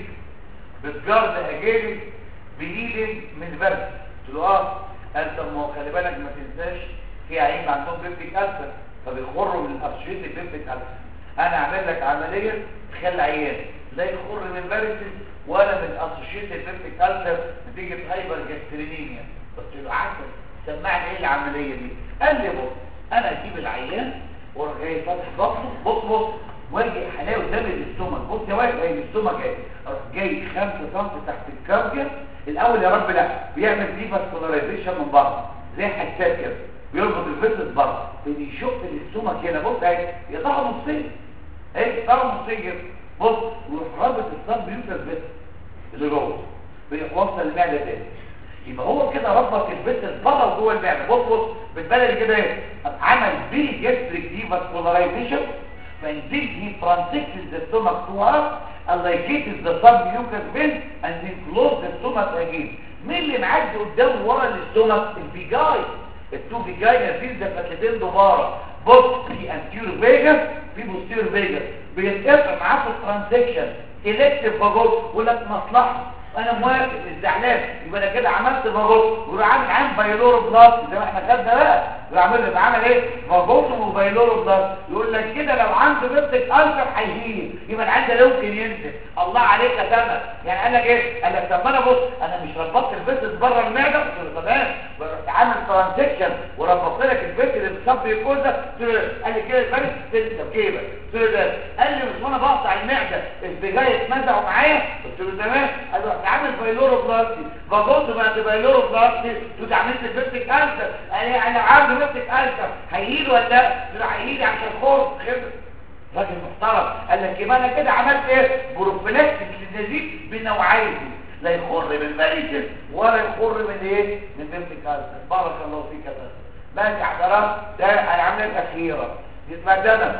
بتجرد اجالي بليدنج من برد قلت له اه قال طب ما هو خلي بالك ما تنساش في عيين عندهم بيبتيك ألسر فبيخروا من الابشيت البيبتيك ألسر انا اعمل لك عمليه تخلي عيان لا يخر من فيروسز ولا من اسوشيت البيبتيك ألسر نتيجه هايبر جاسترينيميا قلت له عسل سمعني ايه العمليه دي قال لي بص انا اجيب العيان واروح جاي فاتح بطنه بص بص واجي حلاوه قدام الاستومك بص يا واحد اهي الاستومك اهي اروح جاي 5 سم تحت الكارديا الاول يا رب لا بيعمل دي فاسكولاريزيشن من بره زي حساس كده بيربط الفيتس بره بيشق الاستومك هنا بص اهي يقطعه نصين اهي يقطعه نصين كده بص ويروح رابط الصب بيوتس بس اللي جوه بيوصل المعده تاني يبقى هو كده ربط الفيتس بره وجوه المعده بص بص بالبلد كده ايه عمل بي جاستريك دي فاسكولاريزيشن فانزيد he transected the stomach to her allocated the submucous vein and then closed the stomach again مين اللي معدي قدام ورا الاستومك الفيجاي التو فيجاي نازلين زي فتلتين دبارة بص في انتيور فيجاس في بوستير فيجاس بيتفق معاه في الترانزكشن الكتف فاجوت يقول لك مصلحه انا موافق مش زعلان يبقى انا كده عملت فاجوت ويروح عامل عام بايلورو بلاس زي ما احنا خدنا بقى يروح عامل له عمل ايه فاجوت وبايلورو بلاس يقول لك كده لو عنده بنتك الفر هيهين يبقى العيان ده ممكن ينزل الله عليك يا تمام يعني قال لك ايه قال لك طب ما انا بص انا مش ربطت البنت بره المعده قلت له تمام رحت عامل ترانزكشن وربطت لك البنت اللي بتصب الجوزه قلت له قال لي كده الفرق تنزل جيبك قلت له ده قال لي مش وانا بقطع المعده البجايه اتمزعوا معايا قلت له تمام قال له رحت عامل بايلورو بلاستي فقلت بعد بايلورو بلاستي كنت عملت البنت كانسر قال لي انا عارف بنت كانسر هيجي ولا لا قلت له هيجي عشان خوف خبر راجل محترم قال لك يبقى انا كده عملت ايه بروفيلاكتيك للنزيف بنوعين لا يخر من ماليتس ولا يخر من ايه من بنت كانسر بارك الله فيك يا فندم ماشي حضرات ده العمليه الاخيره دي اسمها ده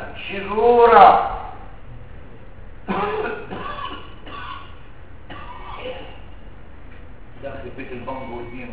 شجوره داخل بيت البنجو والدين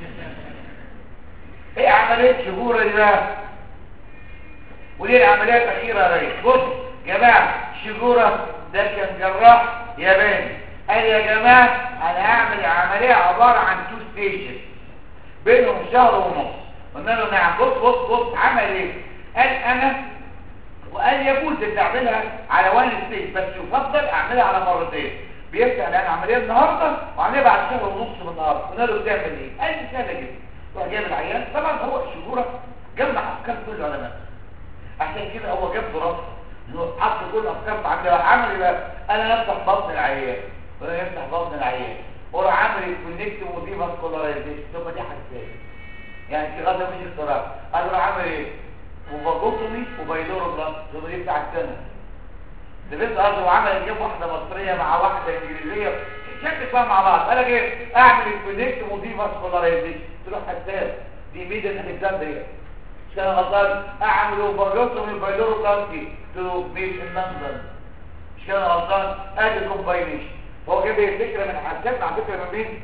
ايه عمليه شجوره دي بقى ودي العملية الأخيرة يا ريس بص يا جماعة شجورة ده كان جراح ياباني قال يا جماعة أنا هعمل عملية عبارة عن تو ستيجز بينهم شهر ونص قلنا له نعم بص بص بص عمل ايه قال أنا وقال يجوز ان اعملها على وان ستيج بس يفضل اعملها على مرتين بيفتح الان عمليه النهارده وعمليه بعد شهر ونص من النهارده قلنا له بتعمل ايه قال لي سهله جدا راح جايب العيان طبعا هو شجوره جمع افكار كل العلماء عشان كده هو جاب دراسه انه حط كل افكار عندها عمل ايه بقى انا افتح بطن العيان ولا يفتح بطن العيان وراح عامل الكونكت ودي فاسكولارايزيشن ثم دي حساسيه يعني في غدا مش اختراع قال له عامل ايه وفاجوتومي وبايلورو بلاس ثم يفتح السنه ده بنت ارض وعمل جاب واحده مصريه مع واحده انجليزيه نتشكل بقى مع بعض قال لك ايه اعمل البريدكت ودي فاسكولارايزيشن تروح حساب دي ميدل الكسندريا مش كده غلطان اعمل اوفرلوتومي بايلورو بلانكي تو بيت النمبر مش كده غلطان ادي كومباينيشن هو جاب ايه فكره من حساب على فكره من مين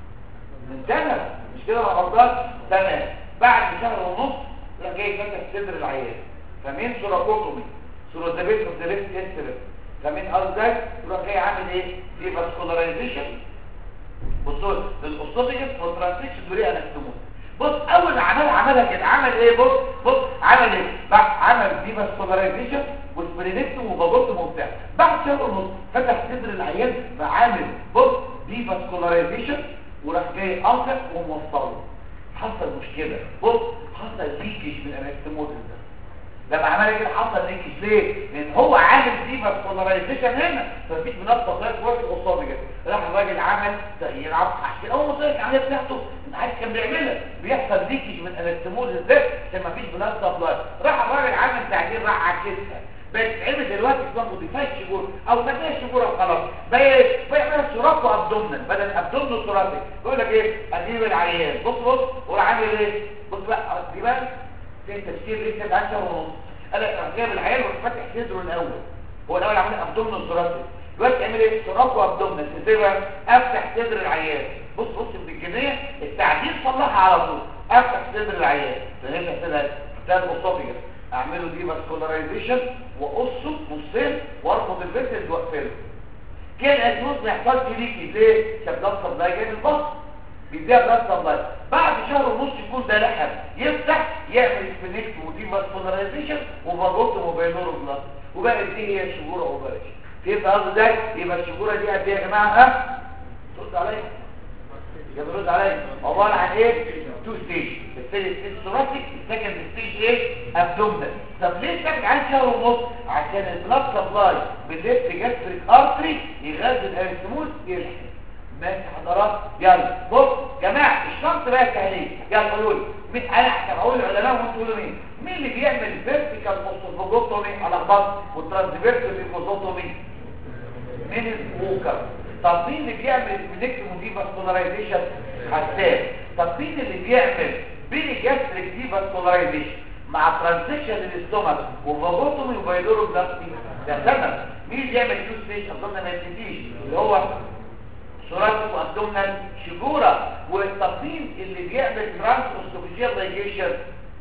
من سنه مش كده غلطان تمام بعد شهر ونص راح جاي فاتح صدر العيان فمين سوراكوتومي سورودابيت اوف ذا ليفت انترست فمين قصدك تروح جاي عامل ايه دي فاسكولارايزيشن بصوا للاسوفيجس والترانسيشن دوري انستموس بص اول عمل عملها كده عمل ايه بص بص عمل ايه بعد عمل دي فاسكولارايزيشن وسبرينكتوم وبابوتوم وبتاع بعد شهر ونص فتح صدر العيان فعامل بص دي فاسكولارايزيشن وراح جاي قاطع وموصله حصل مشكله بص حصل ليكج من الانستموس ده لما عمل كده حصل لينكش ليه لان هو عامل دي بولاريزيشن هنا فمفيش منافسه طلعت وقت قصاد كده راح الراجل عمل تغيير عمل عشان اول ما طلعت العمليه بتاعته عايز كان بيعملها بيحصل ليكج من الانستموز ازاي عشان مفيش منافسه طلعت راح الراجل عمل تعديل راح عكسها بتتعمل دلوقتي اسمها موديفاي شجور او ما فيهاش شجور وخلاص بيعملها سوراك وابدومنال بدل ابدومنال سوراتيك يقول لك ايه اجيب العيان بص بص وراح عامل ايه بص بقى دي بقى في تفسير لسه بعد شهر ونص قال لك راح جايب العيال وراح فاتح صدره الاول هو الاول عمل ابدومنال سوراتيك دلوقتي اعمل ايه سوراك وابدومنال ازاي بقى افتح صدر العيان بص بص بالجنيه التعديل صلحها على طول افتح صدر العيان فنفتح صدر بتاع الاسوفيجس اعمله دي فاسكولارايزيشن واقصه نصين واربط الفيسز واقفله كده الاسموس ما يحصلش ليكي ليه عشان بلاد سبلاي جاي من البطن بيديها بلاد سبلاي بعد شهر ونص يكون ده لحم يفتح يعمل سبينكت ودي فاسكولارايزيشن وبربط موبايلورو بلاد وبقى دي هي الشجوره اوبريشن فهمت قصدي ازاي يبقى الشجوره دي قد ايه يا جماعه ها رد عليا يا برد عليا عباره عن ايه تو ستيج الثالث ستيج ثوراسيك السكند ستيج ايه ابدومنال طب ليه ساكت عن شهر ونص عشان البلاد سبلاي بالليفت جاستريك ارتري يغذي الارثموس يلحق ماشي حضرات يلا بص جماعه الشرط بقى التهليل يلا قولوا لي مين انا هقول العلماء وانتوا تقولوا مين مين اللي بيعمل فيرتيكال اوستوفوجوتومي على البطن والترانسفيرسال ليفوزوتومي مين الووكر طب مين اللي بيعمل البنكتوم دي فاسكولارايزيشن حساس طب مين اللي بيعمل بيلي جاستريك دي فاسكولارايزيشن مع ترانزيشن للاستومك وفاجوتومي وبايدورو بلاستي ده سبب مين اللي بيعمل تو ستيج اظن ما ينتهيش اللي هو سوراتيك وابدومنال شجوره والتقييم اللي بيعمل ترانس اوستوفيجيال لايجيشن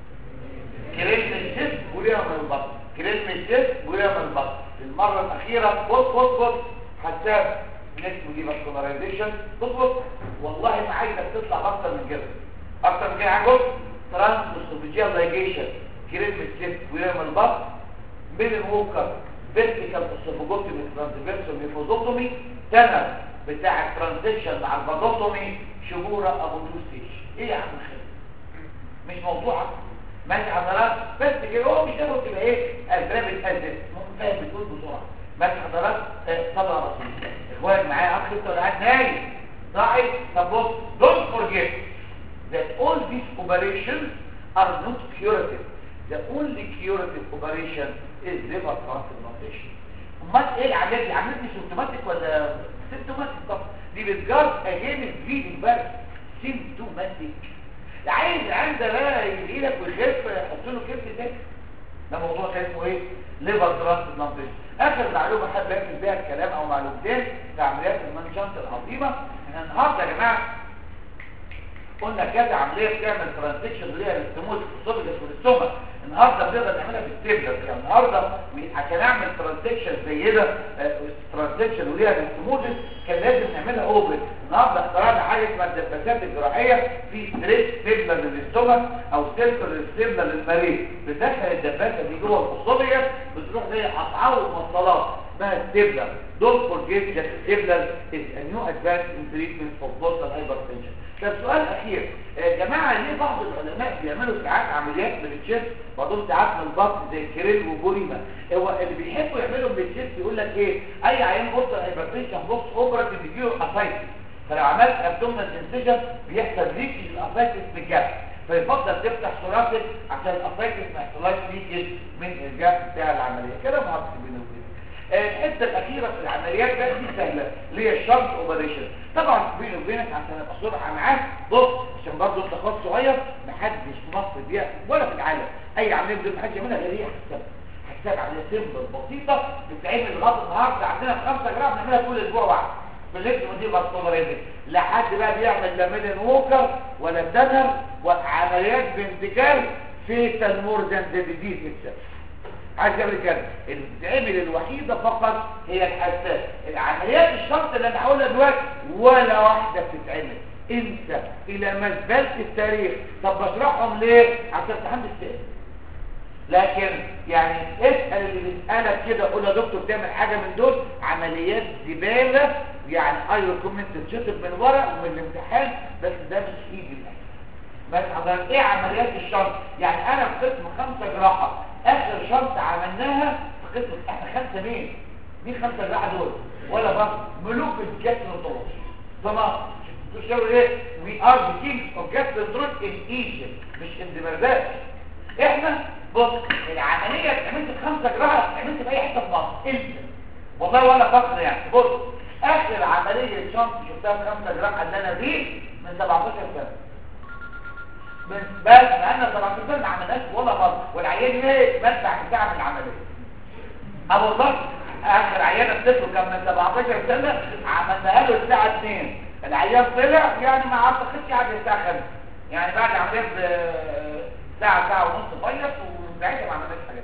كريم الجسم ويعمل البطن كريم الجسم ويعمل البطن المره الاخيره بص بص بص حساب نسمه دي فاسكولارايزيشن بص بص والله ما عايزك تطلع اكتر من كده اكتر من كده عايز بص ترانس اوستوفيجيال لايجيشن كريم الجسم ويعمل البطن ميلن ووكر فيرتيكال اوستوفوجوتومي ترانسفيرسال ميفوزوتومي تنر بتاع الترانزيشن مع البادوتومي شجورة ابو توستيش ايه يا عم خالد مش موضوعك ماشي حضرات بس كده هو مش لازم تبقى ايه الباب اتأذت فاهم بتقول بسرعة ماشي حضرات طبعا رسول اخوانك معايا اخ انت ولا قاعد نايم صاحي طب بص don't forget that all these operations are not curative the only curative operation is liver transplantation امال ايه العمليات دي عمليات دي سيمتوماتيك ولا سيمتوماتيك طب دي بتجارد اجين البليدنج بس سيمتوماتيك عايز عنده بقى يجيلك ويخف يحط له كبد تاني ده موضوع كان اسمه ايه ليفر ترانسبلانتيشن اخر معلومه حابب اكل بيها الكلام او معلومتين في عمليات المانجنت العظيمه احنا النهارده يا جماعه قلنا كذا عمليه بتعمل ترانزيشن ليها الاستموت في الصوبجس والاستوما النهارده بنقدر نعملها بالتبلر يعني النهارده عشان اعمل ترانزيشن زي ده ترانزيشن وليها الاستموتس كان لازم نعملها اوبن النهارده اخترعنا حاجه اسمها الدباسات الجراحيه في ستريت ستيبلر للاستومك او سيركل ستيبلر للمريض بتدخل الدباسه دي جوه الصوبجس بتروح زي قطعه الموصلات اسمها ستيبلر دونت فورجيت ذات ستيبلر از ا نيو ادفانس ان تريتمنت فور بوستال هايبرتنشن طب سؤال اخير يا جماعه ليه بعض العلماء بيعملوا ساعات عمليات من الجسم بعضهم ساعات من البطن زي الكريل وبوليما هو اللي بيحبوا يعملوا من الجسم يقول لك ايه اي عيان بص هايبرتنشن بص اوبرا بيجيله اسايتس فلو عملت ابدومينال انسجن بيحصل ليكج الاسايتس بجد فيفضل تفتح ثوراسيك عشان الاسايتس ما يحصلهاش ليكج من الجاب بتاع العمليه كده معرفش بينه وبينك الحته الاخيره في العمليات بقى دي سهله اللي هي الشنط اوبريشن طبعا بيني وبينك عشان ابقى سرعه معاك بص عشان برضه انت خاص صغير محدش في مصر دي ولا في العالم اي عمليه بدون محدش يعملها غير هي حساب حساب عمليه سيمبل بسيطه بتتعمل لغايه النهارده عندنا في 5 جرام بنعملها كل اسبوع واحد بالليل ودي باستمراريه لا حد بقى بيعمل لا ميدن ووكر ولا دنر وعمليات بانتكال في تنمور ديزيز اتسلف عايز اعمل كده اللي بتتعمل الوحيده فقط هي الحساس العمليات الشرط اللي انا هقولها دلوقتي ولا واحده بتتعمل انسى الى مزبله التاريخ طب بشرحهم ليه عشان تحمل السؤال لكن يعني اسال اللي بيسالك كده قول يا دكتور تعمل حاجه من دول عمليات زباله يعني اي ريكومند تتشطب من ورق ومن الامتحان بس ده مش ايدي الأكل. بس حضرتك ايه عمليات الشنط يعني انا في قسم خمسة جراحة اخر شنطة عملناها في قسم احنا خمسة مين مين خمسة جراحة دول ولا بس ملوك الجاستروتولوجي تمام تشاور ايه we are the kings of gastroenterology in Egypt مش in the احنا بص العملية اللي عملت في خمسة جراحة عملت في اي حتة في مصر انت والله ولا فخر يعني بص اخر عملية شنط شفتها في خمسة جراحة اللي انا فيه من 17 سنة من بس بقالنا 17 سنة ما عملناش ولا مرة والعيان ليه مدفع ساعة من العملية ابو والله اخر عيان الطفل كان من 17 سنة عملناها له الساعة 2 العيان طلع يعني ما اعتقدش قعد الساعة 5 يعني بعد عملية ساعة ساعة ونص فيص وساعتها ما عملناش حاجة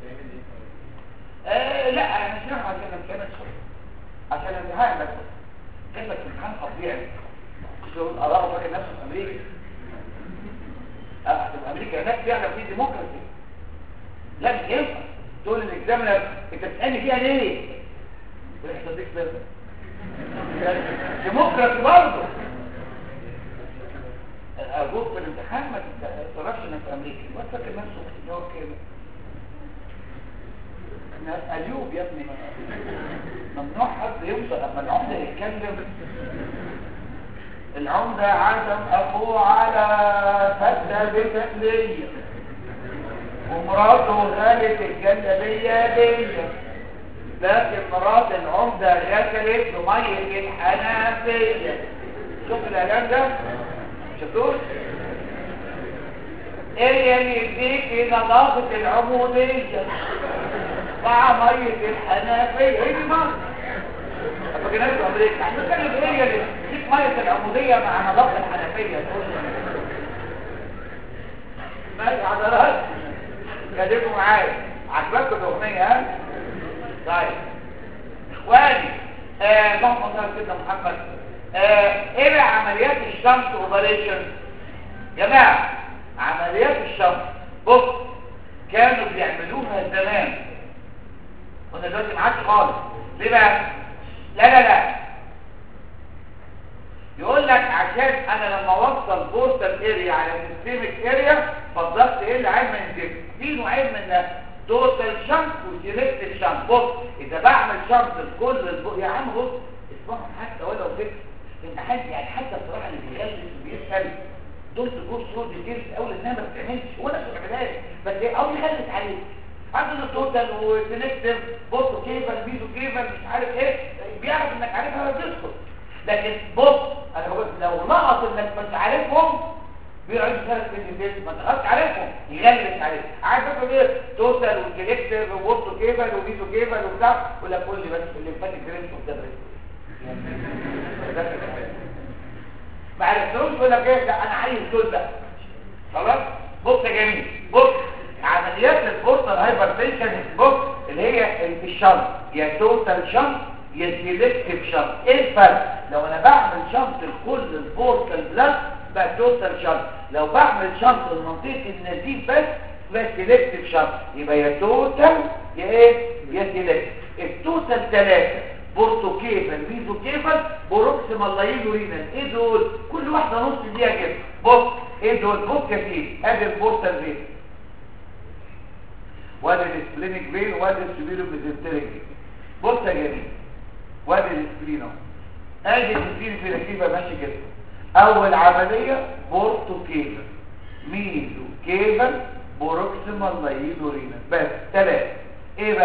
آه لا انا مش رايح عشان امتحان عشان الامتحان بس كلمة امتحان طبيعي شغل اراغب فاكر نفسه في امريكا اه في امريكا هناك فعلا في ديمقراطي لا مش ينفع تقول للاكزامنر انت بتسالني فيها ليه؟ ويحصل لك سر ديمقراطي برضه ارجوك في الامتحان ما تتصرفش انك في امريكا الواد فاكر نفسه في نيويورك كده ايوب يا ابني ممنوع حد يوصل اما العمده يتكلم العمده عزم اخوه على فتة بتقلية ومراته غالت الجلابية دي لكن مرات العمدة غسلت بمية الحنفية شوف الاعلان ده شفتوش ايه اللي يديك نظافة العمودية مع مية الحنفية ايه دي مصر فكرناش في امريكا احنا كانت هي اللي تديك مية العمودية مع نظافة الحنفية ماشي حضرات كاتبوا معايا عجبكم الاغنية ها طيب اخواني آه اللهم صل على سيدنا محمد آه ايه بقى عمليات الشمس اوبريشن جماعه عمليات الشمس بص كانوا بيعملوها زمان وانا دلوقتي ما عادش خالص ليه بقى لا لا لا يقول لك عشان انا لما اوصل بوستال اريا على سيستميك اريا فضلت ايه اللي عايز ما ينزل في نوعين من توتال شمس وسيلكتيف شمس بص اذا بعمل شمس لكل البو... يا عم بص اسمعهم حتى ولو فكر ان حد يعني حتى بصراحه اللي بيغلس وبيسال دول تقول صوت ديتيلز اول انها ما بتعملش ولا بتعملهاش بس ايه او يغلس عليك عندنا توتال وسيلكتيف بص كيفل بيزو كيفل مش عارف ايه بيعرف انك عارفها وبيسكت لكن بص انا بقول لو لقط انك مش عارفهم بيقعد يشارك في الديتيلز ما تغطش عارفهم يغلس عليك عارف تقول ايه توتال وسيلكتيف وبص كيفل وبيزو كيفل وبتاع ولا كل بس اللي فات الجرينش وبتدرس ما عرفتوش يقول لك ايه لا انا عايز دول بقى خلاص بص يا جميل بص عمليات البورتال هايبرتنشن بص اللي هي الشنط يا توتال شنط يا سيلكتيف شنط ايه الفرق لو انا بعمل شنط لكل البورتال بلاد بقى توتال شنط لو بعمل شنط لمنطقه النزيف بس بقى سيلكتيف شنط يبقى يا توتال يا ايه يا سيلكتيف التوتال ثلاثه بورتوكيفال ميزوكيفال بروكسيمال لايلورينال ايه دول كل واحده نص دقيقه كده بص ايه دول بص يا سيدي ادي البورتال فين وادي السبلينيك فين وادي السبيلو ميزنتريك بص يا جميل وادي السبلين اهو ادي السبلين فين كيف ماشي كده اول عمليه بورتوكيفال ميزوكيفال بروكسيمال لايلورينال بس ثلاثه ايه بقى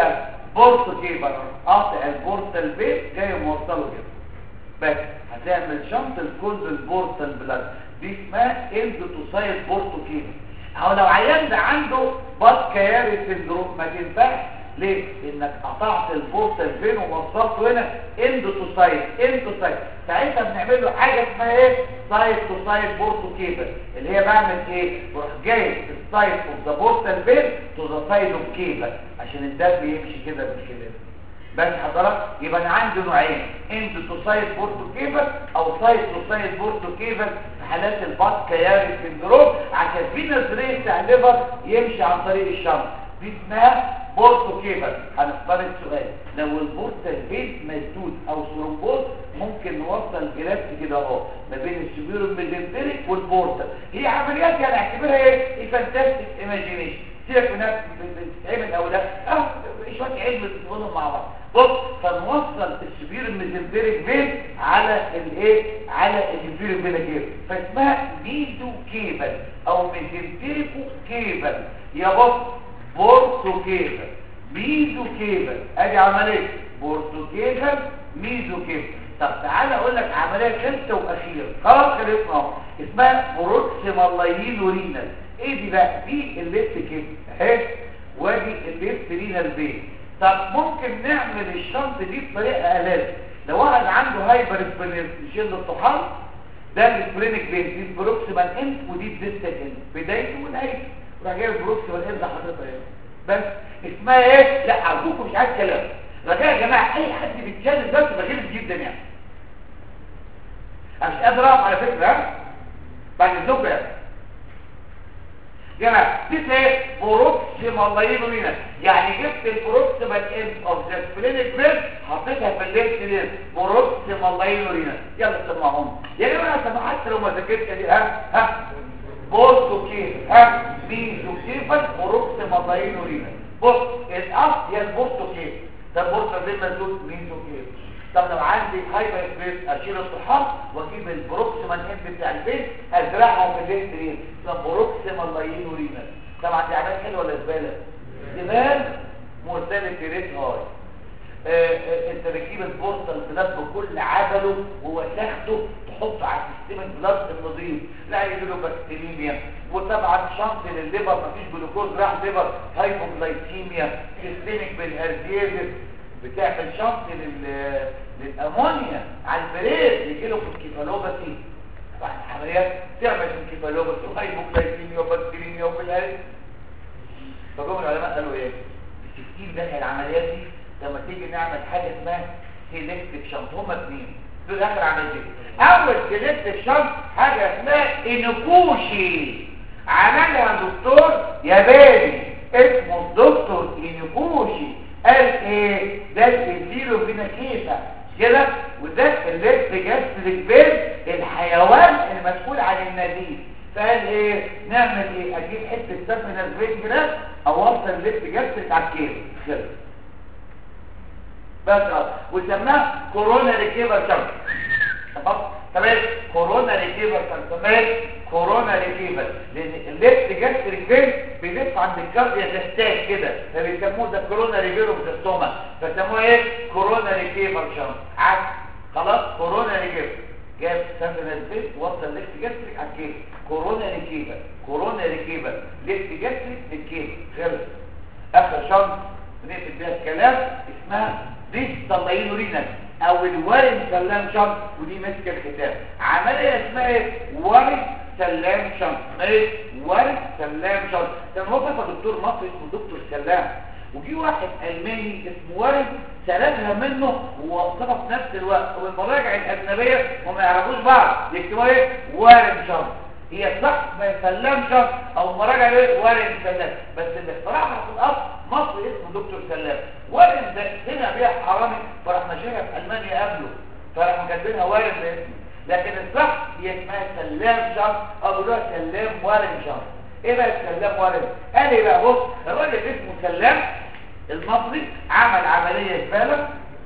بورتو كيبل قاطع البورتال بيت جاي موصله كده بس هتعمل شنط لكل البورتال بلاد دي اسمها اندوتوسايد بورتو كيبل او لو عيان ده عنده بط كياري سندروم ما تنفعش ليه؟ انك قطعت البورتال فين ووصلته هنا اندوتوسايد اندوتوسايد ساعتها بنعمل له حاجه اسمها ايه؟ سايد تو سايد بورتو كيبل اللي هي بعمل ايه؟ بروح جايب السايد اوف ذا بورتال فين تو ذا سايد اوف كيبل عشان الدم يمشي كده بالكلام بس حضرتك يبقى انا عندي نوعين اندوتوسايد بورتو كيبل او سايد تو سايد بورتو كيبل في حالات البط كياري سندروم عشان في نظريه بتاع الليفر يمشي عن طريق الشمس دي اسمها بورتو كيبل هنفترض سؤال لو البورتال بيت مسدود او ثرومبوز ممكن نوصل جلاس كده اهو ما بين السبيرو ميزنتريك والبورتال هي عمليات يعني اعتبرها ايه فانتاستيك ايماجينيشن سيبك من ناس بتتعمل او لا اه شويه علم بتتقولهم مع بعض بص فنوصل السبير الميزنتريك فين على الايه على السبير الميزنتريك فاسمها ميزو كيبل او ميزنتريكو كيبل يا بص بورتو كيبل ميزو كيبل ادي عمليه بورتو كيبل ميزو كيبل طب تعالى اقول لك عمليه ثالثه واخيره خلاص خلصنا اهو اسمها بروكسيمال رينال ايه دي بقى دي الليفت كيبل اهي وادي الليفت رينال بين طب ممكن نعمل الشنط دي بطريقه الال لو واحد عنده هايبر سبلين يشيل الطحال ده السبلينك بين دي البروكسيمال اند ودي الديستال اند بدايته ونهايته راح جايب البروكسيمال اند حاططها هنا بس اسمها ايه لا ارجوكم مش عايز كلام رجاء يا جماعه اي حد بيتكلم بس بغير جدا يعني انا مش قادر اقف على فكره ها بعد الزوجه يعني جماعه دي ايه بروكسيمال لاينولينا يعني جبت البروكسيمال اند اوف ذا سبلينك بيرد حطيتها في الليفت لين بروكسيمال لاينولينا يلا سمعهم يا جماعه سمع حتى لو ما ذاكرتش دي ها ها بورتو كيف ها ميزو كيفك بروكسيمال لاينولينا بص الاصل هي البورتو كيف ده البورتو زي ما تقول ميزو كيف طب لو عندي هايبر سبيس اشيل الصحاب واجيب البروكسيمال اند بتاع البيت ازرعها في الليفت لين ده بروكسيمال لاينولينا طبعا دي عمليه حلوه ولا زباله زبال مرتبط ريت هاي انت بتجيب البورتال بلاد بكل عدله ووسخته تحطه على سيستم البلاد النظيف لا يجيله بكتيريميا وطبعا شنط للليفر مفيش جلوكوز راح ليفر هايبوغلايسيميا سيستمك بالهرديزس بتعمل شنط لل للامونيا على البريد يجي له انكيفالوباثي بعد العمليات تعمل انكيفالوباثي وهايبوغلايسيميا وبكتيريميا وبالهرد فجم العلماء قالوا ايه التكتير ده العمليات دي لما تيجي نعمل حاجه اسمها سيلكتيف شنط هما اثنين دول اخر عمليه اول سيلكتيف شنط حاجه اسمها انكوشي عملها دكتور ياباني اسمه الدكتور انكوشي قال ايه ده الانتيرو فينا كيفا كده وده الليفت جاستريك بيل الحيوان المسؤول عن النزيف فقال ايه نعمل ايه اجيب حته سفنه البيت كده اوصل الليفت جاستريك على الكيف خلص بس وسماه كورونا ريكيفر شنط تمام كورونا ريكيفر شنط تمام كورونا ريكيفر لان الليفت جاستريك فين بيلف عند الكارديا تستاك كده فبيسموه ده كورونا ريفيرو بتستوما فسموه ايه كورونا ريكيفر شنط عكس خلاص كورونا ريكيفر جاب سفن البيت وصل ليفت جاستريك على الكيف كورونا ريكيفر كورونا ريكيفر ليفت جاستريك للكيف خلص اخر شنط بنقفل بيها الكلام اسمها ديستالين رينال او الورم سلام شنط ودي ماسكه الختام عمليه اسمها ايه ورم سلام شنط ايه ورم سلام شنط كان هو بقى دكتور مصري اسمه دكتور سلام وفي واحد الماني اسمه ورم سلامها منه ووصفها في نفس الوقت والمراجع الاجنبيه هم ما يعرفوش بعض يكتبوا ايه ورم شنط هي صح ما يسلم شنط او مراجع ايه ورم سلام بس اللي اخترعها في الاصل مصري اسمه دكتور سلام ورم ده هنا بيها حرامي فراح ماشيها في المانيا قبله فراح كاتبينها ورم باسمه لكن الصح هي اسمها سلام شنط او بيقولوها سلام ورم شنط ايه بقى السلام ورم قال ايه بقى بص الراجل اسمه سلام المصري عمل عمليه زباله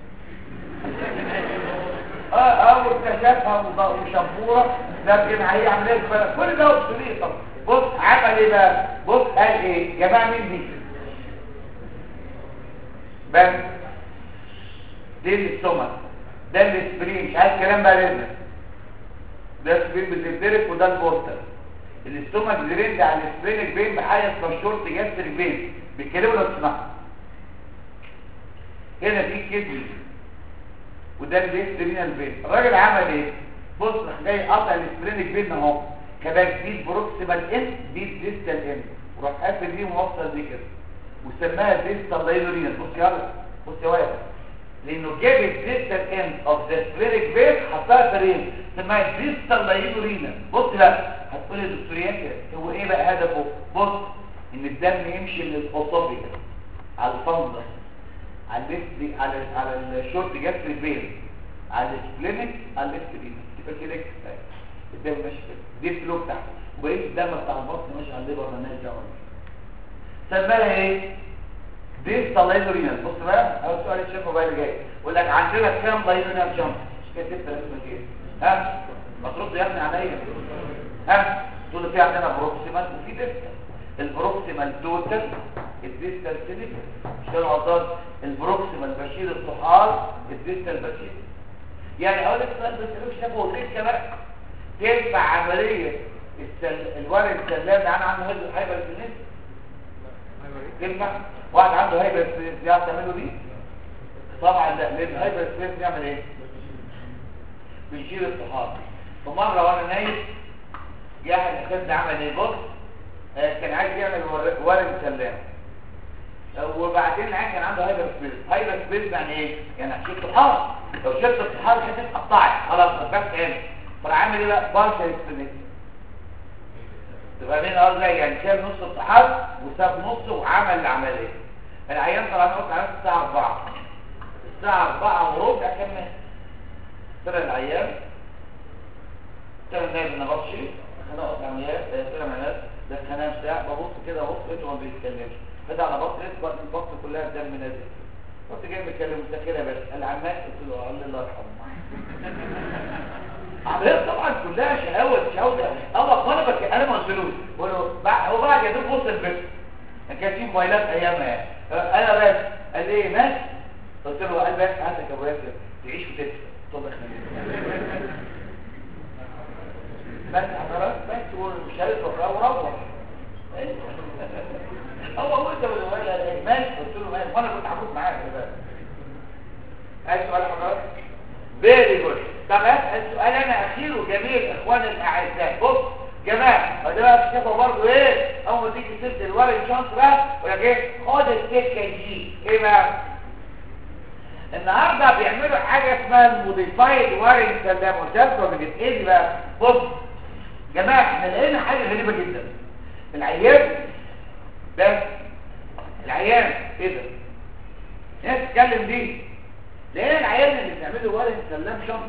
اه اه واكتشفها وشبوره لكن هي عمليه زباله كل ده وصوليه طب بص عمل ايه بقى بص قال ايه يا جماعه مين دي بس دي الاستومك ده السبرين مش عايز كلام بقى لازم ده السبرين بتتدرك وده البورتال الاستومك دريند على السبرينك بين بحاجه اسمها شورت جاستريك بين بيتكلموا لو تسمعوا هنا في كدني وده البيسترينال بين الراجل عمل ايه بص راح جاي قطع السبرينك بين اهو كباك دي بروكسيمال ان دي ديستال ان وراح قافل دي موصل دي كده وسماها ديستال لايلورينال بص يا ولد بص يا ولد لانه جاب الديستال اند اوف ذا سبرينك بين حطها في رين سماها ديستال لايلورينال بص لا هتقول لي دكتور ياسر هو ايه بقى هدفه بص ان الدم يمشي للاوسوفيك على الفندس على الليفت على على الشورت جاستري بين على السبلينك على الليفت بين تبقى كده كفايه الدم ماشي كده دي الفلو بتاعته وبقيت الدم بتاع البطن ماشي على الليفر مالناش دعوه سماها ايه ديستال لايلورينال بص بقى اول سؤال شايفه بقى اللي جاي يقول لك عندنا كام لايلورينال جامب مش كده ستة لازم كده ها ما ترد يا ابني عليا ها تقول في عندنا بروكسيمال وفي ديستال البروكسيمال توتال الديستال سيليك مش كده غلطان البروكسيمال بشير الطحال الديستال بشير يعني اقول لك سؤال بس مش شافه وزيد كمان تنفع عمليه السل... الورق السلام ده انا عنده هيدرو هايبر سينيس تنفع واحد عنده هايبر سينيس يعرف تعمله دي طبعا لا لان الهايبر سينيس بيعمل ايه بيشيل الطحال فمره وانا نايم جاء الخد عمل ايه بص آه كان عايز يعمل ور- ورم سلام آه وبعدين العين كان عنده هايبر سبيس هايبر سبيس يعني ايه يعني شلت الطحال لو شلت الطحال الحته اتقطعت خلاص بس هنا فراح عامل ايه بقى بارشل اكسبنيت تبقى مين اه زي يعني شال نص الطحال وساب نصه وعمل العمليه العيان طلع نقص على الساعه 4 الساعه 4 وربع كان مات طلع العيان طلع نايم النبطشي خناقه عمليات طلع عمليات ده خنام ساعه ببص كده بص لقيته ما بيتكلمش فده على بطن لقيت البطن كلها دم نازل كنت جاي بتكلم مستخيره بس العمال قلت له قال لي الله يرحمه عمليات طبعا كلها شهوه شهوه الله وانا بك انا ما قلتلوش بقول له بع- هو بعد يا دوب وصل البيت كان كان في موبايلات ايامها يعني انا بس قال لي ماشي قلت له قال بس هاتك يا ابو ياسر تعيش وتدفى طب بس حضرتك بس والمشارك وروح هو هو انت ولا ماشي قلت له ماشي وانا كنت هاخد معاك كده عايز سؤال حضرتك فيري جود طب اسال سؤال انا اخير وجميل اخواني الاعزاء بص جماعه وده بقى شافوا برضه ايه اول ما تيجي سيره الورق شانس بقى ولا ايه خد السكه دي ايه بقى النهارده بيعملوا حاجه اسمها الموديفايد وارنج سلام وشافوا ايه دي بقى بص جماعه احنا لقينا حاجه غريبه جدا العيان بس العيان ايه ده الناس تتكلم دي لقينا العيان اللي بيعملوا ورق سلام شمس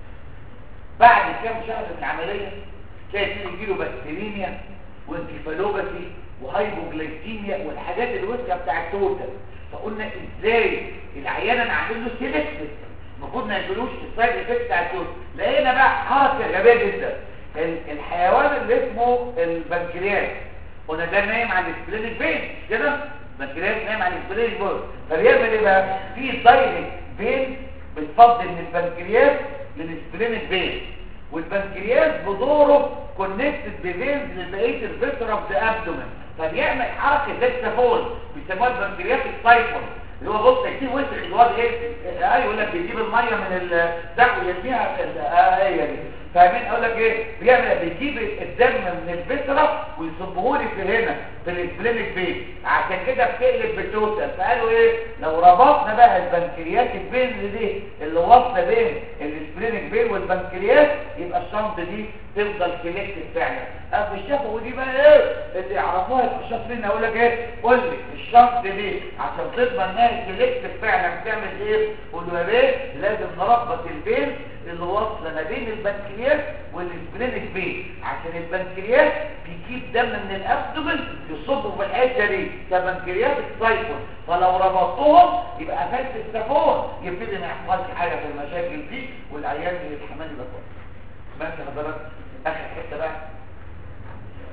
بعد كام شهر من العمليه تلاقي فيه يجيله بكتيريميا وانكفالوباثي وهايبوجلايكيميا والحاجات الوسخه بتاع التوتال فقلنا ازاي العيان انا عامل له سيلكتد المفروض ما يجيلوش السايد افكت بتاع التوتال لقينا بقى حركه غبيه جدا ال- الحيوان اللي اسمه البنكرياس قلنا ده نايم على السبلينيك فين مش كده البنكرياس نايم على السبلينيك فين فبيعمل ايه بقى في دايركت فين بتفضل من البنكرياس للسبلينيك فين والبنكرياس بدوره كونكتد بفينز لبقيه الفيتر اوف ذا ابدومن فبيعمل حركه ديكتافون بيسموها البنكرياس السايفون اللي هو بص يجيب وسخ الواد ايه اه يقول لك بيجيب الميه من الدم ويرميها في ال- اه هي دي فاهمين اقول لك ايه بيعمل بيجيب الدم من الفيترا ويصبه لي في هنا في السبلينيك بين عشان كده بتقلب بالتوتال فقالوا ايه لو ربطنا بقى البنكرياس البين دي اللي واصله بين السبلينيك بين والبنكرياس يبقى الشنط دي تفضل كليكتد فعلا ابو الشفا ودي بقى ايه اللي يعرفوها يبقى شاطرين اقول لك ايه قول لي الشنط دي عشان تضمن انها كليكتد فعلا بتعمل ايه قول له يا بيه لازم نربط البين اللي واصله ما بين البنكرياس والسبلينيك بين عشان البنكرياس بيجيب دم من الابدومن يصبه في الحته دي كبنكرياس السايكون فلو ربطتهم يبقى قفلت السفون يبتدي ما يحصلش حاجه في المشاكل دي والعيان من الحمام يبقى كويس ماشي حضرتك اخر حته بقى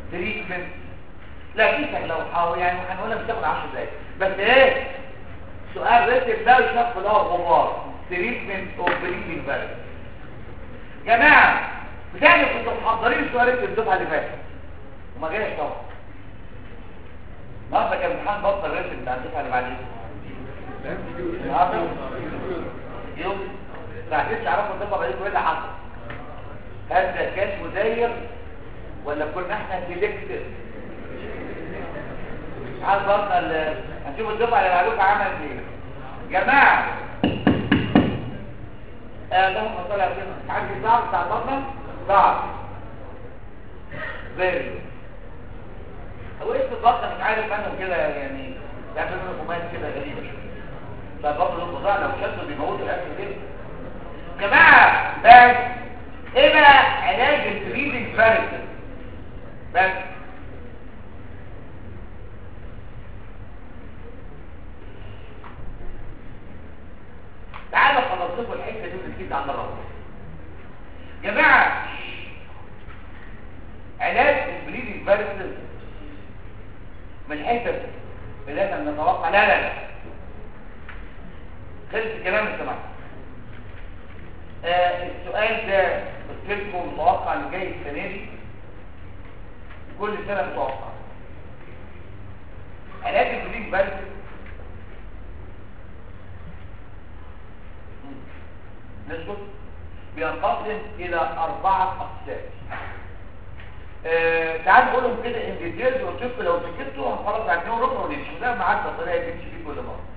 تريتمنت لا دي سهله وحاول يعني هنقولها مش تاخد 10 دقايق بس ايه سؤال رتب ده يشوف ده غبار تريتمنت اوف بريدنج فاليو جماعه بتاعنا كنتوا محضرين سؤال رتب الدفعه اللي فاتت وما جاش طبعا النهارده كان امتحان بطل رتب بتاع الدفعه اللي بعدين النهارده يوم الساعه 9 عرفوا الدفعه بعدين ايه اللي حصل هل ده كان مدير ولا كنا احنا سيلكتيف عايز بطل هنشوف الدفعه اللي بعدوك عملت ايه جماعه آه اللهم صل على سيدنا عندي صعب بتاع البطل صعب فيري هو اسم البطل مش عارف انا كده يعني يعمل منه كومات كده غريبه شويه فالبطل الفظاع لو شدوا بيموتوا الاكل كده جماعه بس ايه بقى علاج البريدنج فارسل بس تعالوا خلص لكم الحته دي ونسيب عند الرب جماعه علاج البريدنج فارسل من الحته اللي احنا بنتوقع لا لا لا خلص الكلام يا جماعه آه السؤال ده قلت لكم المتوقع اللي جاي السنه دي كل سنه متوقع علاج البريدنج فارسل نسبت بينقسم الى اربعه اقسام آه تعال نقولهم كده ان ديتيلز وتشوف لو سكتوا هنخلص على اتنين وربع ونمشي وده معاك الطريقه اللي بنمشي فيه كل مره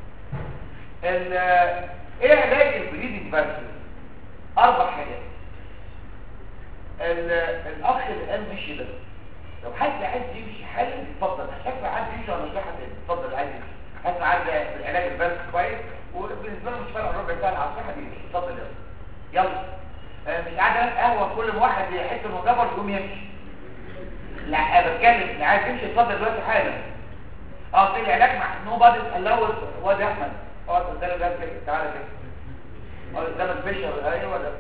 ايه علاج البريدنج فارسل اربع حاجات الاخ اللي قال مشي ده لو حد عايز يمشي حالا اتفضل شكله عايز يمشي ولا نصيحه تاني اتفضل عايز يمشي حد عايز العلاج البرد كويس وبالنسبه له مش فارق ربع ساعه على الصحه دي اتفضل يلا يلا آه مش قاعد قهوه كل ما واحد يحس انه جبر يقوم يمشي لا انا بتكلم اللي عايز يمشي اتفضل دلوقتي حالا اه في العلاج مع نو بادي الاول واد احمد اقعد قدام ده كده تعالى كده اقعد قدام البشر ايوه ده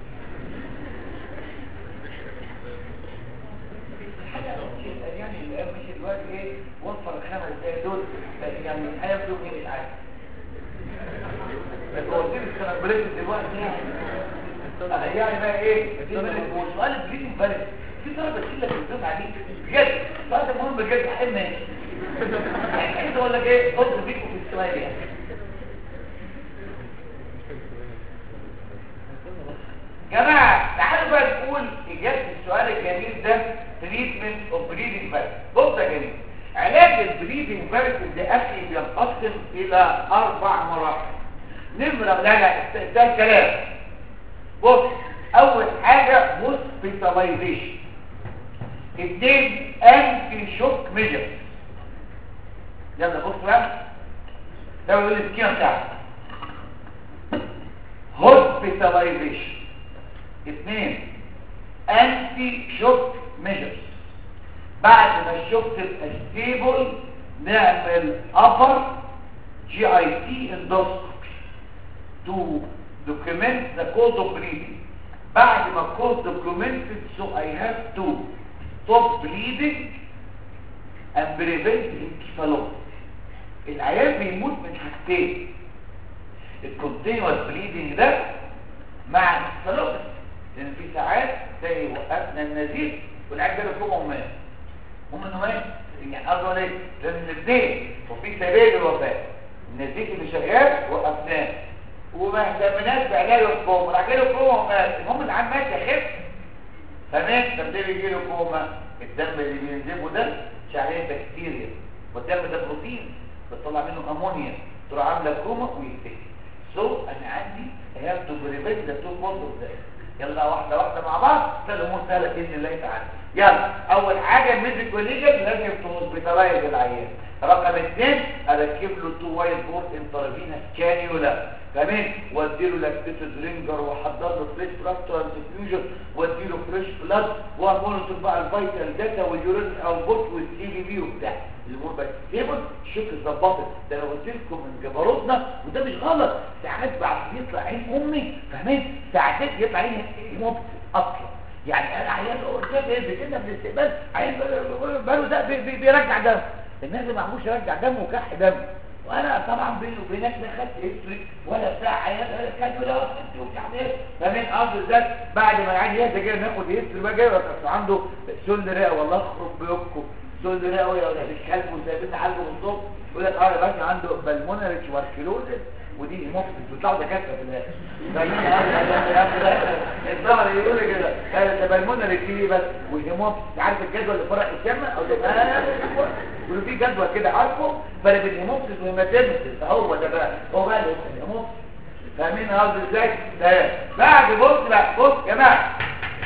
يعني الان مش دلوقتي ايه وفر الخمس دقايق دول يعني الحياه بدون ايه مش عارف بس هو دي السنابليت دلوقتي يعني يعني بقى ايه وسؤال البريدنج بارد في طلبه كتير في الدفعه دي بجد السؤال ده مهم بجد حلم ماشي يعني عايز اقول لك ايه خد بيكم في السؤال يعني جماعه تعالوا بقى نقول اجابه السؤال الجميل ده تريتمنت اوف بريدنج فارس بص يا جميل علاج البريدنج فارس ده اخي بينقسم الى اربع مراحل نمره لا لا ده الكلام بص اول حاجه هوسبيتاليزيشن اثنين انتي شوك ميجر يلا بص بقى ده بيقول السكينه بتاعته هوسبيتاليزيشن اثنين انتي شوك ميجرز بعد ما الشوك تبقى ستيبل نعمل upper GIT endoscopy to document the cause of bleeding بعد ما cause documented so I have to stop bleeding and prevent encephalopathy العيان بيموت من حاجتين الكونتينوس بليدنج ده مع الانسفالوباثي لان في ساعات زي وقفنا النزيف والعيان جاله فوق ومات هم انه مات يعني قصده ليه؟ لان الاثنين وفي سبيل الوفاه النزيف اللي شغال وقفناه وما اهتمناش بعلاج الكوما راح جاله كوما ومات المهم العيان مات يخف فمات طب ليه بيجي له كوما الدم اللي بينزفه ده شعريه بكتيريا والدم ده بروتين بتطلع منه امونيا تروح عامله كوما وينتهي سو انا عندي هي تو بريفنت ذا تو كوز ده يلا واحده واحده مع بعض الامور سهله باذن الله تعالى يلا اول حاجه الميديكال ليجل لازم تهوسبيتالايز العيان رقم اثنين اركب له تو وايت بورد انترفينا كانيولا تمام واديله لاكتيتد رينجر واحضر له فريش بلاد ترانسفيوجن واديله فريش بلاد ومونيتور بقى الفيتال داتا واليورين اوتبوت والسي بي بي وبتاع الامور بقت ستيبل الشوك اتظبطت ده انا قلت لكم من جبروتنا وده مش غلط ساعات بعد يطلع عين امي فاهمين ساعتين يطلع عين موت اصلا يعني انا عيان قلت ايه كده من الاستقبال عيان باله ده بي بي بيرجع دم الناس اللي ما عموش يرجع دم وكح دم وانا طبعا بيني وبينك لا خدت هيستوري ولا بتاع عيان ولا كان ولا وقت وبتاع ايه فمن قصد ذات بعد ما العيان يهدى كده ناخد هيستوري بقى جاي اصل عنده سل رئه والله اخرب بيومكم سل رئه ولا ولا الكلب وسايبين حاجه من الصبح يقول لك اه يا باشا عنده بالمونري تشواركلوزس ودي هيموفيس بيطلعوا دكاتره في الاخر الظهر يقول لي كده قال ده بالمونري فيه بس والهيموفيس عارف الجدول اللي فرق الشمع او ده يقولوا في جدول كده عارفه فرق الهيموفيس والهيماتيمسيس هو ده بقى هو بقى الهيموفيس فاهمين قصدي ازاي ده بعد بص بقى بص يا جماعه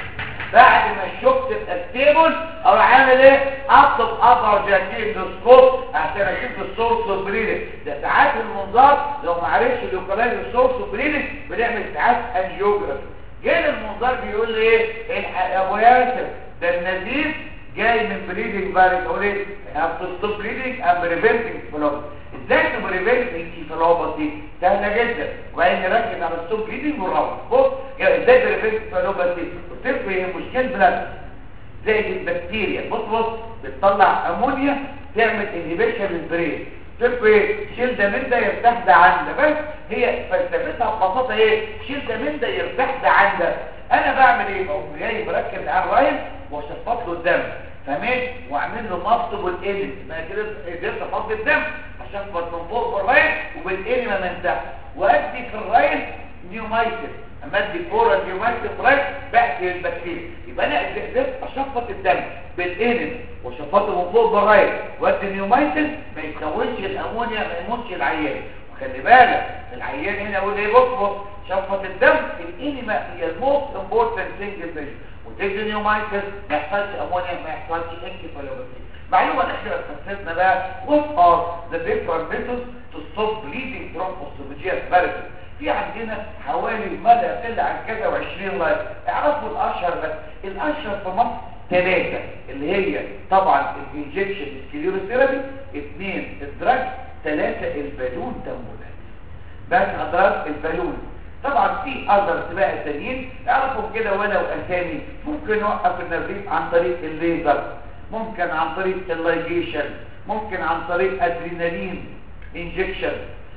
بعد ما الشوك تبقى ستيبل او عامل ايه اطلب ابر جاكيتوسكوب عشان اشوف السورس اوف بريدنج ده ساعات المنظار لو ما عرفش اللوكاليز السورس اوف بريدنج بنعمل ساعات انجيوجرافي جه المنظار بيقول لي ايه الحق يا ابو ياسر ده النزيف جاي من بريدنج فارس اقول ايه ستوب بريدنج ام بريفنتنج فلوبس ازاي تبريفنت انكيفالوباثي سهله جدا وبعدين نركز على الستوب بريدنج والروح بص يعني ازاي بريفنت انكيفالوباثي قلت لكم هي مشكله بلاد زي البكتيريا بص بص بتطلع امونيا تعمل انهبيشن للبرين قلت لكم ايه شيل ده من ده يرتاح ده عن ده بس هي فلسفتها ببساطه ايه شيل ده من ده يرتاح ده عن ده انا بعمل ايه بقوم جاي بركب على الرايل واشفط له الدم فاهمين واعمل له مفط بالقلب ما كده قدرت افضي الدم اشفط من فوق بالرايل وبالقلب من تحت وادي في الرايل نيومايسيس اما ادي كوره نيومايسيس في الرايل بقتل البكتيريا يبقى انا قدرت اشفط الدم بالقلب وشفطه من فوق بالرايل وادي نيومايسيس ما يتكونش الامونيا ما يموتش العيان وخلي بالك العيان هنا يقول ايه بص بص شفط الدم الانيما هي الموست امبورتنت سنجل فيجن وتدي نيومايسيس ما يحصلش امونيا ما يحصلش انكيفالوباثي معلومه الاخيره تفسرنا بقى what are the different methods to stop bleeding from esophageal varices في عندنا حوالي ما لا يقل عن كذا و20 لايف اعرفوا الاشهر بس الاشهر في مصر ثلاثه اللي هي طبعا الانجكشن سكليروثيرابي اثنين الدراج ثلاثه البالون تمويلات بس ادراج البالون طبعا في اذر بقى تانيين اعرفوا كده ولو اسامي ممكن نوقف النزيف عن طريق الليزر ممكن عن طريق اللايجيشن ممكن عن طريق ادرينالين انجكشن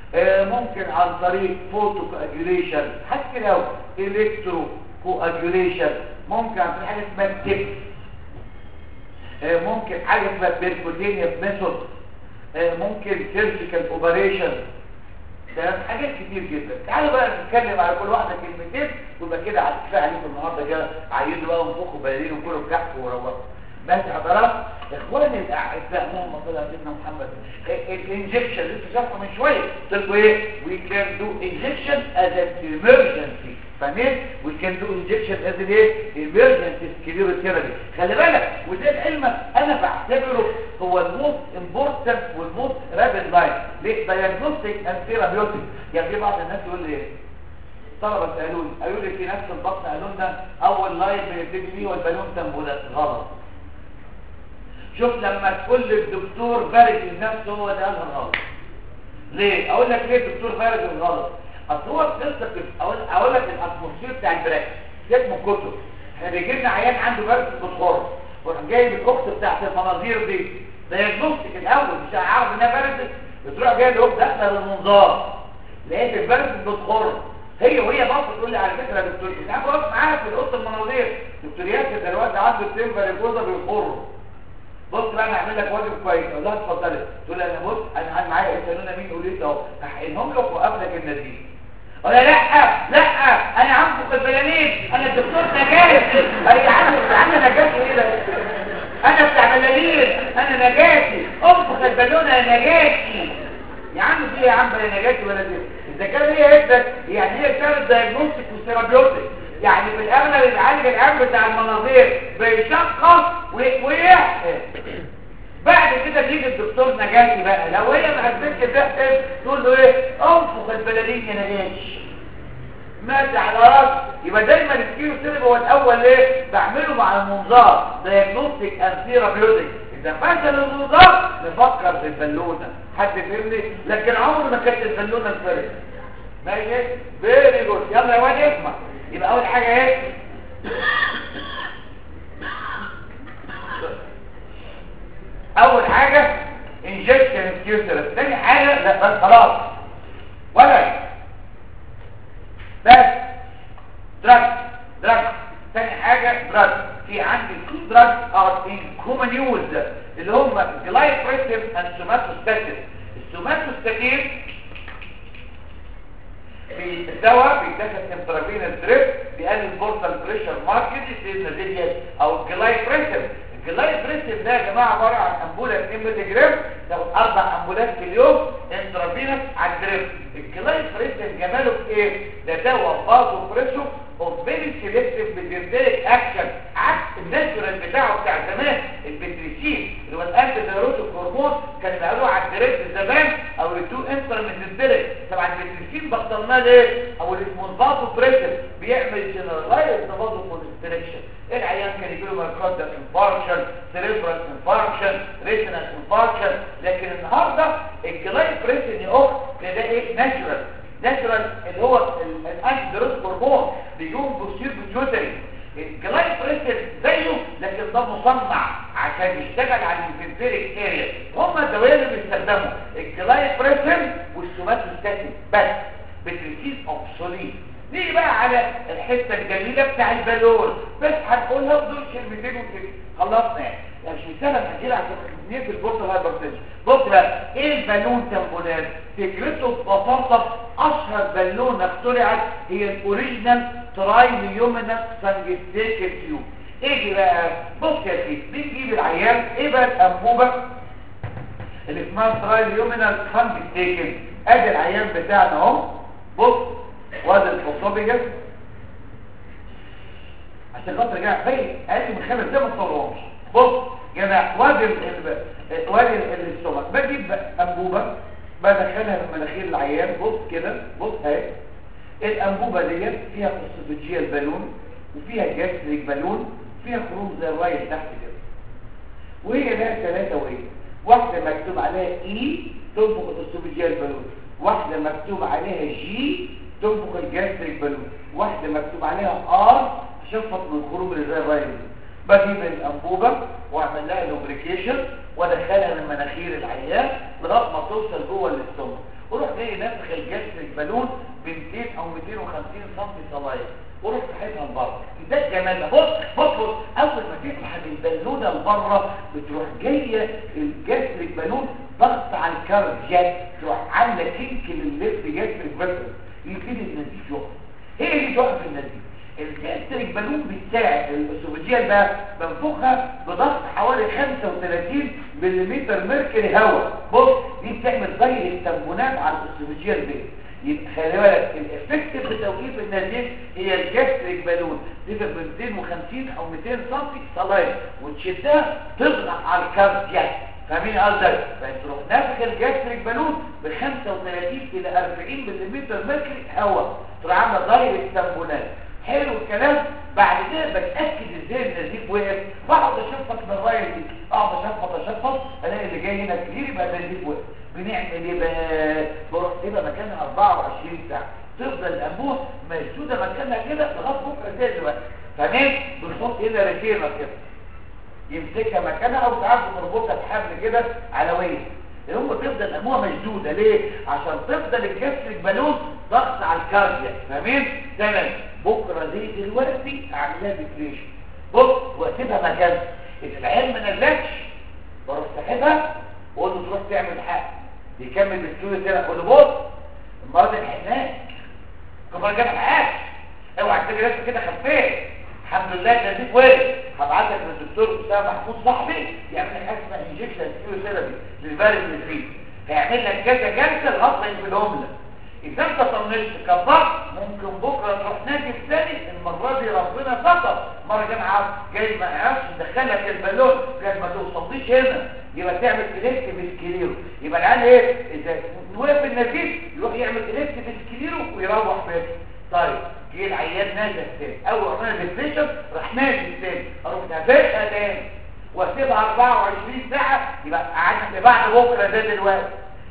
ممكن عن طريق فوتو كواجوليشن حتى لو الكترو كواجوليشن ممكن عن طريق حاجه اسمها تيبس ممكن حاجه اسمها بيركوتينيوس ميثود ممكن سيرجيكال اوبريشن ده حاجات كتير جدا تعالوا بقى نتكلم على كل واحده كلمتين ويبقى كده على كفايه عليكم النهارده كده عيدوا بقى وانفخوا بالين وكلوا كحك وروقوا ماشي حضرات اخواني الاعزاء اللهم صل على سيدنا محمد الانجكشن لسه شرحه من شويه قلت لكم ايه وي كان دو انجكشن از ان ايمرجنسي فاهمين وي كان دو انجكشن از ايه ايمرجنسي سكليروثيرابي خلي بالك وده العلم انا بعتبره هو الموست امبورتنت والموست رابid لاين ليه دايجنوستيك اند ثيرابيوتيك يعني في بعض الناس يقول لي ايه طلبة سألوني قالوا لي في نفس البطن قالوا لنا اول لاين بيبتدي بيه والبالون تنبولات غلط شوف لما تقول للدكتور بارك النفس هو ده قالها غلط ليه اقول لك ليه الدكتور بارك الغلط اصل هو القصه اقول اقول لك الاتموسفير بتاع البراك اسمه كتب احنا بيجي لنا عيان عنده برد بتخر وراح جايب الكوكس بتاعت المناظير دي دايجنوستيك الاول مش عارف انها برد بتروح جاي له داخله بالمنظار لقيت البرد بتخر هي وهي بص تقول لي على فكره يا دكتور انت عارف واقف معايا في اوضه المناظير دكتور ياسر دلوقتي عنده التمبر الجوزه بيخر بص بقى انا هعمل لك واجب كويس اقول لها اتفضلي تقول لي انا بص انا قاعد معايا يسالونا مين قول لي اهو هحقنهم لك واقف لك النزيف ولا لا لا انا هنفخ البلالين انا الدكتور نجاتي يا عم يا عم نجاتي ايه ده انا بتاع بلالين انا نجاتي انفخ البالونه يا نجاتي يا عم في يا عم بلا نجاتي ولا دي اذا كان هي ادت يعني هي كانت دايجنوستيك وثيرابيوتيك يعني في الاغلب اللي بيعالج العيان بتاع المناظير بيشخص ويحقن بعد كده بيجي الدكتور نجاتي بقى لو هي ما عرفتش تحقن تقول له ايه انفخ البلالين يا نجاتي ماشي على راس يبقى دايما الكيلو سيرب هو الاول ايه بعمله مع المنظار دايجنوستيك اند ثيرابيوتيك اذا فشل المنظار نفكر في البالونه حد فهمني لكن عمر ما كانت البالونه الفرق ماشي فيري جود يلا يا واد اسمع يبقى اول حاجه ايه اول حاجه انجكشن سكيوتر تاني حاجه لا بس خلاص ولا بس دراج دراج تاني حاجه دراج في عندي تو دراج ار ان كومن يوز اللي هم جلايكريتيف اند سوماتوستاتين السوماتوستاتين في الدواء بيتاخد انترافينال دريب بيقلل البورتال بريشر ماركت النتيجه او الجلايكريتيف الجلايكريتيف ده يا جماعه عباره عن امبوله 2 مللي جرام تاخد اربع امبولات في اليوم انترافينال على الدريب الجلايكريتيف جماله في ايه ده دواء بازو بريشر اوف فيري سيلكتيف بيديرتيك اكشن عكس الناتشورال بتاعه بتاع زمان البتريسين اللي هو الانتي دايروتيك هرمون كان بيعملوه على الدريب زمان او التو انتر من الدريب طبعا البتريسين بطلناه ليه او الاسمه البازو بريشر بيعمل جنرالايز بازو كونستريكشن العيان كان يجيله مايكرودا انفاركشن سيريبرال انفاركشن ريتينال انفاركشن لكن النهارده الجلايبريسين يا اخت ده ده ايه ناتشورال ناتشورال اللي هو الانتي دايروتيك هرمون بيقوم بوسير بيوتري الجلايبريسين زيه لكن ده مصنع عشان يشتغل على الفنتريك اريا هما الدوايين اللي بيستخدموا الجلايبريسين والسوماتوستاتين بس بتريسين اوبسوليت نيجي بقى على الحته الجميله بتاع البالون بس هنقولها بدون كلمتين وكده خلصنا يعني يعني مش مثال هنحكي عشان نقفل البورتال هايبرتنشن بص بقى ايه البالون تمبونات فكرته ببساطه اشهر بالونه اخترعت هي الاوريجينال ترايليومينال سانجستيكال تيوب ايه دي بقى بص يا سيدي بنجيب العيان ايه بقى الانبوبه اللي اسمها ترايليومينال سانجستيكال ادي العيان بتاعنا اهو بص وادي الفوسوبيجس عشان خاطر يا جماعه باين اقل من خمس دقايق ما تصورهمش بص يا جماعه وادي ال- ال- وادي ال- الاستومك بجيب انبوبه بدخلها في مناخير العيان بص كده بص اهي الانبوبه ديت فيها اسوفيجيال بالون وفيها جاستريك بالون فيها خروج زي الرايل تحت كده وهي لها ثلاثه وهي واحده مكتوب عليها اي تنفخ الاسوفيجيال بالون واحده مكتوب عليها جي تنفخ الجاستريك بالون واحده مكتوب عليها ار شفط من الخروج اللي زي الرايل دي. بجيب الانبوبه واعمل لها لوبريكيشن وادخلها من مناخير العيان لغايه ما توصل جوه الاستومك وروح جاي نفخ الجاستريك بالون ب 200 او 250 سم صلايه وروح ساحبها لبره ده الجمال ده. بص بص بص اول ما تسحب البالونه لبره بتروح جايه الجاستريك بالون ضغط على الكاردياك تروح عامله كينك للليفت جاستريك فيسل يبتدي النزيف يقف هي اللي توقف النزيف الجاستريك بالون بتاع الاسوفيجيال بقى بنفخها بضغط حوالي 35 ملم ميركوري هواء بص دي بتعمل زي التنبونات على الاسوفيجيال بيه يبقى خلي بالك الافكت في توقيف النزيف هي الجاستريك بالون دي في 250 او 200 سم صلايه وتشدها تضغط على الكاردياك فاهمين قصدي فتروح نافخ الجاستريك بالون ب 35 الى 40 ملم ميركوري هواء تروح عامله زي التنبونات حلو الكلام بعد كده بتاكد ازاي النزيف وقف بقعد اشفط من الرايه دي اقعد اشفط اشفط الاقي اللي جاي هنا كتير يبقى النزيف وقف بنعمل ايه بقى بروح تبقى مكانها 24 ساعه تفضل الانبوه مسدوده مكانها كده لغايه بكره زي دلوقتي تمام بنحط هنا ريتيرنر كده يمسكها مكانها او ساعات بنربطها بحبل كده علويه هم تفضل الاموه مشدوده ليه عشان تفضل الجسر بالون ضغط على الكارديا فاهمين تمام بكره زي دلوقتي اعملها ديفليشن بص واسيبها مكانها اذا العيال ما نزلتش بروح ساحبها واقول له تروح تعمل حاجه يكمل بالسويه كده اقول له بص المرض الحناك كبر جاب حاجه اوعى تجي نفسك كده خفيت الحمد لله النزيف وقف هبعت لك للدكتور اسامه محمود صاحبي يعمل لك حاجه اسمها انجكشن كيموثيرابي للبارد اللي هيعمل لك كذا جلسه لغايه ما ينفذهم لك اذا انت طنشت كبرت ممكن بكره تروح نادي تاني المره دي ربنا ستر مره جاي معاه جاي ما يعرفش يدخلك البالون قال ما توصليش هنا يبقى تعمل الكت بالكليرو يبقى العيال ايه اذا وقف النزيف يروح يعمل الكت بالكليرو ويروح بيته طيب جه العيان نازل تاني اول ما عملنا ديفليشن راح نازل تاني اروح نافخها تاني واسيبها 24 ساعه يبقى قعدنا بعد بكره ده دلوقتي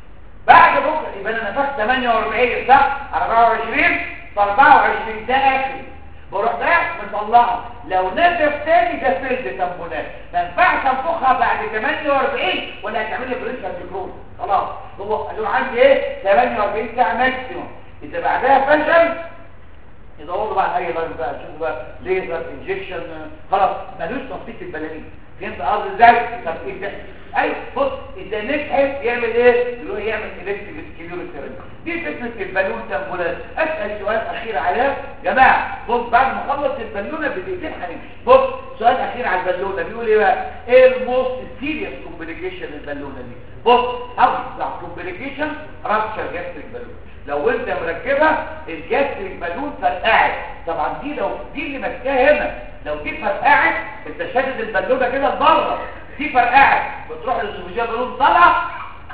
بعد بكره يبقى انا نفخت 48 صح 24 ف 24 ده اخري بروح رايح مطلعه لو نزف تاني ده فيلد تامبونات ما ينفعش انفخها بعد 48 ولا هتعمل لي بريشر ديكروز خلاص هو قالوا عندي ايه 48 ساعه ماكسيموم اذا بعدها فشل يدوروا بقى على اي لاين بقى شوفوا بقى ليزر انجكشن خلاص ملوش تنطيق البلالين فهمت قصدي ازاي تنطيق ده ايوه بص اذا نجحت يعمل ايه يروح يعمل الكتريك سكيلوريتي دي فكره البالون تامبولات اسال سؤال اخير عليها جماعه بص بعد ما اخلص البالونه بدقيقتين هنمشي بص سؤال اخير على البالونه بيقول ايه بقى ايه الموست سيريس كومبليكيشن للبالونه دي بص اوسع كومبليكيشن رابشر جاستريك بالون لو انت مركبها الجاستريك بالون فرقعت طبعا دي لو دي اللي ماسكاها هنا لو دي فرقعت انت شادد البالونه كده لبره دي فرقعت بتروح للسوفيجيا بالون طالعه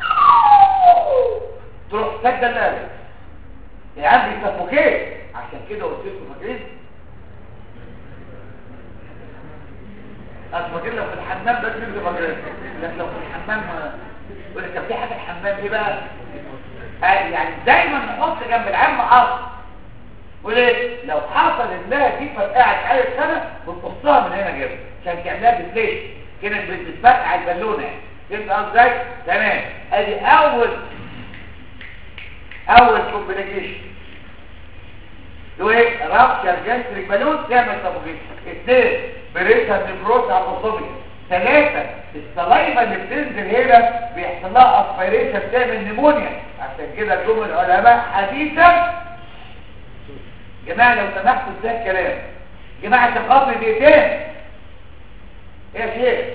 تروح سد النار يعني بيسفوكيت عشان كده قلت لكم فاكرين اصل فاكرين لو في الحمام بس نبقى فاكرين لكن لو في الحمام يقول لك طب في حاجه الحمام ايه بقى آه يعني دايما نحط جنب العام اصل وليه لو حصل انها دي فرقعت على السنه بنقصها من هنا كده عشان تعملها ديفليشن كانت بتتفرقع البالونه يعني فهمت قصدي ازاي تمام ادي اول اول كومبليكيشن هو ايه رابشر جاستريك بالون تعمل تبغيض اثنين بريشر نيفروز على الاسوفيس ثلاثة السلايفة اللي بتنزل هنا بيحصل لها اسبيريشن تعمل نيمونيا عشان كده جم العلماء حديثا جماعة لو سمحتوا ازاي الكلام جماعة تخاطر دقيقتين ايه يا شيخ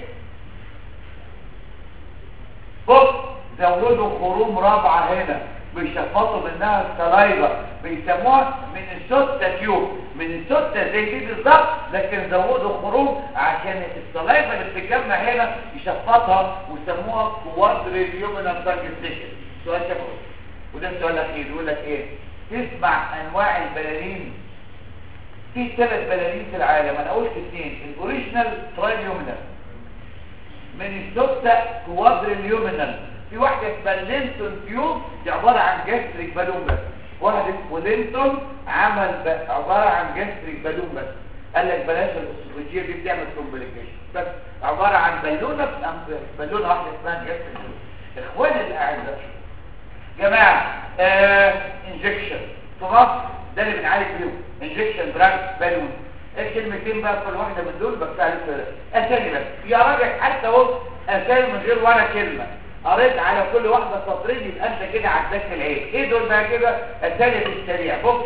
بص زودوا خروم رابعة هنا بيشفطوا منها السلايفة بيسموها من السوتة تيوب من السوتة زي دي بالظبط لكن زودوا خروم عشان السلايفة اللي بتتجمع هنا يشفطها ويسموها كوادريليومينال تانجستيشن سؤال شفوي وده السؤال الاخير يقول لك ايه تسمع انواع البلالين في ثلاث بلالين في العالم انا قلت اثنين الاوريجينال ترايليومينال من السوتة كوادريليومينال في واحدة اسمها لينتون تيوب دي عبارة عن جاستريك بالون بس واحد اسمه لينتون عمل عبارة عن جاستريك بالون بس قال لك بلاش الاسوفيجيه دي بتعمل كومبليكيشن بس عبارة عن بالونة بالونة واحدة اسمها جاستريك اخواني الاعزاء جماعة آه انجكشن في مصر ده اللي بنعالج بيهم انجكشن براك بالون الكلمتين بقى كل واحدة من دول بس على اسامي بس يا راجل حتى اهو اسامي من غير ولا كلمة قريت على كل واحدة سطرين يبقى انت كده عداك العين ايه دول بقى كده اسامي في السريع بص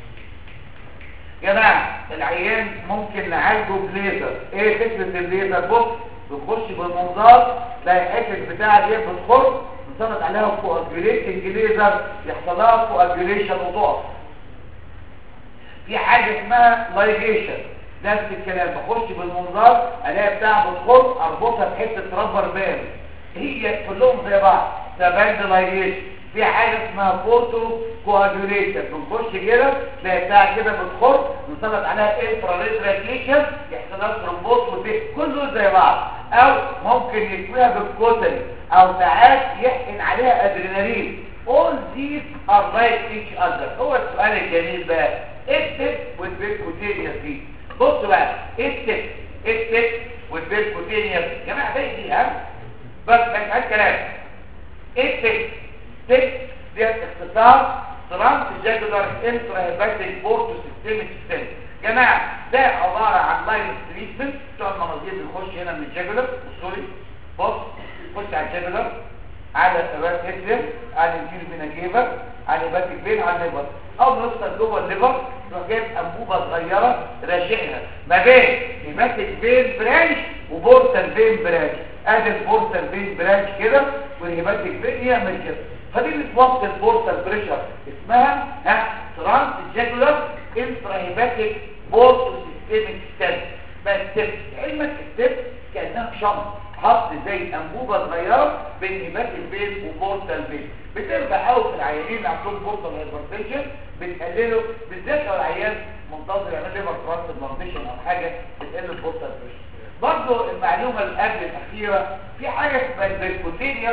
جماعة العيان ممكن نعالجه بليزر ايه فكرة الليزر بص بنخش بالمنظار تلاقي الحته بتاعه دي بتخش نصنط عليها كواجوليتنج ليزر يحصل لها كواجوليشن وتقف في حاجه اسمها لايجيشن نفس الكلام بخش بالمنظار الاقي بتاع بتخش اربطها بحته رابر بان هي كلهم زي بعض تباند لايجيشن في حاجه اسمها فوتو كواجوليشن بنخش كده تلاقي بتاع كده بتخش نصنط عليها انفراريد راديشن يحصل لها ترومبوز وده كله زي بعض او ممكن يكويها بالكوتري او ساعات يحقن عليها ادرينالين all these are like each other هو السؤال الجميل بقى اكتب والبيركوتينيوس دي بصوا بقى اكتب اكتب والبيركوتينيوس يا جماعه ده دي ها بس مش عايز كلام اكتب تك دي اختصار ترانس جاكولار انترا هيباتيك بورتو سيستميك ستيم جماعه ده عباره عن لاين تريتمنت بتوع المناظير بيخش هنا من الجاكولار سوري بص خش على الجاكولار على الثبات هيدريم على الجيل من جيبر على الباتيك بين على الليفر او نوصل جوه الليفر تروح جايب انبوبه صغيره راشقها ما بين هيباتيك بين برانش وبورتال بين برانش ادي البورتال بين برانش كده والهيباتيك بين يعمل كده فدي بتوصل البورتال بريشر اسمها ها ترانس جاكولار انترا هيباتيك بورتو سيستميك ستيم بس ستيب علمك ستيب كانها شنط حط زي انبوبه صغيره بين هيبات البيت وبورتال بيت بتربح قوي في العيانين اللي عندهم بورتال هايبرتنشن بتقلله بالذات لو العيان منتظر يعمل ليفر ترانسبلانتيشن او حاجه بتقل البورتال بريشر برضه المعلومه اللي قبل الاخيره في حاجه اسمها البيركوتينيوس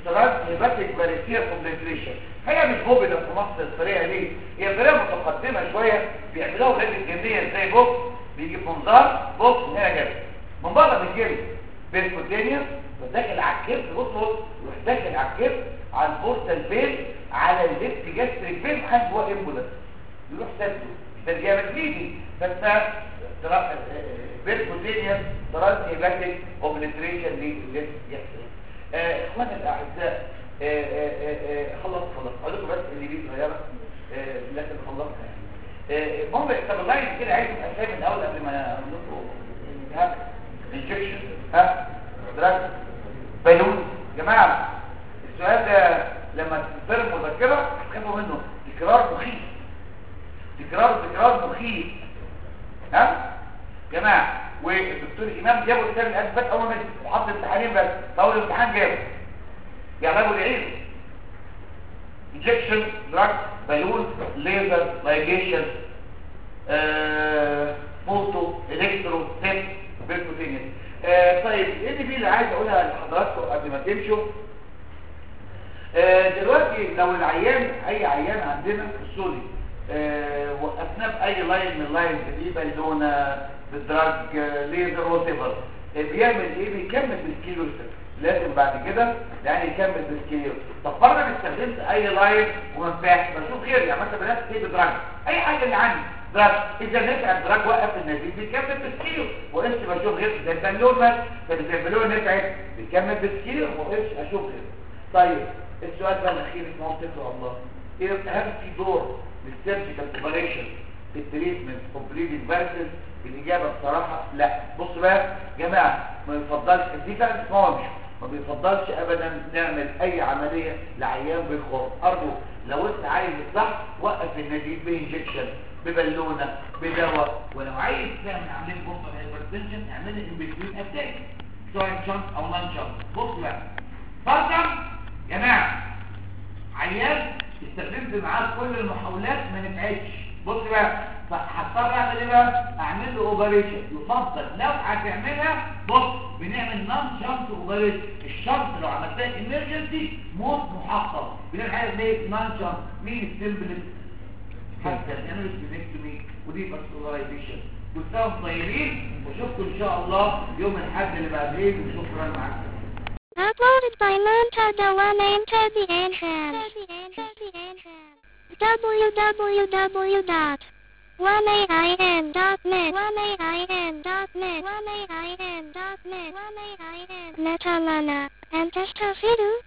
ترانسهيباتيك باريسير كومبليكيشن هي مش بوبيلر في مصر الطريقه دي هي طريقه متقدمه شويه بيعملوها ولاد الجنيه ازاي بص بيجيب منظار بص هنا كده من بره بالجلد بيركوتينيوس وداخل على الكبد بص بص يروح داخل على الكبد على البورتال بين على الليفت جاستريك بين حاجه جوه امبولانس يروح سده ترجمه جديدي فانت بيركوتينيوس ترانسهيباتيك اوبليتريشن للليفت جاستريك آه، اخواني الاعزاء آه، آه، آه، آه، خلصت خلصت اقول لكم بس اللي دي صغيره آه، لكن خلصنا يعني آه، المهم طب اللاين كده عايز اسامي من الاول قبل ما اقول لكم ها انجكشن ها دراج بالون جماعه السؤال ده لما تستلم مذكره تخافوا منه تكرار مخيف تكرار تكرار مخيف ها جماعه والدكتور امام جابوا الكتاب الاثبات اول ما حط امتحانين بس اول امتحان جابه جابوا العيد انجكشن دراج بالون ليزر لايجيشن فوتو الكترو تيست بيركوتينيس آه طيب ايه اللي بيه اللي عايز اقولها لحضراتكم قبل ما تمشوا آه دلوقتي لو العيان اي عيان عندنا في السوري آه وقفناه باي لاين من اللاين دي بالونه بالدراج آه، ليزر وات ايفر بيعمل ايه بيكمل بالكيلو ستيب لازم بعد كده يعني يكمل بالكيلو طب فرضا استخدمت اي لاين وما نفعش بشوف غيري يعني مثلا بدات ايه بدراج اي حاجه اللي عندي دراج اذا نفع الدراج وقف النزيف بيكمل بالكيلو وقفت بشوف غيري زي البالون مثلا فالبالون نفعت بيكمل بالكيلو وما وقفش اشوف غيري طيب السؤال بقى الاخير اسمه اتقوا الله ايه هل في دور للسيرجيكال اوبريشن في التريتمنت اوف بريدنج فيرسز الاجابه بصراحه لا بص بقى يا جماعه ما يفضلش دي فعلا اسمها مش ما بيفضلش ابدا نعمل اي عمليه لعيان بالخوف ارجو لو انت عايز الصح وقف النزيف بانجكشن ببالونه بدواء ولو عايز تعمل عمليه بومبا هايبرتنشن اعملها ان بتوين اتاك سواء جامب او نون جامب بص بقى فرضا يا جماعه عيان استخدمت معاه كل المحاولات ما نفعتش بص بقى فهضطر اعمل ايه بقى اعمل له اوبريشن يفضل لو هتعملها بص بنعمل نون شنط اوبريشن الشنط لو عملتها ايمرجنسي موت محقق بنعمل حاجه اسمها نون شنط مين السيمبل حتى نعمل سبيكتومي ودي فاسكولارايزيشن كل سنه وانتم طيبين واشوفكم ان شاء الله يوم الاحد اللي بعدين وشكرا معاكم Uploaded by Monta Dewan into the entrance. www.1aim.net 1aim.net 1aim.net Netalana and Testafidu